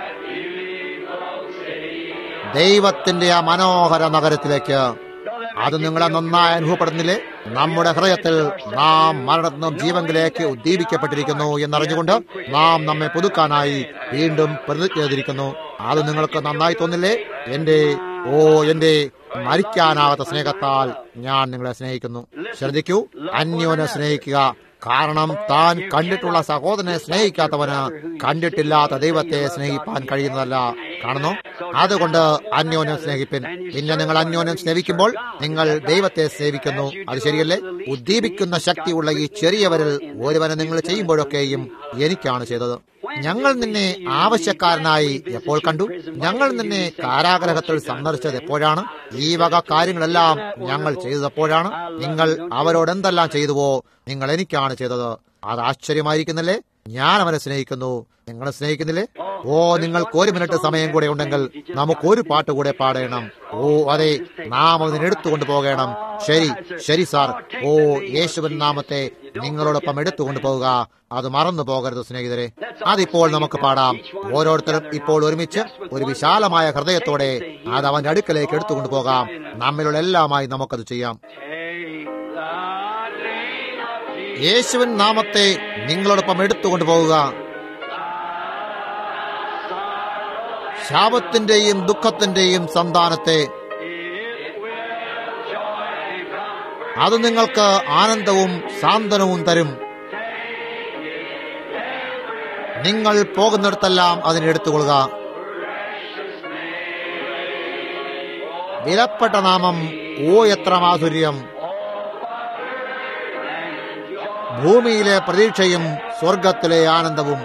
Speaker 1: ദൈവത്തിന്റെ ആ മനോഹര നഗരത്തിലേക്ക് അത് നിങ്ങളെ നന്നായി അനുഭവപ്പെടുന്നില്ലേ നമ്മുടെ ഹൃദയത്തിൽ നാം മരണത്തിൽ നിന്നും ജീവങ്കിലേക്ക് ഉദ്ദീപിക്കപ്പെട്ടിരിക്കുന്നു എന്നറിഞ്ഞുകൊണ്ട് നാം നമ്മെ പുതുക്കാനായി വീണ്ടും പ്രതിജ്ഞ ചെയ്തിരിക്കുന്നു അത് നിങ്ങൾക്ക് നന്നായി തോന്നില്ലേ എന്റെ ഓ എന്റെ മരിക്കാനാകാത്ത സ്നേഹത്താൽ ഞാൻ നിങ്ങളെ സ്നേഹിക്കുന്നു ശ്രദ്ധിക്കൂ അന്യോനെ സ്നേഹിക്കുക കാരണം താൻ കണ്ടിട്ടുള്ള സഹോദരനെ സ്നേഹിക്കാത്തവന് കണ്ടിട്ടില്ലാത്ത ദൈവത്തെ സ്നേഹിപ്പാൻ കഴിയുന്നതല്ല കാണുന്നു അതുകൊണ്ട് അന്യോന്യം സ്നേഹിപ്പിൻ പിന്നെ നിങ്ങൾ അന്യോന്യം സ്നേഹിക്കുമ്പോൾ നിങ്ങൾ ദൈവത്തെ സേവിക്കുന്നു അത് ശരിയല്ലേ ഉദ്ദീപിക്കുന്ന ശക്തിയുള്ള ഈ ചെറിയവരിൽ ഒരുവനെ നിങ്ങൾ ചെയ്യുമ്പോഴൊക്കെയും എനിക്കാണ് ചെയ്തത് ഞങ്ങൾ നിന്നെ ആവശ്യക്കാരനായി എപ്പോൾ കണ്ടു ഞങ്ങൾ നിന്നെ കാരാഗ്രഹത്തിൽ സന്ദർശിച്ചത് എപ്പോഴാണ് ഈ വക കാര്യങ്ങളെല്ലാം ഞങ്ങൾ ചെയ്തതെപ്പോഴാണ് നിങ്ങൾ അവരോട് എന്തെല്ലാം ചെയ്തുവോ നിങ്ങൾ എനിക്കാണ് ചെയ്തത് അത് ആശ്ചര്യമായിരിക്കുന്നില്ലേ ഞാൻ അവനെ സ്നേഹിക്കുന്നു നിങ്ങളെ സ്നേഹിക്കുന്നില്ലേ ഓ നിങ്ങൾക്ക് ഒരു മിനിറ്റ് സമയം കൂടെ ഉണ്ടെങ്കിൽ നമുക്ക് ഒരു പാട്ട് കൂടെ പാടണം ഓ അതെ നാം അതിനെടുത്തുകൊണ്ട് പോകണം ശരി ശരി സാർ ഓ യേശുവൻ നാമത്തെ നിങ്ങളോടൊപ്പം എടുത്തുകൊണ്ട് പോവുക അത് മറന്നു പോകരുത് സ്നേഹിതരെ അതിപ്പോൾ നമുക്ക് പാടാം ഓരോരുത്തരും ഇപ്പോൾ ഒരുമിച്ച് ഒരു വിശാലമായ ഹൃദയത്തോടെ അത് അവന്റെ അടുക്കലേക്ക് എടുത്തുകൊണ്ട് പോകാം നമ്മിലുള്ള എല്ലാമായി നമുക്കത് ചെയ്യാം യേശുവിൻ നാമത്തെ നിങ്ങളോടൊപ്പം എടുത്തുകൊണ്ട് പോവുക ശാപത്തിന്റെയും ദുഃഖത്തിന്റെയും സന്താനത്തെ അത് നിങ്ങൾക്ക് ആനന്ദവും സാന്ത്വനവും തരും നിങ്ങൾ പോകുന്നിടത്തെല്ലാം അതിനെടുത്തുകൊള്ളുക വിലപ്പെട്ട നാമം ഓ എത്ര മാധുര്യം ഭൂമിയിലെ പ്രതീക്ഷയും സ്വർഗത്തിലെ ആനന്ദവും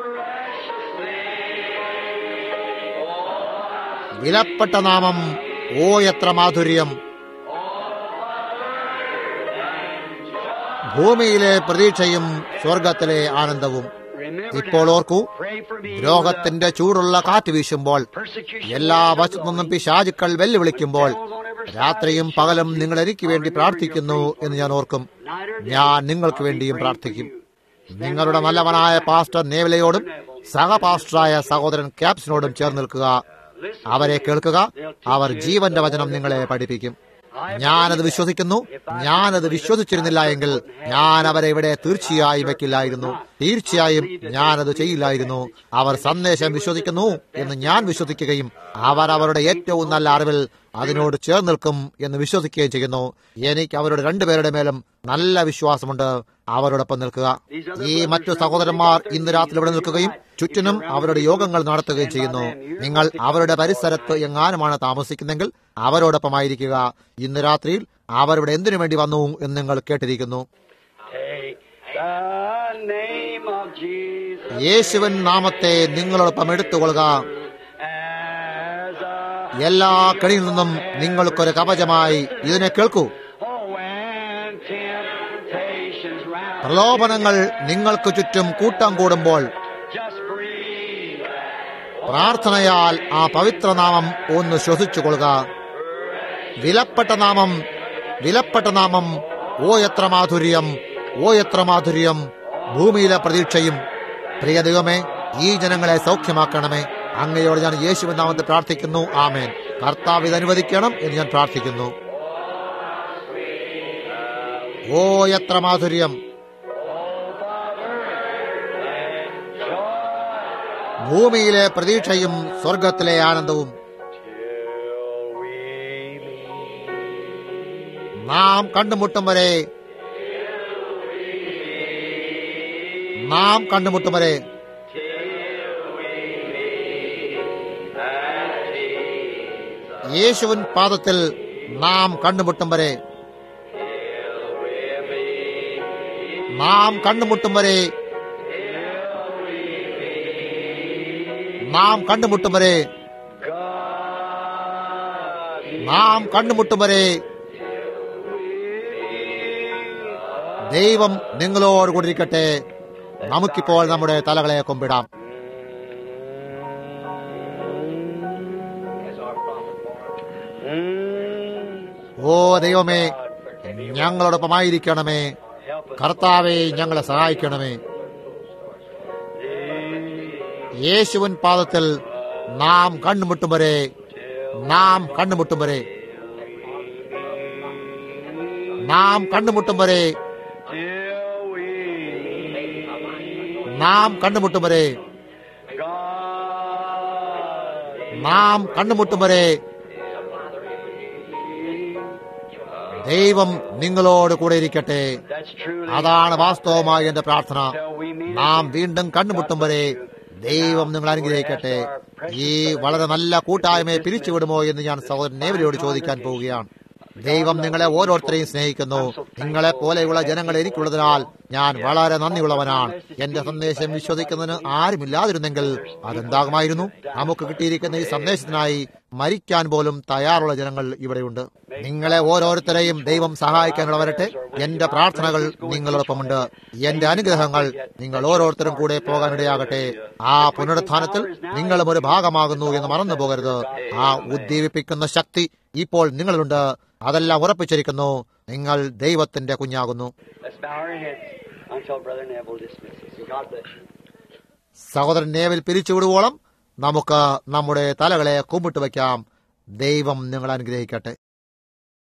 Speaker 1: വിലപ്പെട്ട നാമം ഓ എത്ര മാധുര്യം ഭൂമിയിലെ പ്രതീക്ഷയും സ്വർഗത്തിലെ ആനന്ദവും ഇപ്പോൾ ഓർക്കൂ രോഗത്തിന്റെ ചൂടുള്ള കാറ്റ് വീശുമ്പോൾ എല്ലാ വശത്തു നിന്നും പിശാചുക്കൾ വെല്ലുവിളിക്കുമ്പോൾ രാത്രിയും പകലും നിങ്ങൾ എനിക്ക് വേണ്ടി പ്രാർത്ഥിക്കുന്നു എന്ന് ഞാൻ ഓർക്കും ഞാൻ നിങ്ങൾക്ക് വേണ്ടിയും പ്രാർത്ഥിക്കും നിങ്ങളുടെ നല്ലവനായ പാസ്റ്റർ നേവലയോടും സഹപാസ്റ്ററായ സഹോദരൻ ക്യാപ്സിനോടും ചേർന്ന് നിൽക്കുക അവരെ കേൾക്കുക അവർ ജീവന്റെ വചനം നിങ്ങളെ പഠിപ്പിക്കും ഞാനത് വിശ്വസിക്കുന്നു ഞാനത് വിശ്വസിച്ചിരുന്നില്ല എങ്കിൽ ഞാൻ അവരെ ഇവിടെ തീർച്ചയായും വെക്കില്ലായിരുന്നു തീർച്ചയായും ഞാനത് ചെയ്യില്ലായിരുന്നു അവർ സന്ദേശം വിശ്വസിക്കുന്നു എന്ന് ഞാൻ വിശ്വസിക്കുകയും അവർ അവരുടെ ഏറ്റവും നല്ല അറിവിൽ അതിനോട് ചേർന്ന് നിൽക്കും എന്ന് വിശ്വസിക്കുകയും ചെയ്യുന്നു എനിക്ക് അവരുടെ രണ്ടുപേരുടെ മേലും നല്ല വിശ്വാസമുണ്ട് അവരോടൊപ്പം നിൽക്കുക ഈ മറ്റു സഹോദരന്മാർ ഇന്ന് രാത്രി ഇവിടെ നിൽക്കുകയും ചുറ്റിനും അവരുടെ യോഗങ്ങൾ നടത്തുകയും ചെയ്യുന്നു നിങ്ങൾ അവരുടെ പരിസരത്ത് എങ്ങാനുമാണ് താമസിക്കുന്നെങ്കിൽ അവരോടൊപ്പമായിരിക്കുക ഇന്ന് രാത്രിയിൽ അവരിവിടെ എന്തിനു വേണ്ടി വന്നു എന്ന് നിങ്ങൾ കേട്ടിരിക്കുന്നു യേശുവൻ നാമത്തെ നിങ്ങളോടൊപ്പം എടുത്തുകൊള്ളുക എല്ലാ കണിയിൽ നിന്നും നിങ്ങൾക്കൊരു കവചമായി ഇതിനെ കേൾക്കൂ പ്രലോഭനങ്ങൾ നിങ്ങൾക്ക് ചുറ്റും കൂട്ടം കൂടുമ്പോൾ പ്രാർത്ഥനയാൽ ആ പവിത്രനാമം ഒന്ന് ശ്വസിച്ചുകൊള്ളുക വിലപ്പെട്ട നാമം വിലപ്പെട്ട നാമം ഓ എത്ര മാധുര്യം ഓ എത്ര മാധുര്യം ഭൂമിയിലെ പ്രതീക്ഷയും പ്രിയ ദൈവമേ ഈ ജനങ്ങളെ സൗഖ്യമാക്കണമേ അങ്ങയോട് ഞാൻ യേശുവിൻ നാമത്തിൽ പ്രാർത്ഥിക്കുന്നു ആമേൻ കർത്താവ് ഇത് അനുവദിക്കണം എന്ന് ഞാൻ പ്രാർത്ഥിക്കുന്നു ഓ എത്ര മാധുര്യം ഭൂമിയിലെ പ്രതീക്ഷയും സ്വർഗത്തിലെ ആനന്ദവും നാം കണ്ടുമുട്ടും വരെ നാം കണ്ടുമുട്ടും വരെ യേശുവിൻ പാദത്തിൽ നാം കണ്ടുമുട്ടും വരെ നാം കണ്ടുമുട്ടും വരെ നാം കണ്ടുമുട്ടും വരെ നാം കണ്ടുമുട്ടും വരെ ദൈവം നിങ്ങളോട് കൂടിയിരിക്കട്ടെ നമുക്കിപ്പോൾ നമ്മുടെ തലകളെ കൊമ്പിടാം ഓ ദൈവമേ ഞങ്ങളോടൊപ്പമായിരിക്കണമേ കർത്താവെ ഞങ്ങളെ സഹായിക്കണമേ യേശുവിൻ പാദത്തിൽ നാം കണ്ടുമുട്ടും വരെ നാം കണ്ടുമുട്ടും വരെ നാം കണ്ടുമുട്ടും വരെ നാം കണ്ടുമുട്ടും വരെ നാം കണ്ടുമുട്ടും വരെ ദൈവം നിങ്ങളോട് കൂടെ ഇരിക്കട്ടെ അതാണ് വാസ്തവമായ എന്റെ പ്രാർത്ഥന നാം വീണ്ടും കണ്ടുമുട്ടും വരെ ദൈവം നിങ്ങൾ അനുഗ്രഹിക്കട്ടെ ഈ വളരെ നല്ല കൂട്ടായ്മയെ പിരിച്ചുവിടുമോ എന്ന് ഞാൻ സഹോദരൻ നേവലിയോട് ചോദിക്കാൻ പോവുകയാണ് ദൈവം നിങ്ങളെ ഓരോരുത്തരെയും സ്നേഹിക്കുന്നു നിങ്ങളെ പോലെയുള്ള ജനങ്ങൾ എനിക്കുള്ളതിനാൽ ഞാൻ വളരെ നന്ദിയുള്ളവനാണ് എന്റെ സന്ദേശം വിശ്വസിക്കുന്നതിന് ആരുമില്ലാതിരുന്നെങ്കിൽ അതെന്താകുമായിരുന്നു നമുക്ക് കിട്ടിയിരിക്കുന്ന ഈ സന്ദേശത്തിനായി മരിക്കാൻ പോലും തയ്യാറുള്ള ജനങ്ങൾ ഇവിടെയുണ്ട് നിങ്ങളെ ഓരോരുത്തരെയും ദൈവം സഹായിക്കാനുള്ള വരട്ടെ എന്റെ പ്രാർത്ഥനകൾ നിങ്ങളോടൊപ്പമുണ്ട് എന്റെ അനുഗ്രഹങ്ങൾ നിങ്ങൾ ഓരോരുത്തരും കൂടെ പോകാനിടയാകട്ടെ ആ പുനരുത്ഥാനത്തിൽ നിങ്ങളും ഒരു ഭാഗമാകുന്നു എന്ന് മറന്നു പോകരുത് ആ ഉദ്ദീപിപ്പിക്കുന്ന ശക്തി ഇപ്പോൾ നിങ്ങളിലുണ്ട് അതെല്ലാം ഉറപ്പിച്ചിരിക്കുന്നു നിങ്ങൾ ദൈവത്തിന്റെ കുഞ്ഞാകുന്നു
Speaker 3: Let's bow our heads.
Speaker 2: Until Brother Neville dismisses. God bless you.
Speaker 1: സഹോദരൻ നേവിൽ പിരിച്ചുവിടുവോളം നമുക്ക് നമ്മുടെ തലകളെ കുമ്പിട്ട് വയ്ക്കാം ദൈവം നിങ്ങൾ അനുഗ്രഹിക്കട്ടെ